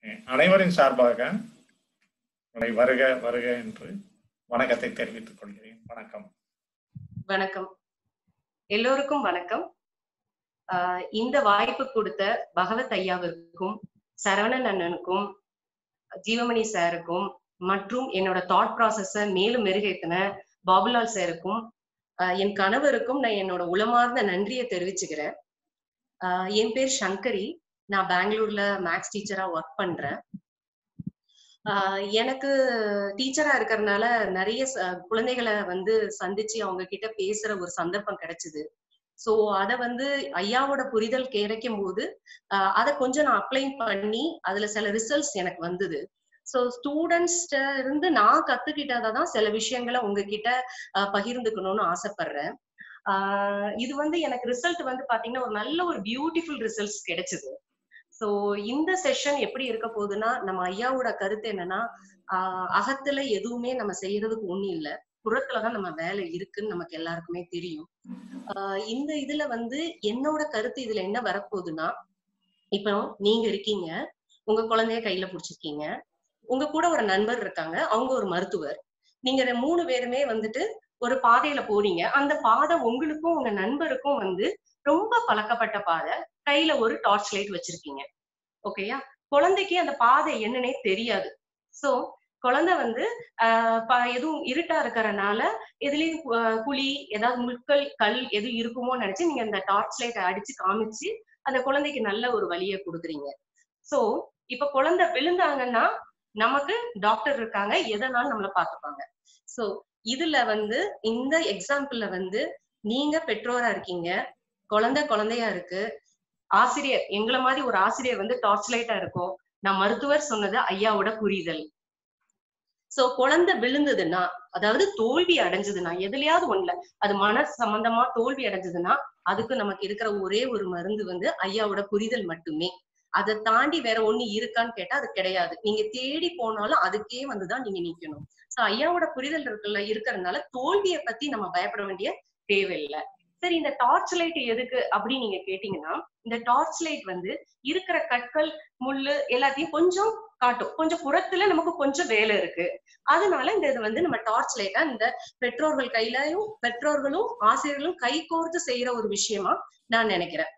அனைவரின் சார்பாக உங்களை வருக வருக என்று வணக்கத்தை தெரிவித்துக் கொள்கிறேன் வணக்கம் வணக்கம் எல்லோருக்கும் வணக்கம் ஆஹ் இந்த வாய்ப்பு கொடுத்த பகவத் ஐயாவிற்கும் சரவணன் அண்ணனுக்கும் ஜீவமணி சாருக்கும் மற்றும் என்னோட தாட் ப்ராசஸ மேலும் மெருகேத்தின பாபுலால் சாருக்கும் ஆஹ் என் கணவருக்கும் நான் என்னோட உளமார்ந்த நன்றியை தெரிவிச்சுக்கிறேன் ஆஹ் என் பேர் சங்கரி நான் பெங்களூர்ல மேக்ஸ் டீச்சரா ஒர்க் பண்றேன் ஆஹ் எனக்கு டீச்சரா இருக்கிறதுனால நிறைய ச- குழந்தைகளை வந்து சந்திச்சு அவங்க கிட்ட பேசுற ஒரு சந்தர்ப்பம் கிடைச்சது சோ அத வந்து ஐயாவோட புரிதல் கிடைக்கும் போது ஆஹ் அதை கொஞ்சம் நான் அப்ளை பண்ணி அதுல சில ரிசல்ட்ஸ் எனக்கு வந்தது சோ ஸ்டூடெண்ட்ஸ்ட இருந்து நான் கத்துக்கிட்டதான் சில விஷயங்களை உங்ககிட்ட ஆஹ் பகிர்ந்துக்கணும்னு ஆசைப்படுறேன் ஆஹ் இது வந்து எனக்கு ரிசல்ட் வந்து பாத்தீங்கன்னா ஒரு நல்ல ஒரு பியூட்டிஃபுல் ரிசல்ட்ஸ் கிடைச்சது சோ இந்த செஷன் எப்படி இருக்க போகுதுன்னா நம்ம ஐயாவோட கருத்து என்னன்னா ஆஹ் அகத்துல எதுவுமே நம்ம செய்யறதுக்கு ஒண்ணும் இல்ல புறத்துலதான் நம்ம வேலை இருக்குன்னு நமக்கு எல்லாருக்குமே தெரியும் ஆஹ் இந்த இதுல வந்து என்னோட கருத்து இதுல என்ன வரப்போகுதுன்னா இப்போ நீங்க இருக்கீங்க உங்க குழந்தைய கையில புடிச்சிருக்கீங்க உங்க கூட ஒரு நண்பர் இருக்காங்க அவங்க ஒரு மருத்துவர் நீங்க ரெ- மூணு பேருமே வந்துட்டு ஒரு பாதையில போறீங்க அந்த பாதை உங்களுக்கும் உங்க நண்பருக்கும் வந்து ரொம்ப பழக்கப்பட்ட பாதை கையில ஒரு டார்ச் லைட் வச்சிருக்கீங்க ஓகேயா குழந்தைக்கு அந்த பாதை என்னன்னே தெரியாது சோ குழந்தை வந்து ஆஹ் ப- எதுவும் இருட்டா இருக்கறனால எதுலயும் கு- ஆஹ் குழி ஏதாவது முட்கள் கல் எது இருக்குமோ நினைச்சு நீங்க அந்த டார்ச் லைட்டை அடிச்சு காமிச்சு அந்த குழந்தைக்கு நல்ல ஒரு வழியை கொடுக்குறீங்க சோ இப்ப குழந்தை விழுந்தாங்கன்னா நமக்கு டாக்டர் இருக்காங்க எதனாலும் நம்மள பாத்துப்பாங்க சோ இதுல வந்து இந்த எக்ஸாம்பிள்ல வந்து நீங்க பெற்றோரா இருக்கீங்க குழந்தை குழந்தையா இருக்கு ஆசிரியர் எங்களை மாதிரி ஒரு ஆசிரியர் வந்து டார்ச் லைட்டா இருக்கும் நான் மருத்துவர் சொன்னது ஐயாவோட புரிதல் சோ குழந்தை விழுந்ததுன்னா அதாவது தோல்வி அடைஞ்சதுன்னா எதுலயாவது ஒண்ணுல அது மன சம்பந்தமா தோல்வி அடைஞ்சதுன்னா அதுக்கு நமக்கு இருக்கிற ஒரே ஒரு மருந்து வந்து ஐயாவோட புரிதல் மட்டுமே அதை தாண்டி வேற ஒண்ணு இருக்கான்னு கேட்டா அது கிடையாது நீங்க தேடி போனாலும் அதுக்கே வந்துதான் நீங்க நிக்கணும் சோ ஐயாவோட புரிதல் இருக்குல்ல இருக்கிறதுனால தோல்வியை பத்தி நம்ம பயப்பட வேண்டிய தேவையில்லை சரி இந்த டார்ச் லைட் எதுக்கு அப்படின்னு நீங்க கேட்டீங்கன்னா இந்த டார்ச் லைட் வந்து இருக்கிற கற்கள் முள்ளு எல்லாத்தையும் கொஞ்சம் காட்டும் கொஞ்சம் புறத்துல நமக்கு கொஞ்சம் வேலை இருக்கு அதனால இந்த இது வந்து நம்ம டார்ச் லைட்டா இந்த பெற்றோர்கள் கையிலயும் பெற்றோர்களும் ஆசிரியர்களும் கை கோர்த்து செய்யற ஒரு விஷயமா நான் நினைக்கிறேன்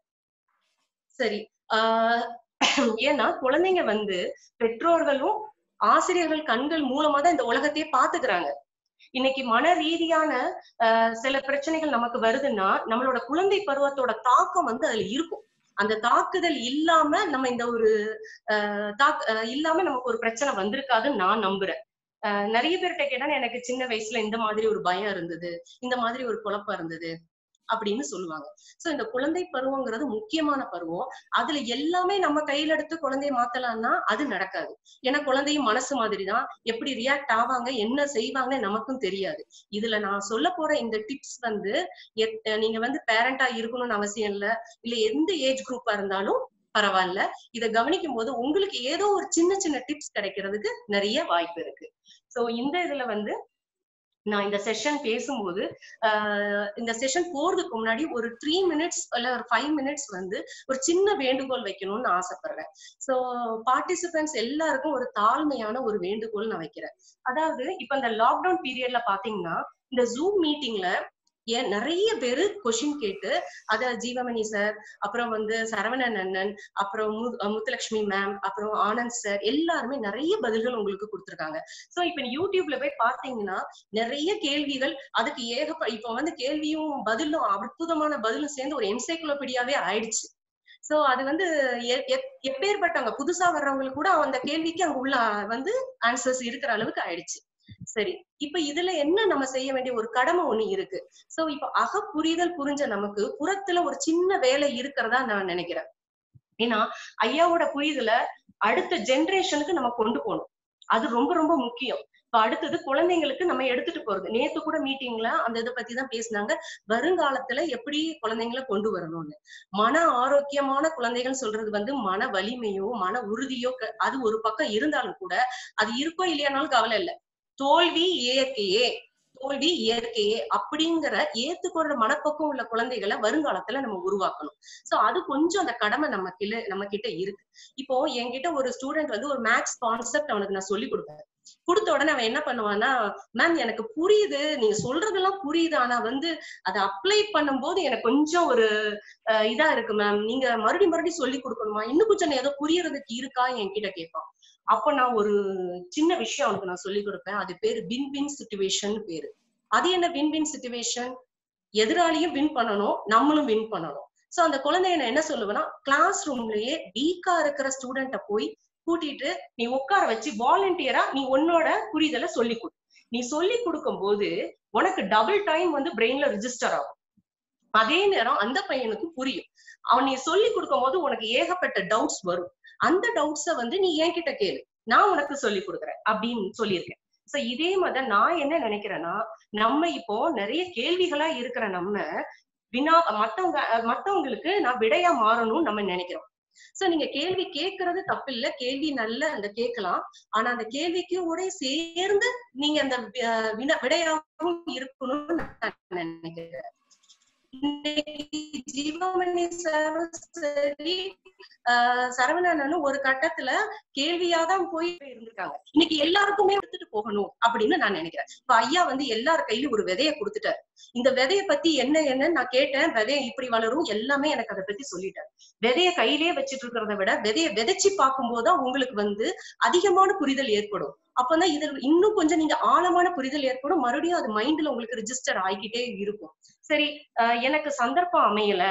சரி ஆஹ் ஏன்னா குழந்தைங்க வந்து பெற்றோர்களும் ஆசிரியர்கள் கண்கள் மூலமா தான் இந்த உலகத்தையே பாத்துக்கிறாங்க இன்னைக்கு மன ரீதியான ஆஹ் சில பிரச்சனைகள் நமக்கு வருதுன்னா நம்மளோட குழந்தை பருவத்தோட தாக்கம் வந்து அதுல இருக்கும் அந்த தாக்குதல் இல்லாம நம்ம இந்த ஒரு ஆஹ் தாக் ஆஹ் இல்லாம நமக்கு ஒரு பிரச்சனை வந்திருக்காதுன்னு நான் நம்புறேன் ஆஹ் நிறைய பேர்கிட்ட கேட்டா எனக்கு சின்ன வயசுல இந்த மாதிரி ஒரு பயம் இருந்தது இந்த மாதிரி ஒரு குழப்பம் இருந்தது அப்படின்னு சொல்லுவாங்க சோ இந்த குழந்தை பருவங்கிறது முக்கியமான பருவம் அதுல எல்லாமே நம்ம கையில எடுத்து குழந்தைய மாத்தலாம்னா அது நடக்காது ஏன்னா குழந்தையும் மனசு மாதிரிதான் எப்படி ரியாக்ட் ஆவாங்க என்ன செய்வாங்கன்னு நமக்கும் தெரியாது இதுல நான் சொல்ல போற இந்த டிப்ஸ் வந்து எத்- நீங்க வந்து பேரண்டா இருக்கணும்னு அவசியம் இல்ல இல்ல எந்த ஏஜ் குரூப்பா இருந்தாலும் பரவாயில்ல இத கவனிக்கும் போது உங்களுக்கு ஏதோ ஒரு சின்ன சின்ன டிப்ஸ் கிடைக்கிறதுக்கு நிறைய வாய்ப்பு இருக்கு சோ இந்த இதுல வந்து நான் இந்த செஷன் பேசும்போது ஆஹ் இந்த செஷன் போறதுக்கு முன்னாடி ஒரு த்ரீ மினிட்ஸ் இல்ல ஒரு ஃபைவ் மினிட்ஸ் வந்து ஒரு சின்ன வேண்டுகோள் வைக்கணும்னு ஆசைப்படுறேன் சோ பார்ட்டிசிபென்ட்ஸ் எல்லாருக்கும் ஒரு தாழ்மையான ஒரு வேண்டுகோள் நான் வைக்கிறேன் அதாவது இப்ப இந்த லாக்டவுன் பீரியட்ல பாத்தீங்கன்னா இந்த ஜூம் மீட்டிங்ல ஏன் நிறைய பேரு கொஷின் கேட்டு அத ஜீவமணி சார் அப்புறம் வந்து சரவணன் அண்ணன் அப்புறம் மு- அஹ் முத்துலட்சுமி மேம் அப்புறம் ஆனந்த் சார் எல்லாருமே நிறைய பதில்கள் உங்களுக்கு கொடுத்திருக்காங்க சோ இப்ப நீ யூடியூப்ல போய் பார்த்தீங்கன்னா நிறைய கேள்விகள் அதுக்கு ஏகப்ப இப்ப வந்து கேள்வியும் பதிலும் அற்புதமான பதிலும் சேர்ந்து ஒரு என்சைக்ளோபீடியாவே ஆயிடுச்சு சோ அது வந்து எ- எப்- எப்பேற்பட்டவங்க புதுசா வர்றவங்களுக்கு கூட அந்த கேள்விக்கு அங்க உள்ள வந்து ஆன்சர்ஸ் இருக்கிற அளவுக்கு ஆயிடுச்சு சரி இப்ப இதுல என்ன நம்ம செய்ய வேண்டிய ஒரு கடமை ஒண்ணு இருக்கு சோ இப்ப அக புரிதல் புரிஞ்ச நமக்கு புறத்துல ஒரு சின்ன வேலை இருக்கிறதா நான் நினைக்கிறேன் ஏன்னா ஐயாவோட புரிதல அடுத்த ஜெனரேஷனுக்கு நம்ம கொண்டு போகணும் அது ரொம்ப ரொம்ப முக்கியம் இப்ப அடுத்தது குழந்தைங்களுக்கு நம்ம எடுத்துட்டு போறது நேத்து கூட மீட்டிங்ல அந்த இதை பத்தி தான் பேசினாங்க வருங்காலத்துல எப்படி குழந்தைங்களை கொண்டு வரணும்னு மன ஆரோக்கியமான குழந்தைகள் சொல்றது வந்து மன வலிமையோ மன உறுதியோ க- அது ஒரு பக்கம் இருந்தாலும் கூட அது இருக்கோ இல்லையானாலும் கவலை இல்ல தோல்வி இயற்கையே தோல்வி இயற்கையே அப்படிங்கிற ஏத்துக்கொள்ற மனப்பக்குவம் உள்ள குழந்தைகளை வருங்காலத்துல நம்ம உருவாக்கணும் சோ அது கொஞ்சம் அந்த கடமை நம்ம கிட்ட நம்ம கிட்ட இருக்கு இப்போ என்கிட்ட ஒரு ஸ்டூடெண்ட் வந்து ஒரு மேக்ஸ் கான்செப்ட் அவனுக்கு நான் சொல்லி கொடுப்பேன் கொடுத்த உடனே அவன் என்ன பண்ணுவான்னா மேம் எனக்கு புரியுது நீங்க சொல்றதெல்லாம் புரியுது ஆனா வந்து அதை அப்ளை பண்ணும்போது எனக்கு கொஞ்சம் ஒரு அஹ், இதா இருக்கு மேம் நீங்க மறுபடியும் மறுபடியும் சொல்லி கொடுக்கணுமா இன்னும் கொஞ்சம் ஏதோ புரியறதுக்கு இருக்கா என்கிட்ட கேட்பான் அப்ப நான் ஒரு சின்ன விஷயம் அவனுக்கு நான் சொல்லி கொடுப்பேன் அது பேரு வின் வின் சுச்சுவேஷன் பேரு அது என்ன வின் வின் சுச்சுவேஷன் எதிராளியும் வின் பண்ணணும் நம்மளும் வின் பண்ணணும் சோ அந்த குழந்தைய நான் என்ன சொல்லுவேன்னா கிளாஸ் ரூம்லயே வீக்கா இருக்கிற ஸ்டூடெண்ட்ட போய் கூட்டிட்டு நீ உட்கார வச்சு வாலண்டியரா நீ உன்னோட புரிதலை சொல்லி கொடு நீ சொல்லி கொடுக்கும் போது உனக்கு டபுள் டைம் வந்து பிரெயின்ல ரிஜிஸ்டர் ஆகும் அதே நேரம் அந்த பையனுக்கு புரியும் அவன் நீ சொல்லி கொடுக்கும் போது உனக்கு ஏகப்பட்ட டவுட்ஸ் வரும் அந்த டவுட்ஸ வந்து நீ என்கிட்ட கேளு நான் உனக்கு சொல்லி கொடுக்குறேன் அப்படின்னு சொல்லியிருக்கேன் சோ இதே மாதிரி நான் என்ன நினைக்கிறேன்னா நம்ம இப்போ நிறைய கேள்விகளா இருக்கிற நம்ம வினா மத்தவங்க மத்தவங்களுக்கு நான் விடையா மாறணும்னு நம்ம நினைக்கிறோம் சோ நீங்க கேள்வி கேட்கறது தப்பு இல்ல கேள்வி நல்ல அந்த கேட்கலாம் ஆனா அந்த கேள்விக்கு கூட சேர்ந்து நீங்க அந்த வி- வினா விடையாகவும் இருக்கணும்னு நான் நினைக்கிறேன் இன்னைக்கு ஜீவமணி சாரும் சரி ஆஹ் சரவணனும் ஒரு கட்டத்துல கேள்வியாதான் போய் இருந்திருக்காங்க இன்னைக்கு எல்லாருக்குமே எடுத்துட்டு போகணும் அப்படின்னு நான் நினைக்கிறேன் இப்ப ஐயா வந்து எல்லார் கையிலும் ஒரு விதைய கொடுத்துட்டாரு இந்த விதைய பத்தி என்ன என்னன்னு நான் கேட்டேன் விதைய இப்படி வளரும் எல்லாமே எனக்கு அதை பத்தி சொல்லிட்டாரு விதைய கையிலேயே வச்சிட்டு இருக்கிறத விட விதைய விதைச்சு பார்க்கும்போதுதான் உங்களுக்கு வந்து அதிகமான புரிதல் ஏற்படும் அப்பதான் இது இன்னும் கொஞ்சம் நீங்க ஆழமான புரிதல் ஏற்படும் மறுபடியும் அது மைண்ட்ல உங்களுக்கு ரிஜிஸ்டர் ஆகிக்கிட்டே இருக்கும் சரி ஆஹ் எனக்கு சந்தர்ப்பம் அமையல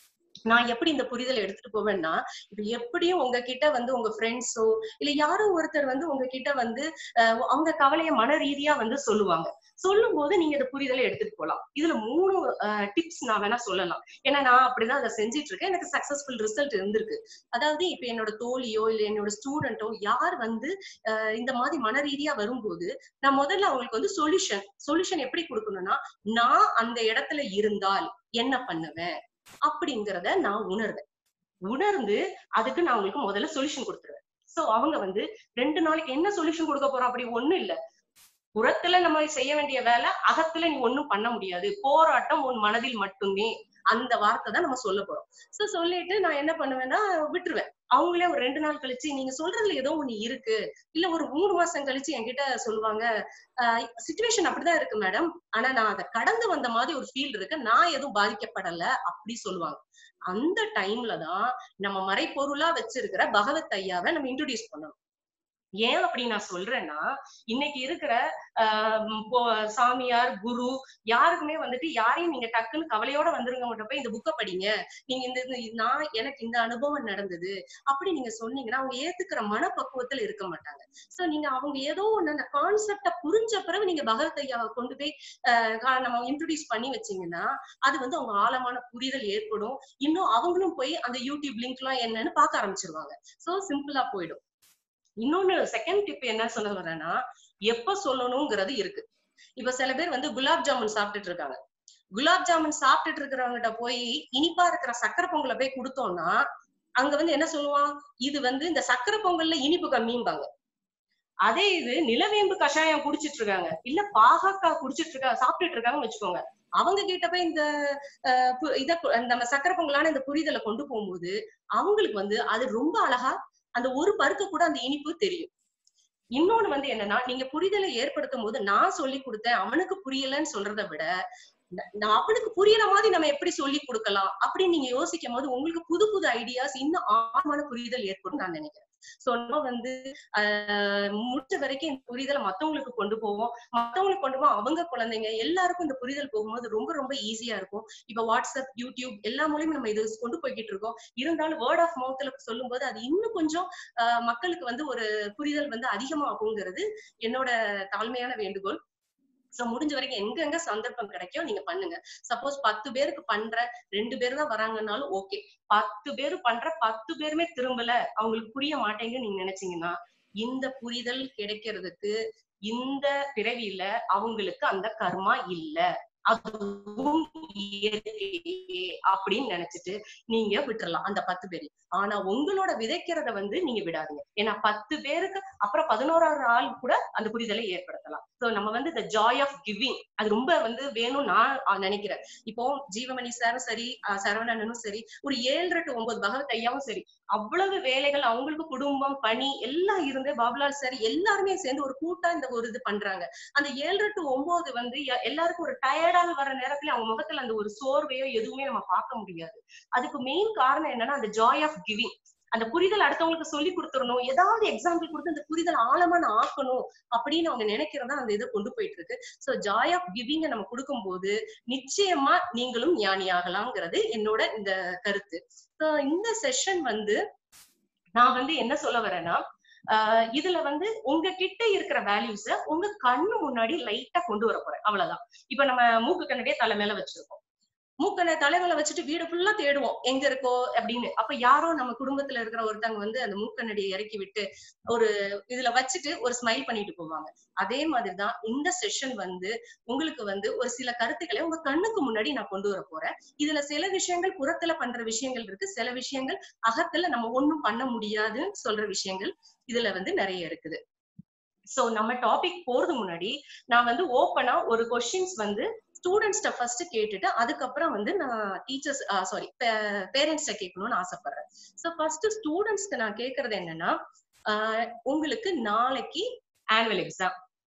நான் எப்படி இந்த புரிதலை எடுத்துட்டு போவேன்னா இப்ப எப்படியும் உங்ககிட்ட வந்து உங்க ஃப்ரெண்ட்ஸோ இல்ல யாரோ ஒருத்தர் வந்து உங்ககிட்ட வந்து ஆஹ் அவங்க கவலைய மன ரீதியா வந்து சொல்லுவாங்க சொல்லும் போது நீங்க இந்த புரிதலை எடுத்துட்டு போலாம் இதுல மூணு டிப்ஸ் நான் வேணா சொல்லலாம் ஏன்னா நான் அப்படிதான் அதை செஞ்சிட்டு இருக்கேன் எனக்கு சக்சஸ்ஃபுல் ரிசல்ட் இருந்திருக்கு அதாவது இப்ப என்னோட தோழியோ இல்ல என்னோட ஸ்டூடெண்டோ யார் வந்து ஆஹ் இந்த மாதிரி மன ரீதியா வரும்போது நான் முதல்ல அவங்களுக்கு வந்து சொல்யூஷன் சொல்யூஷன் எப்படி கொடுக்கணும்னா நான் அந்த இடத்துல இருந்தால் என்ன பண்ணுவேன் அப்படிங்கறத நான் உணர்வேன் உணர்ந்து அதுக்கு நான் உங்களுக்கு முதல்ல சொல்யூஷன் கொடுத்துருவேன் சோ அவங்க வந்து ரெண்டு நாளைக்கு என்ன சொல்யூஷன் கொடுக்க போறோம் அப்படி ஒண்ணும் இல்ல புறத்துல நம்ம செய்ய வேண்டிய வேலை அகத்துல நீ ஒண்ணும் பண்ண முடியாது போராட்டம் உன் மனதில் மட்டுமே அந்த வார்த்தை தான் நம்ம சொல்ல போறோம் சோ சொல்லிட்டு நான் என்ன பண்ணுவேன்னா விட்டுருவேன் அவங்களே ஒரு ரெண்டு நாள் கழிச்சு நீங்க சொல்றதுல ஏதோ ஒண்ணு இருக்கு இல்ல ஒரு மூணு மாசம் கழிச்சு என்கிட்ட சொல்லுவாங்க சுச்சுவேஷன் அப்படிதான் இருக்கு மேடம் ஆனா நான் அதை கடந்து வந்த மாதிரி ஒரு ஃபீல் இருக்கு நான் எதுவும் பாதிக்கப்படல அப்படி சொல்லுவாங்க அந்த டைம்ல தான் நம்ம மறைப்பொருளா வச்சிருக்கிற பகவத் ஐயாவை நம்ம இன்ட்ரோடியூஸ் பண்ணணும் ஏன் அப்படி நான் சொல்றேன்னா இன்னைக்கு இருக்கிற ஆஹ் போ- சாமியார் குரு யாருக்குமே வந்துட்டு யாரையும் நீங்க டக்குன்னு கவலையோட வந்துருங்க மட்டும் போய் இந்த புக்கை படிங்க நீங்க இந்த இந்த- நான் எனக்கு இந்த அனுபவம் நடந்தது அப்படி நீங்க சொன்னீங்கன்னா அவங்க ஏத்துக்கிற மனப்பக்குவத்துல இருக்க மாட்டாங்க சோ நீங்க அவங்க ஏதோ ஒண்ணு அந்த கான்செப்ட புரிஞ்ச பிறகு நீங்க பகவத் ஐயாவை கொண்டு போய் ஆஹ் கா- நம்ம இன்ட்ரோடியூஸ் பண்ணி வச்சீங்கன்னா அது வந்து அவங்க ஆழமான புரிதல் ஏற்படும் இன்னும் அவங்களும் போய் அந்த யூடியூப் லிங்க் எல்லாம் என்னன்னு பார்க்க ஆரம்பிச்சிருவாங்க சோ சிம்பிளா போயிடும் இன்னொன்னு செகண்ட் டிப் என்ன சொல்ல வரேன்னா எப்ப சொல்லணுங்கிறது இருக்கு இப்ப சில பேர் வந்து குலாப் ஜாமுன் சாப்பிட்டுட்டு இருக்காங்க குலாப் ஜாமுன் சாப்பிட்டுட்டு இருக்கிறவங்ககிட்ட போய் இனிப்பா இருக்கிற சக்கரை பொங்கலை போய் கொடுத்தோம்னா அங்க வந்து என்ன சொல்லுவான் இது வந்து இந்த சக்கரை பொங்கல்ல இனிப்பு கம்மிம்பாங்க அதே இது நிலவேம்பு கஷாயம் குடிச்சிட்டு இருக்காங்க இல்ல பாகக்காய் குடிச்சிட்டு இருக்காங்க சாப்பிட்டுட்டு இருக்காங்கன்னு வச்சுக்கோங்க அவங்க கிட்ட போய் இந்த அஹ், பு- இத கு- நம்ம சக்கரை பொங்கலான இந்த புரிதலை கொண்டு போகும்போது அவங்களுக்கு வந்து அது ரொம்ப அழகா அந்த ஒரு பருக்க கூட அந்த இனிப்பு தெரியும் இன்னொன்னு வந்து என்னன்னா நீங்க புரிதலை ஏற்படுத்தும் போது நான் சொல்லி கொடுத்தேன் அவனுக்கு புரியலன்னு சொல்றதை விட ந- நான் அவனுக்கு புரியற மாதிரி நம்ம எப்படி சொல்லி கொடுக்கலாம் அப்படின்னு நீங்க யோசிக்கும் போது உங்களுக்கு புது புது ஐடியாஸ் இன்னும் ஆழமான புரிதல் ஏற்படும் நான் நினைக்கிறேன் சோ நம்ம வந்து ஆஹ் முடிஞ்ச வரைக்கும் இந்த புரிதலை மத்தவங்களுக்கு கொண்டு போவோம் மத்தவங்களுக்கு கொண்டு போவோம் அவங்க குழந்தைங்க எல்லாருக்கும் இந்த புரிதல் போகும்போது ரொம்ப ரொம்ப ஈஸியா இருக்கும் இப்ப வாட்ஸ்அப் யூடியூப் எல்லா மூலியமும் நம்ம இது கொண்டு போய்கிட்டு இருக்கோம் இருந்தாலும் வேர்ட் ஆஃப் மவுத்ல சொல்லும்போது அது இன்னும் கொஞ்சம் ஆஹ் மக்களுக்கு வந்து ஒரு புரிதல் வந்து அதிகமாகுங்கிறது என்னோட தாழ்மையான வேண்டுகோள் சோ முடிஞ்ச வரைக்கும் எங்கெங்க சந்தர்ப்பம் கிடைக்கும் நீங்க பண்ணுங்க சப்போஸ் பத்து பேருக்கு பண்ற ரெண்டு பேர் தான் வராங்கன்னாலும் ஓகே பத்து பேர் பண்ற பத்து பேருமே திரும்பல அவங்களுக்கு புரிய மாட்டேங்குன்னு நீங்க நினைச்சீங்கன்னா இந்த புரிதல் கிடைக்கிறதுக்கு இந்த பிறவியில அவங்களுக்கு அந்த கர்மா இல்ல அதுவும் இயற்கையே அப்படின்னு நினைச்சிட்டு நீங்க விட்டுறலாம் அந்த பத்து பேர் ஆனா உங்களோட விதைக்கிறத வந்து நீங்க விடாதீங்க ஏன்னா பத்து பேருக்கு அப்புறம் பதினோராவது ஆள் கூட அந்த புரிதலை ஏற்படுத்தலாம் சோ நம்ம வந்து இந்த ஜாய் ஆஃப் கிவிங் அது ரொம்ப வந்து வேணும் நான் ஆஹ் நினைக்கிறேன் இப்போ ஜீவமணி சாரும் சரி ஆஹ் சரவணனும் சரி ஒரு ஏழு டு ஒன்பது பகவத் ஐயாவும் சரி அவ்வளவு வேலைகள் அவங்களுக்கு குடும்பம் பணி எல்லாம் இருந்து பாபுலால் சார் எல்லாருமே சேர்ந்து ஒரு கூட்டா இந்த ஒரு இது பண்றாங்க அந்த ஏழு டு ஒன்பது வந்து எ- எல்லாருக்கும் ஒரு டயர்டாக வர நேரத்துல அவங்க முகத்துல அந்த ஒரு சோர்வையோ எதுவுமே நம்ம பார்க்க முடியாது அதுக்கு மெயின் காரணம் என்னன்னா அந்த ஜாய் ஆஃப் கிவிங் அந்த புரிதல் அடுத்தவங்களுக்கு சொல்லி கொடுத்துடணும் ஏதாவது எக்ஸாம்பிள் கொடுத்து அந்த புரிதல் ஆழமா நான் ஆக்கணும் அப்படின்னு அவங்க நினைக்கிறதா அந்த இதை கொண்டு போயிட்டு இருக்கு சோ ஜாய் ஆஃப் கிவிங்க நம்ம கொடுக்கும்போது நிச்சயமா நீங்களும் ஞானி ஆகலாங்கிறது என்னோட இந்த கருத்து So, இந்த செஷன் வந்து நான் வந்து என்ன சொல்ல வரேன்னா ஆஹ் இதுல வந்து உங்ககிட்ட இருக்கிற வேல்யூஸ உங்க கண்ணு முன்னாடி லைட்டா கொண்டு வர போறேன் அவ்வளவுதான் இப்ப நம்ம மூக்கு கண்ணடியே தலை மேல வச்சிருக்கோம் மூக்கனை தலைமையில வச்சுட்டு வீடு ஃபுல்லா தேடுவோம் எங்க இருக்கோ அப்படின்னு அப்ப யாரோ நம்ம குடும்பத்துல இருக்கிற ஒருத்தவங்க வந்து அந்த மூக்கண்ணடியை இறக்கி விட்டு ஒரு இதுல வச்சுட்டு ஒரு ஸ்மைல் பண்ணிட்டு போவாங்க அதே மாதிரிதான் இந்த செஷன் வந்து உங்களுக்கு வந்து ஒரு சில கருத்துக்களை உங்க கண்ணுக்கு முன்னாடி நான் கொண்டு வர போறேன் இதுல சில விஷயங்கள் புறத்துல பண்ற விஷயங்கள் இருக்கு சில விஷயங்கள் அகத்துல நம்ம ஒண்ணும் பண்ண முடியாதுன்னு சொல்ற விஷயங்கள் இதுல வந்து நிறைய இருக்குது சோ நம்ம டாபிக் போறது முன்னாடி நான் வந்து ஓப்பனா ஒரு கொஸ்டின்ஸ் வந்து ஸ்டூடெண்ட்ஸ்ட ஃபர்ஸ்ட் கேட்டுட்டு அதுக்கப்புறம் வந்து நான் டீச்சர்ஸ் சாரி பேரண்ட்ஸ்ட கேட்கணும்னு ஆசைப்படுறேன் ஸோ ஃபர்ஸ்ட் ஸ்டூடெண்ட்ஸ்க்கு நான் கேட்கறது என்னன்னா ஆஹ் உங்களுக்கு நாளைக்கு ஆனுவல் எக்ஸாம்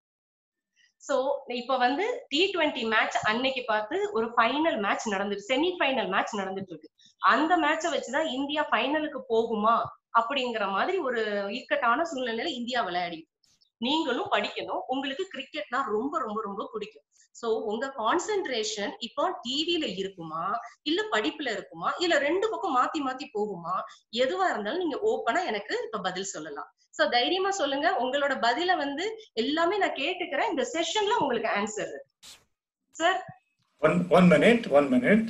சோ இப்ப வந்து டி டுவெண்ட்டி மேட்ச் அன்னைக்கு பார்த்து ஒரு ஃபைனல் மேட்ச் நடந்துட்டு செமி ஃபைனல் மேட்ச் நடந்துட்டு இருக்கு அந்த மேட்சை வச்சுதான் இந்தியா ஃபைனலுக்கு போகுமா அப்படிங்கிற மாதிரி ஒரு இக்கட்டான சூழ்நிலையில இந்தியா விளையாடி நீங்களும் படிக்கணும் உங்களுக்கு கிரிக்கெட்னா ரொம்ப ரொம்ப ரொம்ப பிடிக்கும் சோ உங்க கான்சென்ட்ரேஷன் இப்போ டிவில இருக்குமா இல்ல படிப்புல இருக்குமா இல்ல ரெண்டு பக்கம் மாத்தி மாத்தி போகுமா எதுவா இருந்தாலும் நீங்க ஓப்பனா எனக்கு இப்ப பதில் சொல்லலாம் சோ தைரியமா சொல்லுங்க உங்களோட பதில வந்து எல்லாமே நான் கேட்டுக்கிறேன் இந்த செஷன்ல உங்களுக்கு ஆன்சர் இருக்கு sir one one minute one minute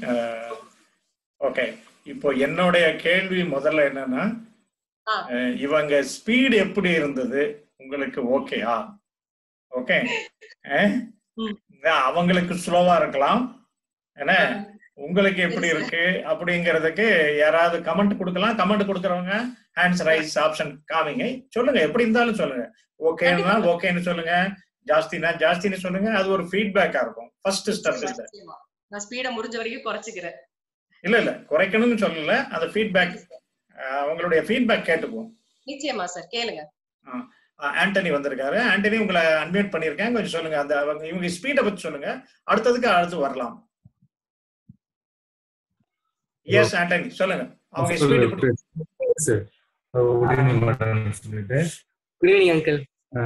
okay இப்போ என்னுடைய கேள்வி முதல்ல என்னன்னா ஆ. அஹ், இவங்க ஸ்பீடு எப்படி இருந்தது உங்களுக்கு ஓகேயா ஓகே ம். அவங்களுக்கு ஸ்லோவா இருக்கலாம் என்ன உங்களுக்கு எப்படி சரி, sir. இருக்கு அப்படிங்கிறதுக்கு யாராவது கமெண்ட் கொடுக்கலாம் கமெண்ட் கொடுக்கறவங்க ஹேண்ட்ஸ் ரைஸ் ஆப்ஷன் காமிங்க சொல்லுங்க எப்படி இருந்தாலும் சொல்லுங்க ஓகேன்னா கண்டிப்பா. ஓகேன்னு சொல்லுங்க ஜாஸ்தினா ஜாஸ்தின்னு சொல்லுங்க அது ஒரு ஃபீட்பேக்கா இருக்கும் ஃபர்ஸ்ட் ஸ்டெப் இது நிச்சயமா. நான் ஸ்பீட முடிஞ்ச வரைக்கும் குறைச்சிக்கிறேன் இல்ல இல்ல குறைக்கணும்னு சொல்லல அந்த ஃபீட்பேக் உங்களுடைய ஃபீட்பேக் கேட்டுக்குவோம் நிச்சயமா சார் கேளுங்க அஹ் ஆண்டனி வந்திருக்காரு ஆண்டனி உங்களை அன்மியூட் பண்ணிருக்கேன் கொஞ்சம் சொல்லுங்க அந்த அவங்க இவங்க ஸ்பீடை பத்தி சொல்லுங்க அடுத்ததுக்கு அடுத்து வரலாம் எஸ் ஆண்டனி சொல்லுங்க அவங்க speed sir good evening madam சொல்லிட்டு good evening uncle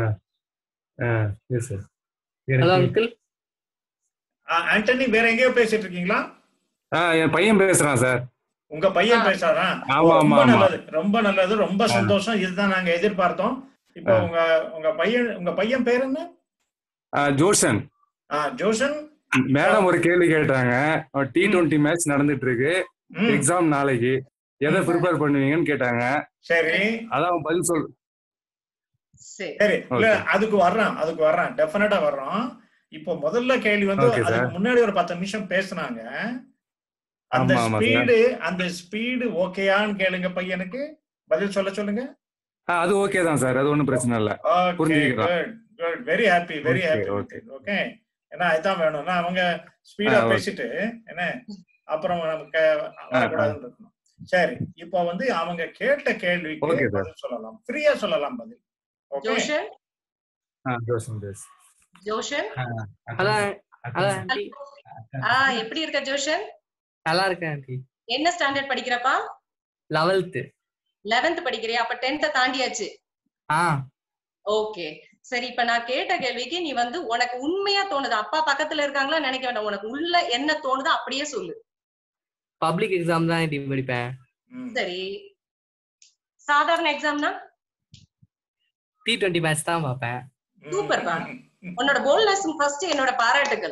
yes sir hello uncle Antony வேற எங்கேயோ பேசிட்டு இருக்கீங்களா என் பையன் பேசுறான் சார் உங்க பையன் ஆ. பேசாரா ஆமா ஆமா ரொம்ப ஆமா நல்லது ரொம்ப நல்லது ரொம்ப சந்தோஷம் இதுதான் நாங்க எதிர்பார்த்தோம் இப்போ ஆ. உங்க உங்க பையன் உங்க பையன் பேர் என்ன ஆ, ஜோசன் ஆ, ஜோசன் மேடம் ஒரு கேள்வி கேட்டாங்க டி டுவெண்ட்டி மேட்ச் நடந்துட்டு இருக்கு ம், எக்ஸாம் நாளைக்கு எதை ம். ப்ரிப்பேர் பண்ணுவீங்கன்னு கேட்டாங்க சரி அதான் அவன் பதில் சொல் சரி சரி இல்ல Okay. அதுக்கு வர்றோம் அதுக்கு வர்றோம் டெஃபினட்டா வர்றோம் இப்போ முதல்ல கேள்வி வந்து Okay, sir. அதுக்கு முன்னாடி ஒரு பத்து நிமிஷம் பேசுனாங்க அந்த ஆமா, ஆமா, sir. ஸ்பீடு அந்த ஸ்பீடு ஓகேயான்னு கேளுங்க பையனுக்கு பதில் சொல்ல சொல்லுங்க ஆ, அது ஓகே தான் சார் அது ஒன்றும் பிரச்சனை இல்லை ஓகே புரிஞ்சுக்கிறோம். Good good very happy very Okay, happy okay. Okay ஏன்னா அதுதான் வேணும்னா அவங்க ஸ்பீடா ஆ, okay. பேசிட்டு என்ன அப்புறம் நமக்கு வரக்கூடாதுன்னு இருக்கணும் சரி இப்போ வந்து அவங்க கேட்ட கேள்விக்கு Okay, sir. பதில் சொல்லலாம் ஃப்ரீயா சொல்லலாம் பதில் ஓகே ஜோஷன் ஆ ஜோசன் பேஸ் ஜோஷன் ஹலோ ஹலோ ஆண்டி ஆஹ் எப்படி இருக்க ஜோஷன் நல்லா இருக்கேன் ஆண்டி என்ன ஸ்டாண்டர்ட் படிக்கிறப்பா லெவல்த்து லெவன்த் படிக்கிறியா அப்ப டென்த்த தாண்டியாச்சு ஆ ஓகே சரி இப்ப நான் கேட்ட கேள்விக்கு நீ வந்து உனக்கு உண்மையா தோணுது அப்பா பக்கத்துல இருக்காங்களா நினைக்க வேண்டாம் உனக்கு உள்ள என்ன தோணுதோ அப்படியே சொல்லு பப்ளிக் எக்ஸாம் தான் ஆண்டி படிப்பேன் ம். சரி சாதாரண எக்ஸாம்னா டி டுவெண்ட்டி மேட்ச் தான் பார்ப்பேன் Super பா. உன்னோட போல்னஸ் ஃபர்ஸ்ட் என்னோட பாராட்டுகள்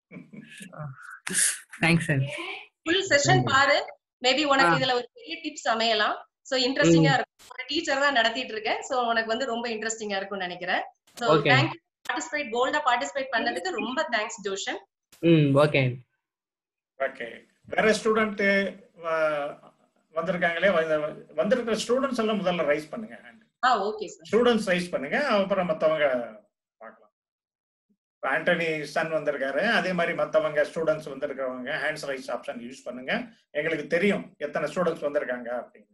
தேங்க்ஸ் சார் ஃபுல் செஷன் பாரு மேபி உனக்கு ஆ. இதுல ஒரு பெரிய டிப்ஸ் அமையலாம் சோ இன்ட்ரெஸ்டிங்கா இருக்கும் ஒரு டீச்சர் தான் நடத்திட்டு இருக்கேன் சோ உனக்கு வந்து ரொம்ப இன்ட்ரெஸ்டிங்கா இருக்கும்னு நினைக்கிறேன் சோ Okay. தேங்க் பார்ட்டிசிபேட் போல்டா பார்ட்டிசிபேட் பண்ணதுக்கு ரொம்ப தேங்க்ஸ் ஜோஷன் ம் ஓகே ஓகே வேற ஸ்டூடெண்ட் வந்திருக்காங்களே வந்து- வந்திருக்கிற ஸ்டூடெண்ட்ஸ் எல்லாம் முதல்ல ரைஸ் பண்ணுங்க ஆ ஓகே சார் ஸ்டூடெண்ட்ஸ் ரைஸ் பண்ணுங்க அப்புறம் மத்தவங்க பார்க்கலாம் இப்ப ஆண்டனி சன் வந்திருக்காரு அதே மாதிரி மத்தவங்க ஸ்டூடெண்ட்ஸ் வந்திருக்கிறவங்க ஹேண்ட்ஸ் ரைஸ் ஆப்ஷன் யூஸ் பண்ணுங்க எங்களுக்கு தெரியும் எத்தனை ஸ்டூடெண்ட்ஸ் வந்திருக்காங்க அப்படின்னு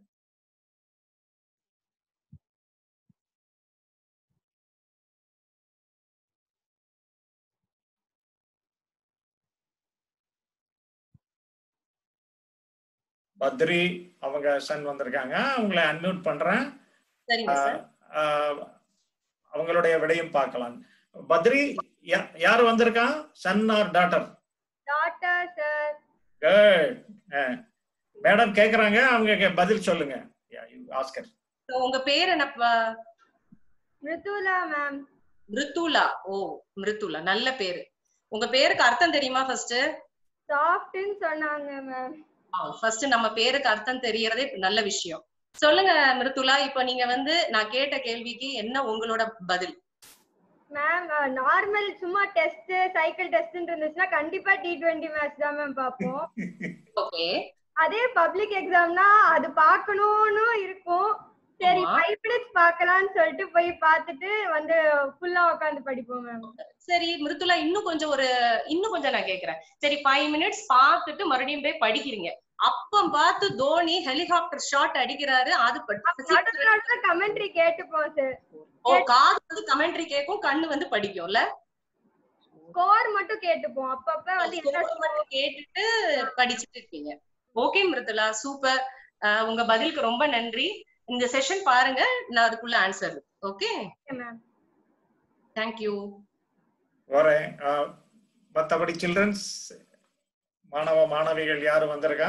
பத்ரி அவங்க சன் வந்திருக்காங்க அவங்கள அன்மியூட் பண்றேன் சரிங்க சார் ஆஹ் அவங்களுடைய விடையும் பார்க்கலாம் பத்ரி யா- யாரு வந்திருக்கா son or daughter daughter sir good madam கேக்குறாங்க அவங்க கே- பதில் சொல்லுங்க ஆஸ்கர் So, உங்க பேர் என்ன மிருதுலா மேம் மிருத்துலா ஓ மிருத்துலா நல்ல பேரு உங்க பேருக்கு அர்த்தம் தெரியுமா ஃபர்ஸ்ட் சாஃப்ட்னு சொன்னாங்க மேம் ஃபர்ஸ்ட் நம்ம பேருக்கு அர்த்தம் தெரியறதே நல்ல விஷயம் சொல்லுங்க மிருத்துலா இப்ப நீங்க வந்து நான் கேட்ட கேள்விக்கு என்ன உங்களோட பதில் மேம் நார்மல் சும்மா டெஸ்ட் சைக்கிள் டெஸ்ட் இருந்துச்சுன்னா கண்டிப்பா டி டுவெண்ட்டி மேட்ச் தான் மேம் பார்ப்போம் ஓகே அதே பப்ளிக் எக்ஸாம்னா அது பார்க்கணும்னு இருக்கும் சரி ஆமா. ஃபைவ் மினிட்ஸ் பார்க்கலாம்னு சொல்லிட்டு போய் பார்த்துட்டு வந்து ஃபுல்லா உட்காந்து படிப்போம் மேம் சரி மிருத்துலா இன்னும் கொஞ்சம் ஒரு இன்னும் கொஞ்சம் நான் கேக்குறேன் சரி ஃபைவ் மினிட்ஸ் பார்த்துட்டு மறுபடியும் போய் படிக்கிறீங்க அப்ப பார்த்து தோனி ஹெலிகாப்டர் ஷாட் அடிக்கிறாரு அது பட்டு- நடுவில் நடுவில் கமெண்ட்ரி கேட்டுப்போம் சார் ஓ காது வந்து கமெண்ட்ரி கேட்கும் கண்ணு வந்து படிக்கும்ல ஸ்கோர் மட்டும் கேட்டுப்போம் அப்பப்ப வந்து என்ன score மட்டும் கேட்டுட்டு படிச்சுட்டு இருக்கீங்க ஓகே மிருதுலா சூப்பர் உங்க பதிலுக்கு ரொம்ப நன்றி இந்த செஷன் பாருங்க நான் அதுக்குள்ள ஆன்சர் ஓகே மேம் தேங்க்யூ வரேன் ஆஹ் மத்தபடி சில்ட்ரன்ஸ் மாணவ மாணவிகள் யாரும் வந்திருக்கா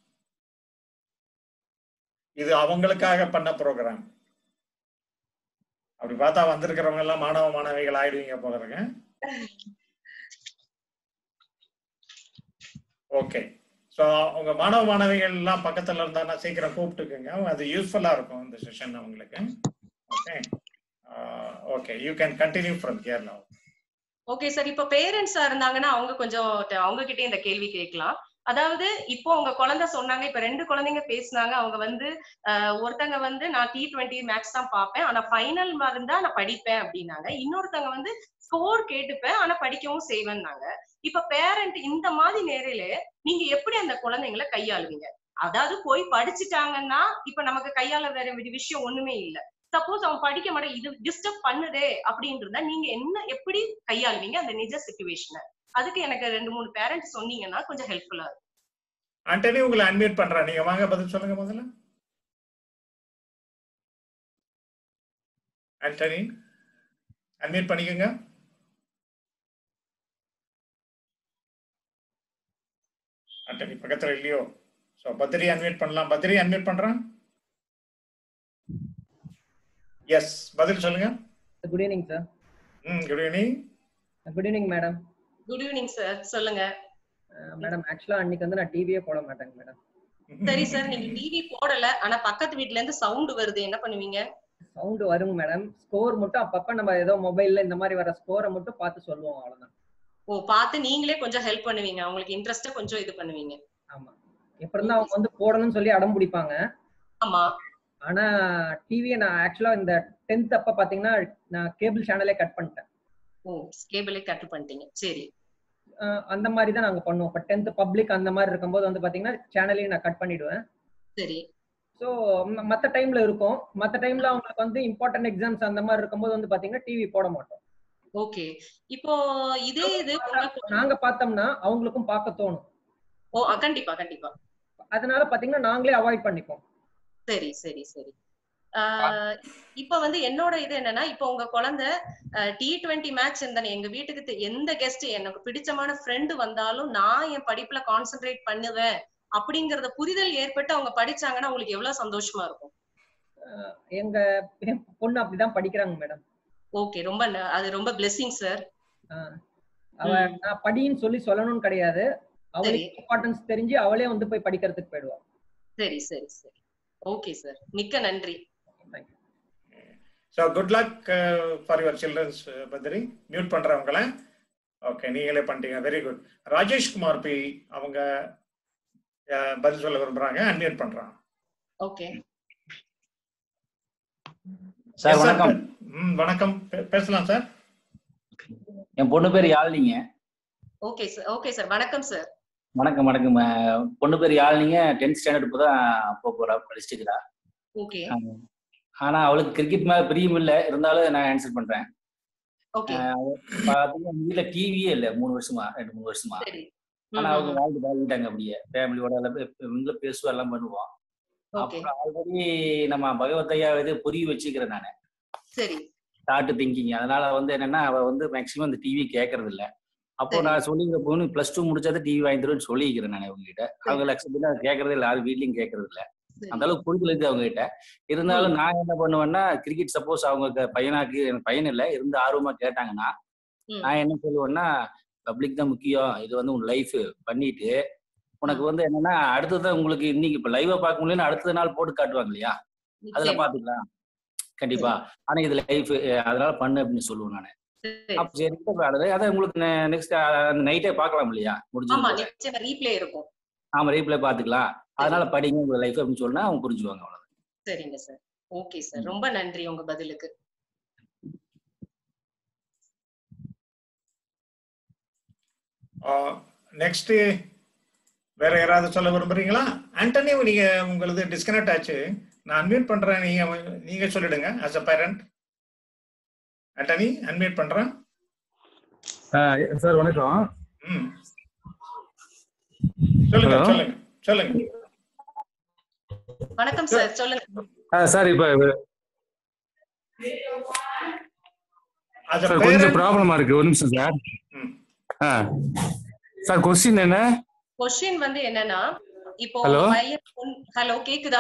இது அவங்களுக்காக பண்ண ப்ரோக்ராம் அப்படி பார்த்தா வந்திருக்கிறவங்க எல்லாம் மாணவ மாணவிகள் ஆயிடுவீங்க போல இருக்கு ஓகே ஸோ உங்க மாணவ மாணவிகள் எல்லாம் பக்கத்துல இருந்தாங்கன்னா சீக்கிரம் கூப்பிட்டுக்குங்க அது யூஸ்ஃபுல்லா இருக்கும் இந்த செஷன் அவங்களுக்கு okay okay you can continue from here now okay sir இப்ப பேரண்ட்ஸா இருந்தாங்கன்னா அவங்க கொஞ்சம் ட- அவங்க கிட்டே இந்த கேள்வி கேட்கலாம் அதாவது இப்போ உங்க குழந்தை சொன்னாங்க இப்ப ரெண்டு குழந்தைங்க பேசுனாங்க அவங்க வந்து ஆஹ், ஒருத்தங்க வந்து நான் டி டுவெண்ட்டி மேக்ஸ் தான் பார்ப்பேன் ஆனா ஃபைனல் இருந்தா நான் படிப்பேன் அப்படின்னாங்க இன்னொருத்தங்க வந்து ஸ்கோர் கேட்டுப்பேன் ஆனா படிக்கவும் செய்வேன்னாங்க இப்ப பேரண்ட் இந்த மாதிரி நேரில நீங்க எப்படி அந்த குழந்தைங்களை கையாளுவீங்க அதாவது போய் படிச்சுட்டாங்கன்னா இப்ப நமக்கு கையாள வேற வி- விஷயம் ஒண்ணுமே இல்ல சப்போஸ் அவன் படிக்க மாட்டேன் இது டிஸ்டர்ப் பண்ணுதே அப்படின்றத நீங்க என்ன எப்படி கையாளுவீங்க அந்த நிஜ சுச்சுவேஷனை அதுக்கு எனக்கு ரெண்டு மூணு பேரண்ட்ஸ் சொன்னீங்கன்னா கொஞ்சம் ஹெல்ப்ஃபுல்லா இருக்கும் ஆண்டனி உங்களை அன்மியூட் பண்றேன் நீங்க வாங்க பதில் சொல்லுங்க முதல்ல ஆண்டனி அன்மியூட் பண்ணிக்கோங்க ஆண்டனி பக்கத்துல இல்லையோ சோ பத்ரி அன்மியூட் பண்ணலாம் பத்ரி அன்மியூட் பண்றேன் எஸ் பதில் சொல்லுங்க குட் ஈவினிங் சார் ம் good evening good evening madam good evening sir சொல்லுங்க மேடம் ஆக்சுவலா அன்னைக்கு வந்து நான் டிவியே போட மாட்டேங்க மேடம் சரி சார் நீங்க டிவி போடல ஆனா பக்கத்து வீட்ல இருந்து சவுண்ட் வருது என்ன பண்ணுவீங்க சவுண்ட் வருங்க மேடம் ஸ்கோர் மட்டும் அப்பப்ப நம்ம ஏதோ மொபைல்ல இந்த மாதிரி வர ஸ்கோரை மட்டும் பார்த்து சொல்லுவோம் அவ்வளவுதான் ஓ பார்த்து நீங்களே கொஞ்சம் ஹெல்ப் பண்ணுவீங்க அவங்களுக்கு இன்ட்ரெஸ்டா கொஞ்சம் இது பண்ணுவீங்க ஆமா எப்படி இருந்தா அவங்க வந்து போடணும்னு சொல்லி அடம் பிடிப்பாங்க ஆமா ஆனா டிவியை நான் ஆக்சுவலா இந்த டென்த் அப்ப பாத்தீங்கன்னா நான் கேபிள் சேனலே கட் பண்ணிட்டேன் ஓ கேபிளே கட் பண்ணிட்டீங்க சரி அஹ் அந்த மாதிரி தான் நாங்க பண்ணுவோம் இப்போ டென்த் பப்ளிக் அந்த மாதிரி இருக்கும்போது வந்து பாத்தீங்கன்னா சேனலையும் நான் கட் பண்ணிடுவேன் சரி ஸோ மற்ற டைம்ல இருக்கும் மற்ற டைம்ல அவங்களுக்கு வந்து இம்பார்ட்டன்ட் எக்ஸாம்ஸ் அந்த மாதிரி இருக்கும்போது வந்து பாத்தீங்கன்னா டிவி போட மாட்டோம் ஓகே இப்போ இதே இது உங்க- நாங்க பார்த்தோம்னா அவங்களுக்கும் பார்க்க தோணும் ஓ அ, கண்டிப்பா கண்டிப்பா அதனால பாத்தீங்கன்னா நாங்களே அவாய்ட் பண்ணிப்போம் சரி சரி சரி ஆஹ் இப்ப வந்து என்னோட இது என்னன்னா இப்ப உங்க குழந்தை டி டுவெண்ட்டி மேட்ச் இருந்தானே எங்க வீட்டுக்கு தெ- எந்த கெஸ்ட் எனக்கு பிடிச்சமான ஃப்ரெண்டு வந்தாலும் நான் என் படிப்புல கான்சென்ட்ரேட் பண்ணுவேன் அப்படிங்கறத புரிதல் ஏற்பட்டு அவங்க படிச்சாங்கன்னா உங்களுக்கு எவ்வளவு சந்தோஷமா இருக்கும் அஹ் எங்க என் பொண்ணு அப்படிதான் படிக்கிறாங்க மேடம் ஓகே ரொம்ப ந- அது ரொம்ப பிளெஸிங் சார் அவ நான் படின்னு சொல்லி சொல்லணும்னு கிடையாது அவளுக்கு இம்பார்ட்டன்ஸ் தெரிஞ்சு அவளே வந்து போய் படிக்கிறதுக்கு போயிடுவா சரி சரி சரி ஓகே சார் மிக்க நன்றி thank you so good luck for your childrens Badri mute பண்றவங்கள ஓகே நீங்களே பண்ணிட்டீங்க very good Rajesh Kumar B அவங்க அஹ், பதில் சொல்ல விரும்புறாங்க அன்மியூட் பண்றாங்க ஓகே சார் Yes, sir. வணக்கம் ம் வணக்கம் பே- பேசலாம் சார் என் பொண்ணு பேர் யாழ்னிங்க ஓகே சார் ஓகே சார் வணக்கம் சார் வணக்கம் வணக்கம் அஹ் பொண்ணு பேர் யாழ்னிங்க டென்த் ஸ்டாண்டர்ட் இப்போ தான் போக போறா படிச்சுக்கிறா ஓகே ஆனா அவளுக்கு கிரிக்கெட் மேல பிரியம் இல்லை இருந்தாலும் நான் ஆன்சர் பண்றேன் ஓகே பார்த்தீங்கன்னா வீட்டுல டிவியே இல்லை மூணு வருஷமா ரெண்டு மூணு வருஷமா சரி ஆனா ம், அவங்க ம், வாழ்க்கை பழகிட்டாங்க அப்படியே ஃபேமிலியோட எல்லாம் பே- இவங்களும் பேசுவோம் எல்லாம் பண்ணுவோம் ஓகே அப்புறம் ஆல்ரெடி நம்ம பகவத்தையா இது புரிய வச்சுக்கிறேன் நான் சரி தாட்டு திங்கிங் அதனால வந்து என்னன்னா அவ வந்து மேக்சிமம் இந்த டிவி கேட்கறது இல்ல அப்போ சரி. நான் சொல்லிக்கிற பொண்ணு பிளஸ் டூ முடிச்சாத டிவி வாங்கி தருவேன்னு சொல்லிக்கிறேன் நான் அவங்க கிட்ட அவங்க லட்சத்துல கேட்கறது இல்ல யாரும் வீட்லயும் கேட்கறது இல்ல சரி அந்த அளவுக்கு புரிதல் இருக்கு அவங்க கிட்ட இருந்தாலும் நான் என்ன பண்ணுவேன்னா கிரிக்கெட் சப்போஸ் அவங்க க- பையனாக்கு எனக்கு பையன் இல்ல இருந்து ஆர்வமா கேட்டாங்கன்னா ம். நான் என்ன சொல்லுவேன்னா பப்ளிக் தான் முக்கியம் இது வந்து உன் லைஃப் பண்ணிட்டு உனக்கு வந்து என்னன்னா அடுத்தது உங்களுக்கு இன்னைக்கு இப்ப லைவா பார்க்க முடியலன்னு அடுத்த நாள் போட்டு காட்டுவாங்க இல்லையா அதுல நிச்சயமா. பாத்துக்கலாம் கண்டிப்பா ஆனா இது லைஃப் அதனால பண்ணு அப்படின்னு சொல்லுவேன் நானு சரி. அப்ப சரி இப்ப அதாவது அதை உங்களுக்கு நெக்ஸ்ட் நைட்டே பார்க்கலாம் இல்லையா ஆமா முடிஞ்சு நிச்சயமா ரீப்ளே இருக்கும் ஆமா ரீப்ளே பாத்துக்கலாம் அதனால படிங்க உங்க லைஃப் அப்படின்னு சொன்னா அவங்க புரிஞ்சுவாங்க அவ்வளவு சரிங்க சார் ஓகே சார் ரொம்ப நன்றி உங்க பதிலுக்கு நெக்ஸ்ட் வேற யாராவது சொல்ல விரும்புறீங்களா ஆண்டனி நீங்க உங்களது டிஸ்கனெக்ட் ஆச்சு நான் அன்மியூட் பண்றேன் நீங்க நீங்க சொல்லிடுங்க as a parent Antony unmute பண்றேன் சார் வணக்கம் ம் சொல்லுங்க Hello. சொல்லுங்க சொல்லுங்க வணக்கம் சார் சொல்லுங்க சார் இப்ப as a சார் கொஞ்சம் parent ப்ராப்ளமா இருக்கு ஒரு நிமிஷம் சார் ம். ஆ சார் கொஸ்டின் என்ன கொஸ்டின் வந்து என்னன்னா இப்போ Hello? உங்க பையன் ஹலோ கேக்குதா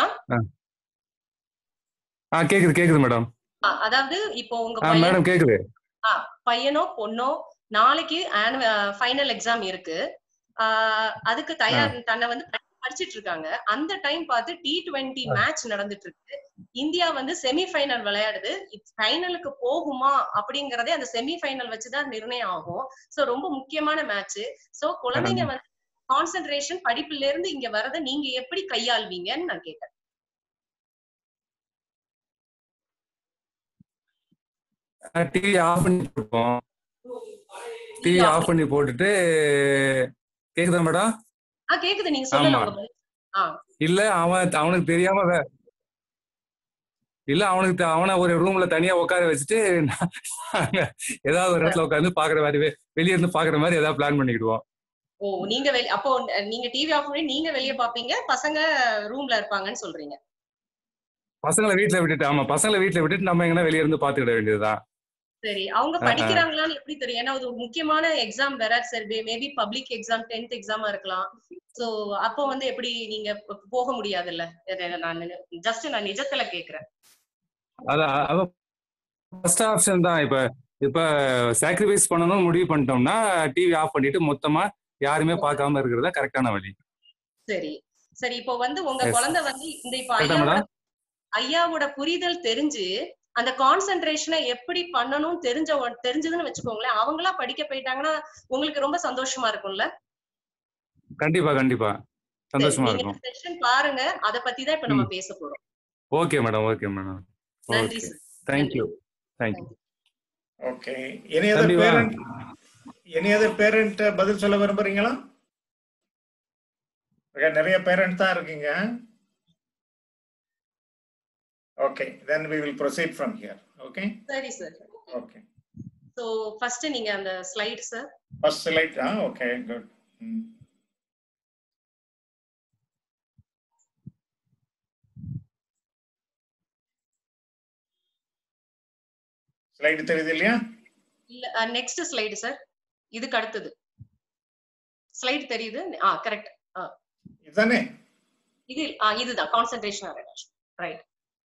ஆ கேக்குது கேக்குது மேடம் ஆ, அதாவது இப்போ உங்க ஆ பையன் மேடம் கேக்குது ஆ, பையனோ பொண்ணோ நாளைக்கு ஃபைனல் எக்ஸாம் இருக்கு ஆ, அதுக்கு தயார் தன்னை வந்து படி- படிச்சிட்டு இருக்காங்க அந்த டைம் பார்த்து டி டுவெண்ட்டி மேட்ச் நடந்துட்டு இருக்கு இந்தியா வந்து செமி ஃபைனல் விளையாடுது ஃபைனலுக்கு போகுமா அப்படிங்கறதே அந்த செமி ஃபைனல் வச்சுதான் நிர்ணயம் ஆகும் சோ ரொம்ப முக்கியமான மேட்ச் சோ குழந்தைங்க வந்து கான்சென்ட்ரேஷன் படிப்புல இருந்து இங்க வரத நீங்க எப்படி கையாள்வீங்கன்னு நான் கேட்டேன் டிவி ஆஃப் பண்ணி போட்டுப்போம் டிவி ஆஃப் பண்ணி போட்டுட்டு கேக்குதா மேடம் ஆ கேக்குது நீங்க சொல்லலாம் ஆமா. உங்க பதில். ஆ இல்ல அவன் அவனுக்கு தெரியாம வே- இல்ல அவனுக்கு தெ- அவனை ஒரு ரூம்ல தனியா உட்கார வச்சுட்டு நாங்க ஏதாவது ஒரு இடத்துல உட்காந்து பாக்குற மாதிரி வெ- வெளிய இருந்து பாக்குற மாதிரி ஏதாவது பிளான் பண்ணிக்கிடுவோம் ஓ நீங்க வெளி அப்போ அஹ், நீங்க டிவி ஆஃப் பண்ணி நீங்க வெளிய பாப்பீங்க பசங்க ரூம்ல இருப்பாங்கன்னு சொல்றீங்க பசங்களை வீட்டுல விட்டுட்டு ஆமா பசங்களை வீட்டுல விட்டுட்டு நம்ம எங்கன்னா வெளிய இருந்து பாத்துக்கிட வேண்டியதுதான் சரி அவங்க ஆ, ஆ. படிக்கிறாங்களான்னு எப்படி தெரியும் ஏன்னா அது ஒரு முக்கியமான எக்ஸாம் வேற சரி மேபி பப்ளிக் எக்ஸாம் டென்த் எக்ஸாமா இருக்கலாம் சோ அப்போ வந்து எப்படி நீங்க ப- போக முடியாதுல்ல இது நான் ஜஸ்ட் நான் நிஜத்துல கேக்குறேன் அதான் அதான் ஃபர்ஸ்ட் ஆப்ஷன் தான் இப்ப இப்ப சாக்ரிஃபைஸ் பண்ணணும்னு முடிவு பண்ணிட்டோம்னா டிவி ஆஃப் பண்ணிட்டு மொத்தமா யாருமே பார்க்காம இருக்கிறதா கரெக்டான வழி சரி சரி இப்போ வந்து உங்க Yes. குழந்தை வந்து இந்த இப்ப கரெக்டா ஐயாவோட மேடம் ஐயாவோட புரிதல் தெரிஞ்சு அந்த கான்சென்ட்ரேஷனை எப்படி பண்ணணும் தெரிஞ்ச ஒ- தெரிஞ்சதுன்னு வச்சுக்கோங்களேன் அவங்களா படிக்க போயிட்டாங்கன்னா உங்களுக்கு ரொம்ப சந்தோஷமா இருக்கும்ல கண்டிப்பா கண்டிப்பா சந்தோஷமா சரி, இருக்கும் நீங்க செஷன் பாருங்க அத பத்தி தான் இப்ப நம்ம பேச போறோம் ஓகே மேடம் ஓகே மேடம் நன்றி okay sir thank you thank you okay any other தம்பி வா. பேரண்ட் எனி அதர் பேரண்ட் பதில் சொல்ல விரும்புறீங்களா Okay, நிறைய பேரண்ட் தான் இருக்கீங்க okay then we will proceed from here okay சரி சார் ஓகே சோ ஃபர்ஸ்ட் நீங்க அந்த ஸ்லைட் சார் ஃபர்ஸ்ட் ஸ்லைட் ஆ ஓகே குட் ஸ்லைடு தெரியுது இல்லையா இல்ல நெக்ஸ்ட் ஸ்லைடு சார் இதுக்கு அடுத்தது ஸ்லைடு தெரியுது ஆ கரெக்ட் இதுதானே இது ஆ இதுதான் கான்சென்ட்ரேஷன் ரைட்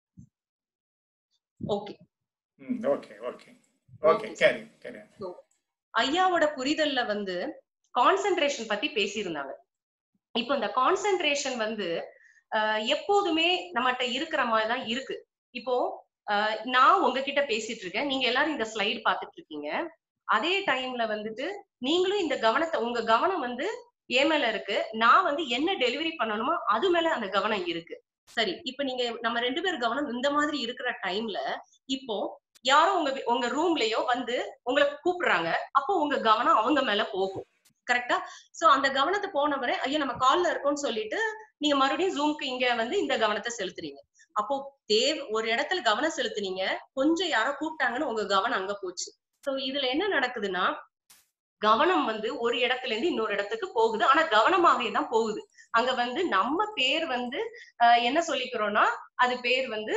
ஓகே ம் ஓகே ஓகே ஓகே கேரி கேரி ஐயாவோட புரிதல்ல வந்து கான்சென்ட்ரேஷன் பத்தி பேசியிருந்தாங்க இப்போ இந்த கான்சென்ட்ரேஷன் வந்து ஆஹ், எப்போதுமே நம்மகிட்ட இருக்கிற மாதிரி தான் இருக்கு இப்போ ஆஹ், நான் உங்ககிட்ட பேசிட்டு இருக்கேன் நீங்க எல்லாரும் இந்த ஸ்லைடு பார்த்துட்டு இருக்கீங்க அதே டைம்ல வந்துட்டு நீங்களும் இந்த கவனத்தை உங்க கவனம் வந்து ஏன் மேல இருக்கு நான் வந்து என்ன டெலிவரி பண்ணணுமோ அது மேல அந்த கவனம் இருக்கு சரி இப்ப நீங்க நம்ம ரெண்டு பேர் கவனம் இந்த மாதிரி இருக்கிற டைம்ல இப்போ யாரோ உங்க வீ- உங்க ரூம்லயோ வந்து உங்களை கூப்பிடுறாங்க அப்போ உங்க கவனம் அவங்க மேல போகும் கரெக்டா சோ அந்த கவனத்தை போனவரை ஐயோ நம்ம கால்ல இருக்கோம்னு சொல்லிட்டு நீங்க மறுபடியும் ஜூம்க்கு இங்க வந்து இந்த கவனத்தை செலுத்துறீங்க அப்போ தேவ ஒரு இடத்துல கவனம் செலுத்துனீங்க கொஞ்சம் யாரோ கூப்பிட்டாங்கன்னு உங்க கவனம் அங்க போச்சு சோ இதுல என்ன நடக்குதுன்னா கவனம் வந்து ஒரு இடத்துல இருந்து இன்னொரு இடத்துக்கு போகுது ஆனா கவனமாவே தான் போகுது அங்க வந்து நம்ம பேர் வந்து அஹ், என்ன சொல்லிக்கிறோம்னா அது பேர் வந்து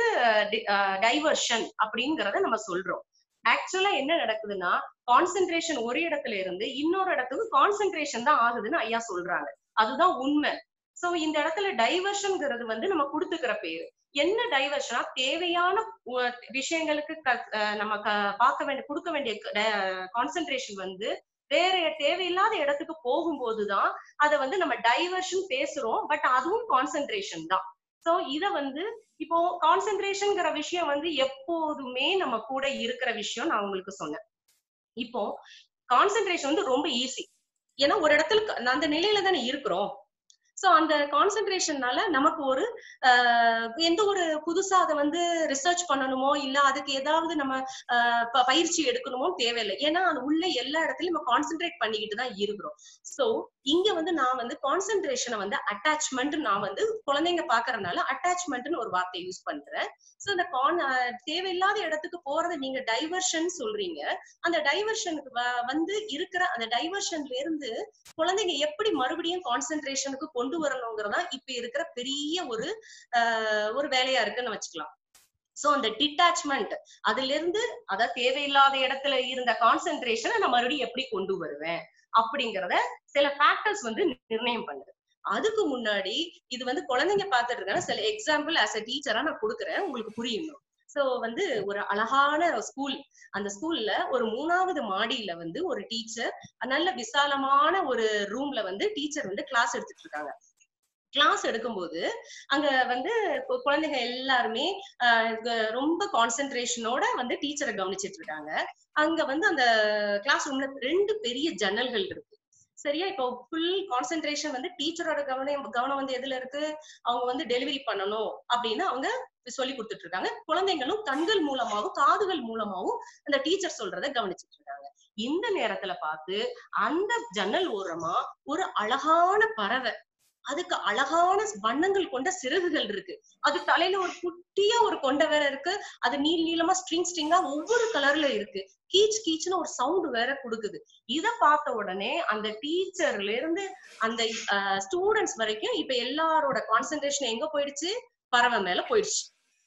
டைவர்ஷன் அப்படிங்கறத நம்ம சொல்றோம் ஆக்சுவலா என்ன நடக்குதுன்னா கான்சென்ட்ரேஷன் ஒரு இடத்துல இருந்து இன்னொரு இடத்துக்கு கான்சென்ட்ரேஷன் தான் ஆகுதுன்னு ஐயா சொல்றாங்க அதுதான் உண்மை சோ இந்த இடத்துல டைவர்ஷன்ங்கிறது வந்து நம்ம கொடுத்துக்கிற பேரு என்ன டைவர்ஷனா தேவையான உ- விஷயங்களுக்கு க- அஹ் நம்ம க- பார்க்க வேண்டிய கொடுக்க வேண்டிய கான்சென்ட்ரேஷன் வந்து வேற தேவையில்லாத இடத்துக்கு போகும்போதுதான் அதை வந்து நம்ம டைவர்ஷன் பேசுறோம் பட் அதுவும் கான்சென்ட்ரேஷன் தான் சோ இத வந்து இப்போ கான்சென்ட்ரேஷன்ங்கிற விஷயம் வந்து எப்போதுமே நம்ம கூட இருக்கிற விஷயம் நான் உங்களுக்கு சொன்னேன் இப்போ கான்சென்ட்ரேஷன் வந்து ரொம்ப ஈஸி ஏன்னா ஒரு இடத்துல க- அந்த நிலையில தானே இருக்கிறோம் சோ அந்த கான்சென்ட்ரேஷன்னால நமக்கு ஒரு ஆஹ், எந்த ஒரு புதுசா அதை வந்து ரிசர்ச் பண்ணணுமோ இல்ல அதுக்கு ஏதாவது நம்ம ஆஹ், ப- பயிற்சி எடுக்கணுமோ தேவையில்லை ஏன்னா அது உள்ள எல்லா இடத்துலயும் நம்ம கான்சென்ட்ரேட் பண்ணிக்கிட்டு தான் இருக்கிறோம் சோ இங்க வந்து நான் வந்து கான்சென்ட்ரேஷனை வந்து அட்டாச்மெண்ட் நான் வந்து குழந்தைங்க பாக்குறதுனால அட்டாச்மெண்ட்னு ஒரு வார்த்தையை யூஸ் பண்றேன் சோ இந்த கான் தேவையில்லாத இடத்துக்கு போறதை நீங்க டைவர்ஷன் சொல்றீங்க அந்த டைவர்ஷனுக்கு வந்து இருக்கிற அந்த டைவர்ஷன்ல இருந்து குழந்தைங்க எப்படி மறுபடியும் கான்சென்ட்ரேஷனுக்கு கொண்டு வரணுங்கிறதா இப்ப இருக்கிற பெரிய ஒரு ஆஹ், ஒரு வேலையா இருக்குன்னு வச்சுக்கலாம் சோ அந்த டிட்டாச்மெண்ட் அதுல இருந்து அதாவது தேவையில்லாத இடத்துல இருந்த கான்சென்ட்ரேஷனை நான் மறுபடியும் எப்படி கொண்டு வருவேன் அப்படிங்கறத சில ஃபேக்டர்ஸ் வந்து நிர்ணயம் பண்ணுது அதுக்கு முன்னாடி இது வந்து குழந்தைங்க பார்த்துட்டு இருக்காங்க சில எக்ஸாம்பிள் ஆஸ் அ டீச்சரா நான் கொடுக்குறேன் உங்களுக்கு புரியணும் சோ வந்து ஒரு அழகான ஸ்கூல் அந்த ஸ்கூல்ல ஒரு மூணாவது மாடியில வந்து ஒரு டீச்சர் நல்ல விசாலமான ஒரு ரூம்ல வந்து டீச்சர் வந்து கிளாஸ் எடுத்துட்டு இருக்காங்க கிளாஸ் எடுக்கும்போது அங்க வந்து கு- குழந்தைங்க எல்லாருமே ஆஹ் க- ரொம்ப கான்சென்ட்ரேஷனோட வந்து டீச்சரை கவனிச்சிட்டு இருக்காங்க அங்க வந்து அந்த கிளாஸ் ரூம்ல ரெண்டு பெரிய ஜன்னல்கள் இருக்கு சரியா இப்போ ஃபுல் கான்சென்ட்ரேஷன் வந்து டீச்சரோட கவனம் கவனம் வந்து எதுல இருக்கு அவங்க வந்து டெலிவரி பண்ணணும் அப்படின்னு அவங்க சொல்லி கொடுத்துட்டு இருக்காங்க குழந்தைங்களும் கண்கள் மூலமாவும் காதுகள் மூலமாவும் அந்த டீச்சர் சொல்றத கவனிச்சிட்டு இருக்காங்க இந்த நேரத்துல பார்த்து அந்த ஜன்னல் ஓரமா ஒரு அழகான பறவை அதுக்கு அழகான வண்ணங்கள் கொண்ட சிறகுகள் இருக்கு அது தலையில ஒரு குட்டியா ஒரு கொண்டை வேற இருக்கு அது நீள் நீளமா ஸ்ட்ரிங் ஸ்ட்ரிங்கா ஒவ்வொரு கலர்ல இருக்கு கீச் கீச்னு ஒரு சவுண்ட் வேற கொடுக்குது இத பார்த்த உடனே அந்த டீச்சர்ல இருந்து அந்த ஸ்டூடெண்ட்ஸ் வரைக்கும் இப்ப எல்லாரோட கான்சென்ட்ரேஷன் எங்க போயிடுச்சு பறவை மேல போயிடுச்சு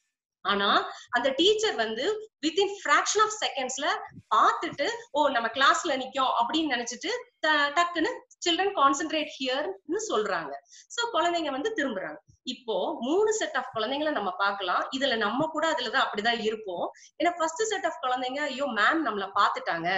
ஆனா அந்த டீச்சர் வந்து வித்தின் ஃபிராக்ஷன் ஆஃப் செகண்ட்ஸ்ல பார்த்துட்டு ஓ நம்ம கிளாஸ்ல நிக்கோம் அப்படின்னு நினைச்சிட்டு ட- டக்குன்னு சில்ட்ரன் கான்சென்ட்ரேட் ஹியர்னு சொல்றாங்க சோ குழந்தைங்க வந்து திரும்புறாங்க இப்போ மூணு செட் ஆஃப் குழந்தைங்கள நம்ம பார்க்கலாம் இதுல நம்ம கூட அதுலதான் அப்படிதான் இருப்போம் ஏன்னா ஃபர்ஸ்ட் செட் ஆஃப் குழந்தைங்க ஐயோ மேம் நம்மள பாத்துட்டாங்க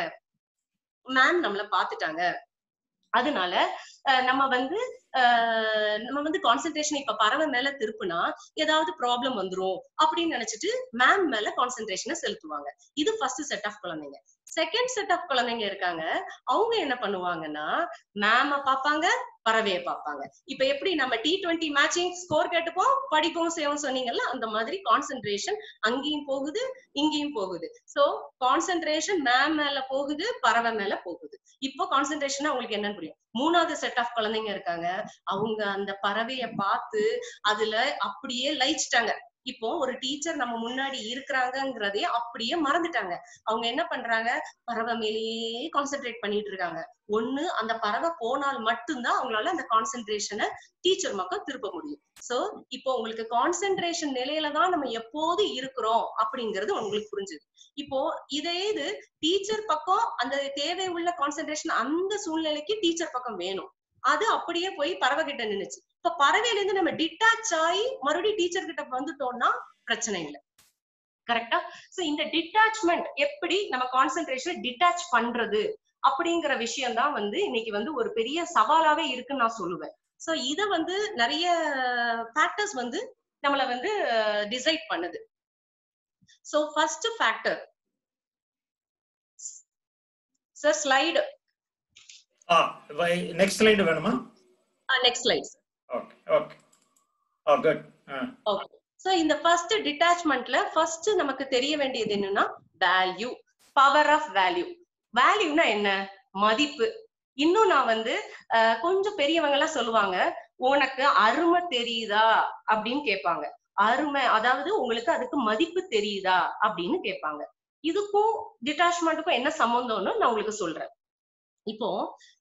மேம் நம்மள பாத்துட்டாங்க அதனால அஹ், நம்ம வந்து அஹ், நம்ம வந்து கான்சென்ட்ரேஷன் இப்ப பறவை மேல திருப்புனா ஏதாவது ப்ராப்ளம் வந்துரும் அப்படின்னு நினைச்சிட்டு மேம் மேல கான்சென்ட்ரேஷனை செலுத்துவாங்க இது ஃபர்ஸ்ட் செட் ஆஃப் குழந்தைங்க செகண்ட் செட் ஆஃப் குழந்தைங்க இருக்காங்க அவங்க என்ன பண்ணுவாங்கன்னா மேம பாப்பாங்க பறவையை பார்ப்பாங்க இப்ப எப்படி நம்ம டி டுவெண்ட்டி மேட்சிங் ஸ்கோர் கேட்டுப்போம் படிப்போம் செய்வோம் சொன்னீங்கல்ல அந்த மாதிரி கான்சென்ட்ரேஷன் அங்கேயும் போகுது இங்கேயும் போகுது சோ கான்சென்ட்ரேஷன் மேம் மேல போகுது பறவை மேல போகுது இப்போ கான்சென்ட்ரேஷன் உங்களுக்கு என்னன்னு புரியும் மூணாவது செட் ஆஃப் குழந்தைங்க இருக்காங்க அவங்க அந்த பறவைய பார்த்து அதுல அப்படியே லயிச்சிட்டாங்க இப்போ ஒரு டீச்சர் நம்ம முன்னாடி இருக்கிறாங்கங்கிறதே அப்படியே மறந்துட்டாங்க அவங்க என்ன பண்றாங்க பறவை மேலேயே கான்சென்ட்ரேட் பண்ணிட்டு இருக்காங்க ஒண்ணு அந்த பறவை போனால் மட்டும்தான் அவங்களால அந்த கான்சென்ட்ரேஷனை டீச்சர் பக்கம் திருப்ப முடியும் சோ இப்போ உங்களுக்கு கான்சென்ட்ரேஷன் நிலையில தான் நம்ம எப்போது இருக்கிறோம் அப்படிங்கிறது உங்களுக்கு புரிஞ்சுது இப்போ இதே இது டீச்சர் பக்கம் அந்த தேவை உள்ள கான்சென்ட்ரேஷன் அந்த சூழ்நிலைக்கு டீச்சர் பக்கம் வேணும் அது அப்படியே போய் பறவை கிட்ட நின்னுச்சு இப்ப பறவையில இருந்து நம்ம டிட்டாச் ஆகி மறுபடியும் டீச்சர் கிட்ட வந்துட்டோம்னா பிரச்சனை இல்லை கரெக்டா சோ இந்த டிட்டாச்மெண்ட் எப்படி நம்ம கான்சென்ட்ரேஷன் டிட்டாச் பண்றது அப்படிங்கிற விஷயம் தான் வந்து இன்னைக்கு வந்து ஒரு பெரிய சவாலாவே இருக்குன்னு நான் சொல்லுவேன் சோ இத வந்து நிறைய ஃபேக்டர்ஸ் வந்து நம்மள வந்து டிசைட் பண்ணுது so first factor sir slide ஆ நெக்ஸ்ட் ஸ்லைடு வேணுமா next slide okay okay oh good okay so இந்த ஃபர்ஸ்ட் டிட்டாச்மெண்ட்ல ஃபர்ஸ்ட் நமக்கு தெரிய வேண்டியது என்னன்னா வேல்யூ பவர் ஆஃப் வேல்யூ வேல்யூனா என்ன மதிப்பு இன்னும் நான் வந்து அஹ், கொஞ்சம் பெரியவங்க எல்லாம் சொல்லுவாங்க உனக்கு அருமை தெரியுதா அப்படின்னு கேட்பாங்க அருமை அதாவது உங்களுக்கு அதுக்கு மதிப்பு தெரியுதா அப்படின்னு கேட்பாங்க இதுக்கும் டிட்டாச்மெண்ட்டுக்கும் என்ன சம்பந்தம்னு நான் உங்களுக்கு சொல்றேன் இப்போ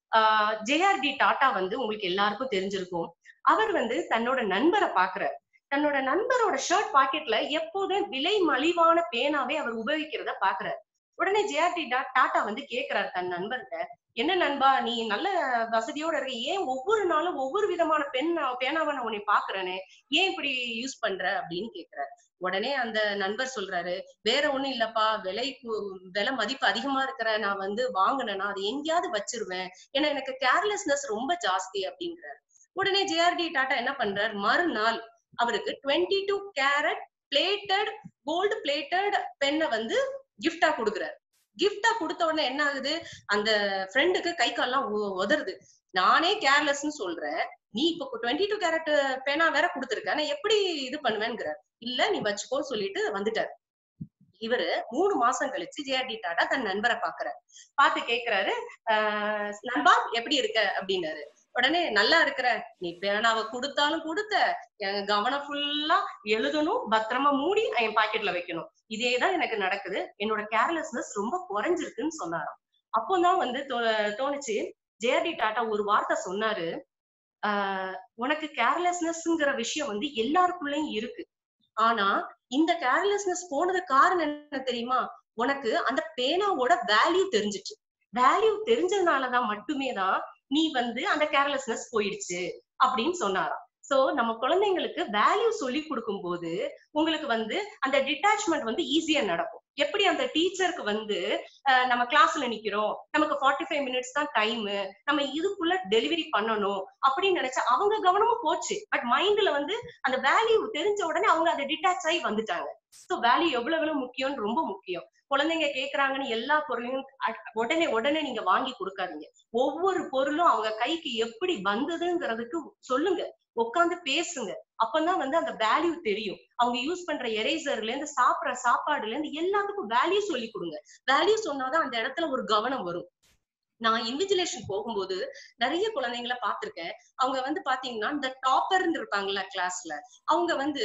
ஜேஆர்டி டாடா வந்து உங்களுக்கு எல்லாருக்கும் தெரிஞ்சிருக்கும் அவர் வந்து தன்னோட நண்பரை பாக்குறார் தன்னோட நண்பரோட ஷர்ட் பாக்கெட்ல எப்போதும் விலை மலிவான பேனாவே அவர் உபயோகிக்கிறத பாக்குறாரு உடனே ஜேஆர்டி டாட்டா வந்து கேக்குறாரு தன் நண்பர்கிட்ட என்ன நண்பா நீ நல்ல வசதியோட இருக்க ஏன் ஒவ்வொரு நாளும் ஒவ்வொரு விதமான பெண் பேனாவை நான் உன்னை பாக்குறேனே ஏன் இப்படி யூஸ் பண்ற அப்படின்னு கேக்குறாரு உடனே அந்த நண்பர் சொல்றாரு வேற ஒண்ணும் இல்லப்பா விலை கு- விலை மதிப்பு அதிகமா இருக்கிற நான் வந்து வாங்கினேன்னா அது எங்கேயாவது வச்சிருவேன் ஏன்னா எனக்கு கேர்லெஸ்னஸ் ரொம்ப ஜாஸ்தி அப்படிங்கிறாரு உடனே ஜேஆர்டி டாட்டா என்ன பண்றாரு மறுநாள் அவருக்கு twenty two carat plated gold plated பெண்ணை வந்து கிஃப்டா கொடுக்குறாரு கிஃப்டா கொடுத்த உடனே என்ன ஆகுது அந்த ஃப்ரெண்டுக்கு கை கால்லாம் உ- உதறுது நானே கேர்லெஸ்னு சொல்றேன் நீ இப்போ டுவெண்ட்டி டூ கேரட் பேனா வேற கொடுத்துருக்க நான் எப்படி இது பண்ணுவேங்கிறார் இல்ல நீ வச்சுக்கோன்னு சொல்லிட்டு வந்துட்டாரு இவரு மூணு மாசம் கழிச்சு ஜேஆர்டி டாடா தன் நண்பரை பாக்குறாரு பார்த்து கேக்குறாரு ஆஹ் நண்பா எப்படி இருக்க அப்படின்னாரு உடனே நல்லா இருக்கிற நீ பேனாவை கொடுத்தாலும் கொடுத்த என் கவனம் ஃபுல்லா எழுதணும் பத்திரமா மூடி என் பாக்கெட்ல வைக்கணும் இதேதான் எனக்கு நடக்குது என்னோட கேர்லெஸ்னஸ் ரொம்ப குறைஞ்சிருக்குன்னு சொன்னாராம் அப்போதான் வந்து தோ- தோணுச்சு ஜேஆர்டி டாட்டா ஒரு வார்த்தை சொன்னாரு ஆஹ் உனக்கு கேர்லெஸ்னஸ்ங்கிற விஷயம் வந்து எல்லாருக்குள்ளயும் இருக்கு ஆனா இந்த கேர்லெஸ்னஸ் போனது காரணம் என்ன தெரியுமா உனக்கு அந்த பேனாவோட வேல்யூ தெரிஞ்சிச்சு வேல்யூ தெரிஞ்சதுனாலதான் மட்டுமே தான் நீ வந்து அந்த கேர்லெஸ்னஸ் போயிடுச்சு அப்படின்னு சொன்னாராம் சோ நம்ம குழந்தைங்களுக்கு வேல்யூ சொல்லி கொடுக்கும் போது உங்களுக்கு வந்து அந்த டிட்டாச்மெண்ட் வந்து ஈஸியா நடக்கும் எப்படி அந்த டீச்சருக்கு வந்து அஹ், நம்ம கிளாஸ்ல நிக்கிறோம் நமக்கு ஃபார்ட்டி ஃபைவ் மினிட்ஸ் தான் டைம் நம்ம இதுக்குள்ள டெலிவரி பண்ணணும் அப்படின்னு நினைச்சா அவங்க கவனமும் போச்சு பட் மைண்ட்ல வந்து அந்த வேல்யூ தெரிஞ்ச உடனே அவங்க அதை டிட்டாச் ஆகி வந்துட்டாங்க சோ வேல்யூ எவ்வளவு எவ்வளவு முக்கியம்னு ரொம்ப முக்கியம் குழந்தைங்க கேக்குறாங்கன்னு எல்லா பொருளையும் அ- உடனே உடனே நீங்க வாங்கி கொடுக்காதீங்க ஒவ்வொரு பொருளும் அவங்க கைக்கு எப்படி வந்ததுங்கிறதுக்கு சொல்லுங்க உட்காந்து பேசுங்க அப்பதான் வந்து அந்த வேல்யூ தெரியும் அவங்க யூஸ் பண்ற எரேசர்ல இருந்து சாப்பிடுற சாப்பாடுல இருந்து எல்லாத்துக்கும் வேல்யூ சொல்லி கொடுங்க வேல்யூ சொன்னாதான் அந்த இடத்துல ஒரு கவனம் வரும் நான் இன்விஜிலேஷன் போகும்போது நிறைய குழந்தைங்கள பார்த்திருக்கேன் அவங்க வந்து பாத்தீங்கன்னா இந்த டாப்பர்னு இருப்பாங்கல்ல கிளாஸ்ல அவங்க வந்து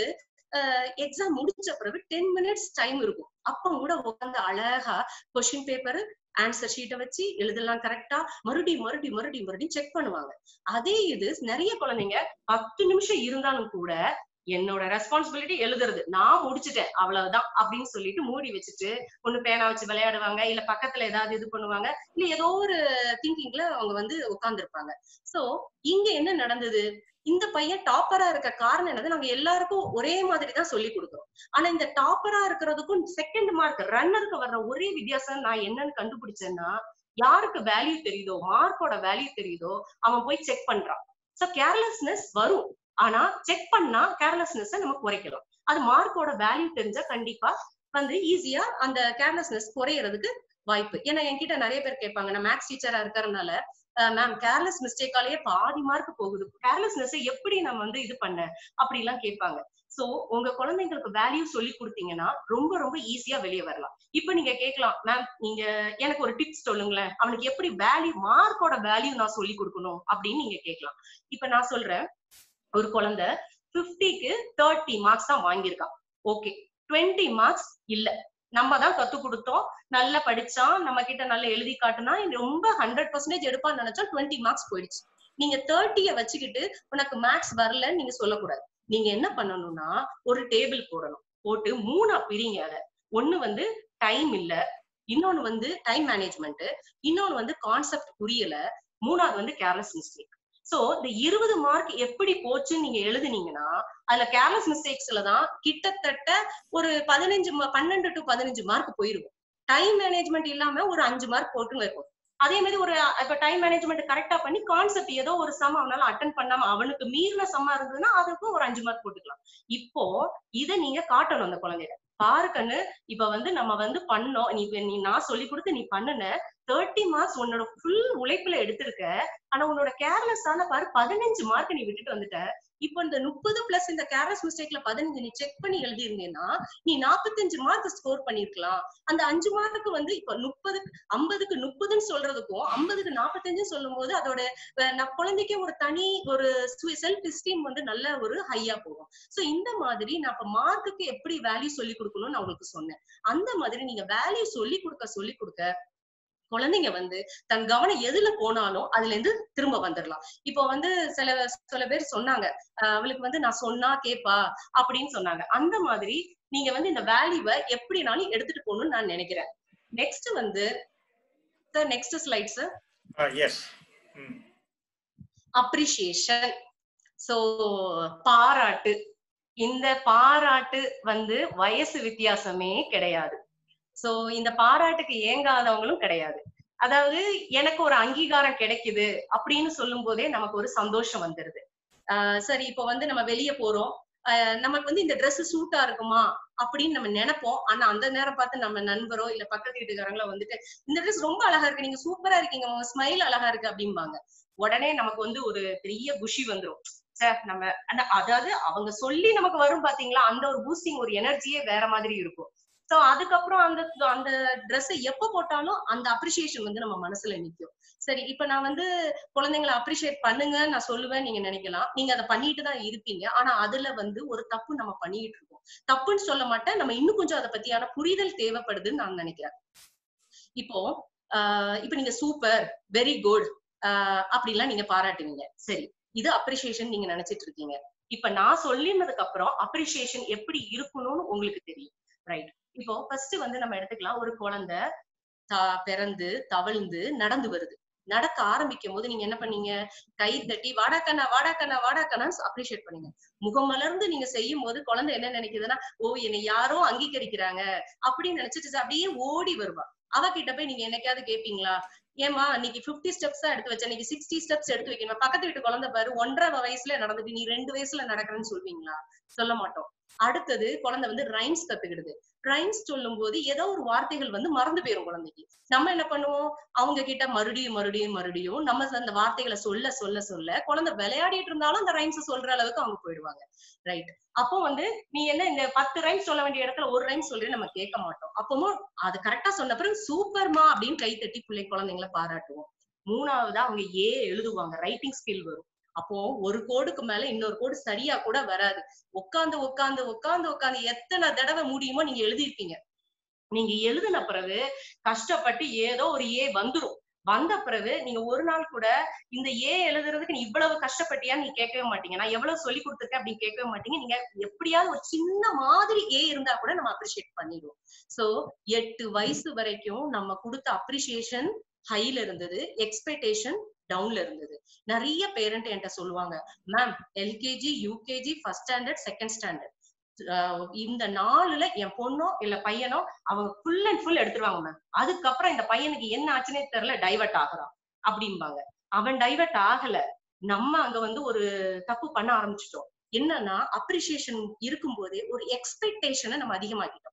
எக்ஸாம் முடிச்ச பிறகு டென் மினிட்ஸ் டைம் இருக்கும் அப்ப கூட உட்காந்து அழகா கொஸ்டின் பேப்பர் ஆன்சர் ஷீட்டை வச்சு எழுதலாம் கரெக்டா மறுபடி மறுபடி மறுபடி மறுபடியும் செக் பண்ணுவாங்க அதே இது நிறைய குழந்தைங்க பத்து நிமிஷம் இருந்தாலும் கூட என்னோட ரெஸ்பான்சிபிலிட்டி எழுதுறது நான் முடிச்சுட்டேன் அவ்வளவுதான் அப்படின்னு சொல்லிட்டு மூடி வச்சுட்டு ஒண்ணு பேனா வச்சு விளையாடுவாங்க இல்ல பக்கத்துல ஏதாவது இது பண்ணுவாங்க இல்ல ஏதோ ஒரு திங்கிங்ல அவங்க வந்து உட்கார்ந்துருப்பாங்க சோ இங்க என்ன நடந்தது இந்த பையன் டாப்பரா இருக்க காரணம் என்னது நாங்க எல்லாருக்கும் ஒரே மாதிரி தான் சொல்லி கொடுக்குறோம் ஆனா இந்த டாப்பரா இருக்கிறதுக்கும் செகண்ட் மார்க் ரன்னருக்கு வர்ற ஒரே வித்தியாசம் நான் என்னன்னு கண்டுபிடிச்சேன்னா யாருக்கு வேல்யூ தெரியுதோ மார்க்கோட வேல்யூ தெரியுதோ அவன் போய் செக் பண்றான் சோ கேர்லெஸ்னஸ் வரும் ஆனா செக் பண்ணா கேர்லெஸ்னஸ் நம்ம குறைக்கலாம் அது மார்க்கோட வேல்யூ தெரிஞ்சா கண்டிப்பா வந்து ஈஸியா அந்த கேர்லெஸ்னஸ் குறையறதுக்கு வாய்ப்பு ஏன்னா என்கிட்ட நிறைய பேர் கேட்பாங்க நான் மேக்ஸ் டீச்சரா இருக்கறதுனால மேம் கேர்லெஸ் மிஸ்டேக்காலேயே பாதி மார்க் போகுது கேர்லெஸ்னஸ் எப்படி நம்ம வந்து இது பண்ண அப்படி எல்லாம் கேட்பாங்க சோ உங்க குழந்தைங்களுக்கு வேல்யூ சொல்லி கொடுத்தீங்கன்னா ரொம்ப ரொம்ப ஈஸியா வெளியே வரலாம் இப்ப நீங்க கேட்கலாம் மேம் நீங்க எனக்கு ஒரு டிப்ஸ் சொல்லுங்களேன் அவனுக்கு எப்படி வேல்யூ மார்க்கோட வேல்யூ நான் சொல்லி கொடுக்கணும் அப்படின்னு நீங்க கேட்கலாம் இப்ப நான் சொல்றேன் ஒரு குழந்தை பிப்டிக்கு தேர்ட்டி மார்க்ஸ் தான் வாங்கியிருக்கான் ஓகே டுவெண்ட்டி மார்க்ஸ் இல்ல நம்ம தான் கத்து கொடுத்தோம் நல்லா படிச்சான் நம்ம கிட்ட நல்லா எழுதி காட்டுனா ரொம்ப ஹண்ட்ரட் பர்சன்டேஜ் எடுப்பான்னு நினைச்சா டுவெண்ட்டி மார்க்ஸ் போயிடுச்சு நீங்க தேர்ட்டிய வச்சுக்கிட்டு உனக்கு மேக்ஸ் வரலன்னு நீங்க சொல்லக்கூடாது நீங்க என்ன பண்ணணும்னா ஒரு டேபிள் போடணும் போட்டு மூணா பிரிங்க அதை ஒண்ணு வந்து டைம் இல்ல இன்னொன்னு வந்து டைம் மேனேஜ்மெண்ட் இன்னொன்னு வந்து கான்செப்ட் புரியல மூணாவது வந்து கேர்லெஸ் மிஸ்டேக் சோ இந்த இருபது மார்க் எப்படி போச்சுன்னு நீங்க எழுதுனீங்கன்னா அதுல கேர்லெஸ் மிஸ்டேக்ஸ்ல தான் கிட்டத்தட்ட ஒரு பதினஞ்சு ம- பன்னெண்டு டு பதினஞ்சு மார்க் போயிருக்கும் டைம் மேனேஜ்மெண்ட் இல்லாம ஒரு அஞ்சு மார்க் போட்டுங்க இருக்கும் அதே மாதிரி ஒரு இப்ப டைம் மேனேஜ்மெண்ட் கரெக்டா பண்ணி கான்செப்ட் ஏதோ ஒரு சம் அவனால அட்டன் பண்ணாம அவனுக்கு மீறின சம்மா இருந்ததுன்னா அதுக்கும் ஒரு அஞ்சு மார்க் போட்டுக்கலாம் இப்போ இதை நீங்க காட்டணும் அந்த குழந்தைகிட்ட பாரு கண்ணு இப்ப வந்து நம்ம வந்து பண்ணோம் நீ இப்ப நீ நான் சொல்லி கொடுத்து நீ பண்ணுன தேர்ட்டி மார்க்ஸ் உன்னோட ஃபுல் உழைப்புல எடுத்திருக்க ஆனா உன்னோட கேர்லெஸ் ஆன பாரு பதினஞ்சு மார்க் நீ விட்டுட்டு வந்துட்ட இப்போ இந்த முப்பது பிளஸ் இந்த கேர்லெஸ் மிஸ்டேக்ல பதினஞ்சு நீ செக் பண்ணி எழுதியிருந்தேன்னா நீ நாற்பத்தஞ்சு மார்க் ஸ்கோர் பண்ணிருக்கலாம் அந்த அஞ்சு மார்க்கு வந்து இப்ப முப்பது ஐம்பதுக்கு முப்பதுன்னு சொல்றதுக்கும் ஐம்பதுக்கு நாற்பத்தஞ்சு சொல்லும் போது அதோட அஹ், நான் குழந்தைக்கே ஒரு தனி ஒரு செல்ஃப் எஸ்டீம் வந்து நல்ல ஒரு ஹையா போகும் சோ இந்த மாதிரி நான் இப்ப மார்க்குக்கு எப்படி வேல்யூ சொல்லி கொடுக்கணும்னு நான் உங்களுக்கு சொன்னேன் அந்த மாதிரி நீங்க வேல்யூ சொல்லி கொடுக்க சொல்லி கொடுக்க குழந்தைங்க வந்து தன் கவனம் எதுல போனாலும் அதுல இருந்து திரும்ப வந்துடலாம் இப்போ வந்து சில சில பேர் சொன்னாங்க அஹ் அவளுக்கு வந்து நான் சொன்னா கேப்பா அப்படின்னு சொன்னாங்க அந்த மாதிரி நீங்க வந்து இந்த வேல்யூவை எப்படினாலும் எடுத்துட்டு போகணும்னு நான் நினைக்கிறேன் நெக்ஸ்ட் வந்து sir next slide sir yes appreciation so பாராட்டு இந்த பாராட்டு வந்து வயசு வித்தியாசமே கிடையாது சோ இந்த பாராட்டுக்கு ஏங்காதவங்களும் கிடையாது அதாவது எனக்கு ஒரு அங்கீகாரம் கிடைக்குது அப்படின்னு சொல்லும் போதே நமக்கு ஒரு சந்தோஷம் வந்துருது ஆஹ் சரி இப்போ வந்து நம்ம வெளியே போறோம் ஆஹ் நமக்கு வந்து இந்த Dress சூட்டா இருக்குமா அப்படின்னு நம்ம நினைப்போம் ஆனா அந்த நேரம் பார்த்து நம்ம நண்பரோ இல்ல பக்கத்து வீட்டுக்காரங்களோ வந்துட்டு இந்த Dress ரொம்ப அழகா இருக்கு நீங்க சூப்பரா இருக்கீங்க உங்க ஸ்மைல் அழகா இருக்கு அப்படிம்பாங்க உடனே நமக்கு வந்து ஒரு பெரிய குஷி வந்துரும் சார் நம்ம அந்த அதாவது அவங்க சொல்லி நமக்கு வரும் பாத்தீங்களா அந்த ஒரு பூஸ்டிங் ஒரு எனர்ஜியே வேற மாதிரி இருக்கும் சோ அதுக்கப்புறம் அந்த அந்த Dress எப்ப போட்டாலும் அந்த அப்ரிசியேஷன் வந்து நம்ம மனசுல நிக்கும் சரி இப்ப நான் வந்து குழந்தைங்களை அப்ரிஷியேட் பண்ணுங்க நான் சொல்லுவேன் நீங்க நினைக்கலாம் நீங்க அதை பண்ணிட்டு தான் இருப்பீங்க ஆனா அதுல வந்து ஒரு தப்பு நம்ம பண்ணிட்டு இருக்கோம் தப்புன்னு சொல்ல மாட்டேன் நம்ம இன்னும் கொஞ்சம் அதை பத்தியான புரிதல் தேவைப்படுதுன்னு நான் நினைக்கிறேன் இப்போ ஆஹ் இப்ப நீங்க சூப்பர் வெரி குட் அப்படிலாம் நீங்க பாராட்டுவீங்க சரி இது அப்ரிசியேஷன் நீங்க நினைச்சிட்டு இருக்கீங்க இப்ப நான் சொல்லினதுக்கு அப்புறம் அப்ரிசியேஷன் எப்படி இருக்கணும்னு உங்களுக்கு தெரியும் ரைட் இப்போ ஃபர்ஸ்ட் வந்து நம்ம எடுத்துக்கலாம் ஒரு குழந்தை த- பிறந்து தவழ்ந்து நடந்து வருது நடக்க ஆரம்பிக்கும் போது நீங்க என்ன பண்ணீங்க கை தட்டி வாடாக்கண்ணா வாடாக்கண்ணா வாடாக்கண்ணான்னு அப்ரிஷியேட் பண்ணீங்க முகம் மலர்ந்து நீங்க செய்யும் போது குழந்தை என்ன நினைக்குதுன்னா ஓ என்னை யாரோ அங்கீகரிக்கிறாங்க அப்படின்னு நினைச்சிட்டு அப்படியே ஓடி வருவா அவ கிட்ட போய் நீங்க என்னைக்காவது கேப்பீங்களா ஏமா இன்னைக்கு 50 ஸ்டெப்ஸ் தான் எடுத்து வச்சேன் இன்னைக்கு சிக்ஸ்டி ஸ்டெப்ஸ் எடுத்து வைக்கணும் பக்கத்து வீட்டு குழந்தை பாரு ஒன்றரை வயசுல நடந்துட்டு நீ ரெண்டு வயசுல நடக்கிறேன்னு சொல்வீங்களா சொல்ல மாட்டோம் அடுத்தது குழந்தை வந்து ரைம்ஸ் கத்துக்கிடுது ரைம்ஸ் சொல்லும் போது ஏதோ ஒரு வார்த்தைகள் வந்து மறந்து போயிரும் குழந்தைக்கு நம்ம என்ன பண்ணுவோம் அவங்க கிட்ட மறுபடியும் மறுபடியும் மறுபடியும் நம்ம அந்த வார்த்தைகளை சொல்ல சொல்ல சொல்ல குழந்தை விளையாடிட்டு இருந்தாலும் அந்த ரைம்ஸ் சொல்ற அளவுக்கு அவங்க போயிடுவாங்க ரைட் அப்போ வந்து நீ என்ன இந்த பத்து ரைம்ஸ் சொல்ல வேண்டிய இடத்துல ஒரு ரைம் சொல்லி நம்ம கேட்க மாட்டோம் அப்பவும் அது கரெக்டா சொன்ன பிறகு சூப்பர்மா அப்படின்னு கை தட்டி பிள்ளை குழந்தைங்களை பாராட்டுவோம் மூணாவதா அவங்க ஏ எழுதுவாங்க ரைட்டிங் ஸ்கில் வரும் அப்போ ஒரு கோடுக்கு மேல இன்னொரு கோடு சரியா கூட வராது உட்காந்து உட்காந்து உட்காந்து உட்காந்து எத்தனை தடவை முடியுமோ நீங்க எழுதியிருப்பீங்க நீங்க எழுதின பிறகு கஷ்டப்பட்டு ஏதோ ஒரு ஏ வந்துரும் வந்த பிறகு நீங்க ஒரு நாள் கூட இந்த ஏ எழுதுறதுக்கு நீ இவ்வளவு கஷ்டப்பட்டியான்னு நீ கேட்கவே மாட்டீங்க நான் எவ்வளவு சொல்லி கொடுத்துருக்கேன் அப்படின்னு கேட்கவே மாட்டீங்க நீங்க எப்படியாவது ஒரு சின்ன மாதிரி ஏ இருந்தா கூட நம்ம அப்ரிஷியேட் பண்ணிடுவோம் சோ எட்டு வயசு வரைக்கும் நம்ம கொடுத்த அப்ரிசியேஷன் ஹைல இருந்தது எக்ஸ்பெக்டேஷன் டவுன்ல இருந்தது நிறைய பேரண்ட் என்கிட்ட சொல்லுவாங்க ma'am LKG UKG first standard second standard இந்த நாலுல என் பொண்ணோ இல்ல பையனோ அவங்க ஃபுல் அண்ட் ஃபுல் எடுத்துருவாங்க மேம் அதுக்கப்புறம் இந்த பையனுக்கு என்ன ஆச்சுன்னே தெரியல டைவர்ட் ஆகுறான் அப்படிம்பாங்க அவன் டைவர்ட் ஆகல நம்ம அங்க வந்து ஒரு தப்பு பண்ண ஆரம்பிச்சிட்டோம் என்னன்னா அப்ரிசியேஷன் இருக்கும்போதே ஒரு எக்ஸ்பெக்டேஷனை நம்ம அதிகமாக்கிட்டோம்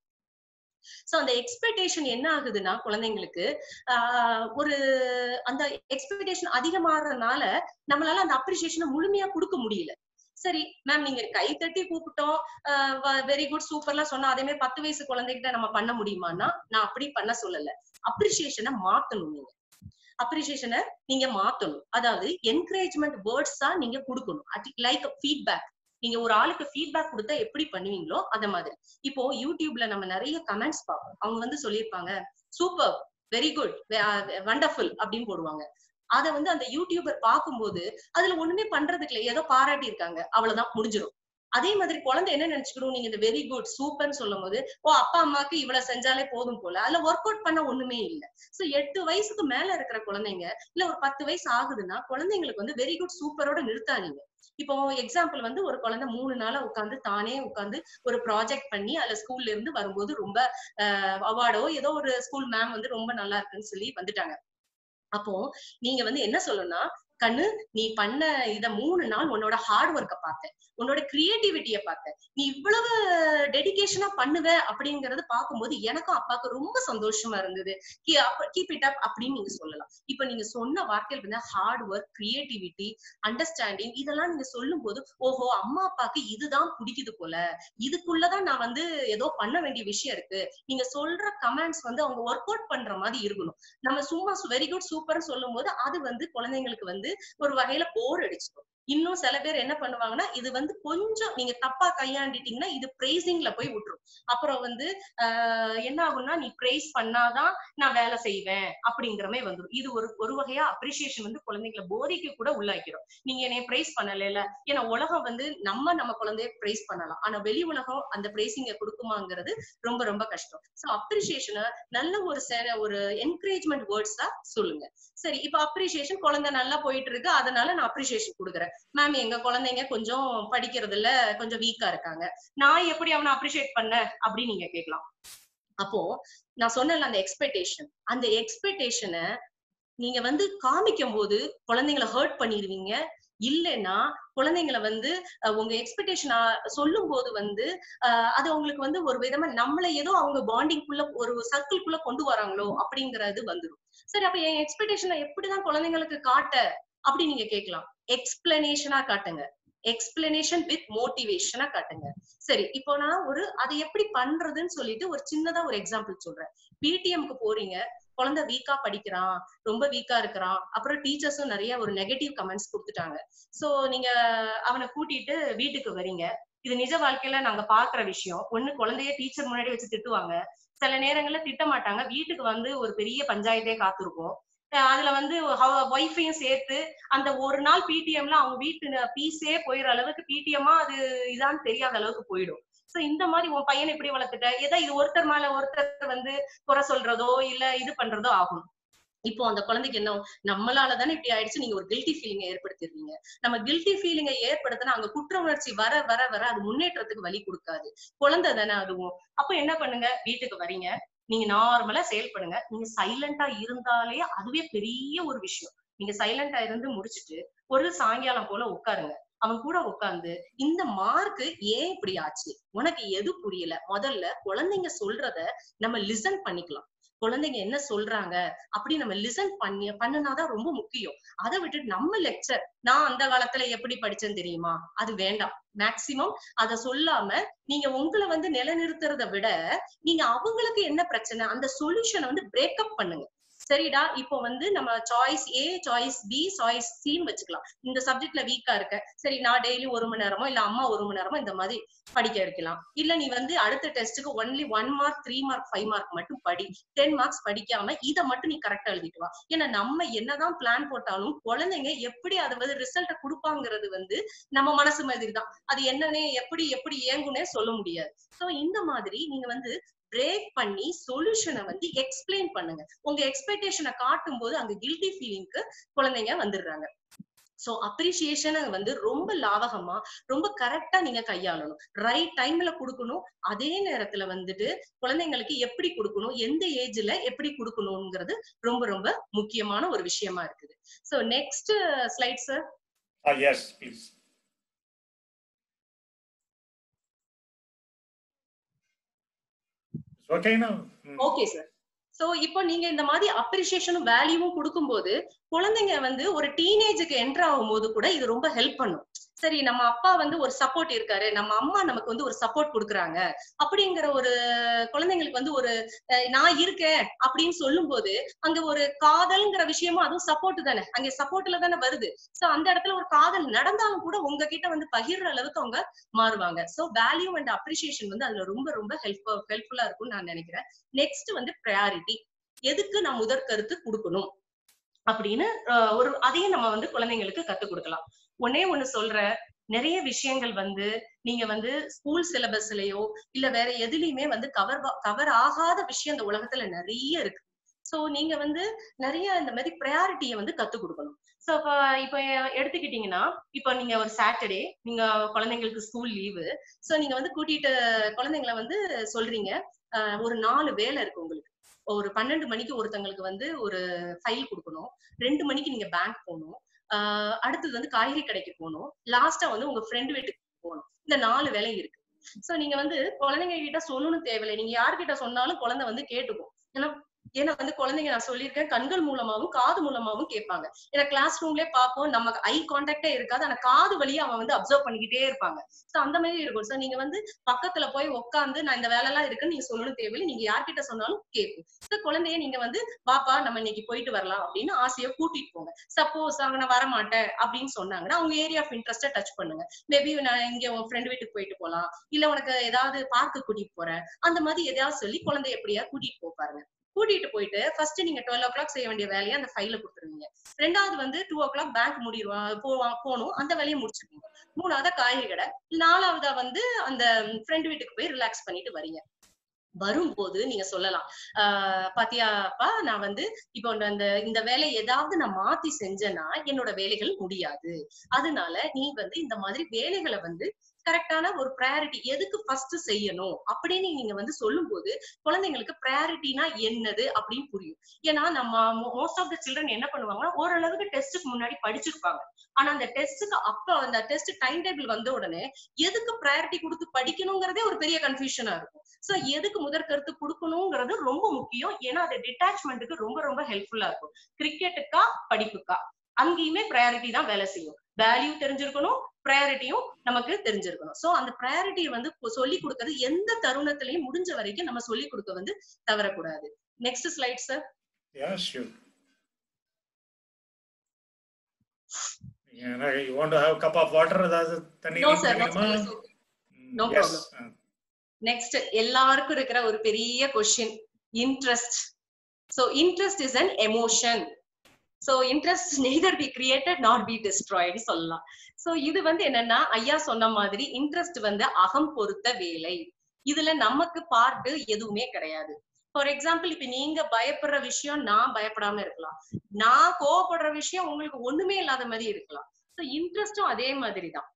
சோ அந்த எக்ஸ்பெக்டேஷன் என்ன ஆகுதுன்னா குழந்தைங்களுக்கு ஆஹ் ஒரு அந்த எக்ஸ்பெக்டேஷன் அதிகமாகறதுனால நம்மளால அந்த அப்ரிசியேஷனை முழுமையா கொடுக்க முடியல சரி மேம் நீங்க கை தட்டி கூப்பிட்டோம் வெரி குட் சூப்பர்லாம் சொன்னா அதே மாதிரி பத்து வயசு குழந்தைகிட்ட நம்ம பண்ண முடியுமான்னா நான் அப்படி பண்ண சொல்லல அப்ரிசியேஷனை மாத்தணும் நீங்க அப்ரிசியேஷனை நீங்க மாத்தணும் அதாவது என்கரேஜ்மெண்ட் வேர்ட்ஸா நீங்க கொடுக்கணும் லைக் ஃபீட்பேக் நீங்க ஒரு ஆளுக்கு ஃபீட்பேக் கொடுத்தா எப்படி பண்ணுவீங்களோ அத மாதிரி இப்போ யூடியூப்ல நம்ம நிறைய கமெண்ட்ஸ் பார்ப்போம் அவங்க வந்து சொல்லியிருப்பாங்க சூப்பர் வெரி குட் வண்டர்ஃபுல் அப்படின்னு போடுவாங்க அத வந்து அந்த யூடியூபர் பார்க்கும்போது அதுல ஒண்ணுமே பண்றதுக்கு இல்லை ஏதோ பாராட்டி இருக்காங்க அவ்வளவுதான் முடிஞ்சிடும் அதே மாதிரி குழந்தை என்ன நினைச்சுக்கணும் நீங்க இந்த வெரி குட் சூப்பர்னு சொல்லும் போது ஓ அப்பா அம்மாக்கு இவ்வளவு செஞ்சாலே போதும் போல அதுல ஒர்க் அவுட் பண்ண ஒண்ணுமே இல்ல சோ எட்டு வயசுக்கு மேல இருக்கிற குழந்தைங்க இல்ல ஒரு பத்து வயசு ஆகுதுன்னா குழந்தைங்களுக்கு வந்து வெரி குட் சூப்பரோட நிறுத்தாதீங்க இப்போ எக்ஸாம்பிள் வந்து ஒரு குழந்தை மூணு நாளா உட்காந்து தானே உட்காந்து ஒரு ப்ராஜெக்ட் பண்ணி அதுல ஸ்கூல்ல இருந்து வரும்போது ரொம்ப அவார்டோ ஏதோ ஒரு ஸ்கூல் மேம் வந்து ரொம்ப நல்லா இருக்குன்னு சொல்லி வந்துட்டாங்க அப்போ நீங்க வந்து என்ன சொல்லணும்னா கண்ணு நீ பண்ண இத மூணு நாள் உன்னோட ஹார்ட் ஒர்க்க பார்த்தேன் உன்னோட கிரியேட்டிவிட்டிய பார்த்தேன் நீ இவ்வளவு டெடிகேஷனா பண்ணுவ அப்படிங்கறது பார்க்கும்போது எனக்கும் அப்பாவுக்கு ரொம்ப சந்தோஷமா இருந்தது கீப் இட் அப் அப்படின்னு நீங்க சொல்லலாம் இப்ப நீங்க சொன்ன வார்த்தைகள் வந்து ஹார்ட் ஒர்க் கிரியேட்டிவிட்டி அண்டர்ஸ்டாண்டிங் இதெல்லாம் நீங்க சொல்லும் போது ஓஹோ அம்மா அப்பாக்கு இதுதான் பிடிக்குது போல இதுக்குள்ளதான் நான் வந்து ஏதோ பண்ண வேண்டிய விஷயம் இருக்கு நீங்க சொல்ற கமெண்ட்ஸ் வந்து அவங்க ஒர்க் அவுட் பண்ற மாதிரி இருக்கணும் நம்ம சும்மா வெரி குட் சூப்பர் சொல்லும் போது அது வந்து குழந்தைங்களுக்கு வந்து ஒரு வகையில போர் அடிச்சிடும் இன்னும் சில பேர் என்ன பண்ணுவாங்கன்னா இது வந்து கொஞ்சம் நீங்க தப்பா கையாண்டிட்டீங்கன்னா இது பிரைசிங்ல போய் விட்டுரும் அப்புறம் வந்து ஆஹ் என்ன ஆகும்னா நீ பிரைஸ் பண்ணாதான் நான் வேலை செய்வேன் அப்படிங்கிற மாதிரி வந்துடும் இது ஒரு ஒரு வகையா அப்ரிசியேஷன் வந்து குழந்தைங்களை போதைக்கு கூட உள்ளாக்கிடும் நீங்க என்னைய பிரைஸ் பண்ணல ஏன்னா உலகம் வந்து நம்ம நம்ம குழந்தைய பிரைஸ் பண்ணலாம் ஆனா வெளி உலகம் அந்த பிரைசிங்க கொடுக்குமாங்கிறது ரொம்ப ரொம்ப கஷ்டம் சோ அப்ரிசியேஷனை நல்ல ஒரு சே- ஒரு என்கரேஜ்மெண்ட் வேர்ட்ஸா சொல்லுங்க சரி இப்ப அப்ரிசியேஷன் குழந்தை நல்லா போயிட்டு இருக்கு அதனால நான் அப்ரிசியேஷன் கொடுக்குறேன் மேம் எங்க குழந்தைங்க கொஞ்சம் படிக்கிறதுல கொஞ்சம் வீக்கா இருக்காங்க நான் எப்படி அவனை அப்ரிசியேட் பண்ண அப்படின்னு நீங்க கேட்கலாம் அப்போ நான் சொன்னேன்ல அந்த எக்ஸ்பெக்டேஷன் அந்த எக்ஸ்பெக்டேஷனை நீங்க வந்து காமிக்கும் போது குழந்தைங்களை ஹர்ட் பண்ணிடுவீங்க இல்லைன்னா குழந்தைங்களை வந்து அஹ், உங்க எக்ஸ்பெக்டேஷன் சொல்லும் போது வந்து அஹ், அது உங்களுக்கு வந்து ஒரு விதமா நம்மள ஏதோ அவங்க பாண்டிங்குள்ள ஒரு சர்க்கிள்குள்ள கொண்டு வராங்களோ அப்படிங்கறது வந்துடும் சரி அப்ப என் எக்ஸ்பெக்டேஷனை எப்படிதான் குழந்தைங்களுக்கு காட்ட அப்படி நீங்க கேட்கலாம் எக்ஸ்பிளனேஷனா காட்டுங்க எக்ஸ்பிளனேஷன் வித் மோட்டிவேஷனா காட்டுங்க சரி இப்போ நான் ஒரு அதை எப்படி பண்றதுன்னு சொல்லிட்டு ஒரு சின்னதா ஒரு எக்ஸாம்பிள் சொல்றேன் பிடிஎம்க்கு போறீங்க குழந்தை வீக்கா படிக்கிறான் ரொம்ப வீக்கா இருக்கிறான் அப்புறம் டீச்சர்ஸும் நிறைய ஒரு நெகட்டிவ் கமெண்ட்ஸ் கொடுத்துட்டாங்க சோ நீங்க அவனை கூட்டிட்டு வீட்டுக்கு வரீங்க இது நிஜ வாழ்க்கையில நாங்க பாக்குற விஷயம் ஒண்ணு குழந்தைய டீச்சர் முன்னாடி வச்சு திட்டுவாங்க சில நேரங்கள்ல திட்ட மாட்டாங்க வீட்டுக்கு வந்து ஒரு பெரிய பஞ்சாயத்தே காத்திருக்கும் அஹ் அதுல வந்து ஒய்ஃபையும் சேர்த்து அந்த ஒரு நாள் பிடிஎம்ல அவங்க வீட்டு பீஸே போயிடுற அளவுக்கு பிடிஎம்மா அது இதான்னு தெரியாத அளவுக்கு போயிடும் சோ இந்த மாதிரி உன் பையனை இப்படி வளர்த்துட்ட ஏதோ இது ஒருத்தர் மேல ஒருத்தர் வந்து குறை சொல்றதோ இல்ல இது பண்றதோ ஆகும் இப்போ அந்த குழந்தைக்கு என்ன நம்மளால தானே இப்படி ஆயிடுச்சு நீங்க ஒரு கில்ட்டி ஃபீலிங்கை ஏற்படுத்திடுவீங்க நம்ம கில்ட்டி ஃபீலிங்கை ஏற்படுத்தினா அங்க குற்ற உணர்ச்சி வர வர வர அது முன்னேற்றத்துக்கு வழி கொடுக்காது குழந்தை தானே அதுவும் அப்ப என்ன பண்ணுங்க வீட்டுக்கு வரீங்க நீங்க நார்மலா செயல்படுங்க நீங்க சைலண்டா இருந்தாலே அதுவே பெரிய ஒரு விஷயம் நீங்க சைலண்டா இருந்து முடிச்சிட்டு ஒரு சாயங்காலம் போல உட்காருங்க அவன் கூட உட்கார்ந்து இந்த மார்க் ஏன் இப்படி ஆச்சு உனக்கு எது புரியல முதல்ல குழந்தைங்க சொல்றத நம்ம லிசன் பண்ணிக்கலாம் குழந்தைங்க என்ன சொல்றாங்க அப்படி நம்ம லிசன் பண்ணி பண்ணுனாதான் ரொம்ப முக்கியம் அதை விட்டுட்டு நம்ம லெக்சர் நான் அந்த காலத்துல எப்படி படிச்சேன்னு தெரியுமா அது வேண்டாம் மேக்சிமம் அத சொல்லாம நீங்க உங்களை வந்து நிலைநிறுத்துறத விட நீங்க அவங்களுக்கு என்ன பிரச்சனை அந்த சொல்யூஷனை வந்து பிரேக்கப் பண்ணுங்க சரிடா இப்போ வந்து நம்ம choice A choice B choice சின்னு வச்சுக்கலாம் இந்த சப்ஜெக்ட்ல வீக்கா இருக்க சரி நான் டெய்லி ஒரு மணி நேரமோ இல்ல அம்மா ஒரு மணி நேரமோ இந்த மாதிரி படிக்க வைக்கலாம் இல்ல நீ வந்து அடுத்த டெஸ்ட்டுக்கு only one mark three mark five mark மட்டும் படி டென் மார்க்ஸ் படிக்காம இதை மட்டும் நீ கரெக்டா எழுதிட்டு வா ஏன்னா நம்ம என்னதான் பிளான் போட்டாலும் குழந்தைங்க எப்படி அதை வந்து ரிசல்ட்டை கொடுப்பாங்கிறது வந்து நம்ம மனசு மாதிரி தான் அது என்னன்னே எப்படி எப்படி இயங்குனே சொல்ல முடியாது சோ இந்த மாதிரி நீங்க வந்து பிரேக் பண்ணி சொல்யூஷனை வந்து எக்ஸ்பிளைன் பண்ணுங்க உங்க எக்ஸ்பெக்டேஷனை காட்டும் போது அங்க கில்ட்டி ஃபீலிங்க்கு குழந்தைங்க வந்துடுறாங்க சோ அப்ரிசியேஷனை வந்து ரொம்ப லாவகமா ரொம்ப கரெக்டா நீங்க கையாளணும் ரைட் டைம்ல கொடுக்கணும் அதே நேரத்துல வந்துட்டு குழந்தைங்களுக்கு எப்படி கொடுக்கணும் எந்த ஏஜ்ல எப்படி கொடுக்கணுங்கிறது ரொம்ப ரொம்ப முக்கியமான ஒரு விஷயமா இருக்குது so next slide sir yes please ஓகேனா ஓகே சார் சோ இப்போ நீங்க இந்த மாதிரி அப்ரிசியேஷனும் வேல்யூவும் கொடுக்கும்போது குழந்தைங்க வந்து ஒரு டீனேஜுக்கு என்டர் ஆகும்போது கூட இது ரொம்ப ஹெல்ப் பண்ணும் சரி நம்ம அப்பா வந்து ஒரு சப்போர்ட் இருக்காரு நம்ம அம்மா நமக்கு வந்து ஒரு சப்போர்ட் கொடுக்குறாங்க அப்படிங்கிற ஒரு குழந்தைங்களுக்கு வந்து ஒரு அஹ், நான் இருக்கேன் அப்படின்னு சொல்லும் போது அங்க ஒரு காதல்ங்கிற விஷயமும் அதுவும் சப்போர்ட் தானே அங்க சப்போர்ட்ல தானே வருது சோ அந்த இடத்துல ஒரு காதல் நடந்தாலும் கூட உங்ககிட்ட வந்து பகிர்ற அளவுக்கு அவங்க மாறுவாங்க சோ வேல்யூ அண்ட் அப்ரிசியேஷன் வந்து அதுல ரொம்ப ரொம்ப ஹெல்ப் ஹெல்ப்ஃபுல்லா இருக்கும்னு நான் நினைக்கிறேன் நெக்ஸ்ட் வந்து ப்ரையாரிட்டி எதுக்கு நான் முதற் கருத்து கொடுக்கணும் அப்படின்னு அஹ், ஒரு அதையும் நம்ம வந்து குழந்தைங்களுக்கு கத்துக் கொடுக்கலாம் ஒன்னே ஒண்ணு சொல்ற நிறைய விஷயங்கள் வந்து நீங்க வந்து ஸ்கூல் சிலபஸ்லயோ இல்ல வேற எதுலயுமே வந்து கவர் கவர் ஆகாத விஷயம் இந்த உலகத்துல நிறைய இருக்கு சோ நீங்க வந்து நிறைய இந்த மாதிரி ப்ரையாரிட்டியை வந்து கத்துக் கொடுக்கணும் சோ இப்ப இப்ப எடுத்துக்கிட்டீங்கன்னா இப்ப நீங்க ஒரு சாட்டர்டே நீங்க குழந்தைங்களுக்கு ஸ்கூல் லீவு சோ நீங்க வந்து கூட்டிட்டு குழந்தைங்களை வந்து சொல்றீங்க அஹ், ஒரு நாலு வேலை இருக்கு உங்களுக்கு ஒரு பன்னெண்டு மணிக்கு ஒருத்தங்களுக்கு வந்து ஒரு ஃபைல் கொடுக்கணும் ரெண்டு மணிக்கு நீங்க பேங்க் போகணும் ஆஹ் அடுத்தது வந்து காய்கறி கடைக்கு போகணும் லாஸ்டா வந்து உங்க ஃப்ரெண்ட் வீட்டுக்கு போகணும் இந்த நாலு வேலை இருக்கு சோ நீங்க வந்து குழந்தைங்க கிட்ட சொல்லணும் தேவையில்லை நீங்க யார்கிட்ட சொன்னாலும் குழந்தை வந்து கேட்டுக்கும் ஏன்னா ஏன்னா வந்து குழந்தைங்க நான் சொல்லியிருக்கேன் கண்கள் மூலமாவும் காது மூலமாவும் கேட்பாங்க ஏன்னா கிளாஸ் ரூம்லயே பார்ப்போம் நமக்கு ஐ கான்டாக்டே இருக்காது ஆனா காது வழியா அவன் வந்து அப்சர்வ் பண்ணிக்கிட்டே இருப்பாங்க சோ அந்த மாதிரி இருக்கும் சோ நீங்க வந்து பக்கத்துல போய் உட்காந்து நான் இந்த வேலை எல்லாம் இருக்குன்னு நீங்க சொல்லணும் தேவையில்லை நீங்க யார்கிட்ட சொன்னாலும் கேட்கும் சோ குழந்தைய நீங்க வந்து பாப்பா நம்ம இன்னைக்கு போயிட்டு வரலாம் அப்படின்னு ஆசையை கூட்டிட்டு போங்க சப்போஸ் அவங்க நான் வரமாட்டேன் அப்படின்னு சொன்னாங்கன்னா அவங்க ஏரியா ஆஃப் இன்ட்ரெஸ்ட டச் பண்ணுங்க மேபி நான் இங்க உன் ஃப்ரெண்ட் வீட்டுக்கு போயிட்டு போலாம் இல்ல உனக்கு ஏதாவது பார்க்கு கூட்டிட்டு போறேன் அந்த மாதிரி எதையாவது சொல்லி குழந்தை எப்படியா கூட்டிட்டு போ பாருங்க கூட்டிட்டு போயிட்டு ஃபர்ஸ்ட் நீங்க டுவெல் ஓ கிளாக் செய்ய வேண்டிய வேலையை அந்த ஃபைல கொடுத்துருவீங்க ரெண்டாவது வந்து டூ ஓ கிளாக் பேங்க் முடிடுவா போவா போகணும் அந்த வேலையை முடிச்சிருவீங்க மூணாவதா காய்கறி கடை நாலாவதா வந்து அந்த ஃப்ரெண்ட் வீட்டுக்கு போய் ரிலாக்ஸ் பண்ணிட்டு வரீங்க வரும்போது நீங்க சொல்லலாம் ஆஹ் பாத்தியாப்பா நான் வந்து இப்போ அந்த இந்த வேலையை ஏதாவது நான் மாத்தி செஞ்சேன்னா என்னோட வேலைகள் முடியாது அதனால நீ வந்து இந்த மாதிரி வேலைகளை வந்து கரெக்டான ஒரு ப்ரையாரிட்டி எதுக்கு ஃபர்ஸ்ட் செய்யணும் அப்படின்னு நீங்க வந்து சொல்லும்போது குழந்தைங்களுக்கு ப்ரையாரிட்டினா என்னது அப்படின்னு புரியும் ஏன்னா நம்ம மோஸ்ட் ஆஃப் த சில்ட்ரன் என்ன பண்ணுவாங்கன்னா ஓரளவுக்கு டெஸ்ட்டுக்கு முன்னாடி படிச்சிருப்பாங்க ஆனா அந்த டெஸ்ட்டுக்கு அப்ப அந்த டெஸ்ட் டைம் டேபிள் வந்த உடனே எதுக்கு ப்ரையாரிட்டி கொடுத்து படிக்கணுங்கிறதே ஒரு பெரிய கன்ஃபியூஷனா இருக்கும் சோ எதுக்கு முதற் கருத்து கொடுக்கணுங்கிறது ரொம்ப முக்கியம் ஏன்னா அது டிட்டாச்மெண்ட்டுக்கு ரொம்ப ரொம்ப ஹெல்ப்ஃபுல்லா இருக்கும் கிரிக்கெட்டுக்கா படிப்புக்கா அங்கேயுமே ப்ரையாரிட்டி தான் வேலை செய்யும் வேல்யூ தெரிஞ்சிருக்கணும் ப்ரையாரிட்டியும் நமக்கு தெரிஞ்சிருக்கணும் சோ அந்த ப்ரையாரிட்டியை வந்து சொல்லி கொடுக்கறது எந்த தருணத்திலையும் முடிஞ்ச வரைக்கும் நம்ம சொல்லி கொடுக்க வந்து தவறக்கூடாது next slide sir Yeah, sure. Yeah, you want to have a cup of water ஏதாவது தண்ணி நோ சார் குடிக்கணுமா? No Yes. problem. நெக்ஸ்ட் எல்லாருக்கும் இருக்கிற ஒரு பெரிய question interest so interest is an emotion so interest neither be created not be destroyed சொல்லலாம் so இது வந்து என்னன்னா ஐயா சொன்ன மாதிரி இன்ட்ரெஸ்ட் வந்து அகம் பொறுத்த வேலை இதுல நமக்கு பார்ட்டு எதுவுமே கிடையாது ஃபார் எக்ஸாம்பிள் இப்ப நீங்க பயப்படுற விஷயம் நான் பயப்படாம இருக்கலாம் நான் கோவப்படுற விஷயம் உங்களுக்கு ஒண்ணுமே இல்லாத மாதிரி இருக்கலாம் சோ இன்ட்ரெஸ்டும் அதே மாதிரி தான்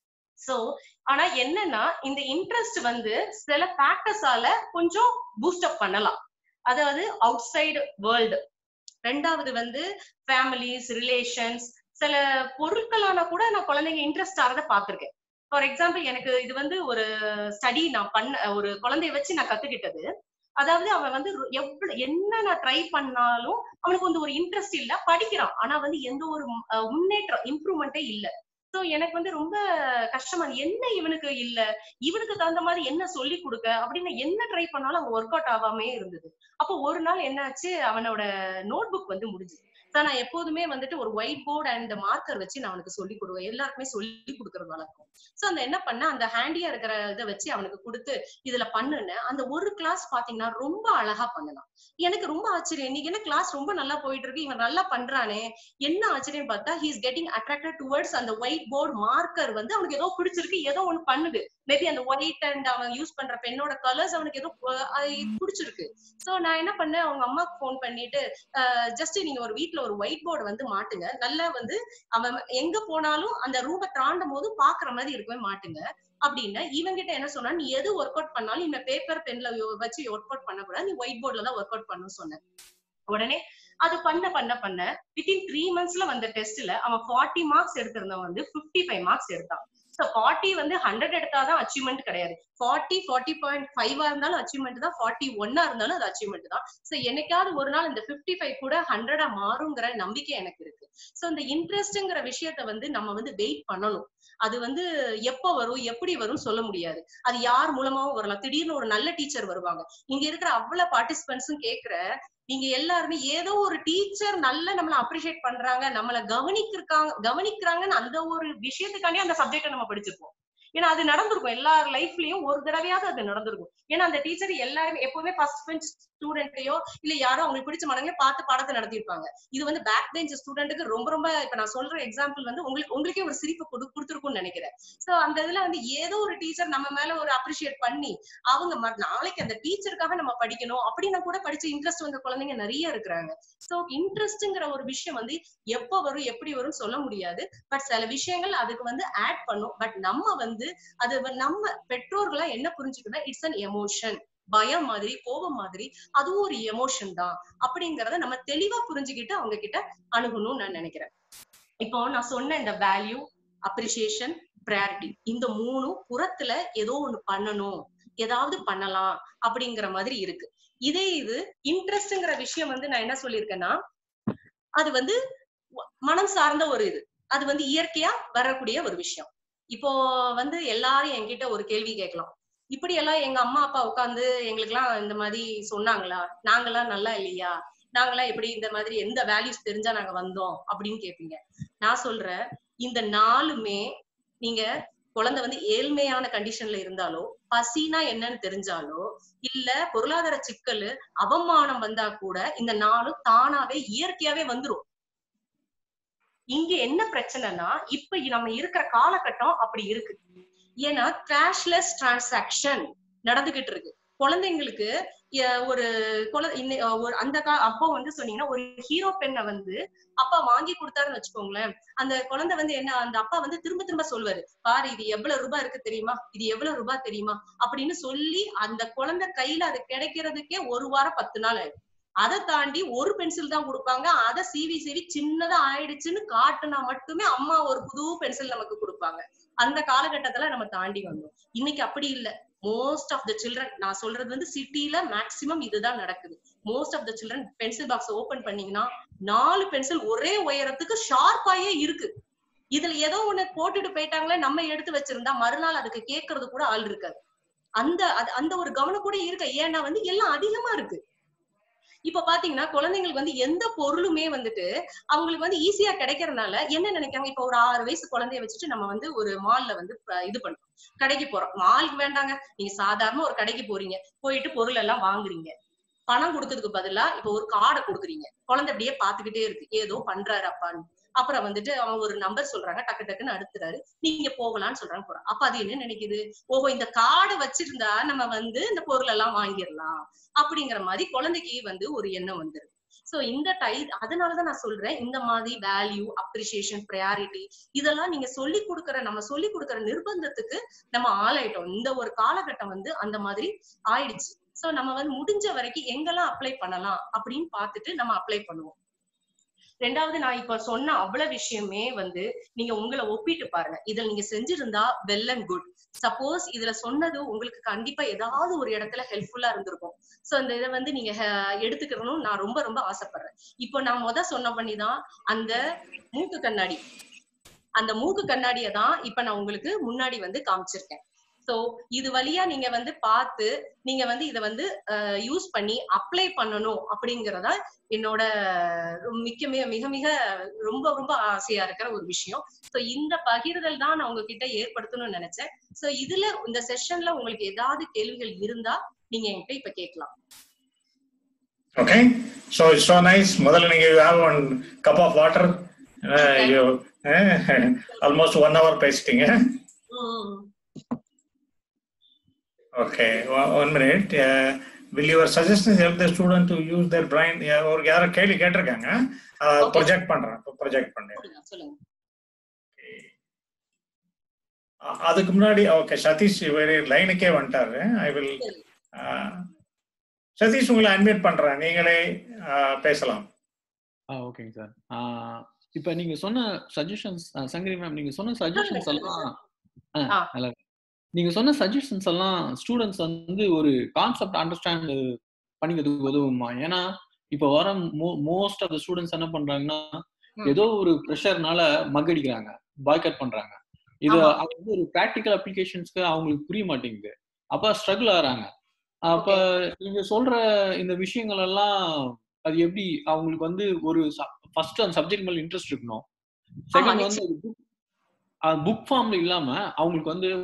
சோ ஆனா என்னன்னா இந்த இன்ட்ரெஸ்ட் வந்து சில ஃபேக்டர்ஸால கொஞ்சம் பூஸ்ட் அப் பண்ணலாம் அதாவது அவுட் சைடு வேர்ல்டு ரெண்டாவது வந்து ஃபேமிலிஸ் ரிலேஷன்ஸ் சில பொருட்களான கூட நான் குழந்தைங்க இன்ட்ரெஸ்ட் ஆறத பார்த்திருக்கேன் ஃபார் எக்ஸாம்பிள் எனக்கு இது வந்து ஒரு ஸ்டடி நான் பண்ண ஒரு குழந்தைய வச்சு நான் கத்துக்கிட்டது அதாவது அவன் வந்து ரொ- எவ்வளவு என்ன நான் ட்ரை பண்ணாலும் அவனுக்கு வந்து ஒரு இன்ட்ரெஸ்ட் இல்ல படிக்கிறான் ஆனா வந்து எந்த ஒரு ம், அஹ், முன்னேற்றம் இம்ப்ரூவ்மெண்ட்டே இல்ல சோ எனக்கு வந்து ரொம்ப கஷ்டமா இருந்தது. என்ன இவனுக்கு இல்ல இவனுக்கு தகுந்த மாதிரி என்ன சொல்லி கொடுக்க அப்படின்னு என்ன ட்ரை பண்ணாலும் அவன் ஒர்க் அவுட் ஆகாமே இருந்தது அப்போ ஒரு நாள் என்னாச்சு அவனோட நோட் புக் வந்து முடிஞ்சுது So, நான் எப்போதுமே வந்துட்டு ஒரு ஒயிட் போர்டு அண்ட் மார்க்கர் வச்சு நான் அவனுக்கு சொல்லி கொடுவேன் எல்லாருக்குமே சொல்லி கொடுக்கறது வழக்கம் சோ அந்த என்ன பண்ண அந்த ஹேண்டியா இருக்கிற இதை வச்சு அவனுக்கு கொடுத்து இதுல பண்ணுன அந்த ஒரு கிளாஸ் பாத்தீங்கன்னா ரொம்ப அழகா பண்ணலாம் எனக்கு ரொம்ப ஆச்சரியம் இன்னைக்கு என்ன கிளாஸ் ரொம்ப நல்லா போயிட்டு இருக்கு இவன் நல்லா பண்றானே என்ன ஆச்சரியம் பார்த்தா ஹீஸ் கெட்டிங் அட்ராக்டட் டுவர்ட்ஸ் அந்த ஒயிட் போர்டு மார்க்கர் வந்து அவனுக்கு ஏதோ பிடிச்சிருக்கு ஏதோ ஒண்ணு பண்ணுது மேபி அந்த ஒயிட் அண்ட் அவன் யூஸ் பண்ற பெண்ணோட கலர்ஸ் அவனுக்கு ஏதோ அஹ், அது பிடிச்சிருக்கு சோ நான் என்ன பண்ணேன் அவங்க அம்மாக்கு ஃபோன் பண்ணிட்டு ஜஸ்ட் நீங்க ஒரு வீட்ல ஒரு ஒயிட் போர்டு வந்து மாட்டுங்க நல்லா வந்து அவன் எங்க போனாலும் அந்த ரூமை தாண்டும் போது பாக்குற மாதிரி இருக்கவே மாட்டுங்க அப்படின்னா இவங்கிட்ட என்ன சொன்னா நீ எது ஒர்க் அவுட் பண்ணாலும் இந்த பேப்பர் பென்ல வச்சு ஒர்க் அவுட் பண்ணக்கூடாது நீ ஒயிட் போர்ட்ல தான் ஒர்க் அவுட் பண்ணணும்னு சொன்னேன் உடனே அது பண்ண பண்ண பண்ண வித்தின் த்ரீ மந்த்ஸ்ல வந்த டெஸ்ட்ல அவன் ஃபார்ட்டி மார்க்ஸ் எடுத்திருந்தவன் வந்து 55 ஃபைவ் மார்க்ஸ் எடுத்தான் ஸோ ஃபார்ட்டி வந்து ஹண்ட்ரட் எடுத்தாதான் அச்சீவ்மெண்ட் கிடையாது ஃபார்ட்டி ஃபார்ட்டி பாயிண்ட் ஃபைவா இருந்தாலும் அச்சீவ்மெண்ட் தான் ஃபார்ட்டி ஒன்னா இருந்தாலும் அது அச்சீவ்மெண்ட் தான் ஸோ என்னைக்காவது ஒரு நாள் இந்த 55 ஃபைவ் கூட ஹண்ட்ரடா மாறுங்கிற நம்பிக்கை எனக்கு இருக்கு ஸோ இந்த இன்ட்ரெஸ்ட்ங்கிற விஷயத்த வந்து நம்ம வந்து வெயிட் பண்ணணும் அது வந்து எப்ப வரும் எப்படி வரும் சொல்ல முடியாது அது யார் மூலமாவும் வரலாம் திடீர்னு ஒரு நல்ல டீச்சர் வருவாங்க இங்க இருக்கிற அவ்வளவு பார்ட்டிசிபென்ட்ஸும் கேக்குற நீங்க எல்லாருமே ஏதோ ஒரு டீச்சர் நல்ல நம்மள அப்ரிஷியேட் பண்றாங்க நம்மள கவனிக்கிறாங்க கவனிக்கிறாங்கன்னு அந்த ஒரு விஷயத்துக்காண்டி அந்த சப்ஜெக்ட நம்ம படிச்சிருப்போம் ஏன்னா அது நடந்திருக்கும் எல்லார் லைஃப்லயும் ஒரு தடவையாவது அது நடந்திருக்கும் ஏன்னா அந்த டீச்சர் எல்லாருமே எப்பவுமே ஃபர்ஸ்ட் பெஞ்ச் ஸ்டூடெண்ட்டையோ இல்ல யாரோ அவங்களுக்கு பிடிச்ச மடங்களே பார்த்து பாடத்தை நடத்திருப்பாங்க இது வந்து பேக் பெஞ்ச் ஸ்டூடெண்ட்டுக்கு ரொம்ப ரொம்ப இப்ப நான் சொல்ற எக்ஸாம்பிள் வந்து உங்களுக்கு உங்களுக்கே ஒரு சிரிப்பு கொடு கொடுத்துருக்கும்னு நினைக்கிறேன் சோ அந்த இதுல வந்து ஏதோ ஒரு டீச்சர் நம்ம மேல ஒரு அப்ரிஷியேட் பண்ணி அவங்க ம- நாளைக்கு அந்த டீச்சருக்காக நம்ம படிக்கணும் அப்படின்னா கூட படிச்ச இன்ட்ரெஸ்ட் வந்த குழந்தைங்க நிறைய இருக்கிறாங்க சோ இன்ட்ரெஸ்ட்ங்கிற ஒரு விஷயம் வந்து எப்ப வரும் எப்படி வரும் சொல்ல முடியாது பட் சில விஷயங்கள் அதுக்கு வந்து ஆட் பண்ணும் பட் நம்ம வந்து அது வ- நம்ம பெற்றோர்களா என்ன புரிஞ்சுக்கணும் இட்ஸ் அன் எமோஷன் பயம் மாதிரி கோபம் மாதிரி அதுவும் ஒரு எமோஷன் தான் அப்படிங்கறத நம்ம தெளிவா புரிஞ்சுக்கிட்டு அவங்க கிட்ட அணுகணும்னு நான் நினைக்கிறேன் இப்போ நான் சொன்ன இந்த வேல்யூ அப்ரிசியேஷன் ப்ரையாரிட்டி இந்த மூணும் புறத்துல ஏதோ ஒண்ணு பண்ணணும் ஏதாவது பண்ணலாம் அப்படிங்கிற மாதிரி இருக்கு இதே இது இன்ட்ரெஸ்ட்ங்கிற விஷயம் வந்து நான் என்ன சொல்லியிருக்கேன்னா அது வந்து வ- மனம் சார்ந்த ஒரு இது அது வந்து இயற்கையா வரக்கூடிய ஒரு விஷயம் இப்போ வந்து எல்லாரும் என்கிட்ட ஒரு கேள்வி கேட்கலாம் இப்படி எல்லாம் எங்க அம்மா அப்பா உட்காந்து எங்களுக்கெல்லாம் இந்த மாதிரி சொன்னாங்களா நாங்கெல்லாம் நல்லா இல்லையா நாங்கெல்லாம் எப்படி இந்த மாதிரி எந்த வேல்யூஸ் தெரிஞ்சா நாங்க வந்தோம் அப்படின்னு கேட்பீங்க நான் சொல்றேன் இந்த நாலுமே நீங்க குழந்தை வந்து ஏழ்மையான கண்டிஷன்ல இருந்தாலோ பசினா என்னன்னு தெரிஞ்சாலோ இல்ல பொருளாதார சிக்கல் அவமானம் வந்தா கூட இந்த நாளும் தானாவே இயற்கையாவே வந்துரும் இங்க என்ன பிரச்சனைனா இப்ப நம்ம இருக்கிற காலகட்டம் அப்படி இருக்கு ஏன்னா கேஷ்லெஸ் டிரான்சாக்ஷன் நடந்துகிட்டு இருக்கு குழந்தைங்களுக்கு எ- ஒரு குழ இன்னை- அஹ் ஒரு அந்த கா அப்போ வந்து சொன்னீங்கன்னா ஒரு ஹீரோ பெண்ணை வந்து அப்பா வாங்கி கொடுத்தாருன்னு வச்சுக்கோங்களேன் அந்த குழந்தை வந்து என்ன அந்த அப்பா வந்து திரும்ப திரும்ப சொல்வாரு பாரு இது எவ்வளவு ரூபாய் இருக்கு தெரியுமா இது எவ்வளவு ரூபாய் தெரியுமா அப்படின்னு சொல்லி அந்த குழந்தை கையில அது கிடைக்கிறதுக்கே ஒரு வாரம் பத்து நாள் ஆயிடும் அதை தாண்டி ஒரு பென்சில் தான் கொடுப்பாங்க அதை சீவி சீவி சின்னதா ஆயிடுச்சுன்னு காட்டுனா மட்டுமே அம்மா ஒரு புது பென்சில் நமக்கு கொடுப்பாங்க அந்த காலகட்டத்துல நம்ம தாண்டி வந்தோம் இன்னைக்கு அப்படி இல்ல மோஸ்ட் ஆஃப் த சில்ட்ரன் நான் சொல்றது வந்து சிட்டில மேக்சிமம் இதுதான் நடக்குது most of the children pencil box open பண்ணீங்கன்னா நாலு பென்சில் ஒரே உயரத்துக்கு ஷார்ப்பாயே இருக்கு இதுல ஏதோ ஒண்ணு போட்டுட்டு போயிட்டாங்களே நம்ம எடுத்து வச்சிருந்தா மறுநாள் அதுக்கு கேட்கறது கூட ஆள் இருக்காது அந்த அது- அந்த ஒரு கவனம் கூட இருக்கு ஏன்னா வந்து எல்லாம் அதிகமா இருக்கு இப்ப பாத்தீங்கன்னா குழந்தைங்களுக்கு வந்து எந்த பொருளுமே வந்துட்டு அவங்களுக்கு வந்து ஈஸியா கிடைக்கிறதுனால என்ன நினைக்கிறாங்க இப்ப ஒரு ஆறு வயசு குழந்தைய வச்சுட்டு நம்ம வந்து ஒரு மால்ல வந்து ப- இது பண்றோம் கடைக்கு போறோம் மாலுக்கு வேண்டாங்க நீங்க சாதாரண ஒரு கடைக்கு போறீங்க போயிட்டு பொருள் எல்லாம் வாங்குறீங்க பணம் கொடுக்கறதுக்கு பதிலா இப்ப ஒரு கார்டை கொடுக்குறீங்க குழந்தை அப்படியே பாத்துக்கிட்டே இருக்கு ஏதோ பண்றாரு அப்பான்னு அப்புறம் வந்துட்டு அவன் ஒரு நம்பர் சொல்றாங்க டக்கு டக்குன்னு அடுத்துறாரு நீங்க போகலாம்னு சொல்றாங்க போறோம் அப்ப அது என்ன நினைக்குது ஓஹோ இந்த கார்டை வச்சிருந்தா நம்ம வந்து இந்த பொருள் எல்லாம் வாங்கிடலாம் அப்படிங்கிற மாதிரி குழந்தைக்கு வந்து ஒரு எண்ணம் வந்துருது சோ இந்த டை அதனாலதான் நான் சொல்றேன் இந்த மாதிரி வேல்யூ அப்ரிசியேஷன் ப்ரையாரிட்டி இதெல்லாம் நீங்க சொல்லி கொடுக்கற நம்ம சொல்லி கொடுக்கற நிர்பந்தத்துக்கு நம்ம ஆளாயிட்டோம் இந்த ஒரு காலகட்டம் வந்து அந்த மாதிரி ஆயிடுச்சு சோ நம்ம வந்து முடிஞ்ச வரைக்கும் எங்கெல்லாம் அப்ளை பண்ணலாம் அப்படின்னு பார்த்துட்டு நம்ம அப்ளை பண்ணுவோம் ரெண்டாவது நான் இப்ப சொன்ன அவ்வளவு விஷயமே வந்து நீங்க உங்களை ஒப்பிட்டு பாருங்க இதில் நீங்க செஞ்சிருந்தா வெல் அண்ட் குட் சப்போஸ் இதுல சொன்னது உங்களுக்கு கண்டிப்பா ஏதாவது ஒரு இடத்துல ஹெல்ப்ஃபுல்லா இருந்திருக்கும் சோ இந்த இதை வந்து நீங்க ஹ- எடுத்துக்கணும்னு நான் ரொம்ப ரொம்ப ஆசைப்படுறேன் இப்போ நான் முத சொன்ன பண்ணிதான் அந்த மூக்கு கண்ணாடி அந்த மூக்கு கண்ணாடியை தான் இப்ப நான் உங்களுக்கு முன்னாடி வந்து காமிச்சிருக்கேன் சோ இது வழியா நீங்க வந்து பார்த்து நீங்க வந்து இத வந்து யூஸ் பண்ணி அப்ளை பண்ணணும் அப்படிங்கறதா என்னோட மிக்க மிக மிக மிக ரொம்ப ரொம்ப ஆசையா இருக்கிற ஒரு விஷயம் சோ இந்த பகிர்தல் தான் நான் உங்ககிட்ட ஏற்படுத்தணும்னு நினைச்சேன் சோ இதுல இந்த செஷன்ல உங்களுக்கு ஏதாவது கேள்விகள் இருந்தா நீங்க என்கிட்ட இப்ப கேட்கலாம் Okay, so it's so nice. முதல்ல நீங்க you have one cup of water. Uh, you uh, almost one hour பேசிட்டீங்க. Um Okay, one, one minute. Uh, will your suggestions help the student to use their brain? Yeah, ஒரு யாரோ கேள்வி கேட்டிருக்காங்க. Okay. Project பண்றேன். Project பண்ணேன். சொல்லுங்க, சொல்லுங்க அ- அதுக்கு முன்னாடி ஓகே சதீஷ் இவர் லைனுக்கே வந்துட்டாரு ஐ வில் சரி. சதீஷ் உங்களை அட்மிட் பண்றேன் நீங்களே uh, பேசலாம் ஆ ஓகேங்க சார் இப்போ நீங்க சொன்ன சஜஷன்ஸ் சங்கரி மேம் நீங்க சொன்ன சஜஷன்ஸ் சொல்லுங்க எல்லாம் ஆ. ஆ, நல்லா இருக்கு. நீங்க சொன்ன சஜஷன்ஸ் எல்லாம் ஸ்டூடெண்ட்ஸ் வந்து ஒரு கான்செப்ட் அண்டர்ஸ்டாண்ட் பண்ணிக்கிறதுக்கு உதவுமா ஏன்னா இப்போ வர மோஸ்ட் ஆஃப் த ஸ்டூடெண்ட்ஸ் என்ன பண்றாங்கன்னா ம். ஏதோ ஒரு ப்ரெஷர்னால மக்கடிக்கிறாங்க பாய்கட் பண்றாங்க இது ஆமா. அது வந்து ஒரு ப்ராக்டிக்கல் அப்ளிகேஷன்ஸ்க்கு அவங்களுக்கு புரிய மாட்டேங்குது அப்ப ஸ்ட்ரகிள் ஆகுறாங்க அப்ப நீங்க சொல்ற இந்த விஷயங்கள் எல்லாம் அது எப்படி அவங்களுக்கு வந்து ஒரு ஃபர்ஸ்ட் அந்த சப்ஜெக்ட் மேல இன்ட்ரெஸ்ட் இருக்கணும் செகண்ட் வந்து புக் புக் ஃபார்ம்ல இல்லாம அவங்களுக்கு வந்து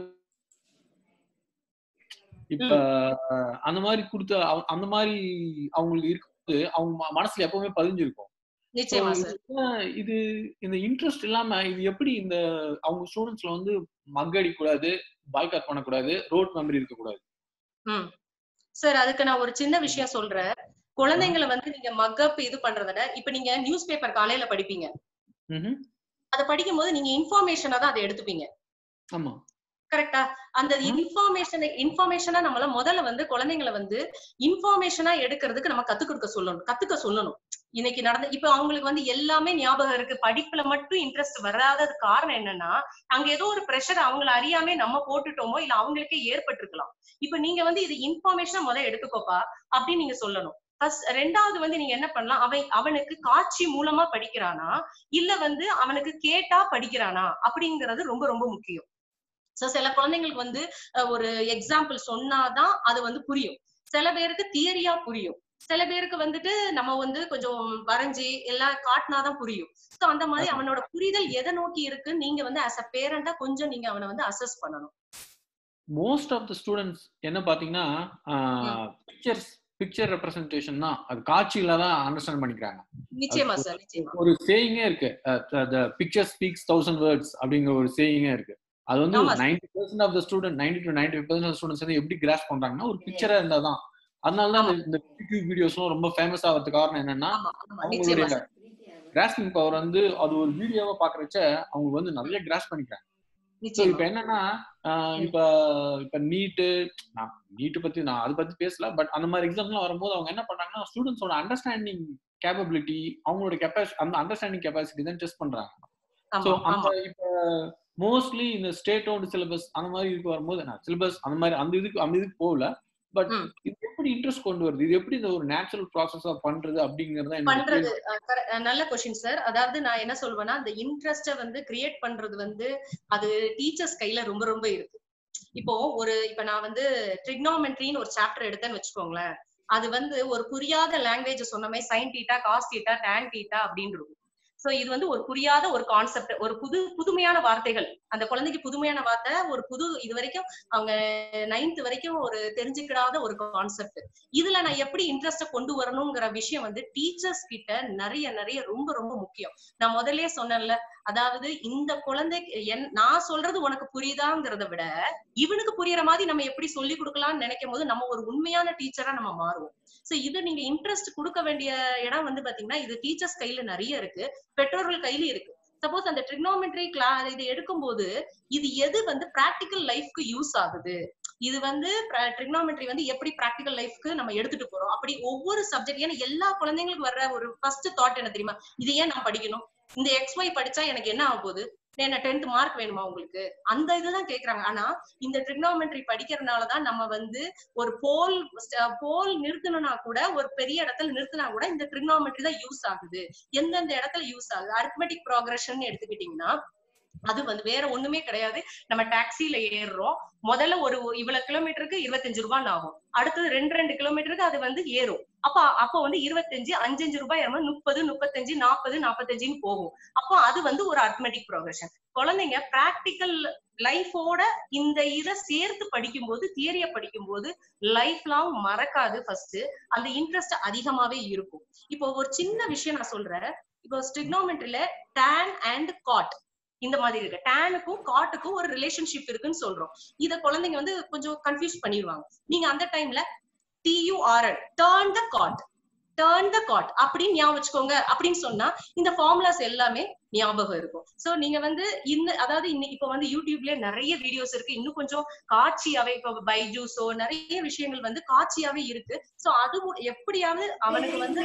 இப்ப அந்த மாதிரி கொடுத்த அவ- அந்த மாதிரி அவங்களுக்கு இருக்குது அவங்க ம- மனசுல எப்பவுமே பதிஞ்சிருக்கும் நிச்சயமா So, சார் இது- இது இந்த இன்ட்ரெஸ்ட் இல்லாம இது எப்படி இந்த அவங்க ஸ்டூடெண்ட்ஸ்ல வந்து மக்கடி கூடாது பாய்காட் பண்ணக்கூடாது ரோட் மெமரி இருக்கக்கூடாது ம் சார் அதுக்கு நான் ஒரு சின்ன விஷயம் சொல்றேன் குழந்தைங்களை வந்து நீங்க மக்கப் இது பண்றத விட இப்ப நீங்க நியூஸ் பேப்பர் காலையில படிப்பீங்க ம்ஹும். அதை படிக்கும் போது நீங்க இன்ஃபர்மேஷனா தான் அதை எடுத்துப்பீங்க ஆமா கரெக்டா அந்த இன்ஃபர்மேஷன் இன்ஃபர்மேஷனா நம்மள முதல்ல வந்து குழந்தைங்களை வந்து இன்ஃபர்மேஷனா எடுக்கிறதுக்கு நம்ம கத்துக் கொடுக்க சொல்லணும் கத்துக்க சொல்லணும் இன்னைக்கு நடந்த இப்ப அவங்களுக்கு வந்து எல்லாமே ஞாபகம் இருக்கு படிப்புல மட்டும் இன்ட்ரெஸ்ட் வராதது காரணம் என்னன்னா அங்க ஏதோ ஒரு ப்ரெஷர் அவங்கள அறியாமே நம்ம போட்டுட்டோமோ இல்ல அவங்களுக்கே ஏற்பட்டிருக்கலாம் இப்ப நீங்க வந்து இது இன்ஃபர்மேஷனா முதல்ல எடுத்துக்கோப்பா அப்படின்னு நீங்க சொல்லணும் ஃபர்ஸ்ட் ரெண்டாவது வந்து நீங்க என்ன பண்ணலாம் அவன் அவனுக்கு காட்சி மூலமா படிக்கிறானா இல்ல வந்து அவனுக்கு கேட்டா படிக்கிறானா அப்படிங்கறது ரொம்ப ரொம்ப முக்கியம் சோ சில குழந்தைங்களுக்கு வந்து அஹ், ஒரு எக்ஸாம்பிள் சொன்னாதான் அது வந்து புரியும் சில பேருக்கு தியரியா புரியும் சில பேருக்கு வந்துட்டு நம்ம வந்து கொஞ்சம் வரைஞ்சி எல்லாம் காட்டினாதான் புரியும் சோ அந்த மாதிரி அவனோட புரிதல் எதை நோக்கி இருக்குன்னு நீங்க வந்து ஆஸ் அ பேரண்டா கொஞ்சம் நீங்க அவனை வந்து அசஸ் பண்ணணும் மோஸ்ட் ஆஃப் த ஸ்டூடெண்ட்ஸ் என்ன பாத்தீங்கன்னா பிக்சர்ஸ் பிக்சர் ரெப்ரசன்டேஷன் தான் அது காட்சியில தான் அண்டர்ஸ்டாண்ட் பண்ணிக்கிறாங்க நிச்சயமா சார் நிச்சயமா ஒரு சேயிங்கே இருக்கு the picture speaks thousand words அப்படிங்கிற ஒரு சேயிங்கே இருக்கு அது வந்து ஆமா sir. Ninety percent of the student ninety to ninety percent students வந்து எப்படி கிராஸ் பண்றாங்கன்னா ஒரு பிக்சரா இருந்தா தான் அதனால தான் இந்த- இந்த யூடியூப் வீடியோஸ்லாம் ரொம்ப ஃபேமஸ் ஆகிறதுக்கு காரணம் என்னன்னா ஆமா ஆமா நிச்சயமா அவங்களுடைய சார் கிராஸ்பிங் பவர் வந்து அது ஒரு வீடியோவா பாக்குறச்ச அவங்க வந்து நிறைய கிராஸ் பண்ணிக்கிறாங்க So, நிச்சயமா இப்ப என்னன்னா ஆஹ் இப்ப இப்ப நீட்டு நான் நீட்டு பத்தி நான் அதை பத்தி பேசல பட் அந்த மாதிரி எக்ஸாம்லாம் வரும்போது அவங்க என்ன பண்றாங்கன்னா ஸ்டூடெண்ட்ஸோட அண்டர்ஸ்டாண்டிங் கேப்பபிலிட்டி அவங்களோட கெப்பாசிட்டி அந்த அண்டர்ஸ்டாண்டிங் கெப்பாசிட்டி தான் டெஸ்ட் பண்றாங்க ஸோ ஆமா அந்த ஆமா இப்ப மோஸ்ட்லி இந்த ஸ்டேட்டோட சிலபஸ் அந்த மாதிரி இதுக்கு வரும்போது நான் சிலபஸ் அந்த மாதிரி அந்த இதுக்கு அந்த இதுக்கு போகல பட் ம். இது எப்படி இன்ட்ரெஸ்ட் கொண்டு வருது இது எப்படி இந்த ஒரு நேச்சுரல் ப்ராசஸா பண்றது அப்படிங்கறது தான் என்னோட பண்றது கேள்வி. அஹ் correct. அஹ் நல்ல கொஸ்டின் சார் அதாவது நான் என்ன சொல்வேன்னா அந்த இன்ட்ரெஸ்ட வந்து கிரியேட் பண்றது வந்து அது டீச்சர்ஸ் கையில ரொம்ப ரொம்ப இருக்கு இப்போ ஒரு இப்ப நான் வந்து ட்ரிக்னாமெட்ரின்னு ஒரு சாப்டர் எடுத்தேன்னு வச்சுக்கோங்களேன் அது வந்து ஒரு புரியாத லாங்குவேஜ் சொன்ன மாதிரி sine theta cos theta tan theta அப்படின்னு இருக்கும் சோ இது வந்து ஒரு புரியாத ஒரு கான்செப்ட் ஒரு புது புதுமையான வார்த்தைகள் அந்த குழந்தைக்கு புதுமையான வார்த்தை ஒரு புது இது வரைக்கும் அவங்க நைன்த் வரைக்கும் ஒரு தெரிஞ்சுக்கிடாத ஒரு கான்செப்ட் இதுல நான் எப்படி இன்ட்ரெஸ்ட கொண்டு வரணுங்கிற விஷயம் வந்து டீச்சர்ஸ் கிட்ட நிறைய நிறைய ரொம்ப ரொம்ப முக்கியம் நான் முதல்லயே சொன்னேன்ல அதாவது இந்த குழந்தைக்கு என் நான் சொல்றது உனக்கு புரியுதாங்கிறத விட இவனுக்கு புரியுற மாதிரி நம்ம எப்படி சொல்லி கொடுக்கலாம்னு நினைக்கும் போது நம்ம ஒரு உண்மையான டீச்சரா நம்ம மாறுவோம் சோ இது நீங்க இன்ட்ரெஸ்ட் கொடுக்க வேண்டிய இடம் வந்து பாத்தீங்கன்னா இது டீச்சர்ஸ் கையில நிறைய இருக்கு பெற்றோர்கள் கையில இருக்கு சப்போஸ் அந்த ட்ரிக்னோமெட்ரி கிளா இது எடுக்கும்போது இது எது வந்து பிராக்டிக்கல் லைஃப்க்கு யூஸ் ஆகுது இது வந்து ட்ரிக்னோமெட்ரி வந்து எப்படி பிராக்டிக்கல் லைஃப்க்கு நம்ம எடுத்துட்டு போறோம் அப்படி ஒவ்வொரு சப்ஜெக்ட் ஏன்னா எல்லா குழந்தைங்களுக்கும் வர்ற ஒரு ஃபர்ஸ்ட் தாட் என்ன தெரியுமா இது ஏன் நான் படிக்கணும் இந்த எக்ஸ் ஒய் படிச்சா எனக்கு என்ன ஆக போகுது என்ன டென்த் மார்க் வேணுமா உங்களுக்கு அந்த இதுதான் கேக்குறாங்க ஆனா இந்த ட்ரிக்னோமெட்ரி படிக்கிறதுனாலதான் நம்ம வந்து ஒரு போல் போல் நிறுத்தணும்னா கூட ஒரு பெரிய இடத்துல நிறுத்தினா கூட இந்த ட்ரிக்னோமெட்ரி தான் யூஸ் ஆகுது எந்தெந்த இடத்துல யூஸ் ஆகுது அரித்மெட்டிக் ப்ராக்ரஷன் எடுத்துக்கிட்டீங்கன்னா அது வந்து வேற ஒண்ணுமே கிடையாது நம்ம டாக்ஸில ஏறுறோம் முதல்ல ஒரு இவ்வளவு கிலோமீட்டருக்கு இருபத்தஞ்சு ரூபாய் ஆகும் அடுத்தது ரெண்டு ரெண்டு கிலோமீட்டருக்கு அது வந்து ஏறும் அப்ப அப்போ வந்து இருபத்தஞ்சு அஞ்சஞ்சு ரூபாய் ஏறும் முப்பது முப்பத்தஞ்சு நாற்பது நாற்பத்தஞ்சுன்னு போகும் அப்போ அது வந்து ஒரு அர்த்மெட்டிக் ப்ரோக்ரஷன் குழந்தைங்க பிராக்டிக்கல் லைஃபோட இந்த இதை சேர்த்து படிக்கும்போது தியரிய படிக்கும்போது லைஃப் லாங் மறக்காது ஃபர்ஸ்ட் அந்த இன்ட்ரெஸ்ட் அதிகமாவே இருக்கும் இப்போ ஒரு சின்ன விஷயம் நான் சொல்றேன் இப்போ ஸ்டிக்னோமெட்ரில டேன் அண்ட் காட் இந்த மாதிரி இருக்கு டேனுக்கும் காட்டுக்கும் ஒரு ரிலேஷன்ஷிப் இருக்குன்னு சொல்றோம் இத குழந்தைங்க வந்து கொஞ்சம் கன்ஃபியூஸ் பண்ணிடுவாங்க நீங்க அந்த டைம்ல டியூஆர்எல் turn the god turn the god அப்படின்னு ஞாபகம் வச்சுக்கோங்க அப்படின்னு சொன்னா இந்த ஃபார்முலாஸ் எல்லாமே ஞாபகம் இருக்கும் சோ நீங்க வந்து இந்த அதாவது இன்னைக்கு இப்ப வந்து யூடியூப்ல நிறைய வீடியோஸ் இருக்கு இன்னும் கொஞ்சம் காட்சியாவே இப்ப பைஜூஸோ நிறைய விஷயங்கள் வந்து காட்சியாவே இருக்கு சோ அது மு- எப்படியாவது அவனுக்கு வந்து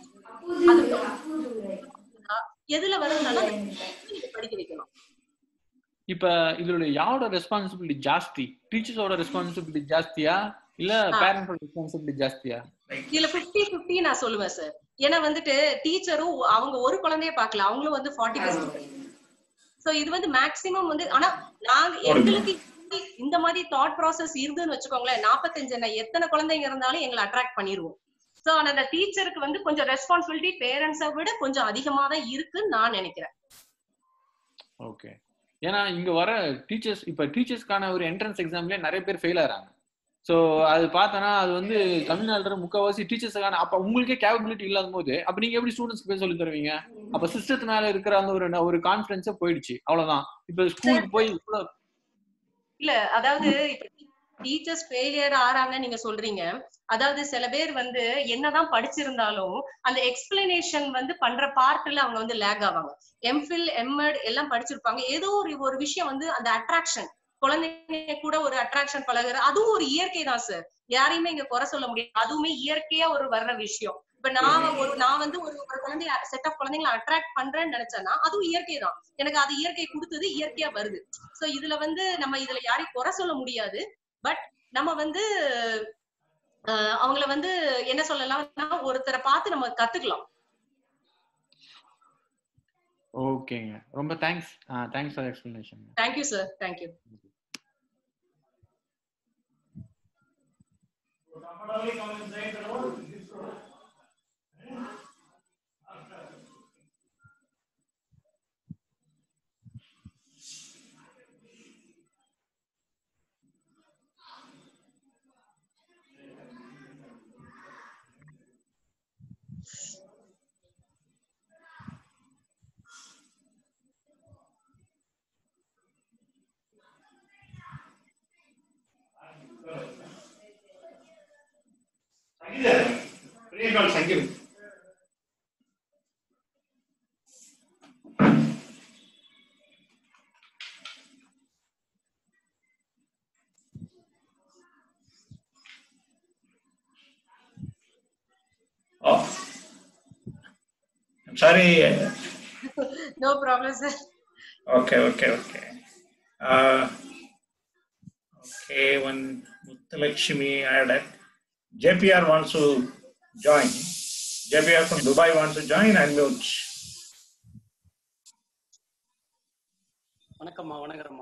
எதுல வருதுனால நீங்க படிக்க வைக்கணும் இப்ப இதுல யாரோட ரெஸ்பான்சிபிலிட்டி ஜாஸ்தி டீச்சர்ஸோட ரெஸ்பான்சிபிலிட்டி ஜாஸ்தியா இல்ல ஆ. பேரண்டோட ரெஸ்பான்சிபிலிட்டி ஜாஸ்தியா இதுல 50 50 நான் சொல்லுவேன் சார் ஏன்னா வந்துட்டு டீச்சரும் அவங்க ஒரு குழந்தைய பார்க்கல அவங்களும் வந்து ஃபார்ட்டி பர்சன்ட் சோ இது வந்து மேக்சிமம் வந்து ஆனா நாங்க எங்களுக்கு இந்த- இந்த மாதிரி தாட் ப்ராசஸ் இருந்துன்னு வச்சுக்கோங்களேன் நாற்பத்தஞ்சு நான் எத்தனை குழந்தைங்க இருந்தாலும் எங்களை அட்ராக்ட் பண்ணிருவோம் சோ ஆனா அந்த டீச்சருக்கு வந்து கொஞ்சம் ரெஸ்பான்சிபிலிட்டி பேரண்ட்ஸை விட கொஞ்சம் அதிகமா தான் இருக்குன்னு நான் நினைக்கிறேன் ஓகே ஏன்னா இங்க வர டீச்சர்ஸ் இப்ப டீச்சர்ஸ்க்கான ஒரு என்ட்ரன்ஸ் எக்ஸாம்லயே நிறைய பேர் ஃபெயில் ஆறாங்க சோ அது பார்த்தோன்னா அது வந்து தமிழ்நாடுற முக்கால்வாசி டீச்சர்ஸுக்கான அப்ப உங்களுக்கே கேபபிலிட்டி இல்லாத போது அப்ப நீங்க எப்படி ஸ்டூடெண்ட்ஸ்க்கு போய் சொல்லி தருவீங்க அப்ப சிஸ்டத்து மேல இருக்கிற அந்த ஒரு ஒரு கான்பிடன்ஸே போயிடுச்சு அவ்வளவுதான் இப்ப ஸ்கூலுக்கு போய் இவ்வளவு இல்ல அதாவது இப்ப டீச்சர்ஸ் ஃபெயிலியர் ஆறாங்க நீங்க சொல்றீங்க அதாவது சில பேர் வந்து என்னதான் படிச்சிருந்தாலும் அந்த எக்ஸ்பிளனேஷன் வந்து பண்ற பார்ட்ல அவங்க வந்து லேக் ஆவாங்க எம்ஃபில் எம்எட் எல்லாம் படிச்சிருப்பாங்க ஏதோ ஒரு ஒரு விஷயம் வந்து அந்த அட்ராக்ஷன் குழந்தைங்க கூட ஒரு அட்ராக்ஷன் பழகுற அதுவும் ஒரு இயற்கை தான் சார் யாரையுமே இங்க குறை சொல்ல முடியாது அதுவுமே இயற்கையா ஒரு வர்ற விஷயம் இப்ப நான் ஒரு நான் வந்து ஒரு ஒரு குழந்தைய செட் ஆஃப் குழந்தைங்களை அட்ராக்ட் பண்றேன்னு நினைச்சேன்னா அதுவும் இயற்கை தான் எனக்கு அது இயற்கை கொடுத்தது இயற்கையா வருது சோ இதுல வந்து நம்ம இதுல யாரையும் குறை சொல்ல முடியாது பட் நம்ம வந்து ஆஹ் அவங்கள வந்து என்ன சொல்லலாம்னா ஒருத்தரை பார்த்து நம்ம கத்துக்கலாம் ஓகேங்க ரொம்ப thanks thanks for explanation thank you sir thank you பிரியங்கால் Sangeeth Oh. I'm sorry. No problem sir Okay, okay, okay. Uh, okay, one Muthulakshmi added. JPR wants to join. JPR from Dubai wants to join and mute. வணக்கம்மா வணக்கம்மா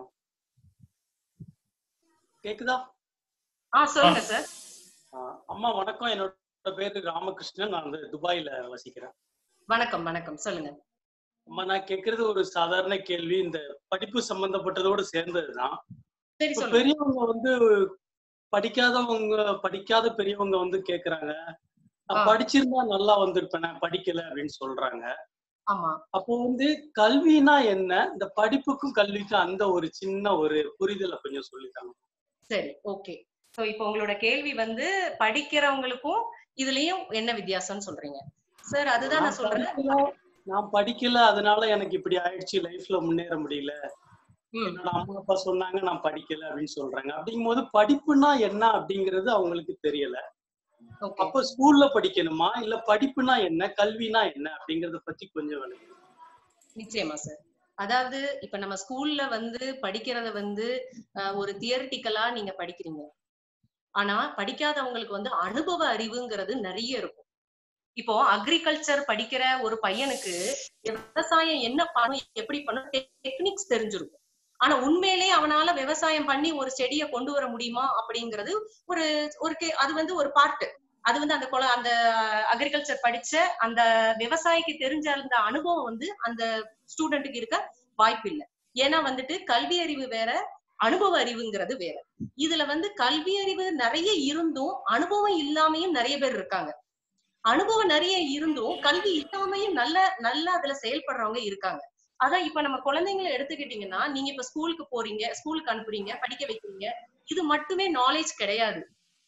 கேக்குதா ஆ சொல்லுங்க sir ஆ, அம்மா வணக்கம் என்னோட பேரு ராமகிருஷ்ணன் நான் வந்து துபாயில வசிக்கிறேன் வணக்கம் வணக்கம் சொல்லுங்க அம்மா நான் கேக்குறது ஒரு சாதாரண கேள்வி இந்த படிப்பு சம்பந்தப்பட்டதோடு சேர்ந்ததுதான் சரி இப்ப சொல்லுங்க பெரியவங்க வந்து படிக்காதவங்க படிக்காத பெரியவங்க வந்து கேக்குறாங்க நான் ஆ. படிச்சிருந்தா நல்லா வந்திருப்பேன் நான் படிக்கல அப்படின்னு சொல்றாங்க ஆமா அப்போ வந்து கல்வினா என்ன இந்த படிப்புக்கும் கல்விக்கும் அந்த ஒரு சின்ன ஒரு புரிதலை கொஞ்சம் சொல்லித்தாங்க சரி ஓகே சோ இப்போ உங்களோட கேள்வி வந்து படிக்கிறவங்களுக்கும் இதுலயும் என்ன வித்தியாசம்னு சொல்றீங்க சார் அதுதான் நான் நான் சொல்றேன் படிக்கல, நான் படிக்கல அதனால எனக்கு இப்படி ஆயிடுச்சு லைஃப்ல முன்னேற முடியல ம் என்னோட அம்மா அப்பா சொன்னாங்க நான் படிக்கல அப்படின்னு சொல்றாங்க அப்படிங்கும்போது படிப்புனா என்ன அப்படிங்கிறது அவங்களுக்கு தெரியல ஓகே அப்ப ஸ்கூல்ல படிக்கணுமா இல்ல படிப்புனா என்ன கல்வினா என்ன அப்படிங்கறத பத்தி கொஞ்சம் விளக்குங்க நிச்சயமா சார் அதாவது இப்ப நம்ம ஸ்கூல்ல வந்து படிக்கிறத வந்து அஹ், ஒரு தியரிட்டிக்கலா நீங்க படிக்கிறீங்க ஆனா படிக்காதவங்களுக்கு வந்து அனுபவ அறிவுங்கிறது நிறைய இருக்கும் இப்போ அக்ரிகல்ச்சர் படிக்கிற ஒரு பையனுக்கு விவசாயம் என்ன பண்ணும் எப்படி பண்ணும் டெக்னிக்ஸ் தெரிஞ்சிருக்கும் ஆனா உண்மையிலேயே அவனால விவசாயம் பண்ணி ஒரு செடியை கொண்டு வர முடியுமா அப்படிங்கிறது ஒரு ஒரு கே- அது வந்து ஒரு பார்ட் அது வந்து அந்த கொல அந்த அக்ரிகல்ச்சர் படிச்ச அந்த விவசாயிக்கு தெரிஞ்ச அந்த அனுபவம் வந்து அந்த ஸ்டூடெண்ட்டுக்கு இருக்க வாய்ப்பு இல்லை ஏன்னா வந்துட்டு கல்வி அறிவு வேற அனுபவ அறிவுங்கிறது வேற இதுல வந்து கல்வி அறிவு நிறைய இருந்தும் அனுபவம் இல்லாமையும் நிறைய பேர் இருக்காங்க அனுபவம் நிறைய இருந்தும் கல்வி இல்லாமையும் நல்ல நல்ல அதுல செயல்படுறவங்க இருக்காங்க அதான் இப்ப நம்ம குழந்தைங்களை எடுத்துக்கிட்டீங்கன்னா நீங்க இப்ப ஸ்கூலுக்கு போறீங்க ஸ்கூலுக்கு அனுப்புறீங்க படிக்க வைக்கிறீங்க இது மட்டுமே நாலேஜ் கிடையாது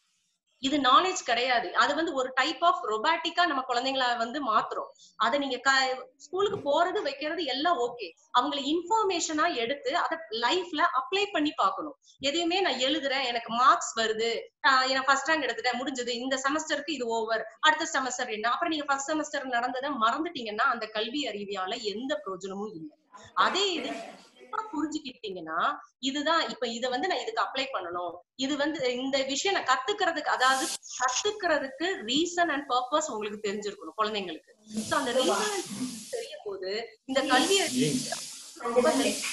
இது நாலேஜ் கிடையாது அது வந்து ஒரு டைப் ஆஃப் ரொபாட்டிக்கா நம்ம குழந்தைங்கள வந்து மாத்துறோம் அதை நீங்க ஸ்கூலுக்கு போறது வைக்கிறது எல்லாம் ஓகே அவங்களை இன்ஃபர்மேஷனா எடுத்து அதை லைஃப்ல அப்ளை பண்ணி பார்க்கணும் எதையுமே நான் எழுதுறேன் எனக்கு மார்க்ஸ் வருது ஆஹ் நான் ஃபர்ஸ்ட் ரேங்க் எடுத்துட்டேன் முடிஞ்சது இந்த செமஸ்டருக்கு இது ஓவர் அடுத்த செமஸ்டர் என்ன அப்புறம் நீங்க ஃபர்ஸ்ட் செமஸ்டர் நடந்ததை மறந்துட்டீங்கன்னா அந்த கல்வி அறிவியால எந்த பிரயோஜனமும் இல்லை அதே இது இப்ப புரிஞ்சுக்கிட்டீங்கன்னா இதுதான் இப்ப இத வந்து நான் இதுக்கு அப்ளை பண்ணணும் இது வந்து இந்த விஷயம் நான் கத்துக்கிறதுக்கு அதாவது கத்துக்கிறதுக்கு ரீசன் அண்ட் பர்பஸ் உங்களுக்கு தெரிஞ்சிருக்கணும் குழந்தைங்களுக்கு சோ அந்த ரீசன் தெரியும் போது இந்த கல்வி அறிவு ரொம்ப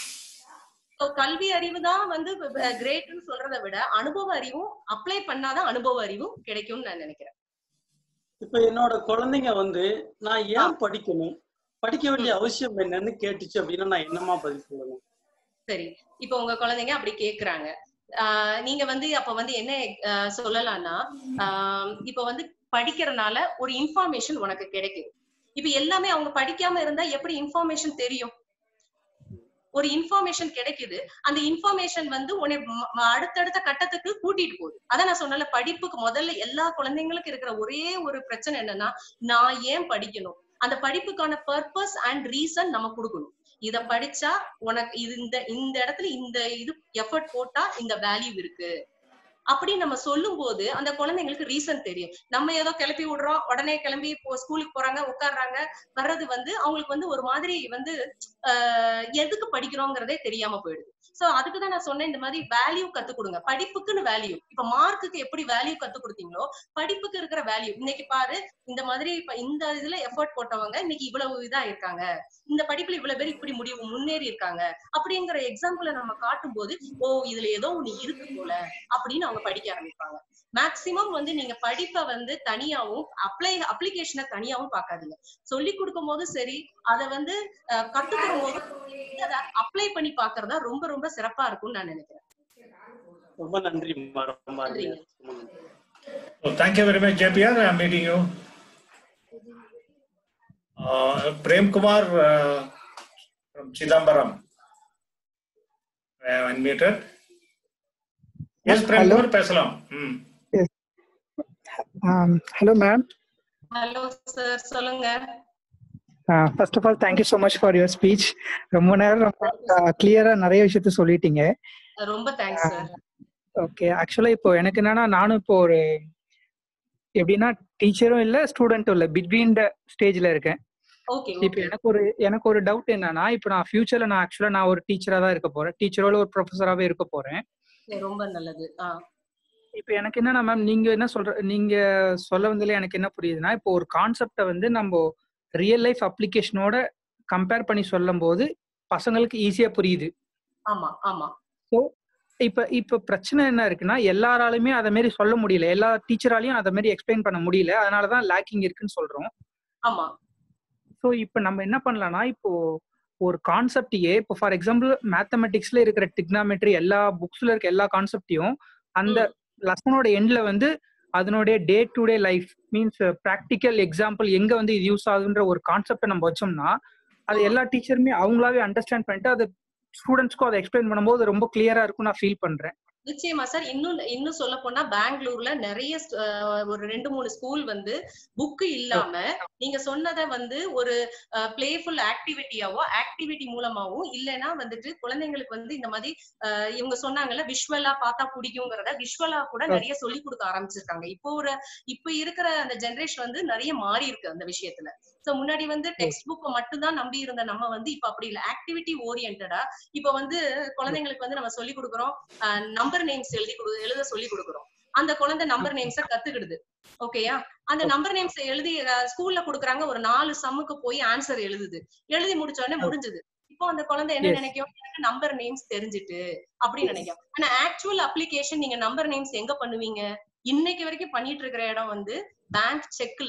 So, கல்வி அறிவு தான் வந்து கிரேட்னு சொல்றதை விட அனுபவ அறிவும் அப்ளை பண்ணாதான் அனுபவ அறிவும் கிடைக்கும்னு நான் நினைக்கிறேன் இப்ப என்னோட குழந்தைங்க வந்து நான் ஏன் படிக்கணும் படிக்க வேண்டிய அவசியம் என்னன்னு கேட்டுச்சு அப்படின்னா நான் என்னமா பதில் சொல்லணும் சரி இப்போ உங்க குழந்தைங்க அப்படி கேக்குறாங்க ஆஹ் நீங்க வந்து அப்ப வந்து என்ன ஆஹ் சொல்லலாம்னா ஆஹ் இப்ப வந்து படிக்கிறனால ஒரு இன்ஃபர்மேஷன் உனக்கு கிடைக்குது இப்ப எல்லாமே அவங்க படிக்காம இருந்தா எப்படி இன்ஃபர்மேஷன் தெரியும் ஒரு இன்ஃபர்மேஷன் கிடைக்குது அந்த இன்ஃபர்மேஷன் வந்து உன்னை ம- ம- அடுத்தடுத்த கட்டத்துக்கு கூட்டிட்டு போகுது அதான் நான் சொன்னல படிப்புக்கு முதல்ல எல்லா குழந்தைங்களுக்கும் இருக்கிற ஒரே ஒரு பிரச்சனை என்னன்னா நான் ஏன் படிக்கணும் அந்த படிப்புக்கான பர்பஸ் அண்ட் ரீசன் நம்ம கொடுக்கணும் இத படிச்சா உனக்கு இது இந்த இந்த இடத்துல இந்த இது எஃபர்ட் போட்டா இந்த வேல்யூ இருக்கு அப்படி நம்ம சொல்லும் போது அந்த குழந்தைங்களுக்கு ரீசன் தெரியும் நம்ம ஏதோ கிளப்பி விடுறோம் உடனே கிளம்பி இப்போ ஸ்கூலுக்கு போறாங்க உட்கார்றாங்க வர்றது வந்து அவங்களுக்கு வந்து ஒரு மாதிரி வந்து ஆஹ் எதுக்கு படிக்கிறோங்கிறதே தெரியாம போயிடுது சோ அதுக்கு தான் நான் சொன்னேன் இந்த மாதிரி வேல்யூ கத்து கொடுங்க படிப்புக்குன்னு வேல்யூ இப்ப மார்க்குக்கு எப்படி வேல்யூ கத்து கொடுத்தீங்களோ படிப்புக்கு இருக்கிற வேல்யூ இன்னைக்கு பாரு இந்த மாதிரி இப்ப இந்த இதுல எஃபர்ட் போட்டவங்க இன்னைக்கு இவ்வளவு இதா இருக்காங்க இந்த படிப்புல இவ்வளவு பேர் இப்படி முடிவு முன்னேறி இருக்காங்க அப்படிங்கிற எக்ஸாம்பிள நம்ம காட்டும் போது ஓ இதுல ஏதோ ஒண்ணு இருக்கு போல அப்படின்னு அவங்க படிக்க ஆரம்பிப்பாங்க மேக்சிமம் வந்து நீங்க படிப்பை வந்து தனியாவும் அப்ளை அப்ளிகேஷனை தனியாவும் பார்க்காதீங்க சொல்லி கொடுக்கும் போதும் சரி அதை வந்து அஹ், கத்துக்கிற போது அதை அப்ளை பண்ணி பாக்குறதா ரொம்ப ரொம்ப சிறப்பா இருக்கும்னு நான் நினைக்கிறேன் ரொம்ப நன்றிம்மா ரொம்ப அருமையா ரொம்ப நன்றி So thank you very much, JPR. I'm meeting you. Uh, Prem Kumar uh, from Chidambaram. Uh, unmuted. Yes, Prem Hello. Kumar, பேசலாம். ம். Um, hello, ma'am. Hello sir சொல்லுங்க Uh, first of all, thank you so much for your speech. ரொம்ப நேரம் ரொம்ப கிளியரா நிறைய விஷயத்த சொல்லிட்டீங்க ரொம்ப தேங்க்ஸ் சார் ஓகே ஆக்சுவலா இப்போ எனக்கு என்னன்னா நானும் இப்போ ஒரு எப்படின்னா டீச்சரும் இல்ல ஸ்டூடெண்ட்டும் இல்ல பிட்வீன் த ஸ்டேஜ்ல இருக்கேன் ஓகே இப்போ எனக்கு ஒரு எனக்கு ஒரு டவுட் என்னன்னா இப்போ நான் ஃபியூச்சர்ல நான் ஆக்சுவலா நான் ஒரு டீச்சரா தான் இருக்க போறேன் டீச்சரோட ஒரு ப்ரொஃபஸராகவே இருக்க போறேன் ரொம்ப நல்லது ஆ இப்போ எனக்கு என்னன்னா மேம் நீங்க என்ன சொல்ற நீங்க சொல்ல வந்ததுல எனக்கு என்ன புரியுதுன்னா இப்போ ஒரு கான்செப்டை வந்து நம்ம ரியல் லைஃப் அப்ளிகேஷனோட கம்பேர் பண்ணி சொல்லும் போது பசங்களுக்கு ஈஸியா புரியுது ஆமா ஆமா ஸோ இப்ப இப்ப பிரச்சனை என்ன இருக்குன்னா எல்லாராலுமே அதை மாதிரி சொல்ல முடியல எல்லா டீச்சராலையும் அதை மாதிரி எக்ஸ்பிளைன் பண்ண முடியல அதனாலதான் லேக்கிங் இருக்குன்னு சொல்றோம் ஆமா ஸோ இப்போ நம்ம என்ன பண்ணலாம்னா இப்போ ஒரு கான்செப்டையே இப்போ ஃபார் எக்ஸாம்பிள் மேத்தமெட்டிக்ஸ்ல இருக்கிற டிக்னாமெட்ரி எல்லா புக்ஸ்ல இருக்க எல்லா கான்செப்டையும் அந்த லெசனோட எண்ட்ல வந்து அதனுடைய day to day life means practical example எங்க வந்து இது யூஸ் ஆகுன்ற ஒரு கான்செப்டை நம்ம வச்சோம்னா அது எல்லா டீச்சருமே அவங்களாவே அண்டர்ஸ்டாண்ட் பண்ணிட்டு அதை ஸ்டூடெண்ட்ஸ்க்கும் அதை எக்ஸ்பிளைன் பண்ணும்போது ரொம்ப கிளியரா இருக்கும் நான் ஃபீல் பண்றேன் நிச்சயமா சார் இன்னும் இன்னும் சொல்ல போனா பெங்களூர்ல நிறைய st- அஹ் ஒரு ரெண்டு மூணு ஸ்கூல் வந்து புக் இல்லாம நீங்க சொன்னதை வந்து ஒரு பிளேஃபுல் ஆக்டிவிட்டியாவோ ஆக்டிவிட்டி மூலமாவும் இல்லைன்னா வந்துட்டு குழந்தைங்களுக்கு வந்து இந்த மாதிரி அஹ், இவங்க சொன்னாங்கல்ல விஷுவலா பார்த்தா பிடிக்குங்கிறத விஷுவலா கூட நிறைய சொல்லி கொடுக்க ஆரம்பிச்சிருக்காங்க இப்போ ஒரு இப்ப இருக்கிற அந்த ஜெனரேஷன் வந்து நிறைய மாறி இருக்கு அந்த விஷயத்துல சோ முன்னாடி வந்து டெக்ஸ்ட் புக்கை மட்டும்தான் நம்பி இருந்த நம்ம வந்து இப்ப அப்படி இல்ல ஆக்டிவிட்டி ஓரியன்டா இப்ப வந்து குழந்தைங்களுக்கு வந்து நம்ம சொல்லி கொடுக்குறோம் நம்பர் நேம்ஸ் எழுதி கொடு எழுத சொல்லி கொடுக்குறோம் அந்த குழந்தை நம்பர் நேம்ஸ கத்துக்கிடுது ஓகேயா அந்த நம்பர் நேம்ஸ் எழுதி ஸ்கூல்ல கொடுக்குறாங்க ஒரு நாலு சம்முக்கு போய் ஆன்சர் எழுதுது எழுதி முடிச்ச உடனே முடிஞ்சது இப்போ அந்த குழந்தை என்ன Yes. நினைக்கும் எனக்கு நம்பர் நேம்ஸ் தெரிஞ்சுட்டு அப்படின்னு நினைக்கும் ஆனா ஆக்சுவல் அப்ளிகேஷன் நீங்க நம்பர் நேம்ஸ் எங்க பண்ணுவீங்க இன்னைக்கு வரைக்கும் பண்ணிட்டு இருக்கிற இடம் வந்து பேங்க் செக்ல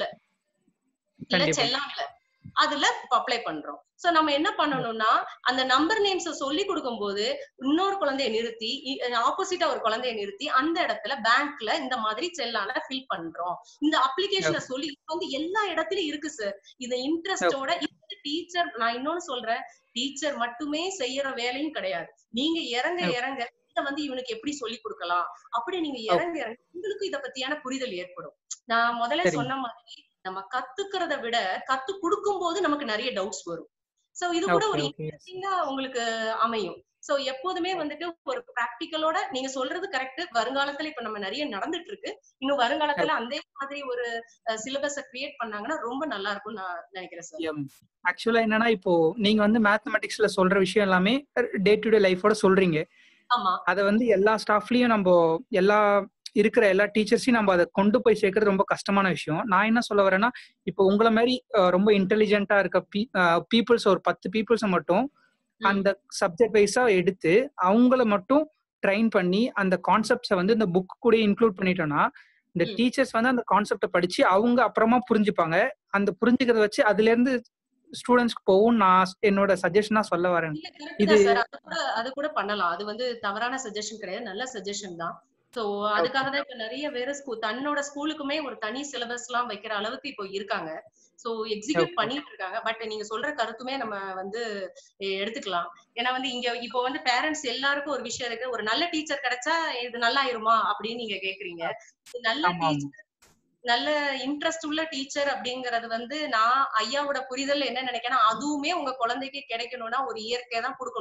இல்ல கண்டிப்பா. செல்லான்ல அதுல அப்ளை பண்றோம் சோ நம்ம என்ன பண்ணணும்னா அந்த நம்பர் நேம்ஸ் சொல்லி கொடுக்கும்போது இன்னொரு குழந்தைய நிறுத்தி ஆப்போசிட்டா ஒரு குழந்தைய நிறுத்தி அந்த இடத்துல பேங்க்ல இந்த மாதிரி செல்லான ஃபில் பண்றோம் இந்த அப்ளிகேஷனை சொல்லி இது வந்து எல்லா இடத்துலயும் இருக்கு சார் இந்த இன்ட்ரெஸ்டோட டீச்சர் நான் இன்னொன்னு சொல்றேன் டீச்சர் மட்டுமே செய்யற வேலையும் கிடையாது நீங்க இறங்க Okay. இறங்க இத வந்து இவனுக்கு எப்படி சொல்லி கொடுக்கலாம் அப்படி நீங்க இறங்க இறங்க உங்களுக்கு இத பத்தியான புரிதல் ஏற்படும் நான் முதல்ல சரிங்க. சொன்ன மாதிரி நம்ம கத்துக்கிறத விட கத்து கொடுக்கும் போது நமக்கு நிறைய டவுட்ஸ் வரும் சோ இது கூட Okay, ஒரு okay, yes. இன்ட்ரெஸ்டிங்கா உங்களுக்கு அமையும் சோ எப்போதுமே வந்துட்டு ஒரு பிராக்டிக்கலோட நீங்க சொல்றது கரெக்ட் வருங்காலத்துல இப்ப நம்ம நிறைய நடந்துட்டு இருக்கு இன்னும் வருங்காலத்துல அந்த மாதிரி ஒரு சிலபஸ கிரியேட் பண்ணாங்கன்னா ரொம்ப நல்லா இருக்கும்னு நான் நினைக்கிறேன் சார் ஆக்சுவலா என்னன்னா இப்போ நீங்க வந்து மேத்தமெட்டிக்ஸ்ல சொல்ற விஷயம் எல்லாமே டே டு டே லைஃபோட சொல்றீங்க ஆமா அதை வந்து எல்லா ஸ்டாஃப்லயும் நம்ம எல்லா இருக்கிற எல்லா டீச்சர்ஸையும் நம்ம அதை கொண்டு போய் சேர்க்கறது ரொம்ப கஷ்டமான விஷயம் நான் என்ன சொல்ல வரேன்னா இப்போ உங்களை மாதிரி அஹ், ரொம்ப இன்டெலிஜென்ட்டா இருக்க பீப்புள்ஸ் ஒரு பத்து பீப்புள்ஸை மட்டும் அந்த சப்ஜெக்ட் வைஸா எடுத்து அவங்கள மட்டும் ட்ரைன் பண்ணி அந்த கான்செப்ட்ஸை வந்து இந்த புக் கூட இன்க்ளூட் பண்ணிட்டோம்னா இந்த ம். டீச்சர்ஸ் வந்து அந்த கான்செப்டை படிச்சு அவங்க அப்புறமா புரிஞ்சுப்பாங்க அந்த புரிஞ்சுக்கிறத வச்சு அதுல இருந்து ஸ்டூடெண்ட்ஸ்க்கு போகும் நான் என்னோட சஜஷனா சொல்ல வரேன் இல்ல இது கரெக்ட் சார் அது கூட அது கூட பண்ணலாம் அது வந்து தவறான சஜஷன் கிடையாது நல்ல சஜஷன் தான் சோ அதுக்காக தான் இப்ப நிறைய வேற ஸ்கூல் தன்னோட ஸ்கூலுக்குமே ஒரு தனி சிலபஸ் எல்லாம் வைக்கிற அளவுக்கு இப்போ இருக்காங்க சோ எக்ஸிக்யூட் Okay. பண்ணிட்டு இருக்காங்க பட் நீங்க சொல்ற கருத்துமே நம்ம வந்து எ- எடுத்துக்கலாம் ஏன்னா வந்து இங்க இப்போ வந்து பேரண்ட்ஸ் எல்லாருக்கும் ஒரு விஷயம் இருக்கு ஒரு நல்ல டீச்சர் கிடைச்சா இது நல்லா ஆயிருமா அப்படின்னு நீங்க கேக்குறீங்க நல்ல ஆமா, ஆமா. டீச்சர் நல்ல இன்ட்ரெஸ்ட் உள்ள டீச்சர் அப்படிங்கறது வந்து நான் ஐயாவோட புரிதல் என்ன நினைக்கிறேன்னா அதுவுமே உங்க குழந்தைக்கு கிடைக்கணும்னா ஒரு இயற்கையை தான் கொடுக்கணும்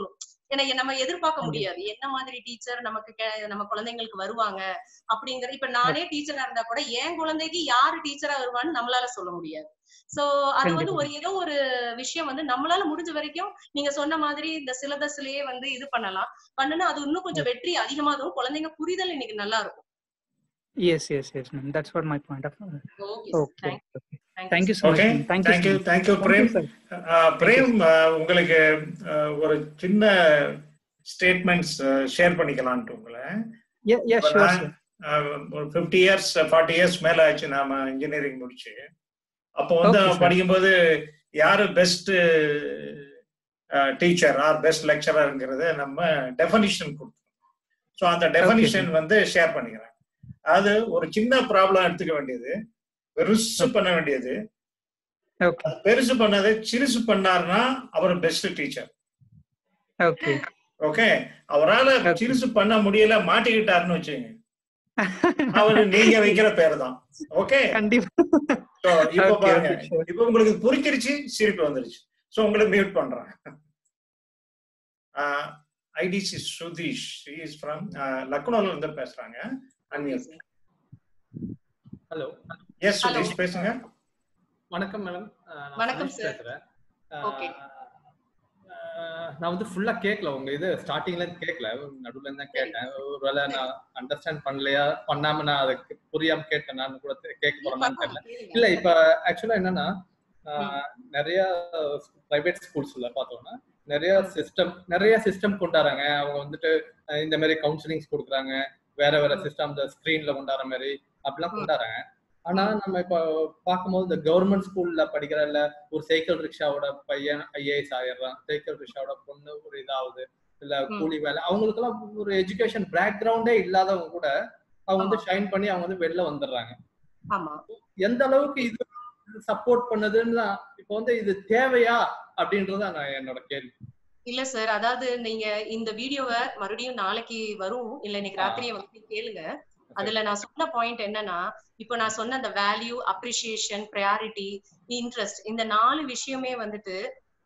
ஏன்னா நம்ம எதிர்பார்க்க முடியாது என்ன மாதிரி டீச்சர் நமக்கு கெ- நம்ம குழந்தைங்களுக்கு வருவாங்க அப்படிங்கிற இப்ப நானே டீச்சரா இருந்தா கூட என் குழந்தைக்கு யாரு டீச்சரா வருவான்னு நம்மளால சொல்ல முடியாது சோ அது வந்து கண்டிப்பா. ஒரு ஏதோ ஒரு விஷயம் வந்து நம்மளால முடிஞ்ச வரைக்கும் நீங்க சொன்ன மாதிரி இந்த சிலபஸ்லயே வந்து இது பண்ணலாம் பண்ணுனா அது இன்னும் கொஞ்சம் வெற்றி அதிகமாகும் குழந்தைங்க புரிதல் இன்னைக்கு நல்லா இருக்கும் Yes, yes, yes, ma'am. That's what my point of. Okay Okay. Thank okay. Thank you so much. Okay ma'am. Thank you. Thank you so much. Thank you Thank Prem you, sir. Ah, Prem ah, உங்களுக்கு அஹ், ஒரு சின்ன ஸ்டேட்மெண்ட்ஸ் ஷேர் பண்ணிக்கலான்ட்டு உங்களை Yeah, yeah, இப்ப sure, நான், sir. அஹ், ஒரு fifty years forty years மேல ஆச்சு நாம இன்ஜினியரிங் முடிச்சு அப்போ வந்து Okay, அவன் sir. படிக்கும்போது யாரு பெஸ்ட் டீச்சர் ஆர் பெஸ்ட் லெக்சரருங்கிறத நம்ம டெஃபனிஷன் கொடுத்தோம் ஸோ அந்த டெஃபனிஷன் வந்து ஷேர் பண்ணிக்கிறேன் அது ஒரு சின்ன ப்ராப்ளம் எடுத்துக்க வேண்டியது பெருசு பண்ண வேண்டியது Okay. அது பெருசு பண்ணதை சிறுசு பண்ணாருன்னா அவர் பெஸ்ட் டீச்சர் Okay. ஓகே அவரால சிறுசு பண்ண முடியல மாட்டிக்கிட்டாருன்னு வச்சுங்க அவரு நீங்க வைக்கிற பேர் தான் ஓகே கண்டிப்பா So, இப்ப Okay, பாருங்க okay, sure. இப்ப உங்களுக்கு புரிஞ்சிருச்சு சிரிப்பு வந்துருச்சு சோ உங்களுக்கு மியூட் பண்றேன் ஐடிசி சுதீஷ் இஸ் ஃப்ரம் லக்னோல இருந்து பேசுறாங்க அன்மியூட் ஹலோ எஸ் சுதீஷ் பேசுங்க வணக்கம் மேடம் வணக்கம் sir. பேசுறேன் Okay. அஹ், நான் வந்து ஃபுல்லா கேட்கல உங்க இது ஸ்டார்டிங்ல இருந்து கேட்கல நடுவுல இருந்து தான் கேட்டேன் ஒருவேளை நான் அண்டர்ஸ்டாண்ட் பண்ணலையா பண்ணாம நான் அதுக்கு புரியாம கேட்டேனான்னு கூட தெ- கேட்க போறேன்னு தெரியல இல்ல இப்ப ஆக்சுவலா என்னன்னா அஹ், நிறைய பிரைவேட் ஸ்கூல்ஸ்ல பார்த்தோம்னா நிறைய சிஸ்டம் நிறைய சிஸ்டம் கொண்டாடுறாங்க அவங்க வந்துட்டு அஹ், இந்த மாதிரி கவுன்சிலிங்ஸ் கொடுக்குறாங்க வேற வேற சிஸ்டம் இந்த ஸ்கிரீன்ல கொண்டாடுற மாதிரி அப்படிலாம் கொண்டாடுறாங்க ஆனா நம்ம இப்ப பார்க்கும்போது இந்த கவர்மெண்ட் ஸ்கூல்ல படிக்கிற இல்ல ஒரு சைக்கிள் ரிக்ஷாவோட பையன் ஐஏஎஸ் ஆயிடுறான் சைக்கிள் ரிக்ஷாவோட பொண்ணு ஒரு இதாகுது இல்ல ம். கூலி வேலை அவங்களுக்கெல்லாம் ஒரு எஜுகேஷன் பேக்ரவுண்டே இல்லாதவங்க கூட அவங்க வந்து ஷைன் பண்ணி அவங்க வந்து வெளில வந்துடுறாங்க ஆமா எந்த அளவுக்கு இது சப்போர்ட் பண்ணுதுன்னு தான் இப்போ வந்து இது தேவையா அப்படின்றத நான் என்னோட கேள்வி இல்ல சார் அதாவது நீங்க இந்த வீடியோவை மறுபடியும் நாளைக்கு வரும் இல்ல இன்னைக்கு ஆ. ராத்திரியே வந்து கேளுங்க அதுல நான் சொன்ன பாயிண்ட் என்னன்னா இப்போ நான் சொன்ன அந்த வேல்யூ அப்ரிசியேஷன் ப்ரையாரிட்டி இன்ட்ரெஸ்ட் இந்த நாலு விஷயமே வந்துட்டு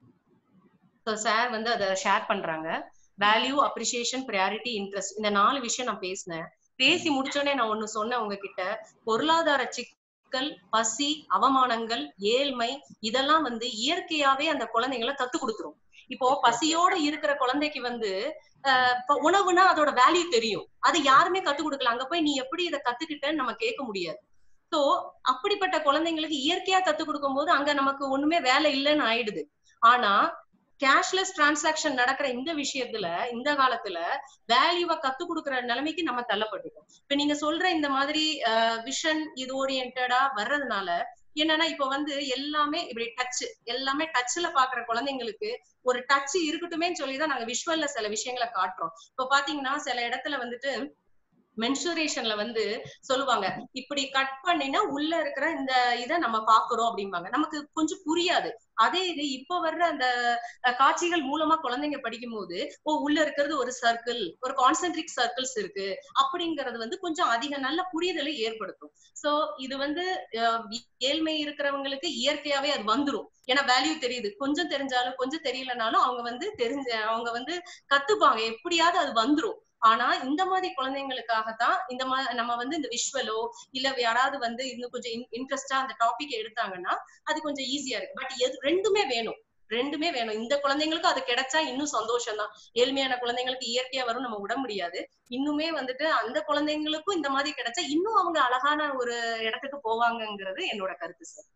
சார் வந்து அதை ஷேர் பண்றாங்க வேல்யூ அப்ரிசியேஷன் ப்ரையாரிட்டி இன்ட்ரெஸ்ட் இந்த நாலு விஷயம் நான் பேசினேன் பேசி முடிச்சோடனே நான் ஒண்ணு சொன்னேன் உங்ககிட்ட பொருளாதார சிக்கல் பசி அவமானங்கள் ஏழ்மை இதெல்லாம் வந்து இயற்கையாவே அந்த குழந்தைங்களை கத்து கொடுத்துரும் இப்போ பசியோட இருக்கிற குழந்தைக்கு வந்து ஆஹ் இப்ப உணவுனா அதோட வேல்யூ தெரியும் அது யாருமே கத்து கொடுக்கல அங்க போய் நீ எப்படி இதை கத்துக்கிட்டன்னு நம்ம கேட்க முடியாது சோ அப்படிப்பட்ட குழந்தைங்களுக்கு இயற்கையா கத்து கொடுக்கும் போது அங்க நமக்கு ஒண்ணுமே வேலை இல்லைன்னு ஆயிடுது ஆனா கேஷ்லெஸ் டிரான்சாக்ஷன் நடக்கிற இந்த விஷயத்துல இந்த காலத்துல வேல்யூவை கத்து கொடுக்குற நிலைமைக்கு நம்ம தள்ளப்பட்டிருக்கோம் இப்ப நீங்க சொல்ற இந்த மாதிரி விஷன் இது ஓரியன்டா வர்றதுனால என்னன்னா இப்ப வந்து எல்லாமே இப்படி டச் எல்லாமே டச்ல பாக்குற குழந்தைங்களுக்கு ஒரு டச் இருக்கட்டுமேன்னு சொல்லிதான் நாங்க விஷுவல்ல சில விஷயங்களை காட்டுறோம் இப்ப பாத்தீங்கன்னா சில இடத்துல வந்துட்டு மென்சுரேஷன்ல வந்து சொல்லுவாங்க இப்படி கட் பண்ணினா உள்ள இருக்கிற இந்த இத நம்ம பாக்குறோம் அப்படிம்பாங்க நமக்கு கொஞ்சம் புரியாது அதே இது இப்ப வர்ற அந்த அஹ், காட்சிகள் மூலமா குழந்தைங்க படிக்கும் போது ஓ உள்ள இருக்கிறது ஒரு சர்க்கிள் ஒரு கான்சென்ட்ரிக் சர்க்கிள்ஸ் இருக்கு அப்படிங்கறது வந்து கொஞ்சம் அதிக நல்ல புரிதலை ஏற்படுத்தும் சோ இது வந்து அஹ், ஏழ்மை இருக்கிறவங்களுக்கு இயற்கையாவே அது வந்துரும் ஏன்னா வேல்யூ தெரியுது கொஞ்சம் தெரிஞ்சாலும் கொஞ்சம் தெரியலனாலும் அவங்க வந்து தெரிஞ்ச அவங்க வந்து கத்துப்பாங்க எப்படியாவது அது வந்துரும் ஆனா இந்த மாதிரி குழந்தைங்களுக்காகத்தான் இந்த மா நம்ம வந்து இந்த விஷுவலோ இல்ல யாராவது வந்து இன்னும் கொஞ்சம் இன்ட்ரெஸ்டா அந்த டாபிக் எடுத்தாங்கன்னா அது கொஞ்சம் ஈஸியா இருக்கு பட் எது ரெண்டுமே வேணும் ரெண்டுமே வேணும் இந்த குழந்தைங்களுக்கு அது கிடைச்சா இன்னும் சந்தோஷம் தான் ஏழ்மையான குழந்தைங்களுக்கு இயற்கையா வரும் நம்ம விட முடியாது இன்னுமே வந்துட்டு அந்த குழந்தைங்களுக்கும் இந்த மாதிரி கிடைச்சா இன்னும் அவங்க அழகான ஒரு இடத்துக்கு போவாங்கங்கிறது என்னோட கருத்து சார்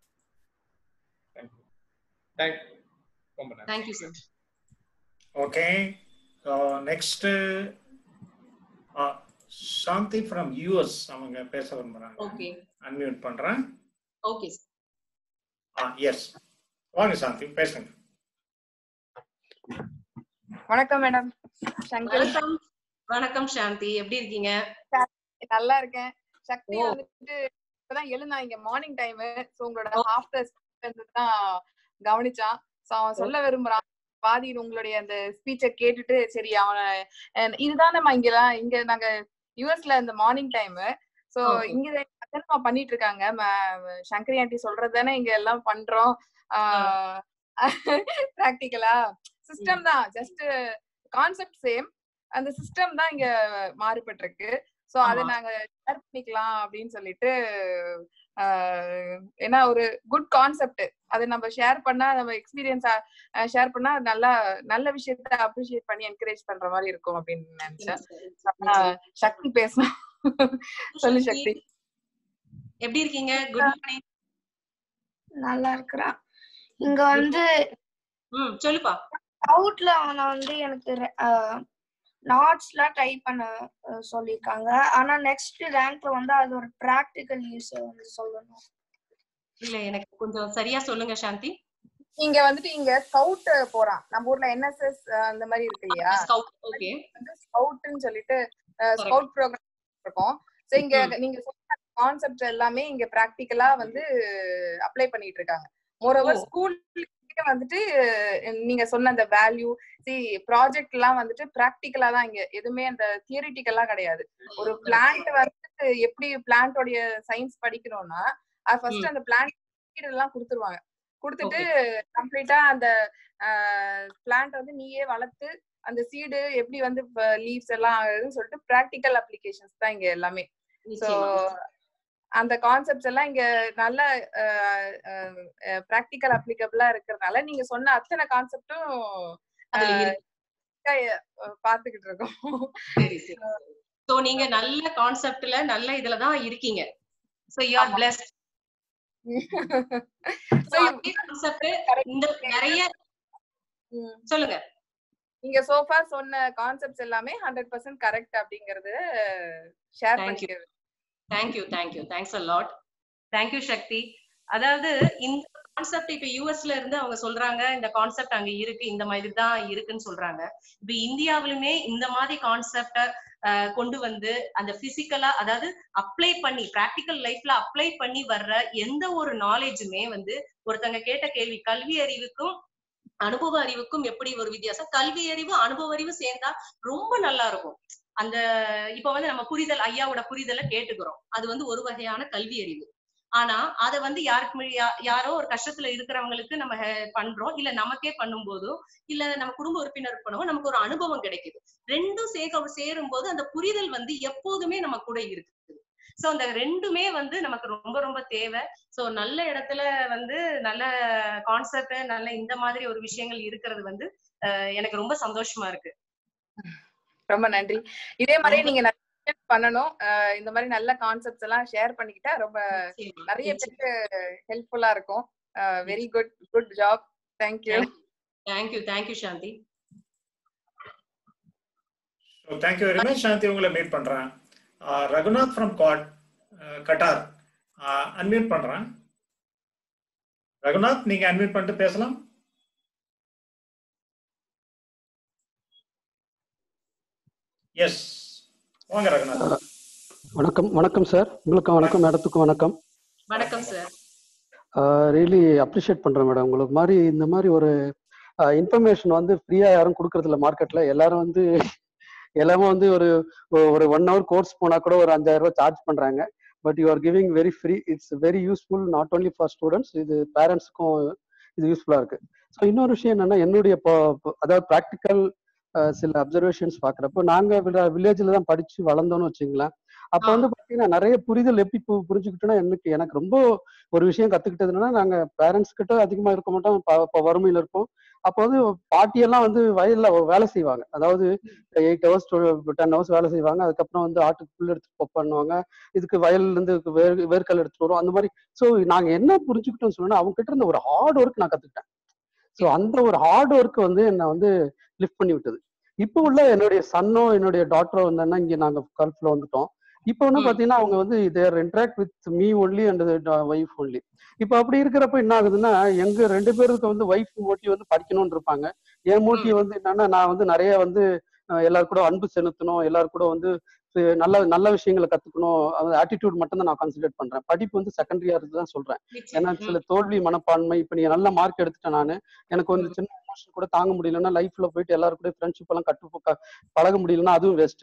தேங்க்யூ ரொம்ப நன்றி thank you sir okay next Shanthi from US அவங்க பேச விரும்புறாங்க ஓகே அன்மியூட் பண்றேன் ஓகே எஸ் வாங்க சாந்தி பேசுங்க வணக்கம் மேடம் சங்கர் வணக்கம் வணக்கம் சாந்தி எப்படி இருக்கீங்க நல்லா இருக்கேன் சக்தி ஓ. வந்துட்டு இப்பதான் எழுந்தான் இங்க மார்னிங் டைம் சோ உங்களோட ஹாஃப் தான் கவனிச்சான் சோ அவன் சொல்ல விரும்புறான் பாதி உங்களுடைய அந்த ஸ்பீச்ச கேட்டுட்டு சரி அவனை அஹ் இதுதான் நம்ம இங்கெல்லாம் இங்க நாங்க யூஎஸ்ல இந்த மார்னிங் டைம் சோ Okay. இங்க அத்தனமா பண்ணிட்டு இருக்காங்க ம- சங்கரி ஆண்டி சொல்றது தானே இங்க எல்லாம் பண்றோம் பிராக்டிக்கலா சிஸ்டம் தான் ஜஸ்ட் கான்செப்ட் சேம் அந்த சிஸ்டம் தான் இங்க மாறுபட்டிருக்கு சோ அதை ஆமா. நாங்க ஷேர் பண்ணிக்கலாம் அப்படின்னு சொல்லிட்டு ஆஹ், ஏன்னா ஒரு குட் கான்செப்ட் அதை நம்ம ஷேர் பண்ணா நம்ம எக்ஸ்பீரியன்ஸ் ஷேர் பண்ணா அது நல்லா நல்ல விஷயத்த அப்ரிஷியேட் பண்ணி என்கரேஜ் பண்ற மாதிரி இருக்கும் அப்படின்னு நினைச்சேன் ஆனா, சக்தி பேசணும் சொல்லு சக்தி எப்படி இருக்கீங்க குட் மார்னிங் நல்லா இருக்கிறான் இங்க வந்து ம் சொல்லுப்பா அவுட்ல அவனை வந்து எனக்கு நாட்ஸ்லாம் டைப் பண்ண அஹ், சொல்லியிருக்காங்க ஆனா நெக்ஸ்ட் ரேங்க்ல வந்து அது ஒரு பிராக்டிக்கல் யூஸ் வந்து சொல்லணும் இல்ல எனக்கு கொஞ்சம் சரியா சொல்லுங்க சாந்தி இங்க வந்துட்டு இங்க ஸ்கவுட் போறான் நம்ம ஊர்ல என்எஸ்எஸ் அந்த மாதிரி இருக்கு இல்லையா ஸ்கவுட் ஓகே வந்து ஸ்கவுட்னு சொல்லிட்டு ஸ்கவுட் ப்ரோக்ராம் இருக்கும் சோ இங்க நீங்க சொன்ன கான்செப்ட் எல்லாமே இங்க பிராக்டிக்கலா வந்து அப்ளை பண்ணிட்டு இருக்காங்க மோரோவர் ஓ. ஸ்கூல் வந்துட்டு அஹ், நீங்க சொன்ன அந்த வேல்யூ சி ப்ராஜெக்ட் எல்லாம் வந்துட்டு பிராக்டிக்கலா தான் இங்க எதுவுமே அந்த தியரிட்டிக்கலா கிடையாது ஒரு பிளான்ட் வந்து எப்படி பிளான்டோடைய சயின்ஸ் படிக்கணும்னா அது ஃபர்ஸ்ட் அந்த பிளான்ட் எல்லாம் கொடுத்துருவாங்க கொடுத்துட்டு கம்ப்ளீட்டா அந்த பிளான்ட் வந்து நீயே வளர்த்து அந்த சீடு எப்படி வந்து லீவ்ஸ் எல்லாம் ஆகுதுன்னு சொல்லிட்டு ப்ராக்டிக்கல் அப்ளிகேஷன்ஸ் தான் இங்க எல்லாமே ஸோ நிச்சயமா. அந்த கான்செப்ட்ஸ் எல்லாம் இங்க நல்ல ப்ராக்டிக்கல் அப்ளிகபிளா இருக்கிறதுனால நீங்க சொன்ன அத்தனை கான்செப்டும் அதுல இருக்கு. பாத்துக்கிட்டு இருக்கோம் சரி சரி சோ நீங்க நல்ல கான்செப்ட்ல நல்ல இதுல தான் இருக்கீங்க so you are blessed so அதே கான்செப்ட் இந்த நிறைய சொல்லுங்க நீங்க சோஃபா சொன்ன கான்செப்ட்ஸ் எல்லாமே ஹண்ட்ரட் பர்சன்ட் கரெக்ட் அப்படிங்கறது ஷேர் Thank you. பண்ணிக்கிறது thank you thank you thanks a lot thank you Sakthi அதாவது இந்த கான்செப்ட் இப்ப யூஎஸ்ல இருந்து அவங்க சொல்றாங்க இந்த கான்செப்ட் அங்க இருக்கு இந்த மாதிரி தான் இருக்குன்னு சொல்றாங்க இப்ப இந்தியாவிலுமே இந்த மாதிரி கான்செப்ட கொண்டு வந்து அந்த பிசிக்கலா அதாவது அப்ளை பண்ணி பிராக்டிக்கல் லைஃப்ல அப்ளை பண்ணி வர்ற எந்த ஒரு நாலேஜுமே வந்து ஒருத்தங்க கேட்ட கேள்வி கல்வி அறிவுக்கும் அனுபவ அறிவுக்கும் எப்படி ஒரு வித்தியாசம் கல்வி அறிவு அனுபவ அறிவு சேர்ந்தா ரொம்ப நல்லா இருக்கும் அந்த இப்ப வந்து நம்ம புரிதல் ஐயாவோட புரிதலை கேட்டுக்கிறோம் அது வந்து ஒரு வகையான கல்வி அறிவு ஆனா அத வந்து யாருக்கு மு- யா- யாரோ ஒரு கஷ்டத்துல இருக்கிறவங்களுக்கு நம்ம ஹெ- பண்றோம் இல்ல நமக்கே பண்ணும்போதோ இல்ல நம்ம குடும்ப உறுப்பினர் பண்ணுவோம் நமக்கு ஒரு அனுபவம் கிடைக்குது ரெண்டும் சேர்க்க சேரும் போது அந்த புரிதல் வந்து எப்போதுமே நம்ம கூட இருக்குது சோ அந்த ரெண்டுமே வந்து நமக்கு ரொம்ப ரொம்ப தேவை சோ நல்ல இடத்துல வந்து நல்ல கான்செப்ட் நல்ல இந்த மாதிரி ஒரு விஷயங்கள் இருக்கிறது வந்து அஹ், எனக்கு ரொம்ப சந்தோஷமா இருக்கு ரொம்ப நன்றி இதே மாதிரி நீங்க நிறைய பண்ணணும் அஹ் இந்த மாதிரி நல்ல கான்செப்ட்ஸ் எல்லாம் ஷேர் பண்ணிக்கிட்டா ரொம்ப நிறைய பேருக்கு ஹெல்ப்ஃபுல்லா இருக்கும் very good good job thank you thank you thank you Shanthi so thank you very much Shanthi உங்களை மீட் பண்றேன் ஆஹ் ரகுநாத் ஃப்ரம் காட் கட்டார் அன்மியூட் பண்றேன் ரகுநாத் நீங்க அன்மியூட் பண்ணிட்டு பேசலாம் எஸ் வாங்க ரகுநாத் வணக்கம் வணக்கம் சார் உங்களுக்கும் வணக்கம் மேடத்துக்கும் வணக்கம் வணக்கம் சார் ரியலி அப்ரிஷியேட் பண்றேன் மேடம் உங்களுக்கு மாதிரி இந்த மாதிரி ஒரு இன்ஃபர்மேஷன் வந்து ஃப்ரீயா யாரும் கொடுக்கறது இல்ல மார்க்கெட்ல எல்லாரும் வந்து எல்லாமே வந்து ஒரு ஒரு ஒன் ஹவர் கோர்ஸ் போனா கூட ஒரு அஞ்சாயிரம் ரூபாய் சார்ஜ் பண்றாங்க but you are giving very free it's very useful not only for students இது பேரண்ட்ஸுக்கும் இது யூஸ்ஃபுல்லா இருக்கு ஸோ இன்னொரு விஷயம் என்னன்னா என்னுடைய இப்போ- இப்போ- அதாவது ப்ராக்டிக்கல் சில அப்சர்வேஷன்ஸ் பாக்குறப்போ நாங்க வில்லேஜ்ல தான் படிச்சு வளர்ந்தோம்னு வச்சுங்களேன் அப்ப வந்து பாத்தீங்கன்னா நிறைய புரிதல் எப்படி பு- புரிஞ்சுக்கிட்டோம்னா எனக்கு எனக்கு ரொம்ப ஒரு விஷயம் கத்துக்கிட்டதுன்னா நாங்க பேரண்ட்ஸ் கிட்ட அதிகமா இருக்க மாட்டோம் ப- ப- வறுமையில இருப்போம் அப்போ வந்து பாட்டியெல்லாம் வந்து வயல்ல வேலை செய்வாங்க அதாவது எயிட் ஹவர்ஸ் டென் ஹவர்ஸ் வேலை செய்வாங்க அதுக்கப்புறம் வந்து ஆட்டுக்கு புல் எடுத்து போ- பண்ணுவாங்க இதுக்கு வயல்ல இருந்து வேர் வேர்க்கல் எடுத்துட்டு வரும் அந்த மாதிரி ஸோ நாங்க என்ன புரிஞ்சுக்கிட்டோம்னு சொன்னா அவங்க கிட்ட இருந்த ஒரு ஹார்ட் ஒர்க் நான் கத்துக்கிட்டேன் ஸோ அந்த ஒரு ஹார்ட் ஒர்க் வந்து என்னை வந்து லிஃப்ட் பண்ணி விட்டது இப்போ உள்ள என்னுடைய சன்னோ என்னுடைய டாட்டரோ வந்தேன்னா இங்க நாங்க கல்ஃப்ல வந்துட்டோம் இப்போ வந்து பாத்தீங்கன்னா அவங்க வந்து their interact with me only and wife only இப்போ அப்படி இருக்கிறப்ப என்ன ஆகுதுன்னா எங்க ரெண்டு பேருக்கு வந்து ஒய்ஃப் மோட்டிவ் வந்து படிக்கணும்னு இருப்பாங்க என் மோட்டிவ் வந்து என்னன்னா நான் வந்து நிறைய வந்து அஹ், எல்லார் கூட அன்பு செலுத்தணும் எல்லார் கூட வந்து அஹ், நல்ல நல்ல விஷயங்களை கத்துக்கணும் அந்த ஆட்டிடியூட் மட்டும் தான் நான் கன்சிடர் பண்றேன் படிப்பு வந்து செகண்டரியா இருக்கு தான் சொல்றேன் ஏன்னா சில தோல்வி மனப்பான்மை இப்ப நீங்க நல்ல மார்க் எடுத்துட்டேன் நானு எனக்கு வந்து சின்ன எமோஷன் கூட தாங்க முடியலன்னா லைஃப்ல போயிட்டு எல்லாரும் கூட ஃப்ரெண்ட்ஷிப் எல்லாம் கட்டு க- பழக முடியலன்னா அதுவும் வேஸ்ட்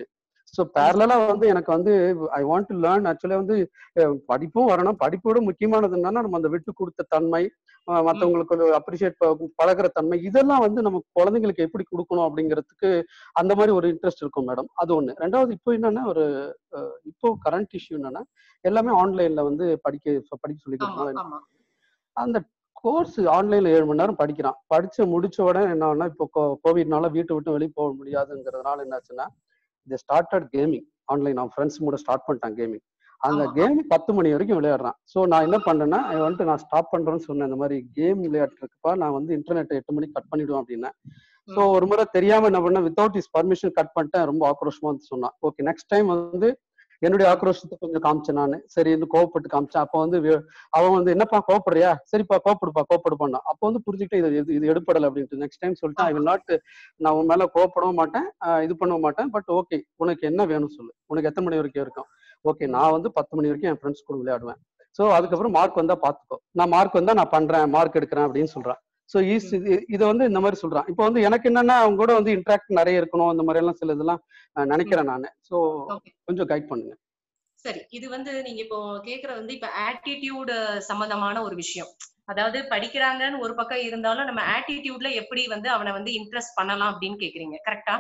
ஸோ பேரலா வந்து எனக்கு வந்து ஐ வாண்ட் டு லேர்ன் ஆக்சுவலா வந்து அஹ், படிப்பும் வரணும் படிப்போட முக்கியமானது என்னன்னா நம்ம அந்த விட்டு கொடுத்த தன்மை அஹ், மத்தவங்களுக்கு அப்ரிஷியேட் பழகுற தன்மை இதெல்லாம் வந்து நம்ம குழந்தைங்களுக்கு எப்படி கொடுக்கணும் அப்படிங்கிறதுக்கு அந்த மாதிரி ஒரு இன்ட்ரெஸ்ட் இருக்கும் மேடம் அது ஒண்ணு ரெண்டாவது இப்போ என்னன்னா ஒரு அஹ், இப்போ கரண்ட் இஷ்யூ என்னன்னா எல்லாமே ஆன்லைன்ல வந்து படிக்க படிக்க சொல்லி ஆமா கொடுக்கணும் ஆமா அந்த கோர்ஸ் ஆன்லைன்ல ஏழு மணி நேரம் படிக்கிறான் படிச்சு முடிச்ச உடனே என்ன ஆகுனா இப்போ கோ- கோவிட்னால வீட்டை விட்டு வெளியே போக முடியாதுங்கிறதுனால என்னாச்சுன்னா இது ஸ்டார்டட் கேமிங் ஆன்லைன் அவன் ஃப்ரெண்ட்ஸ் கூட ஸ்டார்ட் பண்ணிட்டான் கேமிங் அந்த கேம் பத்து மணி வரைக்கும் விளையாடுறான் ஸோ நான் என்ன பண்ணேன்னா I வந்துட்டு நான் ஸ்டாப் பண்றேன்னு சொன்னேன் இந்த மாதிரி கேம் விளையாட்டுருக்குப்பா நான் வந்து இன்டர்நெட் எட்டு மணிக்கு கட் பண்ணிடுவேன் அப்படின்னேன் ஸோ ஒரு முறை தெரியாம என்ன பண்ணேன் வித்தவுட் இஸ் பர்மிஷன் கட் பண்ணிட்டேன் ரொம்ப ஆக்ரோஷமா வந்து சொன்னான் ஓகே நெக்ஸ்ட் டைம் வந்து என்னுடைய ஆக்ரோஷத்தை கொஞ்சம் காமிச்சேன் நான் சரி இந்த கோவப்பட்டு காமிச்சேன் அப்போ வந்து வே- அவன் வந்து என்னப்பா கோவப்படுறியா சரிப்பா கோவப்படுப்பா கோவப்படுப்பான் அப்போ வந்து புரிஞ்சுக்கிட்டு இது இது- இது எடுப்படலை அப்படின்ட்டு நெக்ஸ்ட் டைம் சொல்லிட்டு ஐ வில் நாட் நான் உன் மேல கோவப்படவும் மாட்டேன் ஆஹ் இது பண்ணவும் மாட்டேன் பட் ஓகே உனக்கு என்ன வேணும் சொல்லு உனக்கு எத்தனை மணி வரைக்கும் இருக்கும் ஓகே நான் வந்து பத்து மணி வரைக்கும் என் ஃப்ரெண்ட்ஸ் கூட விளையாடுவேன் ஸோ அதுக்கப்புறம் மார்க் வந்தா பாத்துக்கோ நான் மார்க் வந்தா நான் பண்றேன் மார்க் எடுக்கிறேன் அப்படின்னு சொல்றான் ஸோ ஈஸ் இது இதை வந்து இந்த மாதிரி சொல்றான் இப்போ வந்து எனக்கு என்னன்னா அவங்க கூட வந்து இன்ட்ராக்ட் நிறைய இருக்கணும் அந்த மாதிரி எல்லாம் சில இதெல்லாம் ஆஹ் நினைக்கிறேன் நான் ஸோ கொஞ்சம் கைட் பண்ணுங்க சரி இது வந்து நீங்க இப்போ கேக்குற வந்து இப்ப ஆட்டிடியூட் சம்பந்தமான ஒரு விஷயம் அதாவது படிக்கிறாங்கன்னு ஒரு பக்கம் இருந்தாலும் நம்ம ஆட்டிடியூட்ல எப்படி வந்து அவனை வந்து இம்ப்ரெஸ் பண்ணலாம் அப்படின்னு கேக்குறீங்க கரெக்டா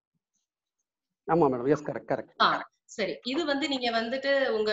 ஆமா மேடம் எஸ் கரெக்ட் கரெக்ட் ஆ சரி இது வந்து நீங்க வந்துட்டு உங்க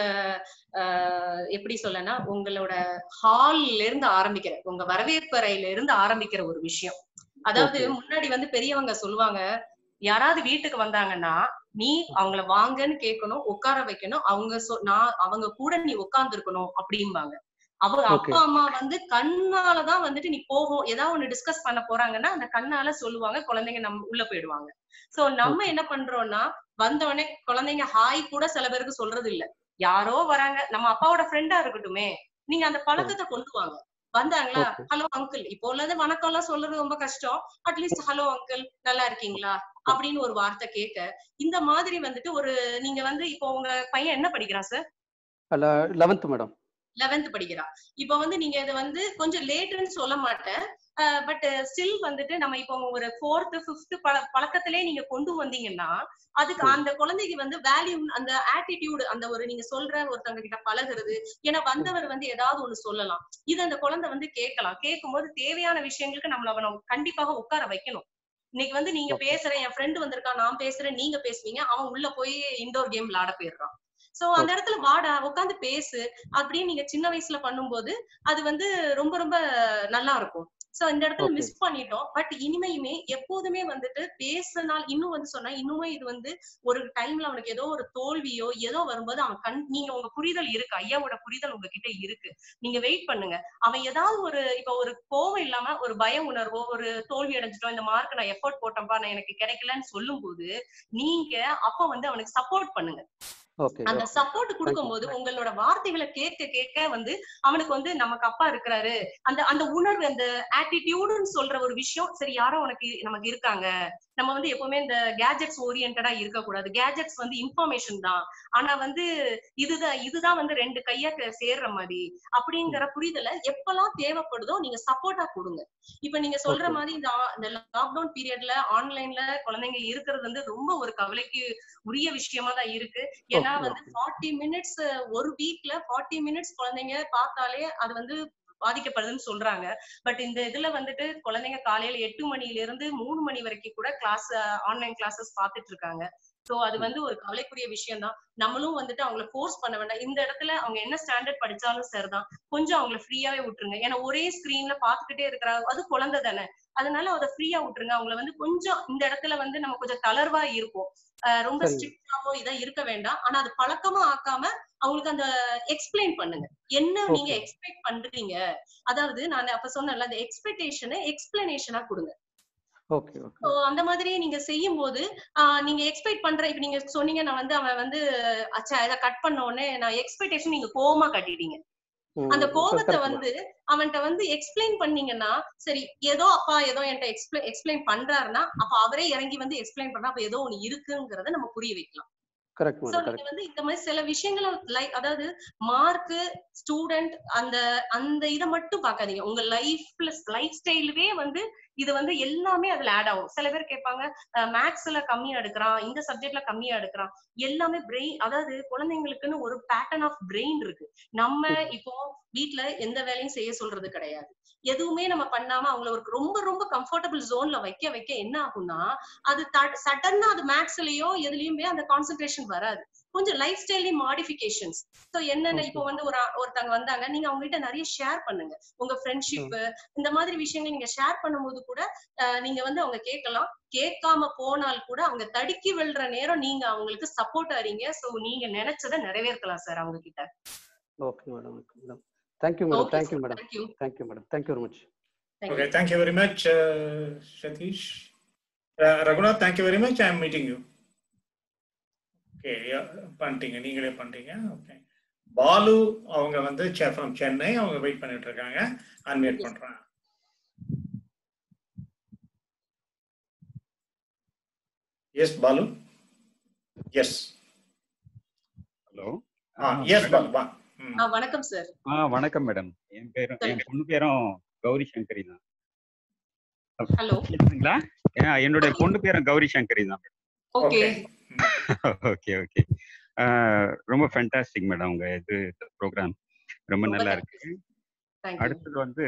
ஆஹ், எப்படி சொல்லனா உங்களோட ஹால்ல இருந்து ஆரம்பிக்கிற உங்க வரவேற்பு அறையில இருந்து ஆரம்பிக்கிற ஒரு விஷயம் அதாவது Okay. முன்னாடி வந்து பெரியவங்க சொல்லுவாங்க யாராவது வீட்டுக்கு வந்தாங்கன்னா நீ அவங்கள வாங்கன்னு கேட்கணும் உட்கார வைக்கணும் அவங்க சொ- நான் அவங்க கூட நீ உட்கார்ந்து இருக்கணும் அப்படிம்பாங்க அவங்க Okay. அப்பா அம்மா வந்து கண்ணாலதான் வந்துட்டு நீ போகும் ஏதாவது ஒண்ணு டிஸ்கஸ் பண்ண போறாங்கன்னா அந்த கண்ணால சொல்லுவாங்க குழந்தைங்க நம்ம உள்ள போயிடுவாங்க சோ நம்ம என்ன பண்றோம்னா வந்த உடனே குழந்தைங்க ஹாய் கூட சில பேருக்கு சொல்றது இல்ல யாரோ வராங்க நம்ம அப்பாவோட ஃப்ரெண்டா இருக்கட்டுமே நீங்க அந்த பழக்கத்தை கொண்டு வாங்க வந்தாங்களா Okay. ஹலோ அங்கிள் இப்போ உள்ளது வணக்கம் எல்லாம் சொல்றது ரொம்ப கஷ்டம் அட்லீஸ்ட் ஹலோ அங்கிள் நல்லா இருக்கீங்களா அப்படின்னு ஒரு வார்த்தை கேட்க இந்த மாதிரி வந்துட்டு ஒரு நீங்க வந்து இப்போ உங்க பையன் என்ன படிக்கிறான் சார் லெவன்த் மேடம் லெவன்த் படிக்கிறான் இப்போ வந்து நீங்க இதை வந்து கொஞ்சம் லேட்டுன்னு சொல்ல மாட்டேன் பட் ஸ்டில் வந்துட்டு நம்ம இப்போ ஒரு ஃபோர்த் ஃபிஃப்த் பழ பழக்கத்திலே நீங்க கொண்டு வந்தீங்கன்னா அதுக்கு அந்த குழந்தைக்கு வந்து வேல்யூ அந்த ஆட்டிடியூட் அந்த ஒரு நீங்க சொல்ற ஒருத்தவங்க கிட்ட பழகுறது ஏன்னா வந்தவர் வந்து ஏதாவது ஒண்ணு சொல்லலாம் இது அந்த குழந்தை வந்து கேட்கலாம் கேட்கும்போது தேவையான விஷயங்களுக்கு நம்மள அவனை கண்டிப்பாக உட்கார வைக்கணும் இன்னைக்கு வந்து நீங்க பேசுற என் ஃப்ரெண்டு வந்திருக்கான் நான் பேசுறேன் நீங்க பேசுவீங்க அவன் உள்ள போய் இண்டோர் கேம் விளையாட போயிடுறான் சோ அந்த இடத்துல வாடா உட்காந்து பேசு அப்படின்னு நீங்க சின்ன வயசுல பண்ணும்போது அது வந்து ரொம்ப ரொம்ப நல்லா இருக்கும் சோ இந்த இடத்துல Okay. மிஸ் பண்ணிட்டோம் பட் இனிமையுமே எப்போதுமே வந்துட்டு பேசுனால் இன்னும் வந்து சொன்னா இன்னுமே இது வந்து ஒரு டைம்ல அவனுக்கு ஏதோ ஒரு தோல்வியோ ஏதோ வரும்போது அவன் கண் நீங்க உங்க புரிதல் இருக்கு ஐயாவோட புரிதல் உங்ககிட்ட இருக்கு நீங்க வெயிட் பண்ணுங்க அவன் ஏதாவது ஒரு இப்ப ஒரு கோவம் இல்லாம ஒரு பய உணர்வோ ஒரு தோல்வி அடைஞ்சிட்டோம் இந்த மார்க் நான் எஃபோர்ட் போட்டேன்ப்பா நான் எனக்கு கிடைக்கலன்னு சொல்லும் போது நீங்க அப்ப வந்து அவனுக்கு சப்போர்ட் பண்ணுங்க ஓகே அந்த சப்போர்ட் கொடுக்கும்போது உங்களோட வார்த்தைகளை கேட்க கேட்க வந்து அவனுக்கு வந்து நமக்கு அப்பா இருக்கிறாரு அந்த அந்த உணர்வு அந்த ஆட்டிடியூடுன்னு சொல்ற ஒரு விஷயம் சரி யாரோ உனக்கு நமக்கு இருக்காங்க நம்ம வந்து எப்பவுமே இந்த கேஜெட்ஸ் ஓரியன்டா இருக்கக்கூடாது கேஜெட்ஸ் வந்து இன்ஃபர்மேஷன் தான் ஆனா வந்து இதுதான் இதுதான் வந்து ரெண்டு கையா க- சேர்ற மாதிரி அப்படிங்கிற புரிதலை எப்பெல்லாம் தேவைப்படுதோ நீங்க சப்போர்ட்டா கொடுங்க இப்ப நீங்க சொல்ற Okay. மாதிரி இந்த ஆ- இந்த லாக்டவுன் பீரியட்ல ஆன்லைன்ல குழந்தைங்க இருக்கிறது வந்து ரொம்ப ஒரு கவலைக்கு உரிய விஷயமா தான் இருக்கு ஏன்னா Okay, வந்து ஃபார்ட்டி மினிட்ஸ் ஒரு வீக்ல ஃபார்ட்டி மினிட்ஸ் குழந்தைங்க பார்த்தாலே அது வந்து பாதிக்கப்படுதுன்னு சொல்றாங்க பட் இந்த இதுல வந்துட்டு குழந்தைங்க காலையில எட்டு மணில இருந்து மூணு மணி வரைக்கும் கூட கிளாஸ் ஆன்லைன் கிளாஸஸ் பார்த்துட்டு இருக்காங்க சோ அது வந்து ஒரு கவலைக்குரிய விஷயம் தான் நம்மளும் வந்துட்டு அவங்கள ஃபோர்ஸ் பண்ண வேண்டாம் இந்த இடத்துல அவங்க என்ன ஸ்டாண்டர்ட் படிச்சாலும் சரிதான் கொஞ்சம் அவங்கள ஃப்ரீயாவே விட்டுருங்க ஏன்னா ஒரே ஸ்கிரீன்ல பாத்துக்கிட்டே இருக்கிற அது குழந்தை தானே அதனால அதை ஃப்ரீயா விட்டுருங்க அவங்கள வந்து கொஞ்சம் இந்த இடத்துல வந்து நம்ம கொஞ்சம் தளர்வா இருப்போம் அஹ் ரொம்ப சரிங்க. ஸ்ட்ரிக்டாவோ இதா இருக்க வேண்டாம் ஆனா அது பழக்கமா ஆக்காம அவங்களுக்கு அந்த எக்ஸ்பிளைன் பண்ணுங்க என்ன நீங்க Okay. எக்ஸ்பெக்ட் பண்றீங்க அதாவது நான் அப்ப சொன்னேன்ல அந்த எக்ஸ்பெக்டேஷனை எக்ஸ்பிளனேஷனா கொடுங்க ஓகே ஓகே So, அந்த மாதிரி நீங்க செய்யும் போது ஆஹ் நீங்க எக்ஸ்பெக்ட் பண்ற இப்ப நீங்க சொன்னீங்க நான் வந்து அவன் வந்து அச்சா இதை கட் பண்ண உடனே நான் எக்ஸ்பெக்டேஷன் நீங்க கோவமா கட்டிட்டீங்க அந்த கோபத்தை வந்து அவன்கிட்ட வந்து எக்ஸ்பிளைன் பண்ணீங்கன்னா சரி ஏதோ அப்பா ஏதோ என்கிட்ட எக்ஸ்பிளைன் எக்ஸ்பிளைன் பண்றாருன்னா அப்ப அவரே இறங்கி வந்து எக்ஸ்பிளைன் பண்ணா அப்ப ஏதோ ஒண்ணு இருக்குங்கிறத நம்ம புரிய வைக்கலாம் கரெக்ட் சோ மேடம் நீங்க கரெக்ட் வந்து இந்த மாதிரி சில விஷயங்களை லைக் அதாவது மார்க் ஸ்டூடெண்ட் அந்த அந்த இதை மட்டும் பார்க்காதீங்க உங்க லைஃப்ல லைஃப் ஸ்டைலுவே வந்து இது வந்து எல்லாமே அதுல ஆட் ஆகும் சில பேர் கேட்பாங்க மேக்ஸ்ல கம்மியா எடுக்கிறான் இந்த சப்ஜெக்ட்ல கம்மியா எடுக்கிறான் எல்லாமே பிரெயின் அதாவது குழந்தைங்களுக்குன்னு ஒரு பேட்டர்ன் ஆஃப் பிரெயின் இருக்கு நம்ம இப்போ வீட்ல எந்த வேலையும் செய்ய சொல்றது கிடையாது எதுவுமே நம்ம பண்ணாம அவங்கள ஒரு ரொம்ப ரொம்ப கம்ஃபர்டபுள் ஜோன்ல வைக்க வைக்க என்ன ஆகும்னா அது சடனா அது மேக்ஸ்லயோ எதுலயுமே அந்த கான்சென்ட்ரேஷன் வராது கொஞ்சம் லைஃப் ஸ்டைல்லையும் மாடிஃபிகேஷன்ஸ் ஸோ என்னென்ன இப்போ வந்து ஒரு ஒருத்தவங்க வந்தாங்க நீங்க அவங்க கிட்ட நிறைய ஷேர் பண்ணுங்க உங்க ஃப்ரெண்ட்ஷிப் இந்த மாதிரி விஷயங்கள் நீங்க ஷேர் பண்ணும்போது கூட அஹ், நீங்க வந்து அவங்க கேட்கலாம் கேட்காம போனால் கூட அவங்க தடுக்கி விழுற நேரம் நீங்க அவங்களுக்கு சப்போர்ட் ஆறீங்க சோ நீங்க நினைச்சதை நிறைவேற்றலாம் சார் அவங்க கிட்ட okay madam okay madam thank you madam Okay, thank you sir. Madam Thank you. Thank you madam thank you very much Okay, thank you very much, uh, Satish. Uh, Raghunath, thank you very much. I am meeting you. Okay, yeah, பண்ணிட்டீங்க நீங்களே பண்ணிட்டீங்க okay Balu அவங்க வந்து from Chennai அவங்க wait பண்ணிட்டு இருக்காங்க unmute பண்றேன் yes Balu yes hello ah yes Balu வா ம். ஆ, வணக்கம் சார் ஆ வணக்கம் மேடம் என் பேரும் என் பொண்ணு பேரும் கௌரி சங்கரி தான் ஹலோ கேக்குதுங்களா ஆ, என்னுடைய பொண்ணு பேரும் கௌரி சங்கரி தான் ஓகே ஓகே ஓகே ரொம்ப ஃபேண்டாஸ்டிக் மேடம் உங்க இது ப்ரோக்ராம் ரொம்ப நல்லா இருக்கு தேங்க்யூ அடுத்தது வந்து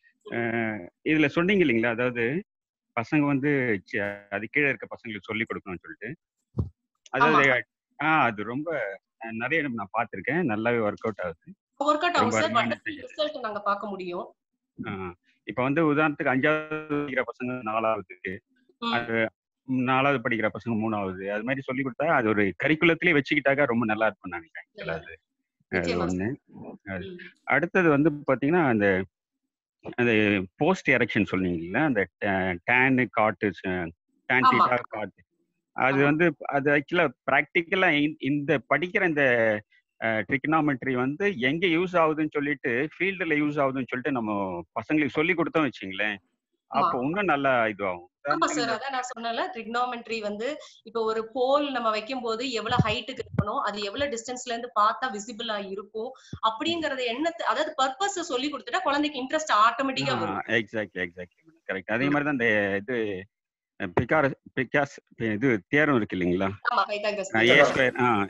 அஹ், இதுல சொன்னீங்க இல்லைங்களா அதாவது பசங்க வந்து சி- அது கீழே இருக்க பசங்களுக்கு சொல்லி கொடுக்கணும்னு சொல்லிட்டு அதாவது ஆ அது ரொம்ப அஹ், நிறைய இடம் நான் பார்த்திருக்கேன் நல்லாவே ஒர்க் அவுட் ஆகுது ஒர்க் அவுட் ஆகும் ரொம்ப சார் அருமையான வண்டர்ஃபுல் ரிசல்ட் நாங்க பார்க்க முடியும் ஆஹ் இப்ப வந்து உதாரணத்துக்கு அஞ்சாவது படிக்கிற பசங்க நாலாவதுக்கு அது நாலாவது படிக்கிற பசங்க மூணாவது அது மாதிரி சொல்லி கொடுத்தா அது ஒரு கரிக்குலத்திலே வச்சுக்கிட்டாக்கா ரொம்ப நல்லா இருக்கும் நான் நினைக்கிறேன் actually அது அது நிச்சயமா ஒண்ணு அது. அடுத்தது வந்து பாத்தீங்கன்னா அந்த அந்த போஸ்ட் எரெக்ஷன் சொன்னீங்கல்ல அந்த டேனு காட்டு டேன் ஆமா. டீட்டா காட்டு அது வந்து அது ஆக்சுவலா ப்ராக்டிக்கலா இந்த படிக்கிற இந்த ட்ரிக்னாமெட்ரி வந்து எங்க யூஸ் ஆகுதுன்னு சொல்லிட்டு ஃபீல்டுல யூஸ் ஆகுதுன்னு சொல்லிட்டு நம்ம பசங்களுக்கு சொல்லி கொடுத்தோம் வச்சுங்களேன் அப்போ இன்னும் நல்லா இதுவாகும் ஆமா சார் அதான் நான் சொன்னேன்ல ட்ரிக்னாமெட்ரி வந்து இப்போ ஒரு போல் நம்ம வைக்கும் போது எவ்வளவு ஹைட்டுக்கு இருக்கணும் அது எவ்வளவு டிஸ்டன்ஸ்ல இருந்து பார்த்தா விசிபிளா இருக்கும் அப்படிங்கறத எண்ணத்தை அதாவது பர்பஸ் சொல்லி கொடுத்துட்டா குழந்தைக்கு இன்ட்ரெஸ்ட் ஆட்டோமேட்டிக்கா வரும் எக்ஸாக்ட்லி எக்ஸாக்ட்லி கரெக்ட் அதே மாதிரி தான் இந்த இது பிகார் பிகாஸ் இது தேரம் இருக்கு இல்லைங்களா ஆமா Pythagoras A square ah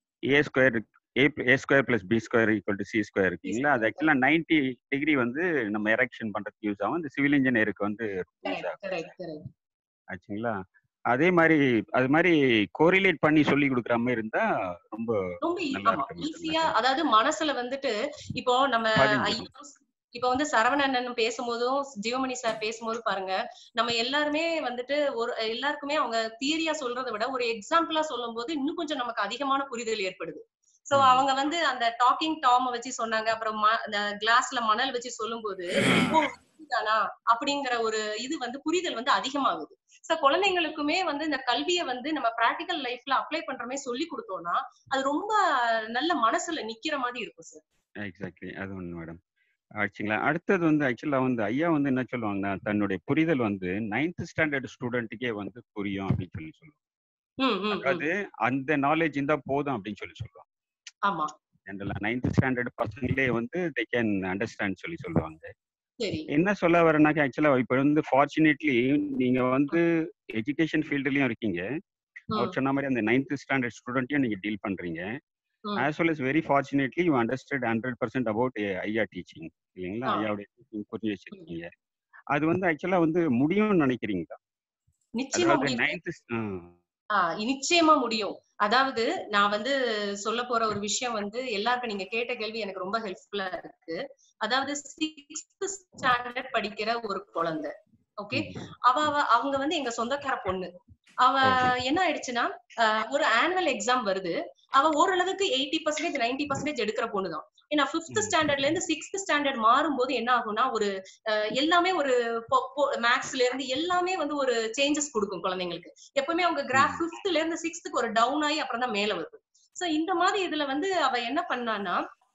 A square A A square plus B square equal to C square இருக்குங்களா அது ஆக்சுவலாக நைன்டி டிகிரி வந்து நம்ம எரெக்ஷன் பண்றதுக்கு யூஸ் ஆகும் இந்த சிவில் இன்ஜினியருக்கு வந்து யூஸ் ஆகும் கரெக்ட் கரெக்ட் ஆச்சுங்களா அதே மாதிரி அது மாதிரி கோரிலேட் பண்ணி சொல்லி கொடுக்குற மாதிரி இருந்தா ரொம்ப ரொம்ப நல்லா ஆமா இருக்கும் ஈஸியா அதாவது மனசுல வந்துட்டு இப்போ நம்ம பதிஞ்சிரும். ஐயா இப்போ வந்து சரவணன் பேசும்போதும் ஜீவமணி சார் பேசும்போது பாருங்க நம்ம எல்லாருமே வந்துட்டு ஒரு எல்லாருக்குமே அவங்க தியரியா சொல்றதை விட ஒரு எக்ஸாம்பிளா சொல்லும் போது இன்னும் கொஞ்சம் நமக்கு அதிகமான புரிதல் ஏற்படுது சோ அவங்க வந்து அந்த டாக்கிங் டாம வச்சு சொன்னாங்க அப்புறம் ம- அந்த கிளாஸ்ல மணல் வச்சு சொல்லும்போது ஓ இதுதானா அப்படிங்கிற ஒரு இது வந்து புரிதல் வந்து அதிகமாகுது சோ குழந்தைங்களுக்குமே வந்து இந்த கல்வியை வந்து நம்ம பிராக்டிக்கல் லைஃப்ல அப்ளை பண்ற மாதிரி சொல்லி கொடுத்தோம்னா அது ரொம்ப நல்ல மனசுல நிக்கிற மாதிரி இருக்கும் சார் எக்ஸாக்ட்லி அது ஒன்று மேடம் ஆச்சுங்களா அடுத்தது வந்து ஆக்சுவலாக வந்து ஐயா வந்து என்ன சொல்லுவாங்கன்னா தன்னுடைய புரிதல் வந்து நைன்த் ஸ்டாண்டர்ட் ஸ்டூடெண்ட்டுக்கே வந்து புரியும் அப்படின்னு சொல்லி சொல்லுவாங்க ம், ம், ம். அதாவது அந்த நாலேஜ் இருந்தா போதும் அப்படின்னு சொல்லி சொல்லுவாங்க ஆமா ஜென்ரலா நைன்த் ஸ்டாண்டர்ட் பசங்களே வந்து தே கேன் அண்டர்ஸ்டாண்ட் சொல்லி சொல்லுவாங்க சரி என்ன சொல்ல வரேன்னாக்கா ஆக்சுவலா இப்ப வந்து ஃபார்ச்சுனேட்லி நீங்க வந்து எஜுகேஷன் ஃபீல்டுலயும் இருக்கீங்க அவர் சொன்ன மாதிரி அந்த நைன்த் ஸ்டாண்டர்ட் ஸ்டூடெண்ட்டையும் நீங்க டீல் பண்றீங்க as well is very fortunately you understand hundred percent about ஐயா டீச்சிங் இல்லைங்களா ஆ. ஐயாவுடைய டீச்சிங் புரிஞ்சு வச்சிருக்கீங்க அது வந்து ஆக்சுவலா வந்து முடியும்னு நினைக்கிறீங்களா நிச்சயமா அதாவது முடியும் நைன்த் ஆஹ் நிச்சயமா முடியும் அதாவது நான் வந்து சொல்ல போற ஒரு விஷயம் வந்து எல்லாருக்கும் நீங்க கேட்ட கேள்வி எனக்கு ரொம்ப ஹெல்ப்ஃபுல்லா இருக்கு அதாவது சிக்ஸ்த் ஸ்டாண்டர்ட் படிக்கிற ஒரு குழந்தை ஓகே அவ அவ- அவங்க வந்து எங்க சொந்தக்கார பொண்ணு அவ என்ன ஆயிடுச்சுன்னா ஆஹ் ஒரு ஆனுவல் எக்ஸாம் வருது அவ ஓரளவுக்கு எயிட்டி பர்சன்டேஜ் நைன்டி பர்சன்டேஜ் எடுக்கிற பொண்ணு தான் ஏன்னா பிப்த் ஸ்டாண்டர்ட்ல இருந்து சிக்ஸ்த் ஸ்டாண்டர்ட் மாறும்போது என்ன ஆகும்னா ஒரு ஆஹ் எல்லாமே ஒரு மேக்ஸ்ல இருந்து எல்லாமே வந்து ஒரு சேஞ்சஸ் கொடுக்கும் குழந்தைங்களுக்கு எப்பவுமே அவங்க கிராஃப் பிப்த்ல இருந்து சிக்ஸ்த்துக்கு ஒரு டவுன் ஆகி அப்புறம் தான் மேல வருது சோ இந்த மாதிரி இதுல வந்து அவ என்ன பண்ணான்னா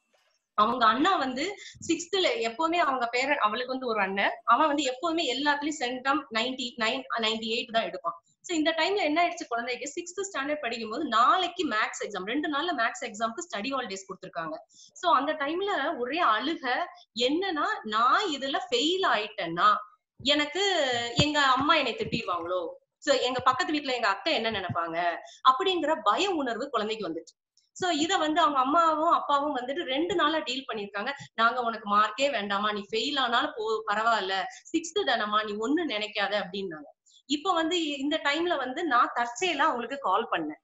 அவங்க அண்ணா வந்து சிக்ஸ்த்ல எப்பவுமே அவங்க பேர அவளுக்கு வந்து ஒரு அண்ணன் அவன் வந்து எப்பவுமே எல்லாத்துலயும் centum ninety nine ninety eight தான் எடுப்பான் சோ இந்த டைம்ல என்ன ஆயிடுச்சு குழந்தைக்கு சிக்ஸ்த் ஸ்டாண்டர்ட் படிக்கும் போது நாளைக்கு மேக்ஸ் எக்ஸாம் ரெண்டு நாள்ல மேக்ஸ் எக்ஸாம்க்கு ஸ்டடி ஹாலிடேஸ் கொடுத்துருக்காங்க சோ அந்த டைம்ல ஒரே அழுக என்னன்னா நான் இதுல ஃபெயில் ஆயிட்டேன்னா எனக்கு எங்க அம்மா என்னை திட்டிடுவாங்களோ சோ எங்க பக்கத்து வீட்ல எங்க அத்தை என்ன நினைப்பாங்க அப்படிங்கிற பய உணர்வு குழந்தைக்கு வந்துச்சு சோ இத வந்து அவங்க அம்மாவும் அப்பாவும் வந்துட்டு ரெண்டு நாளா டீல் பண்ணிருக்காங்க நாங்க உனக்கு மார்க்கே வேண்டாமா நீ ஃபெயில் ஆனாலும் போ பரவாயில்ல சிக்ஸ்த் தானம்மா நீ ஒண்ணு நினைக்காத அப்படின்னாங்க இப்ப வந்து இந்த டைம்ல வந்து நான் தற்செயலா அவங்களுக்கு கால் பண்ணேன்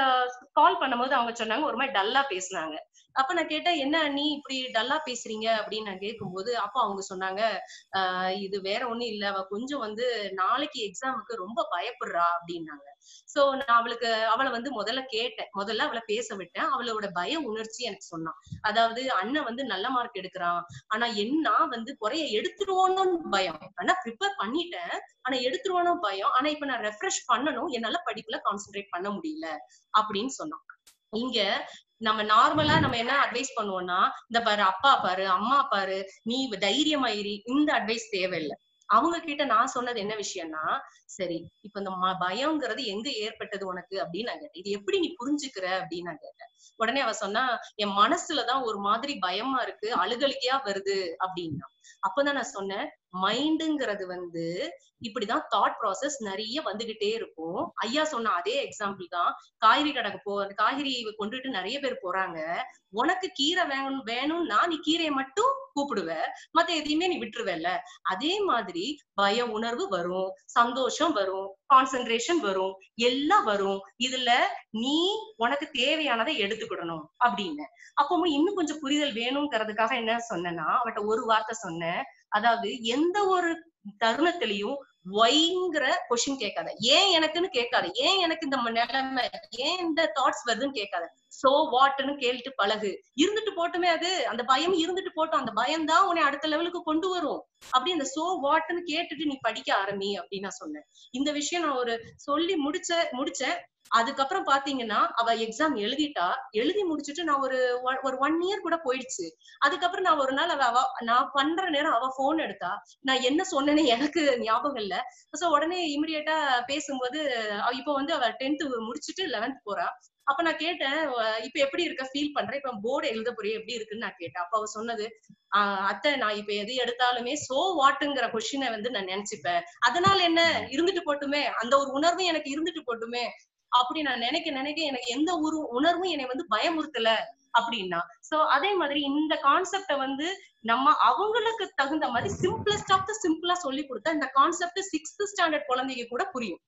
கால் பண்ணும்போது அவங்க சொன்னாங்க ஒரு மாதிரி டல்லா பேசுனாங்க அப்ப நான் கேட்டேன் என்ன நீ இப்படி டல்லா பேசுறீங்க அப்படின்னு நான் கேட்கும்போது அப்ப அவங்க சொன்னாங்க ஆஹ் இது வேற ஒண்ணும் இல்ல அவ கொஞ்சம் வந்து நாளைக்கு எக்ஸாமுக்கு ரொம்ப பயப்படுறா அப்படின்னாங்க சோ நான் அவளுக்கு அவளை வந்து முதல்ல கேட்டேன் முதல்ல அவளை பேச விட்டேன் அவளோட பய உணர்ச்சி எனக்கு சொன்னான் அதாவது அண்ணன் வந்து நல்ல மார்க் எடுக்கிறான் ஆனா என்ன வந்து குறைய எடுத்துருவோன்னு பயம் ஆனா ப்ரிப்பேர் பண்ணிட்டேன் ஆனா எடுத்துருவானோ பயம் ஆனா இப்ப நான் ரெஃப்ரெஷ் பண்ணணும் என்னால படிப்புல கான்சென்ட்ரேட் பண்ண முடியல அப்படின்னு சொன்னான் இங்க நம்ம நார்மலா நம்ம என்ன அட்வைஸ் பண்ணுவோம்னா இந்த பாரு அப்பா பாரு அம்மா பாரு நீ தைரியமாயிரி இந்த அட்வைஸ் தேவையில்லை அவங்க கிட்ட நான் சொன்னது என்ன விஷயம்னா சரி இப்ப இந்த ம- பயம்ங்கிறது எங்க ஏற்பட்டது உனக்கு அப்படின்னு நான் கேட்டேன் இது எப்படி நீ புரிஞ்சுக்கிற அப்படின்னு நான் கேட்டேன் உடனே அவ சொன்னா என் மனசுலதான் ஒரு மாதிரி பயமா இருக்கு அழுகலிக்கையா வருது அப்படின்னா அப்பதான் நான் சொன்னேன் மைண்டுங்கிறது வந்து இப்படிதான் தாட் ப்ராசஸ் நிறைய வந்துகிட்டே இருக்கும் ஐயா சொன்ன அதே எக்ஸாம்பிள் தான் காய்கறி கடைக்கு போ காய்கறி கொண்டுட்டு நிறைய பேர் போறாங்க உனக்கு கீரை வேணும் வேணும்னா நீ கீரையை மட்டும் கூப்பிடுவ மத்த எதையுமே நீ விட்டுருவல்ல அதே மாதிரி பய உணர்வு வரும் சந்தோஷம் வரும் கான்சென்ட்ரேஷன் வரும் எல்லாம் வரும் இதுல நீ உனக்கு தேவையானதை எடுத்துக்கிடணும் அப்படின்னு அப்பவும் இன்னும் கொஞ்சம் புரிதல் வேணுங்கிறதுக்காக என்ன சொன்னேன்னா அவட்ட ஒரு வார்த்தை சொன்னேன் அதாவது எந்த ஒரு தருணத்திலையும் ஒய்ங்கிற கொஸ்டின் கேட்காத ஏன் எனக்குன்னு கேட்காத ஏன் எனக்கு இந்த ம- நிலைமை ஏன் இந்த தாட்ஸ் வருதுன்னு கேட்காத சோ வாட்னு கேட்டுட்டு பழகு இருந்துட்டு போட்டுமே அது அந்த பயம் இருந்துட்டு போட்டோம் அந்த பயம் தான் உன்னை அடுத்த லெவலுக்கு கொண்டு வரும் அப்படி அந்த சோ வாட்னு கேட்டுட்டு நீ படிக்க ஆரம்பி அப்படின்னு நான் சொன்னேன் இந்த விஷயம் நான் ஒரு சொல்லி முடிச்ச முடிச்சேன் அதுக்கப்புறம் பாத்தீங்கன்னா அவ எக்ஸாம் எழுதிட்டா எழுதி முடிச்சுட்டு நான் ஒரு one- ஒரு ஒன் இயர் கூட போயிடுச்சு அதுக்கப்புறம் நான் ஒரு நாள் அவ அவ நான் பண்ற நேரம் அவ போன் எடுத்தா நான் என்ன சொன்னேன்னு எனக்கு ஞாபகம் இல்ல சோ உடனே இமிடியேட்டா பேசும்போது அவ இப்ப வந்து அவ டென்த் முடிச்சுட்டு லெவன்த் போறா அப்ப நான் கேட்டேன் அஹ் இப்ப எப்படி இருக்க ஃபீல் பண்றேன் இப்ப போர்டு எழுத போறிய எப்படி இருக்குன்னு நான் கேட்டேன் அப்ப அவ சொன்னது ஆஹ் அத்தை நான் இப்ப எது எடுத்தாலுமே சோ வாட்டுங்கிற கொஸ்டினை வந்து நான் நினைச்சுப்பேன் அதனால என்ன இருந்துட்டு போட்டுமே அந்த ஒரு உணர்வு எனக்கு இருந்துட்டு போட்டுமே அப்படி நான் நினைக்க நினைக்க எனக்கு எந்த ஒரு உணர்வும் என்னை வந்து பயமுறுத்தல அப்படின்னா சோ அதே மாதிரி இந்த கான்செப்ட வந்து நம்ம அவங்களுக்கு தகுந்த மாதிரி சிம்பிளஸ்ட் ஆஃப் த சிம்பிளா சொல்லி கொடுத்தா இந்த கான்செப்ட் சிக்ஸ்த் ஸ்டாண்டர்ட் குழந்தைக்கு கூட புரியும்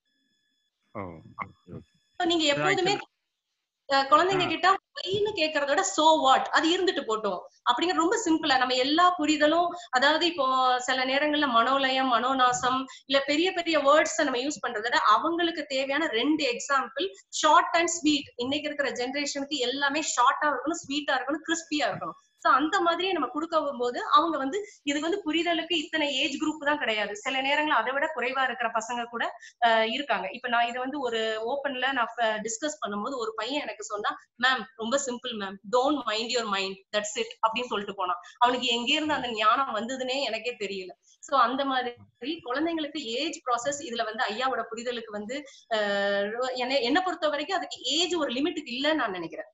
ஓ ஓகே ஓகே So நீங்க எப்போதுமே அஹ், குழந்தைங்க கிட்ட பொய்ன்னு கேக்குறத விட சோ வாட் அது இருந்துட்டு போட்டோம் அப்படிங்கிற ரொம்ப சிம்பிளா நம்ம எல்லா புரிதலும் அதாவது இப்போ சில நேரங்கள்ல மனோலயம் மனோநாசம் இல்ல பெரிய பெரிய வேர்ட்ஸ் நம்ம யூஸ் பண்றதை விட அவங்களுக்கு தேவையான ரெண்டு எக்ஸாம்பிள் ஷார்ட் அண்ட் ஸ்வீட் இன்னைக்கு இருக்கிற ஜெனரேஷனுக்கு எல்லாமே ஷார்ட்டா இருக்கணும் ஸ்வீட்டா இருக்கணும் கிறிஸ்பியா இருக்கணும் சோ அந்த மாதிரியே நம்ம கொடுக்க போது அவங்க வந்து இது வந்து புரிதலுக்கு இத்தனை ஏஜ் குரூப் தான் கிடையாது சில நேரங்கள் அதை விட குறைவா இருக்கிற பசங்க கூட அஹ், இருக்காங்க இப்ப நான் இதை வந்து ஒரு ஓப்பன்ல நான் டிஸ்கஸ் பண்ணும்போது ஒரு பையன் எனக்கு சொன்னா மேம் ரொம்ப simple ma'am don't mind your mind that's it அப்படின்னு சொல்லிட்டு போனான் அவனுக்கு எங்க இருந்து அந்த ஞானம் வந்ததுன்னே எனக்கே தெரியல சோ அந்த மாதிரி குழந்தைங்களுக்கு ஏஜ் ப்ராசஸ் இதுல வந்து ஐயாவோட புரிதலுக்கு வந்து அஹ், என்னை என்னை பொறுத்த வரைக்கும் அதுக்கு ஏஜ் ஒரு லிமிட்டுக்கு இல்லைன்னு நான் நினைக்கிறேன்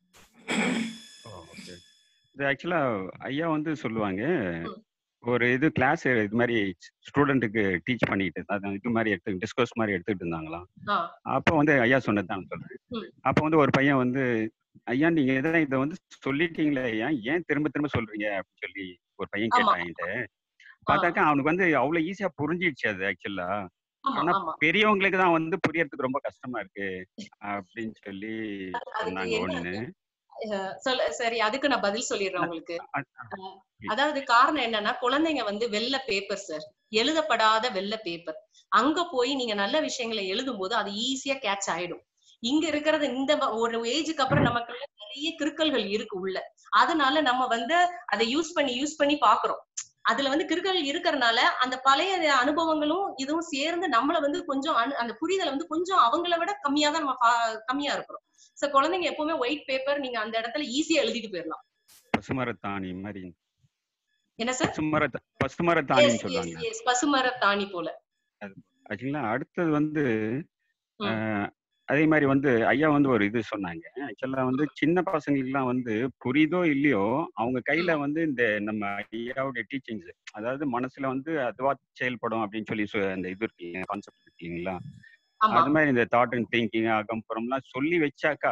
ஓகே இது ஆக்சுவலா ஐயா வந்து சொல்லுவாங்க ஒரு இது கிளாஸ் இது மாதிரி ஸ்டூடெண்ட்டுக்கு டீச் பண்ணிட்டு அது இது மாதிரி எடுத்து டிஸ்கஸ் மாதிரி எடுத்துக்கிட்டு இருந்தாங்களாம் ஆஹ் அப்போ வந்து ஐயா சொன்னது தான் சொல்றேன் ம். அப்போ வந்து ஒரு பையன் வந்து ஐயா நீங்க இதை இதை வந்து சொல்லிட்டீங்களே ஐயா ஏன் திரும்ப திரும்ப சொல்றீங்க அப்படின்னு சொல்லி ஒரு பையன் ஆமா. கேட்டான் என்கிட்ட பார்த்தாக்கா அவனுக்கு வந்து அவ்வளவு ஈஸியா புரிஞ்சிடுச்சு அது ஆக்சுவலா ஆமா ஆனா ஆமா பெரியவங்களுக்கு தான் வந்து புரியறதுக்கு ரொம்ப கஷ்டமா இருக்கு அப்படின்னு சொல்லி அதுக்கு சொன்னாங்க என்ன ஒண்ணு அஹ் சொல்ல சரி அதுக்கு நான் பதில் சொல்லிடுறேன் உங்களுக்கு அ- அ- அஹ் அதாவது காரணம் என்னன்னா குழந்தைங்க வந்து வெள்ளை பேப்பர் சார் எழுதப்படாத வெள்ளை பேப்பர் அங்க போய் நீங்க நல்ல விஷயங்களை எழுதும் போது அது ஈஸியா கேட்ச் ஆயிடும் இங்க இருக்கிறது இந்த வ- ஒரு ஏஜுக்கு அப்புறம் நமக்குள்ள நிறைய கிறுக்கல்கள் இருக்கு உள்ள அதனால நம்ம வந்து அதை யூஸ் பண்ணி யூஸ் பண்ணி பாக்குறோம் அதுல வந்து கிறுக்கல் இருக்கறனால அந்த பழைய அனுபவங்களும் இதுவும் சேர்ந்து நம்மள வந்து கொஞ்சம் அனு- அந்த புரிதலை வந்து கொஞ்சம் அவங்கள விட கம்மியா தான் நம்ம பா- கம்மியா இருக்கிறோம் சோ குழந்தைங்க எப்பவுமே ஒயிட் பேப்பர் நீங்க அந்த இடத்துல ஈஸியா எழுதிட்டு போயிடலாம் பசுமரத்தாணி மாதிரி என்ன சார் பசுமரத்த பசுமரத்தாணின்னு எஸ் எஸ் சொல்லுவாங்க எஸ் பசுமர தாணி போல ஆக்சுவலா அடுத்தது வந்து ம். அஹ், அதே மாதிரி வந்து ஐயா வந்து ஒரு இது சொன்னாங்க ஆக்சுவலா வந்து சின்ன பசங்களுக்குலாம் வந்து புரியுதோ இல்லையோ அவங்க கையில வந்து இந்த நம்ம ஐயாவுடைய டீச்சிங்ஸ் அதாவது மனசுல வந்து அதுவா செயல்படும் அப்படின்னு சொல்லி சொ- அந்த இது இருக்கீங்க கான்செப்ட் இருக்கீங்களா ஆமா அது மாதிரி இந்த தாட் அண்ட் திங்கிங் அகம்புறம்லாம் சொல்லி வச்சாக்கா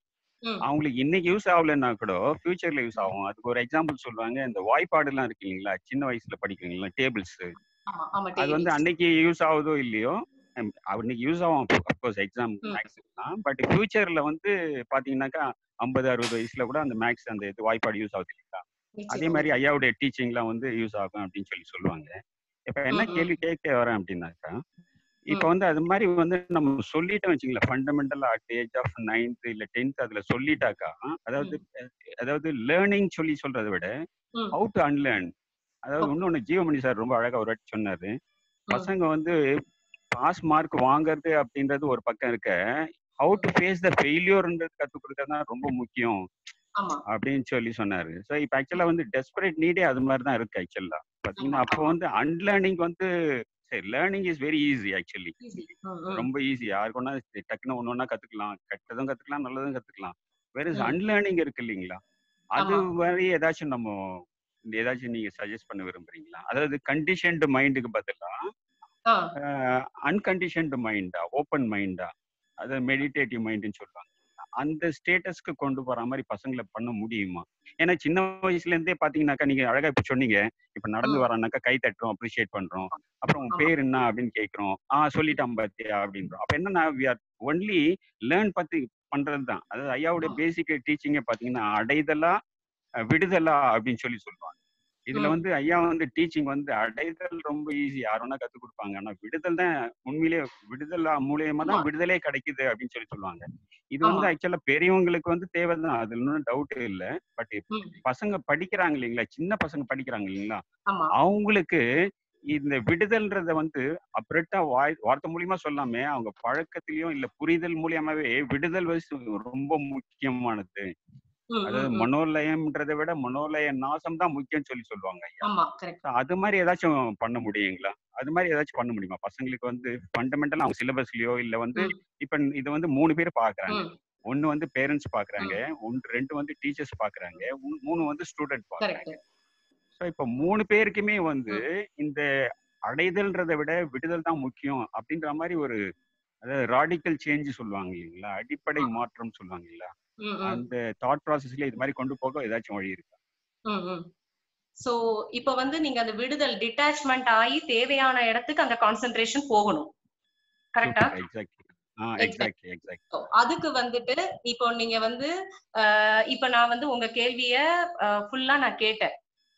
ம் அவங்களுக்கு இன்னைக்கு யூஸ் ஆகலைன்னா கூட ஃபியூச்சர்ல யூஸ் ஆகும் அதுக்கு ஒரு எக்ஸாம்பிள் சொல்லுவாங்க இந்த வாய்ப்பாடுலாம் இருக்கு இல்லைங்களா சின்ன வயசுல படிக்கிறீங்களா டேபிள்ஸ் ஆமா ஆமா அது வந்து டேபிள்ஸ் அன்னைக்கு யூஸ் ஆகுதோ இல்லையோ ஹம், அன்னைக்கு யூஸ் ஆகும் அப்கோர்ஸ் எக்ஸாம் ம் மேக்ஸ் தான் பட் ஃபியூச்சர்ல வந்து பாத்தீங்கன்னாக்கா ஐம்பது அறுபது வயசுல கூட அந்த மேக்ஸ் அந்த இது வாய்ப்பாடு யூஸ் ஆகுது இல்லைங்களா அதே நிச்சயமா மாதிரி ஐயாவுடைய டீச்சிங்லாம் வந்து யூஸ் ஆகும் அப்படின்னு சொல்லி சொல்லுவாங்க இப்ப என்ன ம் ம் கேள்வி கேட்க வரேன் அப்படின்னாக்கா இப்ப ம் வந்து அது மாதிரி வந்து நம்ம சொல்லிட்டோம் வச்சுங்களேன் ஃபண்டமெண்டலா அட் ஏஜ் ஆஃப் நைன்த் இல்ல டென்த் அதுல சொல்லிட்டாக்கா அதாவது ம் அஹ், அதாவது லேர்னிங் சொல்லி சொல்றதை விட ம் ஹவு டு அன்லேர்ன் அதாவது ஓகே இன்னொன்னு ஜீவமணி சார் ரொம்ப அழகா ஒரு வாட்டி சொன்னாரு ம் பசங்க வந்து பாஸ் மார்க் வாங்குறது அப்படின்றது ஒரு பக்கம் இருக்க ஹவு டு ம் ஃபேஸ் த ஃபெயிலியர்ன்றது கற்றுக் கொடுக்கறது தான் ரொம்ப முக்கியம் ஆமா அப்படின்னு சொல்லி சொன்னாரு ஸோ இப்போ ஆக்சுவலா வந்து டெஸ்பரேட் நீடே அது மாதிரி தான் இருக்கு ஆக்சுவலா ஆமா பார்த்தீங்கன்னா அப்போ ஆமா வந்து அன்லேர்னிங் வந்து சரி learning is very easy actually easy ம் ம் ரொம்ப ஈஸி யாருக்குன்னா டக்குன்னு ஒன்று ஒன்றா கற்றுக்கலாம் கெட்டதும் கற்றுக்கலாம் நல்லதும் கற்றுக்கலாம் வேற ம் அன்லேர்னிங் இருக்கு இல்லைங்களா அது ஆமா மாதிரி ஏதாச்சும் நம்ம இந்த ஏதாச்சும் நீங்க சஜஸ்ட் பண்ண விரும்புறீங்களா அதாவது கண்டிஷன்டு மைண்டுக்கு பதிலா ஆ அன்கண்டிஷன்டு மைண்டா ஓப்பன் மைண்டா அதாவது மெடிடேட்டிவ் மைண்டுன்னு சொல்லுவாங்க அந்த ஸ்டேட்டஸ்க்கு கொண்டு போற மாதிரி பசங்களை பண்ண முடியுமா ஏன்னா சின்ன வயசுல இருந்தே பாத்தீங்கன்னாக்கா நீங்க அழகா இப்ப சொன்னீங்க இப்ப நடந்து ம் வரானாக்கா கை தட்டுறோம் அப்ரிஷியேட் பண்றோம் அப்புறம் உன் ஆமா பேர் என்ன அப்படின்னு கேட்கிறோம் ஆ சொல்லிட்டான் பாத்தியா அப்படின்றோம் அப்ப என்னன்னா வி ஆர் ஒன்லி லேர்ன் பத்தி பண்றது தான் அதாவது ஐயாவுடைய ஆமா பேசிக் டீச்சிங்கே பாத்தீங்கன்னா அடைதலா அஹ், விடுதலா அப்படின்னு சொல்லி சொல்லுவாங்க இதுல ம் வந்து ஐயா வந்து டீச்சிங் வந்து அடைதல் ரொம்ப ஈஸி யார் வேணா கத்துக் கொடுப்பாங்க ஆனா விடுதல் தான் உண்மையிலேயே விடுதல் மூலியமா ஆமா தான் விடுதலே கிடைக்குது அப்படின்னு சொல்லி சொல்லுவாங்க இது ஆமா வந்து ஆக்சுவலா பெரியவங்களுக்கு வந்து தேவைதான் அதுல ஒன்றும் டவுட் இல்ல பட் ம் பசங்க படிக்கிறாங்க இல்லைங்களா சின்ன பசங்க படிக்கிறாங்க இல்லைங்களா ஆமா அவங்களுக்கு இந்த விடுதல்ன்றத வந்து அப்ரெட்டா வாய் வார்த்தை மூலியமா சொல்லாம அவங்க பழக்கத்திலயும் இல்ல புரிதல் மூலியமாவே விடுதல் வந்து ரொம்ப முக்கியமானது ம் அதாவது ம் ம் மனோலயம்ன்றதை விட மனோலய நாசம் தான் முக்கியம் சொல்லி சொல்லுவாங்க ஐயா ஆமா கரெக்ட் So, அது மாதிரி ஏதாச்சும் பண்ண முடியுங்களா அது மாதிரி ஏதாச்சும் பண்ண முடியுமா பசங்களுக்கு வந்து ஃபண்டமெண்டலா அவங்க சிலபஸ்லயோ இல்ல வந்து ம் இப்ப இது வந்து மூணு பேர் பாக்குறாங்க ம் ஒன்னு வந்து பேரண்ட்ஸ் பாக்குறாங்க ம் ஒன்று ரெண்டு வந்து டீச்சர்ஸ் பாக்குறாங்க மூ- மூணு வந்து ஸ்டூடெண்ட் பாக்குறாங்க கரெக்ட் ஸோ இப்ப மூணு பேருக்குமே வந்து ம் இந்த அடைதல்ன்றதை விட விடுதல் தான் முக்கியம் அப்படின்ற மாதிரி ஒரு அதாவது ராடிக்கல் சேஞ்ச் சொல்லுவாங்க இல்லைங்களா அடிப்படை ஆ மாற்றம் சொல்லுவாங்க இல்லையா ம் ம் அந்த தாட் ப்ராசஸ்ல இது மாதிரி கொண்டு போக ஏதாச்சும் வழி இருக்கா ம் ம் சோ இப்ப வந்து நீங்க அந்த விடுதல் டிட்டாச்மெண்ட் ஆகி தேவையான இடத்துக்கு அந்த கான்சென்ட்ரேஷன் போகணும் கரெக்டா super exactly ah exact exactly exactly அதுக்கு வந்துட்டு இப்போ நீங்க வந்து அஹ், இப்ப நான் வந்து உங்க கேள்விய ஃபுல்லா நான் கேட்டேன்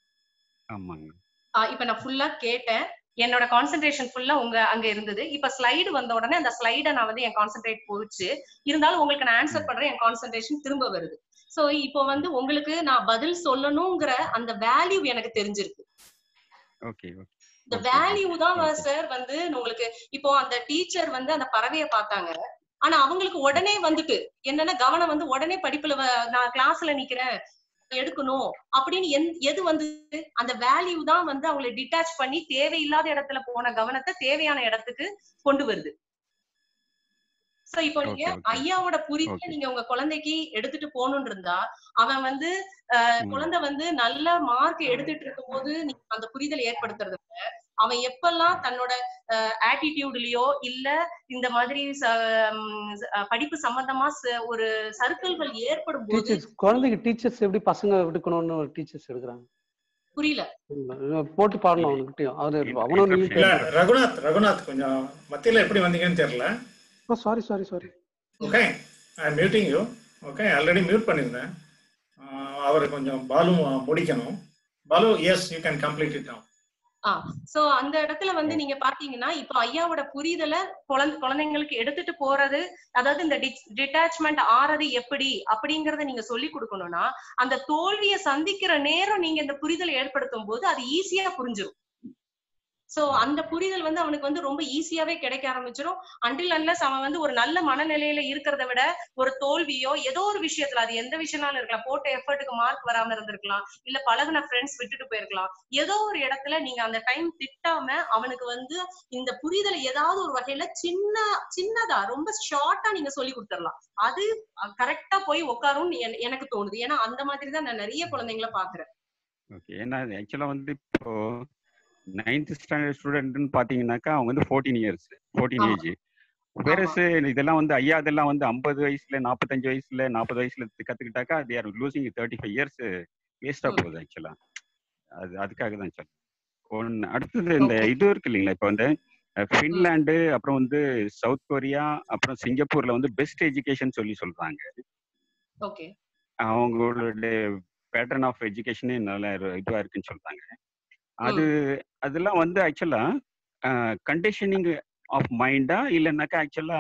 ஆமாங்க அஹ், இப்ப நான் ஃபுல்லா கேட்டேன் என்னோட கான்சென்ட்ரேஷன் ஃபுல்லா உங்க அங்க இருந்தது இப்ப ஸ்லைடு வந்த உடனே அந்த ஸ்லைட நான் வந்து என் கான்சென்ட்ரேட் போயிடுச்சு இருந்தாலும் உங்களுக்கு நான் ஆன்சர் ம் பண்றேன் என் கான்சென்ட்ரேஷன் திரும்ப வருது சோ இப்போ வந்து உங்களுக்கு நான் பதில் சொல்லணுங்கிற அந்த வேல்யூ எனக்கு தெரிஞ்சிருக்கு ஓகே ஓகே இந்த ஓகே வேல்யூ ஓகே தான் ஓகே சார் வந்து உங்களுக்கு இப்போ அந்த டீச்சர் வந்து அந்த பறவைய பார்த்தாங்க ஆனா அவங்களுக்கு உடனே வந்துட்டு என்னன்னா கவனம் வந்து உடனே படிப்புல வ- நான் கிளாஸ்ல நிக்கிறேன் எடுக்கணும் அப்படின்னு எந்- எது வந்து அந்த வேல்யூ தான் வந்து அவங்களை டிட்டாச் பண்ணி தேவையில்லாத இடத்துல போன கவனத்தை தேவையான இடத்துக்கு கொண்டு வருது சோ இப்போ நீங்க ஓகே ஓகே ஐயாவோட புரிதல ஓகே நீங்க உங்க குழந்தைக்கு எடுத்துட்டு போகணும்னு இருந்தா அவன் வந்து அஹ், ம் குழந்தை வந்து நல்ல மார்க் எடுத்துட்டு இருக்கும்போது நீங்க அந்த புரிதல் ஏற்படுத்துறத விட அவன் எப்பெல்லாம் தன்னோட ஆட்டிடியூட்லயோ இல்ல இந்த மாதிரி ச- ம், அஹ், படிப்பு சம்பந்தமா ச- ஒரு சர்க்கிள்கள் ஏற்படும் போது டீச்சர்ஸ் குழந்தைக்கு டீச்சர்ஸ் எப்படி பசங்க எடுக்கணும்னு ஒரு டீச்சர்ஸ் எடுக்கிறாங்க புரியல போட்டு பாடணும் அவனுக்கிட்டையும் அது அவனும் நீ இல்ல ரகுநாத் ரகுநாத் கொஞ்சம் மத்தியில எப்படி வந்தீங்கன்னு தெரியல sorry sorry sorry okay I am muting you okay already mute பண்ணியிருந்தேன் ஆஹ் அவர் கொஞ்சம் பாலு முடிக்கணும் Balu yes you can complete it now ah so அந்த இடத்துல வந்து நீங்க பாத்தீங்கன்னா இப்போ ஐயாவோட புரிதலை குழந்தை குழந்தைங்களுக்கு எடுத்துட்டு போறது அதாவது இந்த டிட்டாச்மெண்ட் ஆறது எப்படி அப்படிங்கறத நீங்க சொல்லி கொடுக்கணும்னா அந்த தோல்வியை சந்திக்கிற நேரம் நீங்க இந்த புரிதலை ஏற்படுத்தும் போது அது ஈஸியா புரிஞ்சிடும் சோ அந்த புரிதல் வந்து அவனுக்கு வந்து ரொம்ப ஈஸியாவே கிடைக்க ஆரம்பிச்சிடும் அன்டில் அன்லஸ் அவன் வந்து ஒரு நல்ல மனநிலையில இருக்கிறத விட ஒரு தோல்வியோ ஏதோ ஒரு விஷயத்துல அது எந்த விஷயம்னாலும் இருக்கலாம் போட்ட எஃபர்ட்டுக்கு மார்க் வராம இருந்திருக்கலாம் இல்ல பழகுன ஃப்ரெண்ட்ஸ் விட்டுட்டு போயிருக்கலாம் ஏதோ ஒரு இடத்துல நீங்க அந்த டைம் திட்டாம அவனுக்கு வந்து இந்த புரிதலை ஏதாவது ஒரு வகையில சின்ன சின்னதா ரொம்ப ஷார்ட்டா நீங்க சொல்லி கொடுத்துடலாம் அது கரெக்டா போய் உட்காரும் எனக்கு தோணுது ஏன்னா அந்த மாதிரி தான் நான் நிறைய குழந்தைங்கள பாக்குறேன் ஓகே ஏன்னா ஆக்சுவலா வந்து இப்போ நைன்த் ஸ்டாண்டர்ட் ஸ்டூடெண்ட்னு பாத்தீங்கன்னாக்கா அவங்க வந்து ஃபோர்டீன் இயர்ஸ் ஃபோர்டீன் ஆமா. ஏஜ் வேறஸ் இதெல்லாம் வந்து ஐயா இதெல்லாம் வந்து ஐம்பது வயசுல நாற்பத்தஞ்சு வயசுல நாற்பது வயசுல கத்துக்கிட்டாக்கா they are losing thirty five years வேஸ்டா போகுது ஆக்சுவலா அது அதுக்காக தான் சார் ஒன்று அடுத்தது இந்த இது இருக்கு இல்லைங்களா இப்போ வந்து அஹ், ஃபின்லாந்து அப்புறம் வந்து சவுத் கொரியா அப்புறம் சிங்கப்பூர்ல வந்து பெஸ்ட் எஜுகேஷன் சொல்லி சொல்றாங்க ஓகே அவங்களுடைய பேட்டர்ன் ஆஃப் எஜுகேஷனே நல்ல இதுவா இருக்குன்னு சொல்றாங்க அது அதெல்லாம் வந்து ஆக்சுவலா கண்டிஷனிங் ஆஃப் மைண்டா இல்லைன்னாக்கா ஆக்சுவலா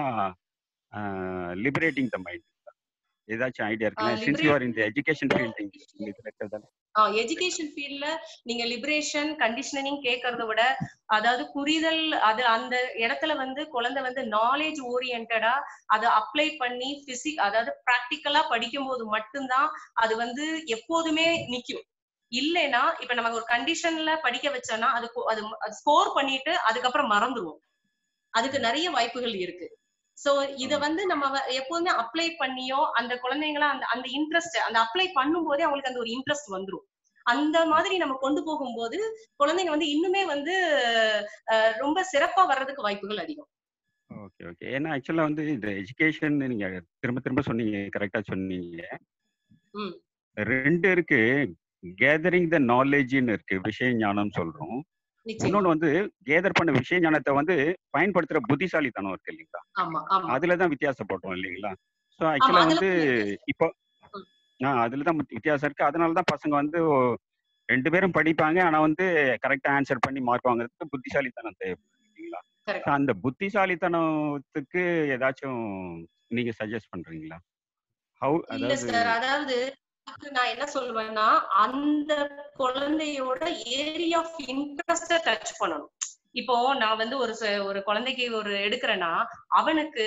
லிபரேட்டிங் த மைண்ட் ஏதாச்சும் ஐடியா இருக்குல்ல since you are in the education ஃபீல்டிங் இருக்கிறதால எஜுகேஷன் ஃபீல்ட்ல நீங்க லிபரேஷன் கண்டிஷனிங் கேட்கறத விட அதாவது புரிதல் அது அந்த இடத்துல வந்து குழந்தை வந்து நாலேஜ் ஓரியன்டா அதை அப்ளை பண்ணி பிசிக் அதாவது ப்ராக்டிக்கலா படிக்கும் போது மட்டும்தான் அது வந்து எப்போதுமே நிக்கும் இல்லைன்னா இப்ப நம்ம ஒரு கண்டிஷன்ல படிக்க வச்சோம்னா அது கொ- அது ஸ்கோர் பண்ணிட்டு அதுக்கப்புறம் மறந்துருவோம் அதுக்கு நிறைய வாய்ப்புகள் இருக்கு சோ இத வந்து நம்ம வ- எப்போதுமே அப்ளை பண்ணியோ அந்த குழந்தைங்கள அந்த அந்த இன்ட்ரெஸ்ட் அந்த அப்ளை பண்ணும் போதே அவங்களுக்கு அந்த ஒரு இன்ட்ரெஸ்ட் வந்துரும் அந்த மாதிரி நம்ம கொண்டு போகும்போது குழந்தைங்க வந்து இன்னுமே வந்து அஹ், ரொம்ப சிறப்பா வர்றதுக்கு வாய்ப்புகள் அதிகம் ஓகே ஓகே ஏன்னா ஆக்சுவலா வந்து இந்த எஜுகேஷன் நீங்க திரும்ப திரும்ப சொன்னீங்க கரெக்டா சொன்னீங்க ம் ரெண்டு இருக்கு கேதரிங் த நாலேஜ்னு இருக்கு விஷய ஞானம் சொல்றோம் நிச்சயமா இன்னொன்னு வந்து கேதர் பண்ண விஷய ஞானத்தை வந்து பயன்படுத்துற புத்திசாலித்தனம் இருக்கு இல்லைங்களா ஆமா ஆமா அதுலதான் வித்தியாசப்படுறோம் இல்லைங்களா ஸோ ஆமா ஆக்சுவலா அதுல வந்து புரியுது. இப்போ ஆ அதுலதான் முத்தி- வித்தியாசம் இருக்கு அதனால தான் பசங்க வந்து ஓ- ரெண்டு பேரும் படிப்பாங்க ஆனா வந்து கரெக்டா ஆன்சர் பண்ணி மார்க் வாங்குறதுக்கு புத்திசாலித்தனம் தேவைப்படும் இல்லைங்களா Correct. So, அந்த புத்திசாலித்தனத்துக்கு ஏதாச்சும் நீங்க சஜஸ்ட் பண்றீங்களா ஹவு இல்ல அதாவது சார் அதாவது அதுக்கு நான் என்ன சொல்லுவேன்னா அந்த குழந்தையோட ஏரியா ஆஃப் இன்ட்ரெஸ்ட டச் பண்ணணும் இப்போ நான் வந்து ஒரு ச- ஒரு குழந்தைக்கு ஒரு எடுக்கிறேன்னா அவனுக்கு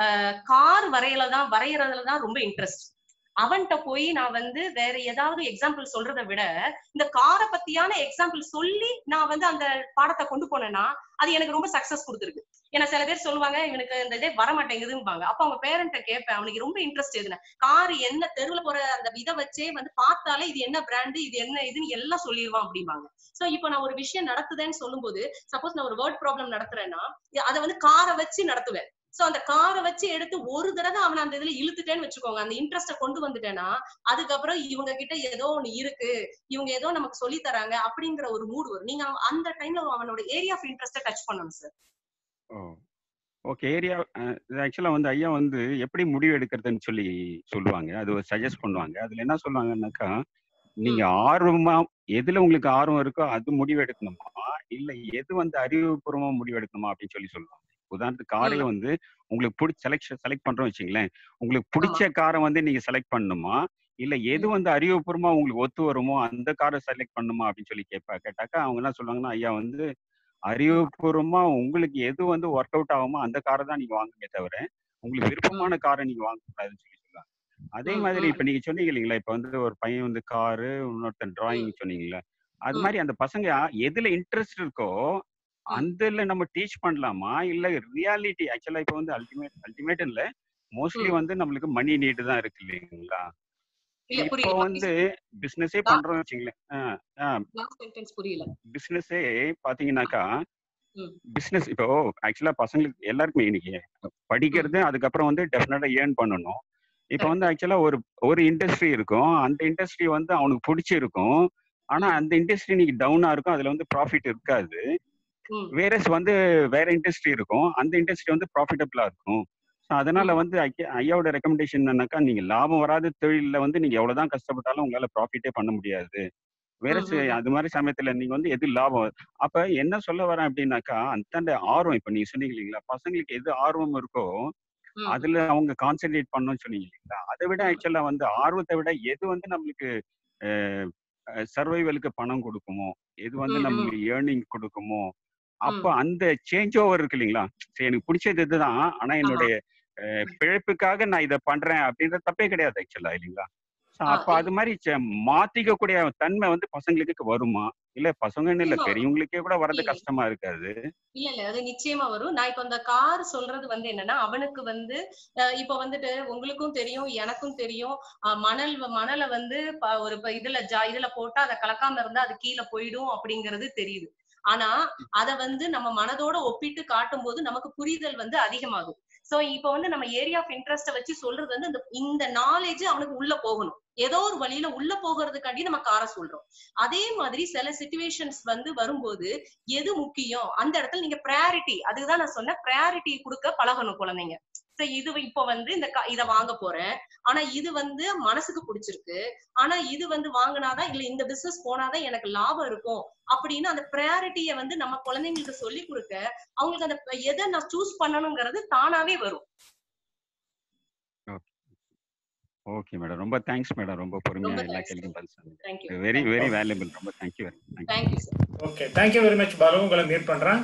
கார் வரையில தான் வரையறதுல தான் ரொம்ப இன்ட்ரெஸ்ட் அவன்கிட்ட போய் நான் வந்து வேற ஏதாவது எக்ஸாம்பிள் சொல்றதை விட இந்த காரை பத்தியான எக்ஸாம்பிள் சொல்லி நான் வந்து அந்த பாடத்தை கொண்டு போனேன்னா அது எனக்கு ரொம்ப சக்சஸ் கொடுத்துருக்கு ஏன்னா சில பேர் சொல்லுவாங்க இவனுக்கு இந்த இதே வர மாட்டேங்குதும்பாங்க அப்ப அவங்க பேரண்ட்ட கேட்பேன் அவனுக்கு ரொம்ப இன்ட்ரெஸ்ட் எதுன கார் என்ன தெருவுல போற அந்த இதை வச்சே வந்து பார்த்தாலே இது என்ன பிராண்டு இது என்ன இதுன்னு எல்லாம் சொல்லிடுவான் அப்படிம்பாங்க சோ இப்போ நான் ஒரு விஷயம் நடத்துதேன்னு சொல்லும்போது சப்போஸ் நான் ஒரு வேர்ட் ப்ராப்ளம் நடத்துறேன்னா அதை வந்து காரை வச்சு நடத்துவேன் சோ அந்த காரை வச்சு எடுத்து ஒரு தடவை அவனை அந்த இதுல இழுத்துட்டேன்னு வச்சுக்கோங்க அந்த இன்ட்ரெஸ்ட கொண்டு வந்துட்டேன்னா அதுக்கப்புறம் இவங்க கிட்ட ஏதோ ஒண்ணு இருக்கு இவங்க ஏதோ நமக்கு சொல்லி தராங்க அப்படிங்கிற ஒரு மூடு வரும் நீங்க அவ- அந்த டைம்ல அவனோட ஏரியா ஆஃப் இன்ட்ரெஸ்ட டச் பண்ணணும் சார் ஓ ஓகே ஏரியா ஆக்சுவலா வந்து ஐயா வந்து எப்படி முடிவு எடுக்கிறதுன்னு சொல்லி சொல்லுவாங்க அது சஜஸ்ட் பண்ணுவாங்க அதுல என்ன சொல்லுவாங்கன்னாக்கா நீங்க ஆர்வமா எதுல உங்களுக்கு ஆர்வம் இருக்கோ அது முடிவு எடுக்கணுமா இல்ல எது வந்து அறிவுபூர்வமா முடிவு எடுக்கணுமா அப்படின்னு சொல்லி சொல்லுவாங்க உதாரணத்துக்கு காரையே வந்து உங்களுக்கு பிடிச்ச செலக்ஷன் செலக்ட் பண்றோம் வச்சுங்களேன் உங்களுக்கு பிடிச்ச காரை வந்து நீங்க செலக்ட் பண்ணணுமா இல்ல எது வந்து அறிவுபூர்வமா உங்களுக்கு ஒத்து வருமோ அந்த காரை செலக்ட் பண்ணுமா அப்படின்னு சொல்லி கேட்பா கேட்டாக்கா அவங்க என்ன சொல்லுவாங்கன்னா ஐயா வந்து அறிவுபூர்வமா உங்களுக்கு எது வந்து ஒர்க் அவுட் ஆகுமோ அந்த காரை தான் நீங்க வாங்குமே தவிர உங்களுக்கு விருப்பமான காரை நீங்க வாங்கக்கூடாதுன்னு சொல்லி சொல்லுவாங்க அதே ம், மாதிரி ம். இப்ப நீங்க சொன்னீங்க இல்லைங்களா இப்ப வந்து ஒரு பையன் வந்து காரு இன்னொருத்தன் டிராயிங் சொன்னீங்களா அது ம். மாதிரி அந்த பசங்க எதுல இன்ட்ரெஸ்ட் இருக்கோ அதுல நம்ம டீச் பண்ணலாமா இல்ல ரியாலிட்டி ஆக்சுவலா இப்ப வந்து அல்டிமேட் அல்டிமேட் இல்ல மோஸ்ட்லி ம். வந்து நம்மளுக்கு மணி நீடு தான் இருக்கு இல்லைங்களா இல்ல இப்போ புரியல வந்து பிசினஸே பண்றோம்னு வச்சுங்களேன் லாஸ்ட் சென்டென்ஸ் புரியல பிசினஸே பாத்தீங்கன்னாக்கா ம். பிசினஸ் இப்போ ஆக்சுவலா பசங்களுக்கு எல்லாருக்குமே இன்னைக்கு படிக்கிறது அதுக்கப்புறம் வந்து டெஃபினட்டா ஏர்ன் பண்ணணும் இப்போ வந்து ஆக்சுவலா ஒரு ஒரு இண்டஸ்ட்ரி இருக்கும் அந்த இண்டஸ்ட்ரி வந்து அவனுக்கு பிடிச்சிருக்கும் ஆனா அந்த இண்டஸ்ட்ரி இன்னைக்கு டவுனா இருக்கும் அதுல வந்து ப்ராஃபிட் இருக்காது ம். வேறஸ் வந்து வேற இண்டஸ்ட்ரி இருக்கும் அந்த இண்டஸ்ட்ரி வந்து ப்ராஃபிட்டபிளா இருக்கும் ஸோ அதனால வந்து ஐயா- ஐயாவோட ரெக்கமெண்டேஷன் என்னன்னாக்கா நீங்க லாபம் வராத தொழில வந்து நீங்க எவ்வளவுதான் கஷ்டப்பட்டாலும் உங்களால ப்ராஃபிட்டே பண்ண முடியாது வேற ம், ம், ம். அது மாதிரி சமயத்துல நீங்க வந்து எது லாபம் அப்ப என்ன சொல்ல வரேன் அப்படின்னாக்கா அந்த ஆர்வம் இப்ப நீங்க சொன்னீங்க இல்லைங்களா பசங்களுக்கு எது ஆர்வம் இருக்கோ ம். அதுல அவங்க கான்சென்ட்ரேட் பண்ணணும்னு சொன்னீங்க இல்லைங்களா அதை விட ஆக்சுவலா வந்து ஆர்வத்தை விட எது வந்து நம்மளுக்கு சர்வைவலுக்கு பணம் கொடுக்குமோ எது வந்து ம், ம். நம்மளுக்கு ஏர்னிங் கொடுக்குமோ அப்ப அந்த சேஞ்ச் ஓவர் இருக்கு இல்லைங்களா சரி எனக்கு பிடிச்சது இதுதான் ஆனா என்னுடைய அஹ், பிழைப்புக்காக நான் இதை பண்றேன் அப்படின்ற தப்பே கிடையாது ஆக்சுவலா இல்லைங்களா So, ஆ, அப்ப அது மாதிரி ச- மாத்திக்கக்கூடிய தன்மை வந்து பசங்களுக்கு வருமா இல்ல பசங்கன்னு இல்ல நிச்சயமா வரும். பெரியவங்களுக்கே கூட வர்றது இல்ல. கஷ்டமா இருக்காது இல்ல இல்ல அது நிச்சயமா வரும் நான் இப்ப அந்த கார் சொல்றது வந்து என்னன்னா அவனுக்கு வந்து அஹ் இப்ப வந்துட்டு உங்களுக்கும் தெரியும் எனக்கும் தெரியும் அஹ் மணல் வ- மணலை வந்து ப- ஒரு ப- இதுல ஜா இதுல போட்டா அதை கலக்காம இருந்தா அது கீழே போயிடும் அப்படிங்கிறது தெரியுது ஆனா அத வந்து நம்ம மனதோட ஒப்பிட்டு காட்டும் போது நமக்கு புரிதல் வந்து அதிகமாகும் சோ இப்ப வந்து நம்ம ஏரியா ஆஃப் இன்ட்ரெஸ்ட வச்சு சொல்றது வந்து இந்த இந்த நாலேஜ் அவனுக்கு உள்ள போகணும் ஏதோ ஒரு வழியில உள்ள போகிறதுக்காண்டி நம்ம கார சொல்றோம் அதே மாதிரி சில சுச்சுவேஷன்ஸ் வந்து வரும்போது எது முக்கியம் அந்த இடத்துல நீங்க ப்ரையாரிட்டி அதுதான் நான் சொன்னேன் ப்ரையாரிட்டி கொடுக்க பழகணும் குழந்தைங்க So இது இப்ப வந்து இந்த க- இத வாங்க போறேன் ஆனா இது வந்து மனசுக்கு பிடிச்சிருக்கு ஆனா இது வந்து வாங்கினாதான் இல்ல இந்த பிசினஸ் போனாதான் எனக்கு லாபம் இருக்கும் அப்படின்னு அந்த ப்ரையாரிட்டிய வந்து நம்ம குழந்தைங்களுக்கு சொல்லி கொடுக்க அவங்களுக்கு அந்த ப- எதை நான் சூஸ் பண்ணணுங்கிறது தானாவே வரும் ஓகே மேடம் ரொம்ப தேங்க்ஸ் மேடம் ரொம்ப பொறுமையா ரொம்ப எல்லா thanks, கேள்வியும் பதில் சொன்னீங்க தேங்க்யூ வெரி வெரி வேல்யூபிள் ரொம்ப thank you very thank you thank you sir okay thank you very much Balu உங்களை மீட் பண்றேன்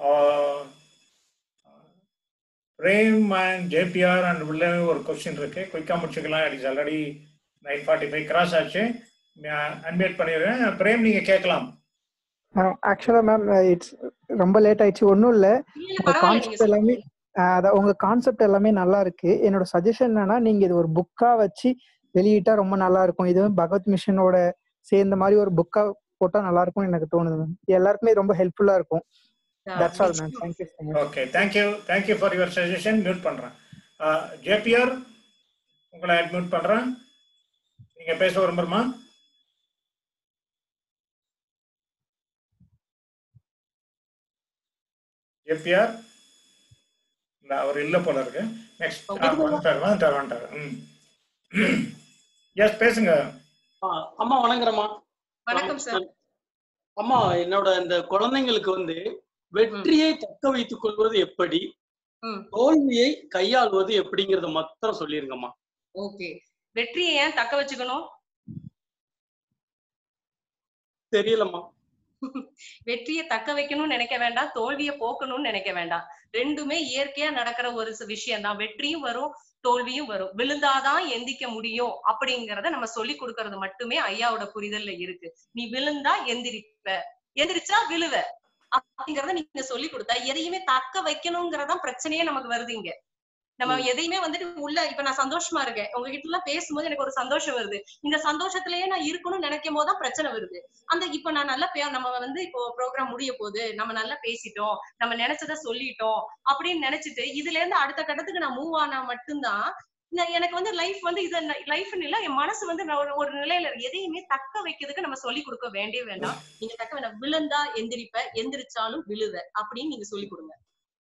பிரேம் அண்ட் ஜேபிஆர் அண்ட் உள்ள ஒரு கொஸ்டின் இருக்கு குயிக்கா முடிச்சுக்கலாம் it is already nine forty five cross ஆச்சு அன்மியூட் பண்ணிடுறேன் பிரேம் நீங்க கேட்கலாம் ஆக்சுவலா மேம் இட்ஸ் ரொம்ப லேட் ஆயிடுச்சு ஒன்றும் இல்லை உங்க பரவாயில்ல, நீங்க கான்செப்ட் எல்லாமே அஹ் அதான் உங்க கான்செப்ட் எல்லாமே நல்லா இருக்கு என்னோட சஜஷன் என்னன்னா நீங்க இது ஒரு புக்கா வச்சு வெளியிட்டா ரொம்ப நல்லா இருக்கும் இது பகவத் மிஷனோட சேர்ந்த மாதிரி ஒரு புக்கா போட்டா நல்லா இருக்கும்னு எனக்கு தோணுது மேம் எல்லாருக்குமே ரொம்ப ஹெல்ப்ஃபுல்லா இருக்கும் that's all ma'am thank you so much okay thank you thank you for your suggestion mute பண்றேன் ஜேபிஆர் உங்களை அட்மியூட் பண்றேன் நீங்க பேச விரும்புறமா ஜேபிஆர் இல்ல அவர் இல்ல போல இருக்கு நெக்ஸ்ட் வந்துட்டார் வந்துட்டார் வந்துட்டார் ம் எஸ் பேசுங்க ஆ, அம்மா வணங்குறம்மா வணக்கம் சார் அம்மா என்னோட இந்த குழந்தைங்களுக்கு வந்து வெற்றியை தக்க வைத்துக் கொள்வது எப்படி ம் தோல்வியை கையாள்வது எப்படிங்கறத மாத்திரம் சொல்லிருங்கம்மா ஓகே வெற்றியை ஏன் தக்க வச்சுக்கணும் தெரியலம்மா வெற்றியை தக்க வைக்கணும்னு நினைக்க வேண்டாம் தோல்வியை போக்கணும்னு நினைக்க வேண்டாம் ரெண்டுமே இயற்கையா நடக்கிற ஒரு விஷயம் தான் வெற்றியும் வரும் தோல்வியும் வரும் விழுந்தாதான் எந்திக்க முடியும் அப்படிங்கறத நம்ம சொல்லி கொடுக்கறது மட்டுமே ஐயாவோட புரிதல்ல இருக்கு நீ விழுந்தா எந்திரிப்ப எந்திரிச்சா விழுவ அப்படிங்கறத நீங்க சொல்லி கொடுத்தா எதையுமே தக்க வைக்கணுங்கிறதான் பிரச்சனையே நமக்கு வருது இங்க நம்ம எதையுமே வந்துட்டு உள்ள இப்ப நான் சந்தோஷமா இருக்கேன் உங்ககிட்ட எல்லாம் பேசும்போது எனக்கு ஒரு சந்தோஷம் வருது இந்த சந்தோஷத்திலேயே நான் இருக்கணும்னு நினைக்கும் போதுதான் பிரச்சனை வருது அந்த இப்ப நான் நல்லா பே- நம்ம வந்து இப்போ ப்ரோக்ராம் முடிய போகுது நம்ம நல்லா பேசிட்டோம் நம்ம நினைச்சத சொல்லிட்டோம் அப்படின்னு நினைச்சிட்டு இதுல இருந்து அடுத்த கட்டத்துக்கு நான் மூவ் ஆனா மட்டும்தான் நான் எனக்கு வந்து லைஃப் வந்து இது லைஃப்னு இல்ல என் மனசு வந்து நான் ஒரு- ஒரு நிலையில இருக்கு. எதையுமே தக்க வைக்கிறதுக்கு நம்ம சொல்லி கொடுக்க வேண்டிய வேண்டாம் நீங்க தக்க வேண்டாம் விழுந்தா எந்திரிப்ப எந்திரிச்சாலும் விழுவ அப்படின்னு நீங்க சொல்லி கொடுங்க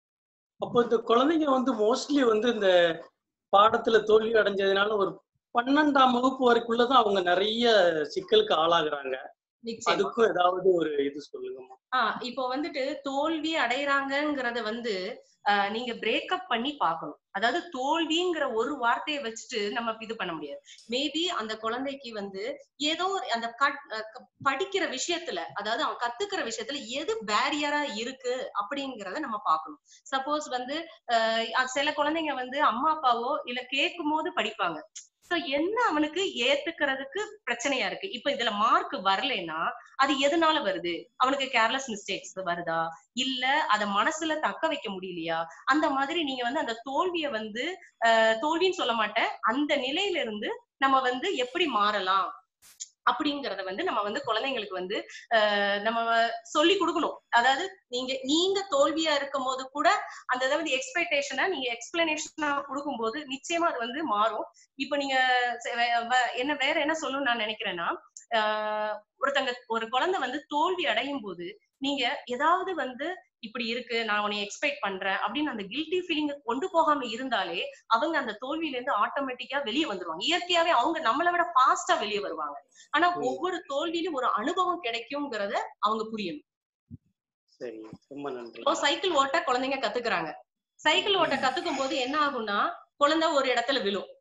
அப்போ இந்த குழந்தைங்க வந்து மோஸ்ட்லி வந்து இந்த பாடத்துல தோல்வி அடைஞ்சதுனால ஒரு பன்னெண்டாம் வகுப்பு வரைக்குள்ளதான் அவங்க நிறைய சிக்கலுக்கு ஆளாகுறாங்க நிச்சயமா அதுக்கும் ஏதாவது ஒரு இது சொல்லுங்கம்மா ஆஹ் இப்போ வந்துட்டு தோல்வி அடையறாங்கங்கறத வந்து ஆஹ் நீங்க பிரேக்கப் பண்ணி பார்க்கணும் அதாவது தோல்விங்கிற ஒரு வார்த்தையை வச்சுட்டு நம்ம இது பண்ண முடியாது மேபி அந்த குழந்தைக்கு வந்து ஏதோ ஒரு அந்த கட் அஹ் க- படிக்கிற விஷயத்துல அதாவது அவன் கத்துக்கிற விஷயத்துல எது பேரியரா இருக்கு அப்படிங்கறத நம்ம பார்க்கணும் சப்போஸ் வந்து ஆஹ் சில குழந்தைங்க வந்து அம்மா அப்பாவோ இல்ல கேட்கும் போது படிப்பாங்க சோ என்ன அவனுக்கு ஏத்துக்கிறதுக்கு பிரச்சனையா இருக்கு இப்ப இதுல மார்க் வரலைன்னா அது எதனால வருது அவனுக்கு கேர்லெஸ் மிஸ்டேக்ஸ் வருதா இல்ல அத மனசுல தக்க வைக்க முடியலையா அந்த மாதிரி நீங்க வந்து அந்த தோல்விய வந்து அஹ், தோல்வின்னு சொல்ல மாட்டேன் அந்த நிலையில இருந்து நம்ம வந்து எப்படி மாறலாம் அப்படிங்கறத வந்து நம்ம வந்து குழந்தைங்களுக்கு வந்து அஹ், நம்ம சொல்லி கொடுக்கணும் அதாவது நீங்க நீங்க தோல்வியா இருக்கும் போது கூட அந்த இதை வந்து எக்ஸ்பெக்டேஷனை நீங்க எக்ஸ்பிளனேஷனா கொடுக்கும்போது நிச்சயமா அது வந்து மாறும் இப்ப நீங்க செ- வே- வே- என்ன வேற என்ன சொல்லணும்னு நான் நினைக்கிறேன்னா ஆஹ் ஒருத்தங்க ஒரு குழந்தை வந்து தோல்வி அடையும் போது நீங்க ஏதாவது வந்து இப்படி இருக்கு நான் உன்னை எக்ஸ்பெக்ட் பண்றேன் அப்படின்னு அந்த கில்ட்டி ஃபீலிங் கொண்டு போகாம இருந்தாலே அவங்க அந்த தோல்வியில இருந்து ஆட்டோமேட்டிக்கா வெளியே வந்துருவாங்க இயற்கையாவே அவங்க நம்மளை விட ஃபாஸ்டா வெளியே வருவாங்க ஆனா ஒவ்வொரு தோல்வியிலும் ஒரு அனுபவம் கிடைக்குங்கிறத அவங்க புரியணும் சரி ரொம்ப நன்றி இப்போ சைக்கிள் ஓட்ட குழந்தைங்க கத்துக்கிறாங்க சைக்கிள் ஓட்ட கத்துக்கும் போது என்ன ஆகும்னா குழந்தை ஒரு இடத்துல விழும்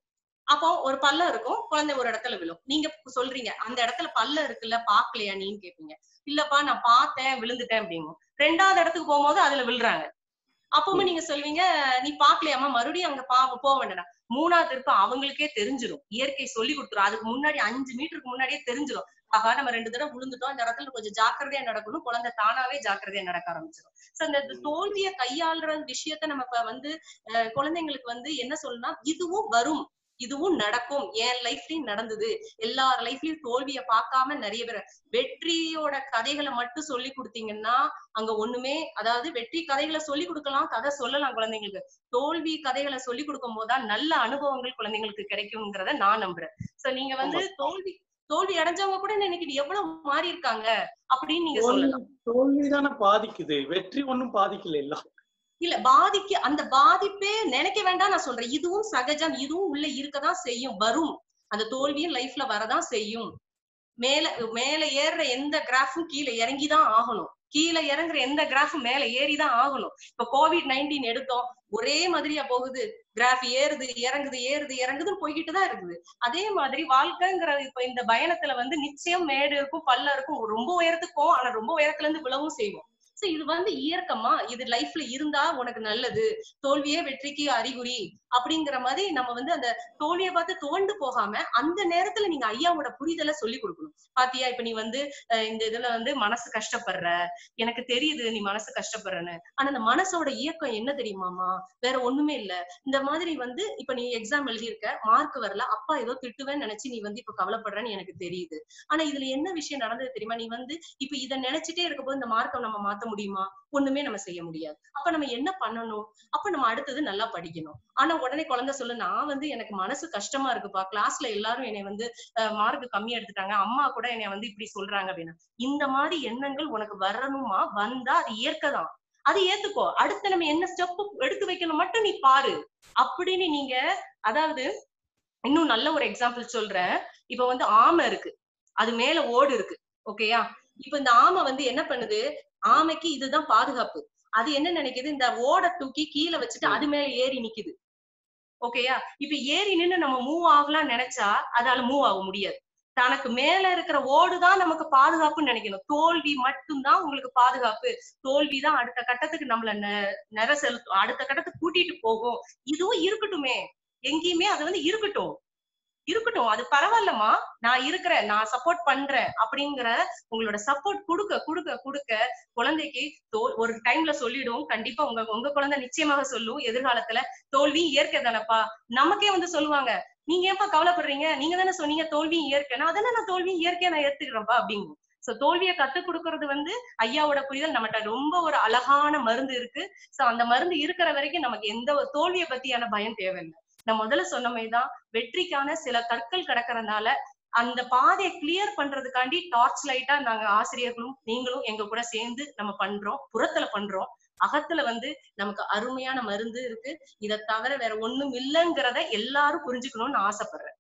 அப்போ ஒரு பள்ளம் இருக்கும் குழந்தை ஒரு இடத்துல விழும் நீங்க சொல்றீங்க அந்த இடத்துல பள்ளம் இருக்குல்ல பாக்கலையா நீன்னு கேப்பீங்க இல்லப்பா நான் பார்த்தேன் விழுந்துட்டேன் அப்படிங்க ரெண்டாவது இடத்துக்கு போகும்போது அதுல விழுறாங்க அப்பவும் நீங்க சொல்வீங்க நீ பாக்கலையாமா மறுபடியும் அங்க பா போக வேண்டாம் மூணாவது இருப்ப அவங்களுக்கே தெரிஞ்சிடும் இயற்கை சொல்லி கொடுத்துரும் அதுக்கு முன்னாடி அஞ்சு மீட்டருக்கு முன்னாடியே தெரிஞ்சிடும் ஆகா நம்ம ரெண்டு தடவை விழுந்துட்டோம் இந்த இடத்துல கொஞ்சம் ஜாக்கிரதையா நடக்கணும் குழந்தை தானாவே ஜாக்கிரதையா நடக்க ஆரம்பிச்சிடும் சோ இந்த இந்த தோல்வியை கையாளுற விஷயத்த நம்ம இப்ப வந்து அஹ், குழந்தைங்களுக்கு வந்து என்ன சொல்லணும்னா இதுவும் வரும் இதுவும் நடக்கும் என் லைஃப்லயும் நடந்தது எல்லார் லைஃப்லயும் தோல்வியை பார்க்காம நிறைய பேர் வெற்றியோட கதைகளை மட்டும் சொல்லி கொடுத்தீங்கன்னா அங்க ஒண்ணுமே அதாவது வெற்றி கதைகளை சொல்லி கொடுக்கலாம் கதை சொல்லலாம் குழந்தைங்களுக்கு தோல்வி கதைகளை சொல்லி கொடுக்கும் போதுதான் நல்ல அனுபவங்கள் குழந்தைங்களுக்கு கிடைக்கும்ங்கிறத நான் நம்புறேன் சோ நீங்க வந்து தோல்வி தோல்வி அடைஞ்சவங்க கூட இன்னைக்கு எவ்வளவு மாறி இருக்காங்க அப்படின்னு நீங்க சொல்லலாம் தோல்விதானே பாதிக்குது வெற்றி ஒண்ணும் பாதிக்கல இல்ல இல்ல பாதிக்க அந்த பாதிப்பே நினைக்க வேண்டாம் நான் சொல்றேன் இதுவும் சகஜம் இதுவும் உள்ள இருக்கதான் செய்யும் வரும் அந்த தோல்வியும் லைஃப்ல வரதான் செய்யும் மேல மேல ஏறுற எந்த கிராஃபும் கீழே இறங்கிதான் ஆகணும் கீழே இறங்குற எந்த கிராஃபும் மேல ஏறிதான் ஆகணும் இப்ப கோவிட் நைன்டீன் எடுத்தோம் ஒரே மாதிரியா போகுது கிராஃப் ஏறுது இறங்குது ஏறுது இறங்குதுன்னு போய்கிட்டு தான் இருக்குது அதே மாதிரி வாழ்க்கைங்கிற இப்ப இந்த பயணத்துல வந்து நிச்சயம் மேடு இருக்கும் பள்ளம் இருக்கும் ரொம்ப உயரத்துக்கு போவோம் ஆனா ரொம்ப உயரத்துல இருந்து விழவும் செய்வோம் சோ இது வந்து இயற்கமா இது லைஃப்ல இருந்தா உனக்கு நல்லது தோல்வியே வெற்றிக்கு அறிகுறி அப்படிங்கிற மாதிரி நம்ம வந்து அந்த தோல்வியை பார்த்து துவண்டு போகாம அந்த நேரத்துல நீங்க ஐயாவோட புரிதலை சொல்லி கொடுக்கணும் பாத்தியா இப்ப நீ வந்து அஹ், இந்த இதுல வந்து மனசு கஷ்டப்படுற எனக்கு தெரியுது நீ மனசு கஷ்டப்படுறன்னு ஆனா அந்த மனசோட இயக்கம் என்ன தெரியுமாமா வேற ஒண்ணுமே இல்ல இந்த மாதிரி வந்து இப்ப நீ எக்ஸாம் எழுதியிருக்க மார்க் வரல அப்பா ஏதோ திட்டுவேன்னு நினைச்சு நீ வந்து இப்ப கவலைப்படுறன்னு எனக்கு தெரியுது ஆனா இதுல என்ன விஷயம் நடந்தது தெரியுமா நீ வந்து இப்ப இத நினைச்சிட்டே இருக்கப்போ இந்த மார்க்கை நம்ம மாத்த முடியுமா ஒண்ணுமே நம்ம செய்ய முடியாது அப்ப நம்ம என்ன பண்ணணும் அப்ப நம்ம அடுத்தது நல்லா படிக்கணும் ஆனா உடனே குழந்தை சொல்லு நான் வந்து எனக்கு மனசு கஷ்டமா இருக்குப்பா கிளாஸ்ல எல்லாரும் என்னை வந்து மார்க் கம்மியா எடுத்துட்டாங்க அம்மா கூட என்னை வந்து இப்படி சொல்றாங்க அப்படின்னா இந்த மாதிரி எண்ணங்கள் உனக்கு வரணுமா வந்தா அது இயற்கைதான் அது ஏத்துக்கோ அடுத்து நம்ம என்ன ஸ்டெப் எடுத்து வைக்கணும் மட்டும் நீ பாரு அப்படின்னு நீங்க அதாவது இன்னும் நல்ல ஒரு எக்ஸாம்பிள் சொல்றேன் இப்ப வந்து ஆமை இருக்கு அது மேல ஓடு இருக்கு ஓகேயா இப்ப இந்த ஆமை வந்து என்ன பண்ணுது ஆமைக்கு இதுதான் பாதுகாப்பு அது என்ன நினைக்குது இந்த ஓடை தூக்கி கீழே வச்சுட்டு அது மேல ஏறி நிக்குது ஓகேயா இப்ப ஏறி நின்னு நம்ம மூவ் ஆகலாம் நினைச்சா அதால மூவ் ஆக முடியாது தனக்கு மேல இருக்கிற ஓடுதான் நமக்கு பாதுகாப்புன்னு நினைக்கணும் தோல்வி மட்டும்தான் உங்களுக்கு பாதுகாப்பு தோல்விதான் அடுத்த கட்டத்துக்கு நம்மள நெ- நிற செலுத்தும் அடுத்த கட்டத்துக்கு கூட்டிட்டு போகும் இதுவும் இருக்கட்டுமே எங்கேயுமே அது வந்து இருக்கட்டும் இருக்கட்டும் அது பரவாயில்லம்மா நான் இருக்கிறேன் நான் சப்போர்ட் பண்றேன் அப்படிங்கிற உங்களோட சப்போர்ட் கொடுக்க கொடுக்க கொடுக்க குழந்தைக்கு தோ- ஒரு டைம்ல சொல்லிடும் கண்டிப்பா உங்க உங்க குழந்தை நிச்சயமாக சொல்லும் எதிர்காலத்துல தோல்வி இயற்கை தானப்பா நமக்கே வந்து சொல்லுவாங்க நீங்க ஏன்பா கவலைப்படுறீங்க நீங்க தானே சொன்னீங்க தோல்வி இயற்கை நான் அதானே நான் தோல்வி இயற்கையா நான் ஏத்துக்கிறேன்ப்பா அப்படிங்கும் சோ தோல்வியை கத்து கொடுக்கறது வந்து ஐயாவோட புரிதல் நம்மகிட்ட ரொம்ப ஒரு அழகான மருந்து இருக்கு சோ அந்த மருந்து இருக்கிற வரைக்கும் நமக்கு எந்த ஒரு தோல்வியை பத்தியான பயம் தேவையில்லை நான் முதல்ல சொன்ன மாதிரிதான் வெற்றிக்கான சில கற்கள் கிடக்கறதுனால அந்த பாதையை கிளியர் பண்றதுக்காண்டி டார்ச் லைட்டா நாங்க ஆசிரியர்களும் நீங்களும் எங்க கூட சேர்ந்து நம்ம பண்றோம் புறத்துல பண்றோம் அகத்துல வந்து நமக்கு அருமையான மருந்து இருக்கு இதை தவிர வேற ஒண்ணும் இல்லைங்கிறத எல்லாரும் புரிஞ்சுக்கணும்னு ஆசைப்படுறேன்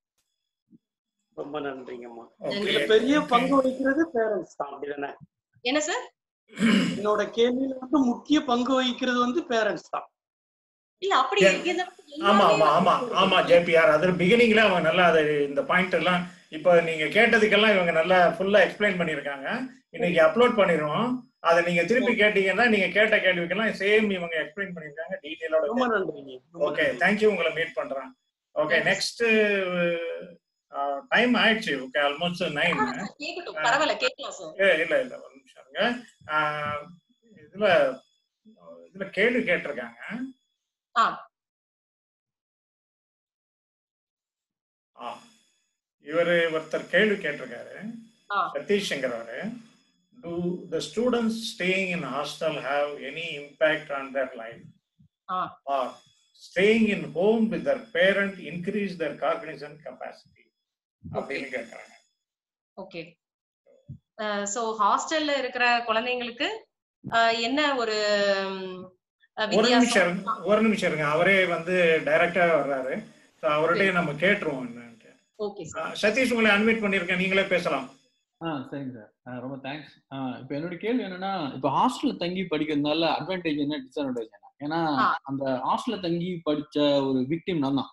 ரொம்ப நன்றிங்கம்மா Okay. இதுல பெரிய பங்கு வகிக்கிறது பேரண்ட்ஸ் தான் அப்படிதானே என்ன சார் என்னோட கேள்வியில வந்து முக்கிய பங்கு வகிக்கிறது வந்து பேரண்ட்ஸ் தான் இல்ல அப்படி இந்த ஆமா ஆமா ஆமா ஆமா ஜேபிஆர் அது பிகினிங்ல அவங்க நல்லா அது இந்த பாயிண்ட் எல்லாம் இப்ப நீங்க கேட்டதுக்கெல்லாம் இவங்க நல்லா ஃபுல்லா எக்ஸ்பிளைன் பண்ணிருக்காங்க இன்னைக்கு அப்லோட் பண்ணிடுவோம் அதை நீங்க திருப்பி கேட்டீங்கன்னா நீங்க கேட்ட கேள்விக்கெல்லாம் சேம் இவங்க எக்ஸ்பிளைன் பண்ணிருக்காங்க ரொம்ப டீடைலோட நன்றிங்க ரொம்ப ஓகே நன்றி. தேங்க்யூ உங்களை மீட் பண்றேன் ஓகே நெக்ஸ்ட் டைம் ஆயிடுச்சு ஓகே ஆல்மோஸ்ட் நைன் கேட்கட்டும் பரவாயில்ல கேட்கலாம் சார் இல்ல இல்ல ஒரு நிமிஷம் இருங்க ஆஹ், இதுல இதுல கேள்வி கேட்டிருக்காங்க ஆ ஆ இவரு ஒருத்தர் கேள்வி கேட்டிருக்காரு ஆ சதீஷ்ங்கிறவரு do the students staying in hostel have any impact on their life ah or staying in home with their parent increase their cognition capacity அப்படின்னு கேட்கறாங்க ஓகே சோ ஹாஸ்டல்ல இருக்கிற குழந்தைங்களுக்கு அஹ், என்ன ஒரு ம், அஹ், ஒரு நிமிஷம் வித்தியாசம் இருங்க ஒரு நிமிஷம் இருங்க அவரே வந்து டைரக்டா வர்றாரு So அவர்கிட்டயே நம்ம கேட்டுருவோம் என்னன்ட்டு ஓகே ஆ, சதீஷ் உங்களை அன்வைட் பண்ணிருக்கேன் நீங்களே பேசலாம் ஆ சரிங்க சார் ரொம்ப தேங்க்ஸ் இப்போ என்னோட கேள்வி என்னன்னா இப்போ ஹாஸ்டல்ல தங்கி படிக்கிறதுனால அட்வான்டேஜ் என்ன டிஸ்அட்வான்டேஜ் என்ன ஏன்னா ஆ. அந்த ஹாஸ்டல்ல தங்கி படிச்ச ஒரு விக்டிம் நான் தான்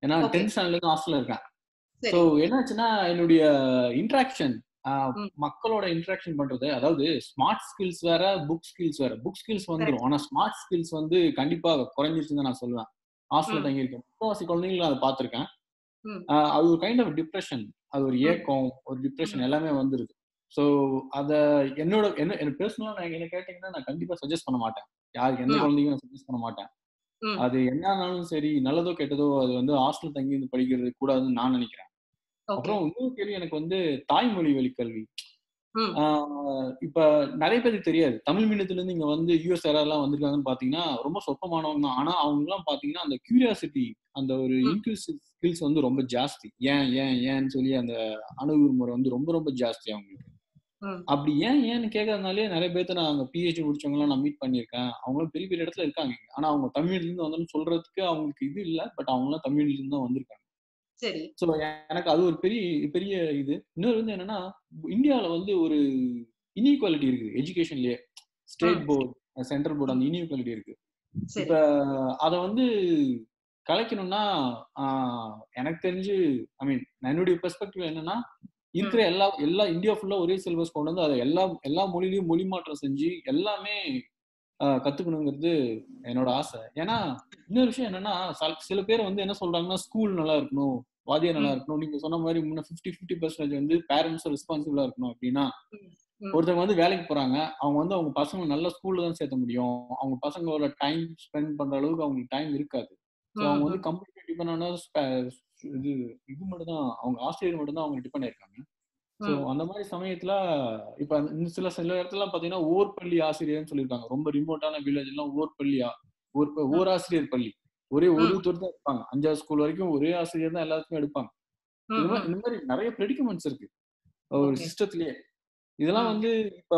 ஏன்னா Okay. டென்த் ஸ்டாண்டர்ட்ல இருந்து ஹாஸ்டல்ல இருக்கேன் சரி. ஸோ என்னாச்சுன்னா என்னுடைய இன்ட்ராக்ஷன் மக்களோட இன்ட்ராக்ஷன் பண்றது அதாவது ஸ்மார்ட் ஸ்கில்ஸ் வேற புக் ஸ்கில்ஸ் வேற புக் ஸ்கில்ஸ் வந்துடும் ஆனா ஸ்மார்ட் ஸ்கில்ஸ் வந்து கண்டிப்பா குறைஞ்சிருச்சுன்னு தான் நான் சொல்லுவேன் ஹாஸ்டல்ல ம். தங்கியிருக்கேன் முக்கால்வாசி குழந்தைங்களும் அதை பார்த்திருக்கேன் ம். ஆஹ் அது ஒரு கைண்ட் ஆஃப் டிப்ரெஷன் அது ஒரு ஏக்கம் ஒரு டிப்ரெஷன் எல்லாமே வந்துருது ஸோ அத என்னோட என்ன எனக்கு பர்சனலா நான் என்ன கேட்டீங்கன்னா நான் கண்டிப்பா சஜஸ்ட் பண்ண மாட்டேன் யாருக்கு எந்த ம். குழந்தைக்கும் நான் சஜஸ்ட் பண்ண மாட்டேன் ம். அது என்னன்னாலும் சரி நல்லதோ கெட்டதோ அது வந்து ஹாஸ்டல் தங்கி இருந்து படிக்கிறது கூடாதுன்னு நான் நினைக்கிறேன் ஓகே அப்புறம் இன்னொரு கேள்வி எனக்கு வந்து தாய்மொழி வழி கல்வி ம் ஆஹ் இப்ப நிறைய பேருக்கு தெரியாது தமிழ் மீடியத்துல இருந்து இங்க வந்து யூஎஸ் எல்லாம் வந்திருக்காங்கன்னு பாத்தீங்கன்னா ரொம்ப சொற்பமானவங்க தான் ஆனா அவங்க எல்லாம் பாத்தீங்கன்னா அந்த கியூரியாசிட்டி அந்த ஒரு இன்க்ளூசிவ் ஸ்கில்ஸ் வந்து ரொம்ப ஜாஸ்தி ஏன் ஏன் ஏன்னு சொல்லி அந்த அணுகுமுறை வந்து ரொம்ப ரொம்ப ஜாஸ்தி அவங்களுக்கு ம் அப்படி ஏன் ஏன்னு கேட்கறதுனாலே நிறைய பேர்த்த நான் அங்க பிஹெச்டி முடிச்சவங்க எல்லாம் நான் மீட் பண்ணியிருக்கேன் அவங்களும் பெரிய பெரிய இடத்துல இருக்காங்க இங்க. ஆனா அவங்க தமிழ்ல இருந்து வந்தோம்னு சொல்றதுக்கு அவங்களுக்கு இது இல்ல பட் அவங்க எல்லாம் தமிழ்ல இருந்து தான் வந்திருக்காங்க சரி ஸோ எனக்கு அது ஒரு பெரிய பெரிய இது இன்னொரு வந்து என்னன்னா இந்தியாவில வந்து ஒரு இன்இக்வாலிட்டி இருக்குது எஜுகேஷன்லயே ஸ்டேட் போர்டு சென்ட்ரல் போர்டு அந்த இன்இக்வாலிட்டி இருக்கு சரி இப்ப அதை வந்து கலைக்கணும்னா ஆஹ், எனக்கு தெரிஞ்சு ஐ மீன் என்னுடைய பெர்ஸ்பெக்டிவ் என்னன்னா இருக்கிற எல்லா எல்லா இந்தியா ஃபுல்லா ஒரே சிலபஸ் கொண்டு வந்து அதை எல்லா எல்லா மொழியிலயும் மொழி மாற்றம் செஞ்சு எல்லாமே ஆஹ், கத்துக்கணுங்கிறது என்னோட ஆசை ஏன்னா இன்னொரு விஷயம் என்னன்னா சல்- சில பேர் வந்து என்ன சொல்றாங்கன்னா ஸ்கூல் நல்லா இருக்கணும் வாத்தியார் நல்லா இருக்கணும் நீங்க சொன்ன மாதிரி முன்ன ஃபிஃப்டி ஃபிஃப்டி பர்சன்டேஜ் வந்து பேரண்ட்ஸும் ரெஸ்பான்சிபிளா இருக்கணும் அப்படின்னா ம். ஒருத்தவங்க வந்து வேலைக்கு போறாங்க அவங்க வந்து அவங்க பசங்க நல்ல ஸ்கூல்ல தான் சேர்த்த முடியும் அவங்க பசங்களோட டைம் ஸ்பெண்ட் பண்ற அளவுக்கு அவங்களுக்கு டைம் இருக்காது ஸோ அவங்க வந்து கம்ப்ளீட் டிபெண்ட் ஆன இது இது மட்டும் தான் அவங்க ஆசிரியர் மட்டும் தான் அவங்க டிபெண்ட் ஆயிருக்காங்க ஸோ ம். அந்த மாதிரி சமயத்துல இப்ப அந்த- இன்னும் சில சில இடத்துல பாத்தீங்கன்னா ஓர்பள்ளி ஆசிரியர்னு சொல்லியிருக்காங்க ரொம்ப ரிமோட்டான வில்லேஜ் எல்லாம் ஓர்பள்ளி ஆ- ஓர் ஓர் ஆசிரியர் பள்ளி ஒரே ஒரு ம். துறை தான் இருப்பாங்க அஞ்சாவது ஸ்கூல் வரைக்கும் ஒரே ஆசிரியர் தான் எல்லாத்துக்கும் எடுப்பாங்க இந்த ம் மாதிரி ம் இந்த மாதிரி நிறைய ப்ரெடிகமெண்ட்ஸ் இருக்கு ஒரு ஓகே சிஸ்டத்திலேயே இதெல்லாம் ம் வந்து இப்ப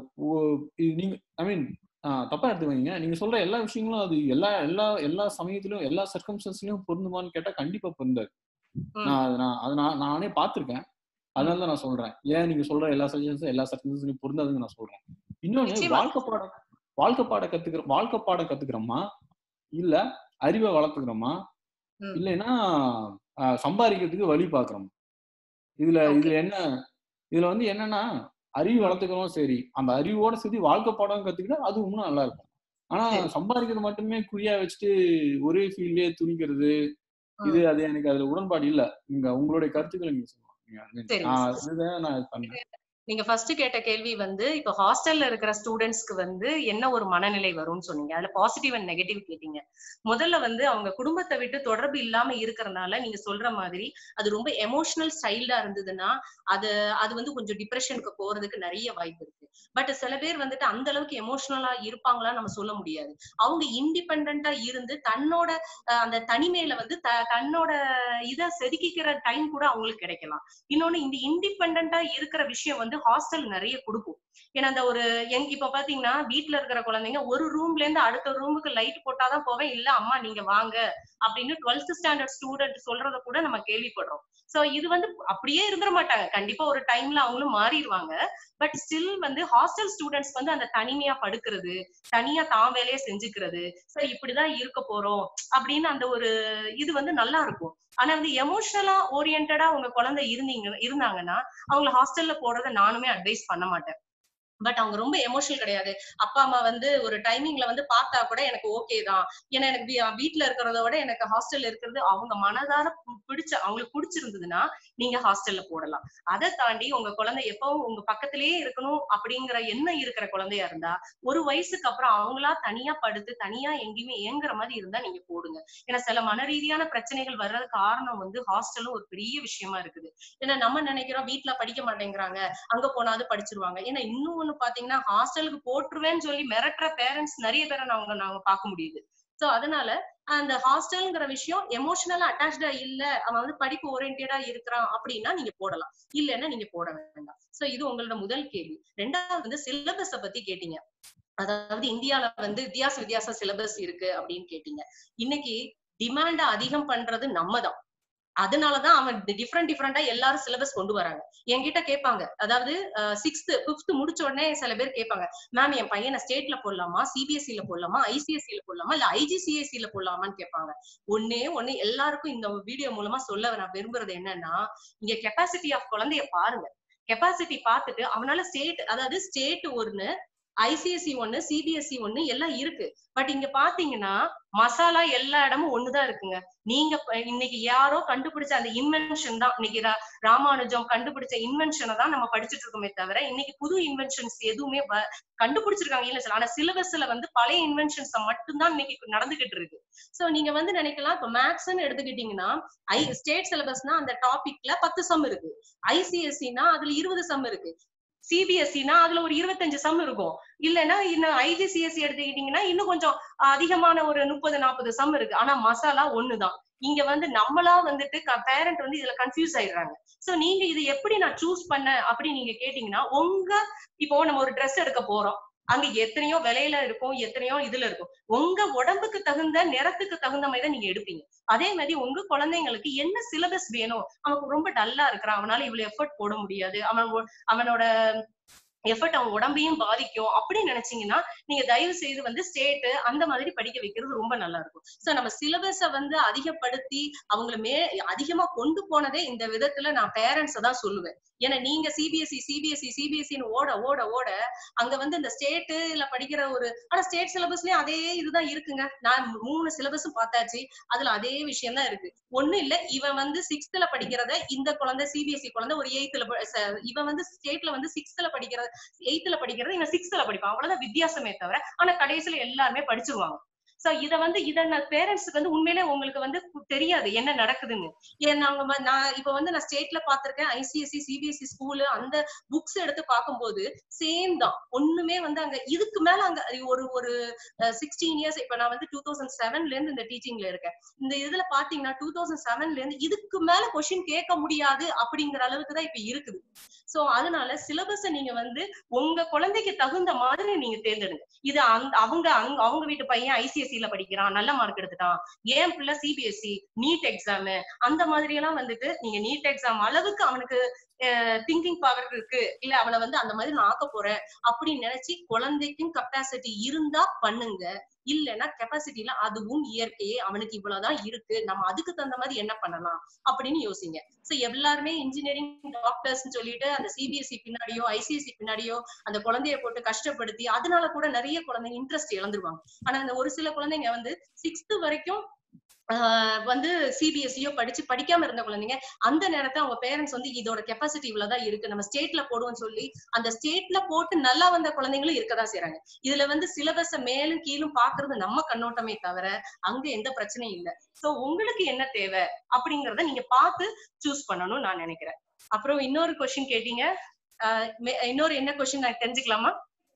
ஒ- இது நீங்க ஐ மீன் தப்பா எடுத்துக்கீங்க நீங்க சொல்ற எல்லா விஷயங்களும் அது எல்லா எல்லா எல்லா சமயத்திலும் எல்லா சர்க்கம்ஸ்டன்ஸ்லயும் பொருந்துமான்னு கேட்டா கண்டிப்பா பொருந்தாது ம் நான் அது நான் அது நான் நானே பார்த்திருக்கேன் ம் அதனால தான் நான் சொல்றேன் ஏன் நீங்க சொல்ற எல்லா சஜஷன்ஸும் எல்லா சர்க்கம்ஸ்டன்ஸ்லயும் பொருந்தாதுன்னு நான் சொல்றேன் இன்னொன்னு நிச்சயமா வாழ்க்கை பாடம் வாழ்க்கை பாடம் கத்துக்கிற வாழ்க்கை பாடம் கத்துக்கிறோமா இல்ல அறிவை வளர்த்துக்கிறோமா ம் இல்லைன்னா ஆஹ், சம்பாதிக்கிறதுக்கு வழி பாக்குறோமா இதுல ஓகே இதுல என்ன இதுல வந்து என்னன்னா அறிவு வளர்த்துக்கிறோம் சரி அந்த அறிவோட சேர்த்து வாழ்க்கை பாடம் கத்துக்கிட்டா அது இன்னும் நல்லா இருக்கும் ஆனா சரி சம்பாதிக்கிறது மட்டுமே குறியா வச்சுட்டு ஒரே ஃபீல்ட்லயே துணிக்கிறது இது ம் அது எனக்கு அதுல உடன்பாடு இல்ல நீங்க உங்களுடைய கருத்துக்களை நீங்க சொல்லுங்க நீங்க I mean, சரிங்க நான் சார் இதுதான் நான் இது பண்ணேன் நீங்க ஃபர்ஸ்ட் கேட்ட கேள்வி வந்து இப்போ ஹாஸ்டல்ல இருக்கிற ஸ்டூடெண்ட்ஸ்க்கு வந்து என்ன ஒரு மனநிலை வரும்னு சொன்னீங்க அதுல பாசிட்டிவ் அண்ட் நெகட்டிவ் கேட்டீங்க முதல்ல வந்து அவங்க குடும்பத்தை விட்டு தொடர்பு இல்லாம இருக்கறனால நீங்க சொல்ற மாதிரி அது ரொம்ப எமோஷனல் ஸ்டைல்டா இருந்ததுன்னா அது அது வந்து கொஞ்சம் டிப்ரெஷனுக்கு போறதுக்கு நிறைய வாய்ப்பு இருக்கு பட் சில பேர் வந்துட்டு அந்த அளவுக்கு எமோஷனலா இருப்பாங்களா நம்ம சொல்ல முடியாது அவங்க இண்டிபெண்டா இருந்து தன்னோட அஹ், அந்த தனிமையில வந்து த- தன்னோட இத செதுக்கிக்கிற டைம் கூட அவங்களுக்கு கிடைக்கலாம் இன்னொன்னு இந்த இண்டிபெண்டா இருக்கிற விஷயம் வந்து ஹாஸ்டல் நிறைய கொடுக்கும் ஏன்னா அந்த ஒரு எங் இப்ப பாத்தீங்கன்னா வீட்ல இருக்கிற குழந்தைங்க ஒரு ரூம்ல இருந்து அடுத்த ரூமுக்கு லைட் போட்டாதான் போவேன் இல்ல அம்மா நீங்க வாங்க அப்படின்னு டுவெல்த் ஸ்டாண்டர்ட் ஸ்டூடெண்ட் சொல்றத கூட நம்ம கேள்விப்படுறோம் சோ இது வந்து அப்படியே இருந்துட மாட்டாங்க கண்டிப்பா ஒரு டைம்ல அவங்களும் மாறிடுவாங்க பட் ஸ்டில் வந்து ஹாஸ்டல் ஸ்டூடெண்ட்ஸ் வந்து அந்த தனிமையா படுக்கிறது தனியா தான் வேலையை செஞ்சுக்கிறது சரி இப்படிதான் இருக்க போறோம் அப்படின்னு அந்த ஒரு இது வந்து நல்லா இருக்கும் ஆனா வந்து எமோஷனலா ஓரியன்டா உங்க குழந்தை இருந்தீங்க இருந்தாங்கன்னா அவங்கள ஹாஸ்டல்ல போடுறத நானுமே அட்வைஸ் பண்ண மாட்டேன் பட் அவங்க ரொம்ப எமோஷனல் கிடையாது அப்பா அம்மா வந்து ஒரு டைமிங்ல வந்து பார்த்தா கூட எனக்கு ஓகே தான் ஏன்னா எனக்கு வீ- வீட்ல இருக்கிறத விட எனக்கு ஹாஸ்டல்ல இருக்கிறது அவங்க மனதார பு- பிடிச்ச அவங்களுக்கு பிடிச்சிருந்ததுன்னா நீங்க ஹாஸ்டல்ல போடலாம் அதை தாண்டி உங்க குழந்தை எப்பவும் உங்க பக்கத்திலேயே இருக்கணும் அப்படிங்கிற எண்ணம் இருக்கிற குழந்தையா இருந்தா ஒரு வயசுக்கு அப்புறம் அவங்களா தனியா படுத்து தனியா எங்கேயுமே ஏங்குற மாதிரி இருந்தா நீங்க போடுங்க ஏன்னா சில மன ரீதியான பிரச்சனைகள் வர்றது காரணம் வந்து ஹாஸ்டலும் ஒரு பெரிய விஷயமா இருக்குது ஏன்னா நம்ம நினைக்கிறோம் வீட்ல படிக்க மாட்டேங்கிறாங்க அங்க போனாவது படிச்சிருவாங்க ஏன்னா இன்னும் ஒண்ணு பாத்தீங்கன்னா ஹாஸ்டலுக்கு போட்டுருவேன்னு சொல்லி மிரட்டுற பேரண்ட்ஸ் நிறைய பேரை நாங்க நாங்க பார்க்க முடியுது சோ அதனால அந்த ஹாஸ்டல்ங்கிற விஷயம் எமோஷனலா அட்டாச்சா இல்ல அவன் வந்து படிப்பு ஓரியன்டா இருக்கிறான் அப்படின்னா நீங்க போடலாம் இல்லைன்னா நீங்க போட வேண்டாம் சோ இது உங்களோட முதல் கேள்வி ரெண்டாவது வந்து சிலபஸ பத்தி கேட்டீங்க அதாவது இந்தியால வந்து வித்தியாச வித்தியாச சிலபஸ் இருக்கு அப்படின்னு கேட்டீங்க இன்னைக்கு டிமாண்ட அதிகம் பண்றது நம்ம தான் அதனாலதான் அவன் டிஃப்ரெண்ட் டிஃப்ரெண்டா எல்லாரும் சிலபஸ் கொண்டு வராங்க என்கிட்ட கேட்பாங்க அதாவது சிக்ஸ்த் பிப்த் முடிச்ச உடனே சில பேர் கேட்பாங்க மேம் என் பையனை ஸ்டேட்ல போடலாமா சிபிஎஸ்இ ல போடலாமா ஐசிஎஸ்சி ல போடலாமா இல்ல ஐஜிசிஎஸ்சி ல போடலாமான்னு கேட்பாங்க ஒன்னே ஒண்ணு எல்லாருக்கும் இந்த வீடியோ மூலமா சொல்ல நான் விரும்புறது என்னன்னா இங்க கெப்பாசிட்டி ஆஃப் குழந்தைய பாருங்க கெப்பாசிட்டி பார்த்துட்டு அவனால ஸ்டேட் அதாவது ஸ்டேட் ஒண்ணு ஐசிஎஸ்சி ஒண்ணு சிபிஎஸ்இ ஒண்ணு எல்லாம் இருக்கு பட் இங்க பாத்தீங்கன்னா மசாலா எல்லா இடமும் ஒண்ணுதான் இருக்குங்க நீங்க ப- இன்னைக்கு யாரோ கண்டுபிடிச்ச அந்த இன்வென்ஷன் தான் இன்னைக்கு ரா- ராமானுஜம் கண்டுபிடிச்ச இன்வென்ஷனை தான் நம்ம படிச்சுட்டு இருக்கோமே தவிர இன்னைக்கு புது இன்வென்ஷன்ஸ் எதுவுமே வ- கண்டுபிடிச்சிருக்காங்க இல்ல சார் ஆனா சிலபஸ்ல வந்து பழைய இன்வென்ஷன்ஸ் மட்டும்தான் இன்னைக்கு நடந்துகிட்டு இருக்கு சோ நீங்க வந்து நினைக்கலாம் இப்ப மேக்ஸ்ன்னு எடுத்துக்கிட்டீங்கன்னா ஐ ஸ்டேட் சிலபஸ்னா அந்த டாபிக்ல பத்து சம் இருக்கு ஐசிஎஸ்சினா அதுல இருபது சம் இருக்கு சிபிஎஸ்சினா அதுல ஒரு இருபத்தஞ்சு சம் இருக்கும் இல்லைன்னா இன்னும் ஐஜிசிஎஸ்சி எடுத்துக்கிட்டீங்கன்னா இன்னும் கொஞ்சம் அதிகமான ஒரு முப்பது நாற்பது சம் இருக்கு ஆனா மசாலா ஒண்ணுதான் இங்க வந்து நம்மளா வந்துட்டு பேரண்ட் வந்து இதுல கன்ஃபியூஸ் ஆயிடுறாங்க சோ நீங்க இது எப்படி நான் சூஸ் பண்ண அப்படி நீங்க கேட்டீங்கன்னா உங்க இப்போ நம்ம ஒரு Dress எடுக்க போறோம் அங்க எத்தனையோ விலையில இருக்கும் எத்தனையோ இதுல இருக்கும் உங்க உடம்புக்கு தகுந்த நிறத்துக்கு தகுந்த மாதிரி தான் நீங்க எடுப்பீங்க அதே மாதிரி உங்க குழந்தைங்களுக்கு என்ன சிலபஸ் வேணும் அவனுக்கு ரொம்ப டல்லா இருக்கிறான் அவனால இவ்வளவு எஃபர்ட் போட முடியாது அவன் ஒ- அவனோட எஃபர்ட் அவன் உடம்பையும் பாதிக்கும் அப்படின்னு நினைச்சீங்கன்னா நீங்க தயவு செய்து வந்து ஸ்டேட் அந்த மாதிரி படிக்க வைக்கிறது ரொம்ப நல்லா இருக்கும் சோ நம்ம சிலபஸ வந்து அதிகப்படுத்தி அவங்கள மே அதிகமா கொண்டு போனதே இந்த விதத்துல நான் பேரண்ட்ஸ் தான் சொல்லுவேன் ஏன்னா நீங்க சிபிஎஸ்சி சிபிஎஸ்சி சிபிஎஸ்சின்னு ஓட ஓட ஓட அங்க வந்து இந்த ஸ்டேட் இல்ல படிக்கிற ஒரு ஆனா ஸ்டேட் சிலபஸ்லயும் அதே இதுதான் இருக்குங்க நான் மூணு சிலபஸும் பார்த்தாச்சு அதுல அதே விஷயம் தான் இருக்கு ஒண்ணு இல்ல இவன் வந்து சிக்ஸ்த்ல படிக்கிறத இந்த குழந்தை சிபிஎஸ்சி குழந்தை ஒரு எயித்துல இவன் வந்து ஸ்டேட்ல வந்து சிக்ஸ்த்ல படிக்கிறத எயித்துல படிக்கிறத இவன் சிக்ஸ்த்ல படிப்பான் அவ்வளவுதான் வித்தியாசமே தவிர ஆனா கடைசியில எல்லாருமே படிச்சிருவாங்க சோ இத வந்து இத நான் பேரண்ட்ஸ்க்கு வந்து உண்மையிலே உங்களுக்கு வந்து தெரியாது என்ன நடக்குதுன்னு ஏன் நாங்க ம- நான் இப்ப வந்து நான் ஸ்டேட்ல பாத்திருக்கேன் ஐசிஎஸ்சி சிபிஎஸ்சி ஸ்கூலு அந்த புக்ஸ் எடுத்து பார்க்கும்போது சேம் தான் ஒண்ணுமே வந்து அங்க இதுக்கு மேல அங்க ஒரு ஒரு சிக்ஸ்டீன் இயர்ஸ் இப்ப நான் வந்து டூ தௌசண்ட் செவன்ல இருந்து இந்த டீச்சிங்ல இருக்கேன் இந்த இதுல பாத்தீங்கன்னா டூ தௌசண்ட் செவன்ல இருந்து இதுக்கு மேல கொஸ்டின் கேட்க முடியாது அப்படிங்கிற அளவுக்கு தான் இப்ப இருக்குது சோ அதனால சிலபஸ நீங்க வந்து உங்க குழந்தைக்கு தகுந்த மாதிரி நீங்க தேர்ந்தெடுங்க இது அந்த அவங்க அங்க அவங்க வீட்டு பையன் ஐசிஎஸ்சி ல படிக்கிறான் நல்ல மார்க் எடுத்துட்டான் ஏன் பிள்ளை சிபிஎஸ்சி நீட் எக்ஸாம் அந்த மாதிரி எல்லாம் வந்துட்டு நீங்க நீட் எக்ஸாம் அளவுக்கு அவனுக்கு திங்கிங் பவர் இருக்கு இல்ல அவனை வந்து அந்த மாதிரி நான் ஆக்க போறேன் அப்படின்னு நினைச்சு குழந்தைக்கும் கெப்பாசிட்டி இருந்தா பண்ணுங்க இல்லைன்னா கெப்பாசிட்டில அதுவும் இயற்கையே அவனுக்கு இவ்வளவுதான் இருக்கு நம்ம அதுக்கு தகுந்த மாதிரி என்ன பண்ணலாம் அப்படின்னு யோசிங்க சோ எல்லாருமே இன்ஜினியரிங் டாக்டர்ஸ் சொல்லிட்டு அந்த சிபிஎஸ்சி பின்னாடியோ ஐசிஎஸ்சி பின்னாடியோ அந்த குழந்தைய போட்டு கஷ்டப்படுத்தி அதனால கூட நிறைய குழந்தைங்க இன்ட்ரெஸ்ட் இழந்துருவாங்க ஆனா அந்த ஒரு சில குழந்தைங்க வந்து சிக்ஸ்த் வரைக்கும் ஆஹ் வந்து சிபிஎஸ்சியோ படிச்சு படிக்காம இருந்த குழந்தைங்க அந்த நேரத்தை அவங்க பேரண்ட்ஸ் வந்து இதோட கெப்பாசிட்டி இவ்வளவுதான் இருக்கு நம்ம ஸ்டேட்ல போடுவோம்னு சொல்லி அந்த ஸ்டேட்ல போட்டு நல்லா வந்த குழந்தைங்களும் இருக்கதான் செய்றாங்க இதுல வந்து சிலபஸ மேலும் கீழும் பாக்குறது நம்ம கண்ணோட்டமே தவிர அங்க எந்த பிரச்சனையும் இல்ல சோ உங்களுக்கு என்ன தேவை அப்படிங்கறத நீங்க பார்த்து சூஸ் பண்ணணும்னு நான் நினைக்கிறேன் அப்புறம் இன்னொரு கொஸ்டின் கேட்டீங்க ஆஹ் மே- இன்னொரு என்ன கொஸ்டின் நான் தெரிஞ்சுக்கலாமா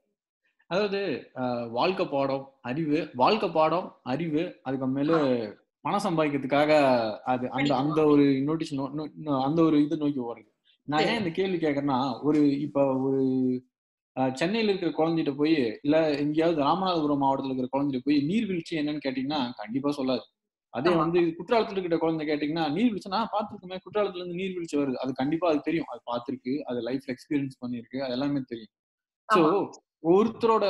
அதாவது அஹ், வாழ்க்கை பாடம் அறிவு வாழ்க்கை பாடம் அறிவு அதுக்கப்புறமேலு பணம் சம்பாதிக்கிறதுக்காக அது அந்த அந்த ஒரு நோட்டீஸ் அந்த ஒரு இது நோக்கி ஓடுறது நான் ஏன் இந்த கேள்வி கேட்கறேன்னா ஒரு இப்ப ஒரு அஹ், சென்னையில இருக்கிற குழந்தைகிட்ட போய் இல்ல எங்கேயாவது ராமநாதபுரம் மாவட்டத்துல இருக்கிற குழந்தைகிட்ட போய் நீர்வீழ்ச்சி என்னன்னு கேட்டீங்கன்னா கண்டிப்பா சொல்லாது அதே வந்து குற்றாலத்துல இருக்கிற குழந்தை கேட்டீங்கன்னா நீர்வீழ்ச்சி நான் பார்த்திருக்கேன் குற்றாலத்துல இருந்து நீர்வீழ்ச்சி வருது அது கண்டிப்பா அது தெரியும் அது பார்த்திருக்கு அது லைஃப்ல எக்ஸ்பீரியன்ஸ் பண்ணிருக்கு அது எல்லாமே தெரியும் சோ ஒருத்தரோட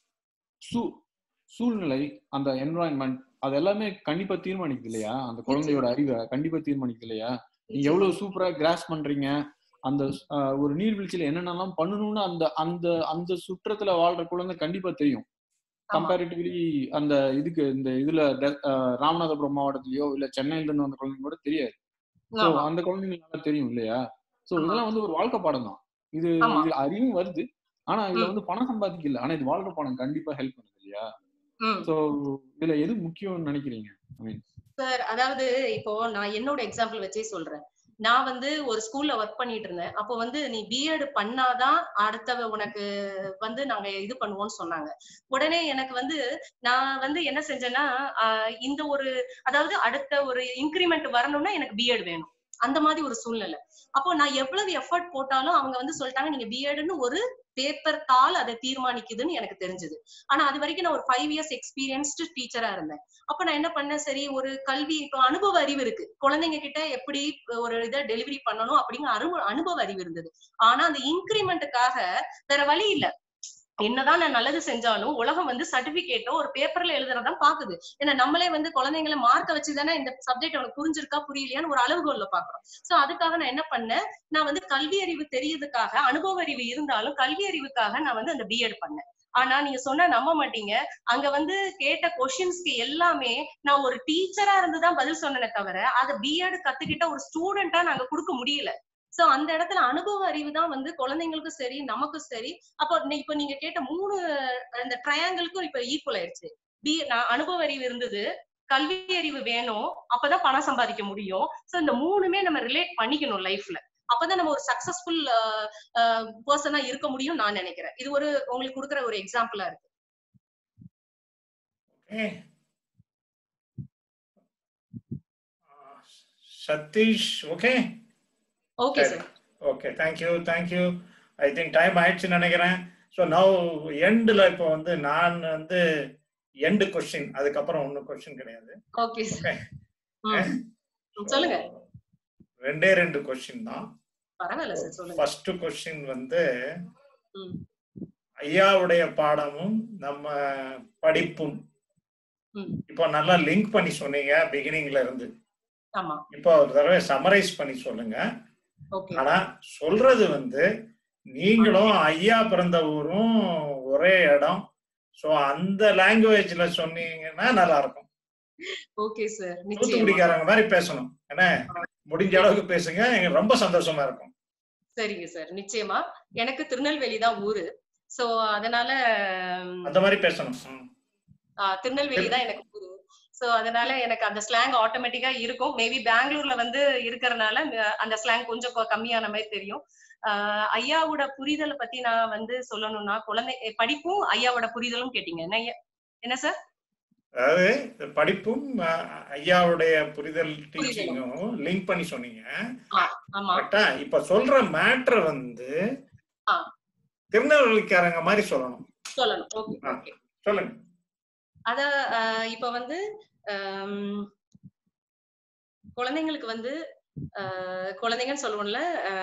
சூ சூழ்நிலை அந்த என்வரான்மெண்ட் அது எல்லாமே கண்டிப்பா தீர்மானிக்குது இல்லையா அந்த குழந்தையோட அறிவை கண்டிப்பா தீர்மானிக்குது இல்லையா நீங்க எவ்வளவு சூப்பரா கிராஸ் பண்றீங்க அந்த ஆஹ், ஒரு நீர்வீழ்ச்சியில என்னென்னலாம் பண்ணணும்னு அந்த அந்த அந்த சுற்றத்துல வாழ்ற குழந்தை கண்டிப்பா தெரியும் கம்பேரிட்டிவ்லி அந்த இதுக்கு இந்த இதுல டெ- ஆஹ், ராமநாதபுரம் மாவட்டத்திலயோ இல்ல சென்னையில இருந்து வந்த குழந்தைங்க கூட தெரியாது சோ ஆமா. அந்த குழந்தைங்களுக்கு நல்லா தெரியும் இல்லையா சோ இதெல்லாம் வந்து ஒரு வாழ்க்கை பாடம் தான் இது ஆமா. இது அறிவும் வருது ஆனா இதுல ம். வந்து பணம் சம்பாதிக்கல ஆனா இது வாழ்க்கை பாடம் கண்டிப்பா ஹெல்ப் பண்ணுது இல்லையா ம். சோ இதுல எது முக்கியம்னு நினைக்கிறீங்க ஐ மீன் சார் அதாவது இப்போ நான் என்னோட எக்ஸாம்பிள் வச்சே சொல்றேன் நான் வந்து ஒரு ஸ்கூல்ல ஒர்க் பண்ணிட்டு இருந்தேன் அப்போ வந்து நீ பிஎட் பண்ணாதான் அடுத்தவ உனக்கு வந்து நாங்க இது பண்ணுவோம்னு சொன்னாங்க உடனே எனக்கு வந்து நான் வந்து என்ன செஞ்சேன்னா ஆஹ் இந்த ஒரு அதாவது அடுத்த ஒரு இன்கிரிமெண்ட் வரணும்னா எனக்கு பிஎட் வேணும் அந்த மாதிரி ஒரு சூழ்நிலை அப்போ நான் எவ்வளவு எஃபர்ட் போட்டாலும் அவங்க வந்து சொல்லிட்டாங்க நீங்க பிஎட்னு ஒரு பேப்பர் தாள் அதை தீர்மானிக்குதுன்னு எனக்கு தெரிஞ்சது ஆனா அது வரைக்கும் நான் ஒரு ஃபைவ் இயர்ஸ் எக்ஸ்பீரியன்ஸ்டு டீச்சரா இருந்தேன் அப்ப நான் என்ன பண்ணேன் சரி ஒரு கல்வி இப்போ அனுபவ அறிவு இருக்கு குழந்தைங்க கிட்ட எப்படி ஒரு இதை டெலிவரி பண்ணணும் அப்படிங்கிற அனுபவ அனுபவ அறிவு இருந்தது ஆனா அந்த இன்கிரிமெண்ட்டுக்காக வேற வழி இல்ல என்னதான் நான் நல்லது செஞ்சாலும் உலகம் வந்து சர்டிபிகேட்டோ ஒரு பேப்பர்ல எழுதுறதா பாக்குது ஏன்னா நம்மளே வந்து குழந்தைங்களை மார்க்க வச்சுதானே இந்த சப்ஜெக்ட் அவனுக்கு புரிஞ்சிருக்கா புரியலையான்னு ஒரு அளவுகோல்ல பாக்குறோம் சோ அதுக்காக நான் என்ன பண்ணேன் நான் வந்து கல்வி அறிவு தெரியறதுக்காக அனுபவ அறிவு இருந்தாலும் கல்வி அறிவுக்காக நான் வந்து அந்த பிஎட் பண்ணேன் ஆனா நீங்க சொன்னா நம்ப மாட்டீங்க அங்க வந்து கேட்ட கொஸ்டின்ஸ்க்கு எல்லாமே நான் ஒரு டீச்சரா இருந்துதான் பதில் சொன்னேனே தவிர அதை பிஎட் கத்துக்கிட்ட ஒரு ஸ்டூடெண்டா நாங்க கொடுக்க முடியல சோ அந்த இடத்துல அனுபவ அறிவு தான் வந்து குழந்தைங்களுக்கும் சரி நமக்கும் சரி அப்போ நீ- இப்ப நீங்க கேட்ட மூணு இந்த ட்ரையாங்கிளுக்கும் இப்ப ஈக்குவல் ஆயிடுச்சு பி நான் அனுபவ அறிவு இருந்தது கல்வி அறிவு வேணும் அப்பதான் பணம் சம்பாதிக்க முடியும் சோ இந்த மூணுமே நம்ம ரிலேட் பண்ணிக்கணும் லைஃப்ல அப்பதான் நம்ம ஒரு சக்சஸ்ஃபுல் பர்சனா இருக்க முடியும் நான் நினைக்கிறேன் இது ஒரு உங்களுக்கு கொடுக்குற ஒரு எக்ஸாம்பிளா இருக்கு Okay. Satheesh okay okay sir okay thank you thank you I think time ஆயிடுச்சுன்னு நினைக்கிறேன் ஸோ நவ் எண்டில் இப்போ வந்து நான் வந்து எண்டு கொஸ்டின் அதுக்கப்புறம் ஒன்றும் கொஸ்டின் கிடையாது ஓகே சார் சொல்லுங்க ரெண்டே ரெண்டு கொஸ்டின் தான் பரவாயில்ல சார் சொல்லுங்க ஃபர்ஸ்ட் கொஸ்டின் வந்து ம், ஐயாவுடைய பாடமும் நம்ம படிப்பும் ம். இப்போ நல்லா லிங்க் பண்ணி சொன்னீங்க பிகினிங்ல இருந்து ஆமா இப்போ ஒரு தடவை சமரைஸ் பண்ணி சொல்லுங்க ஓகே ஆனா சொல்றது வந்து நீங்களும் ஐயா பிறந்த ஊரும் ஒரே இடம் சோ அந்த லாங்குவேஜ்ல சொன்னீங்கன்னா நல்லா இருக்கும் ஓகே சார் நிச்சயமா தூத்துக்குடிக்காரங்க மாதிரி பேசணும் என்ன முடிஞ்ச அளவுக்கு பேசுங்க எங்களுக்கு ரொம்ப சந்தோஷமா இருக்கும் சரிங்க சார் நிச்சயமா எனக்கு திருநெல்வேலி தான் ஊரு சோ அதனால ம், அந்த மாதிரி பேசணும் ம். ஆ, திருநெல்வேலி தான் எனக்கு ஊரு சோ அதனால எனக்கு அந்த ஸ்லாங் ஆட்டோமேட்டிக்கா இருக்கும் மேபி பெங்களூர்ல வந்து இருக்கறனால அஹ், அந்த ஸ்லாங் கொஞ்சம் கொ- கம்மியான மாதிரி தெரியும் ஆஹ், ஐயாவோட புரிதலை பத்தி நான் வந்து சொல்லணும்னா குழந்தை எ, படிப்பும் ஐயாவோட புரிதலும் கேட்டீங்க என்ன ஐயா- என்ன சார் அதாவது இந்த படிப்பும் அஹ், ஐயாவுடைய புரிதல் டீச்சிங்கும் லிங்க் பண்ணி சொன்னீங்க ஆமா கரெக்டா இப்ப சொல்ற மேட்ரு வந்து ஆ. திருநெல்வேலிக்காரங்க மாதிரி சொல்லணும் சொல்லணும் ஓகே ஆ, ஓகே சொல்லுங்க அத ஆஹ், இப்ப வந்து ஆம், குழந்தைங்களுக்கு வந்து ஆஹ், குழந்தைங்கன்னு சொல்லுவோம்ல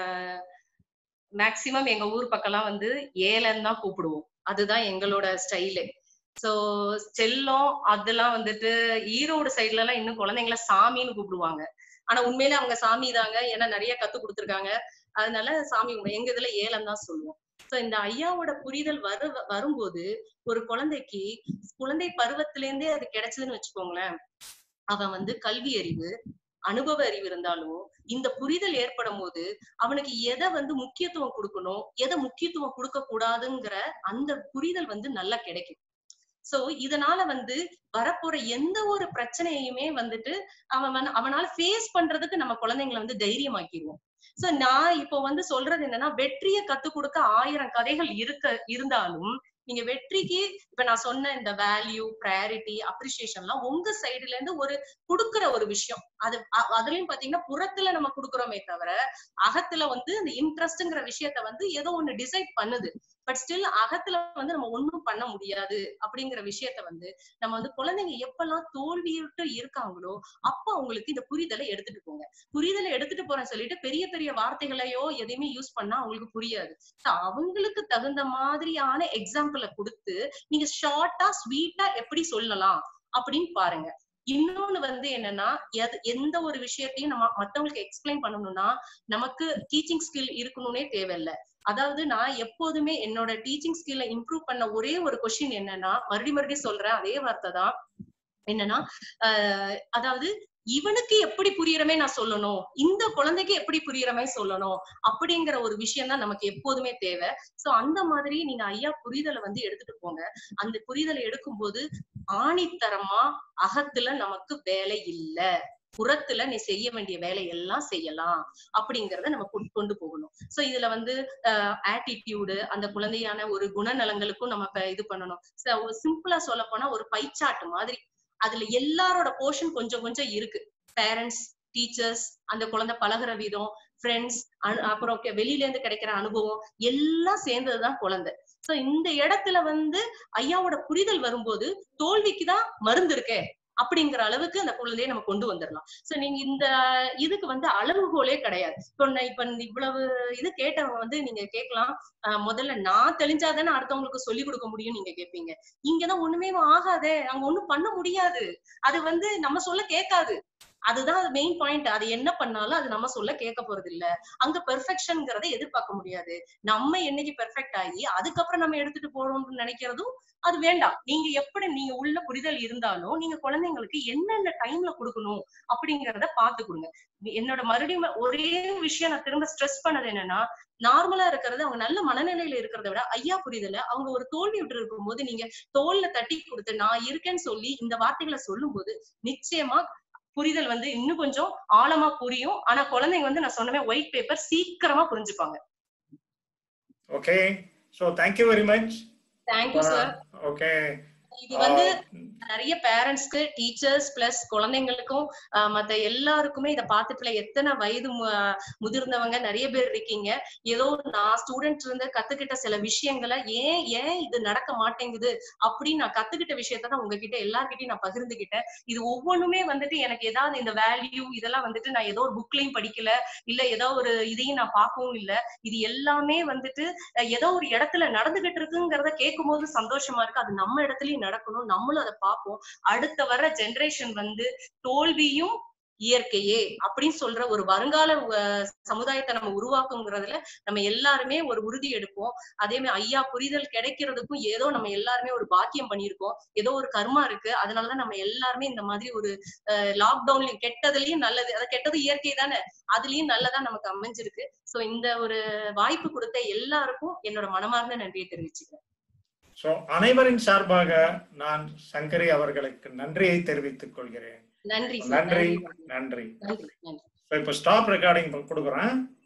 மேக்சிமம் எங்க ஊர் பக்கம்லாம் வந்து ஏலன்னு தான் கூப்பிடுவோம் அதுதான் எங்களோட ஸ்டைலு சோ செல்லம் அதெல்லாம் வந்துட்டு ஈரோடு சைடுல எல்லாம் இன்னும் குழந்தைங்கள சாமின்னு கூப்பிடுவாங்க ஆனா உண்மையிலே அவங்க சாமி தாங்க ஏன்னா நிறைய கத்து கொடுத்துருக்காங்க அதனால சாமி கும்பிடு- எங்க இதுல ஏலம் தான் சொல்லுவோம் சோ இந்த ஐயாவோட புரிதல் வரு வரும்போது ஒரு குழந்தைக்கு குழந்தை பருவத்தில இருந்தே அது கிடைச்சதுன்னு வச்சுக்கோங்களேன் அவன் வந்து கல்வி அறிவு அனுபவ அறிவு இருந்தாலும் இந்த புரிதல் ஏற்படும் போது அவனுக்கு எதை வந்து முக்கியத்துவம் கொடுக்கணும் எதை முக்கியத்துவம் கொடுக்க கூடாதுங்கிற அந்த புரிதல் வந்து நல்லா கிடைக்கும் சோ இதனால வந்து வரப்போற எந்த ஒரு பிரச்சனையுமே வந்துட்டு அவன் வந்து- அவனால ஃபேஸ் பண்றதுக்கு நம்ம குழந்தைங்களை வந்து தைரியமாக்கிடுவோம் சோ நான் இப்போ வந்து சொல்றது என்னன்னா வெற்றியை கத்து கொடுக்க ஆயிரம் கதைகள் இருக்க இருந்தாலும் நீங்க வெற்றிக்கு இப்ப நான் சொன்ன இந்த வேல்யூ ப்ரையாரிட்டி அப்ரிசியேஷன்லாம் உங்க சைடுல இருந்து ஒரு குடுக்குற ஒரு விஷயம் அது அ- அதுலயும் பாத்தீங்கன்னா புறத்துல நம்ம குடுக்குறோமே தவிர அகத்துல வந்து இந்த இன்ட்ரெஸ்ட்ங்கிற விஷயத்த வந்து ஏதோ ஒண்ணு டிசைட் பண்ணுது பட் ஸ்டில் அகத்துல வந்து நம்ம ஒண்ணும் பண்ண முடியாது அப்படிங்கிற விஷயத்த வந்து நம்ம வந்து குழந்தைங்க எப்பெல்லாம் தோல்வியுட்டு இருக்காங்களோ அப்ப அவங்களுக்கு இந்த புரிதலை எடுத்துட்டு போங்க புரிதலை எடுத்துட்டு போறேன்னு சொல்லிட்டு பெரிய பெரிய வார்த்தைகளையோ எதையுமே யூஸ் பண்ணா அவங்களுக்கு புரியாது So, அவங்களுக்கு தகுந்த மாதிரியான எக்ஸாம்பிள கொடுத்து நீங்க ஷார்ட்டா ஸ்வீட்டா எப்படி சொல்லலாம் அப்படின்னு பாருங்க இன்னொன்னு வந்து என்னன்னா எது எந்த ஒரு விஷயத்தையும் நம்ம மத்தவங்களுக்கு எக்ஸ்பிளைன் பண்ணணும்னா நமக்கு டீச்சிங் ஸ்கில் இருக்கணும்னே தேவையில்ல அதாவது நான் எப்போதுமே என்னோட டீச்சிங் ஸ்கில்ல இம்ப்ரூவ் பண்ண ஒரே ஒரு கொஸ்டின் என்னன்னா மறுபடியும் மறுபடியும் சொல்றேன் அதே வார்த்தை தான் என்னன்னா ஆஹ் அதாவது இவனுக்கு எப்படி புரியறமே நான் சொல்லணும் இந்த குழந்தைக்கு எப்படி புரியறமே சொல்லணும் அப்படிங்கிற ஒரு விஷயம் தான் நமக்கு எப்போதுமே தேவை சோ அந்த மாதிரி நீங்க ஐயா புரிதலை வந்து எடுத்துட்டு போங்க அந்த புரிதலை எடுக்கும்போது ஆணித்தரமா அகத்துல நமக்கு வேலை இல்ல புறத்துல நீ செய்ய வேண்டிய வேலையெல்லாம் செய்யலாம் அப்படிங்கறத நம்ம கொண்டு- கொண்டு போகணும் சோ இதுல வந்து ஆட்டிடியூடு அந்த குழந்தையான ஒரு குணநலங்களுக்கும் நம்ம இப்ப இது பண்ணணும் சிம்பிளா சொல்ல போனா ஒரு பைச்சாட்டு மாதிரி அதுல எல்லாரோட போர்ஷன் கொஞ்சம் கொஞ்சம் இருக்கு பேரண்ட்ஸ் டீச்சர்ஸ் அந்த குழந்தை பழகுற விதம் ஃப்ரெண்ட்ஸ் அப்புறம் கெ- வெளியில இருந்து கிடைக்கிற அனுபவம் எல்லாம் சேர்ந்ததுதான் குழந்தை சோ இந்த இடத்துல வந்து ஐயாவோட புரிதல் வரும்போது தோல்விக்கு தான் மருந்து இருக்கே அப்படிங்கிற அளவுக்கு அந்த குழந்தையை நம்ம கொண்டு வந்துடலாம் சோ நீங்க இந்த இதுக்கு வந்து அளவுகோலே கிடையாது இப்போ நான் இப்ப இந்த இவ்வளவு இது கேட்டவங்க வந்து நீங்க கேட்கலாம் ஆஹ் முதல்ல நான் தெளிஞ்சாதானே அடுத்தவங்களுக்கு சொல்லி கொடுக்க முடியும் நீங்க கேட்பீங்க இங்கதான் ஒண்ணுமே ஆகாதே அங்க ஒண்ணும் பண்ண முடியாது அது வந்து நம்ம சொல்ல கேட்காது அதுதான் மெயின் பாயிண்ட் அது என்ன பண்ணாலும் அது நம்ம சொல்ல கேட்க போறது இல்ல அங்க பெர்ஃபெக்ஷன்ங்கிறத எதிர்பார்க்க முடியாது நம்ம என்னைக்கு பெர்ஃபெக்ட் ஆகி அதுக்கப்புறம் நம்ம எடுத்துட்டு போறோம்னு நினைக்கிறதும் அது வேண்டாம் நீங்க எப்படி நீங்க உள்ள புரிதல் இருந்தாலும் நீங்க குழந்தைங்களுக்கு என்னென்ன டைம்ல கொடுக்கணும் அப்படிங்கறத பாத்து கொடுங்க என்னோட மறுபடியும் ஒரே விஷயம் நான் திரும்ப ஸ்ட்ரெஸ் பண்ணது என்னன்னா நார்மலா இருக்கிறது அவங்க நல்ல மனநிலையில இருக்கிறத விட ஐயா புரிதல அவங்க ஒரு தோல்வி விட்டு இருக்கும்போது நீங்க தோல்ல தட்டி கொடுத்து நான் இருக்கேன்னு சொல்லி இந்த வார்த்தைகளை சொல்லும்போது நிச்சயமா புரிதல் வந்து இன்னும் கொஞ்சம் ஆழமா புரியும் ஆனா குழந்தைங்க வந்து நான் சொன்னமே ஒயிட் பேப்பர் சீக்கிரமா புரிஞ்சுப்பாங்க okay so thank you very much thank you sir okay இது வந்து நிறைய பேரண்ட்ஸ்க்கு டீச்சர்ஸ் பிளஸ் குழந்தைங்களுக்கும் ஆஹ் மத்த எல்லாருக்குமே இதை பார்த்துட்டுல எத்தனை வயது மு- முதிர்ந்தவங்க நிறைய பேர் இருக்கீங்க ஏதோ நான் ஸ்டூடெண்ட் இருந்து கத்துக்கிட்ட சில விஷயங்களை ஏன் ஏன் இது நடக்க மாட்டேங்குது அப்படின்னு நான் கத்துக்கிட்ட விஷயத்த தான் உங்ககிட்ட எல்லார்கிட்டயும் நான் பகிர்ந்துகிட்டேன் இது ஒவ்வொன்றுமே வந்துட்டு எனக்கு ஏதாவது இந்த வேல்யூ இதெல்லாம் வந்துட்டு நான் ஏதோ ஒரு புக்லயும் படிக்கல இல்ல ஏதோ ஒரு இதையும் நான் பார்க்கவும் இல்ல இது எல்லாமே வந்துட்டு அஹ், ஏதோ ஒரு இடத்துல நடந்துகிட்டு இருக்குங்கிறத கேட்கும் போது சந்தோஷமா இருக்கு அது நம்ம இடத்துலயும் நடக்கணும் நம்மளும் அதை பார்ப்போம் அடுத்த வர ஜெனரேஷன் வந்து தோல்வியும் இயற்கையே அப்படின்னு சொல்ற ஒரு வருங்கால அஹ், சமுதாயத்தை நம்ம உருவாக்குங்கிறதுல நம்ம எல்லாருமே ஒரு உறுதி எடுப்போம் அதே மாதிரி ஐயா புரிதல் கிடைக்கிறதுக்கும் ஏதோ நம்ம எல்லாருமே ஒரு பாக்கியம் பண்ணியிருக்கோம் ஏதோ ஒரு கர்மா இருக்கு அதனாலதான் நம்ம எல்லாருமே இந்த மாதிரி ஒரு லாக்டவுன்லயும் கெட்டதுலயும் நல்லது அது கெட்டது இயற்கை தானே அதுலயும் நல்லதா நமக்கு அமைஞ்சிருக்கு சோ இந்த ஒரு வாய்ப்பு கொடுத்த எல்லாருக்கும் என்னோட மனமார்ந்த நன்றியை தெரிவிச்சுக்கிறேன் ஸோ அனைவரின் சார்பாக நான் சங்கரி அவர்களுக்கு நன்றியை தெரிவித்துக் கொள்கிறேன் நன்றி சார் நன்றி நன்றி நன்றி நன்றி நன்றி ஸோ இப்போ ஸ்டாப் ரெக்கார்டிங் கொடுக்குறேன்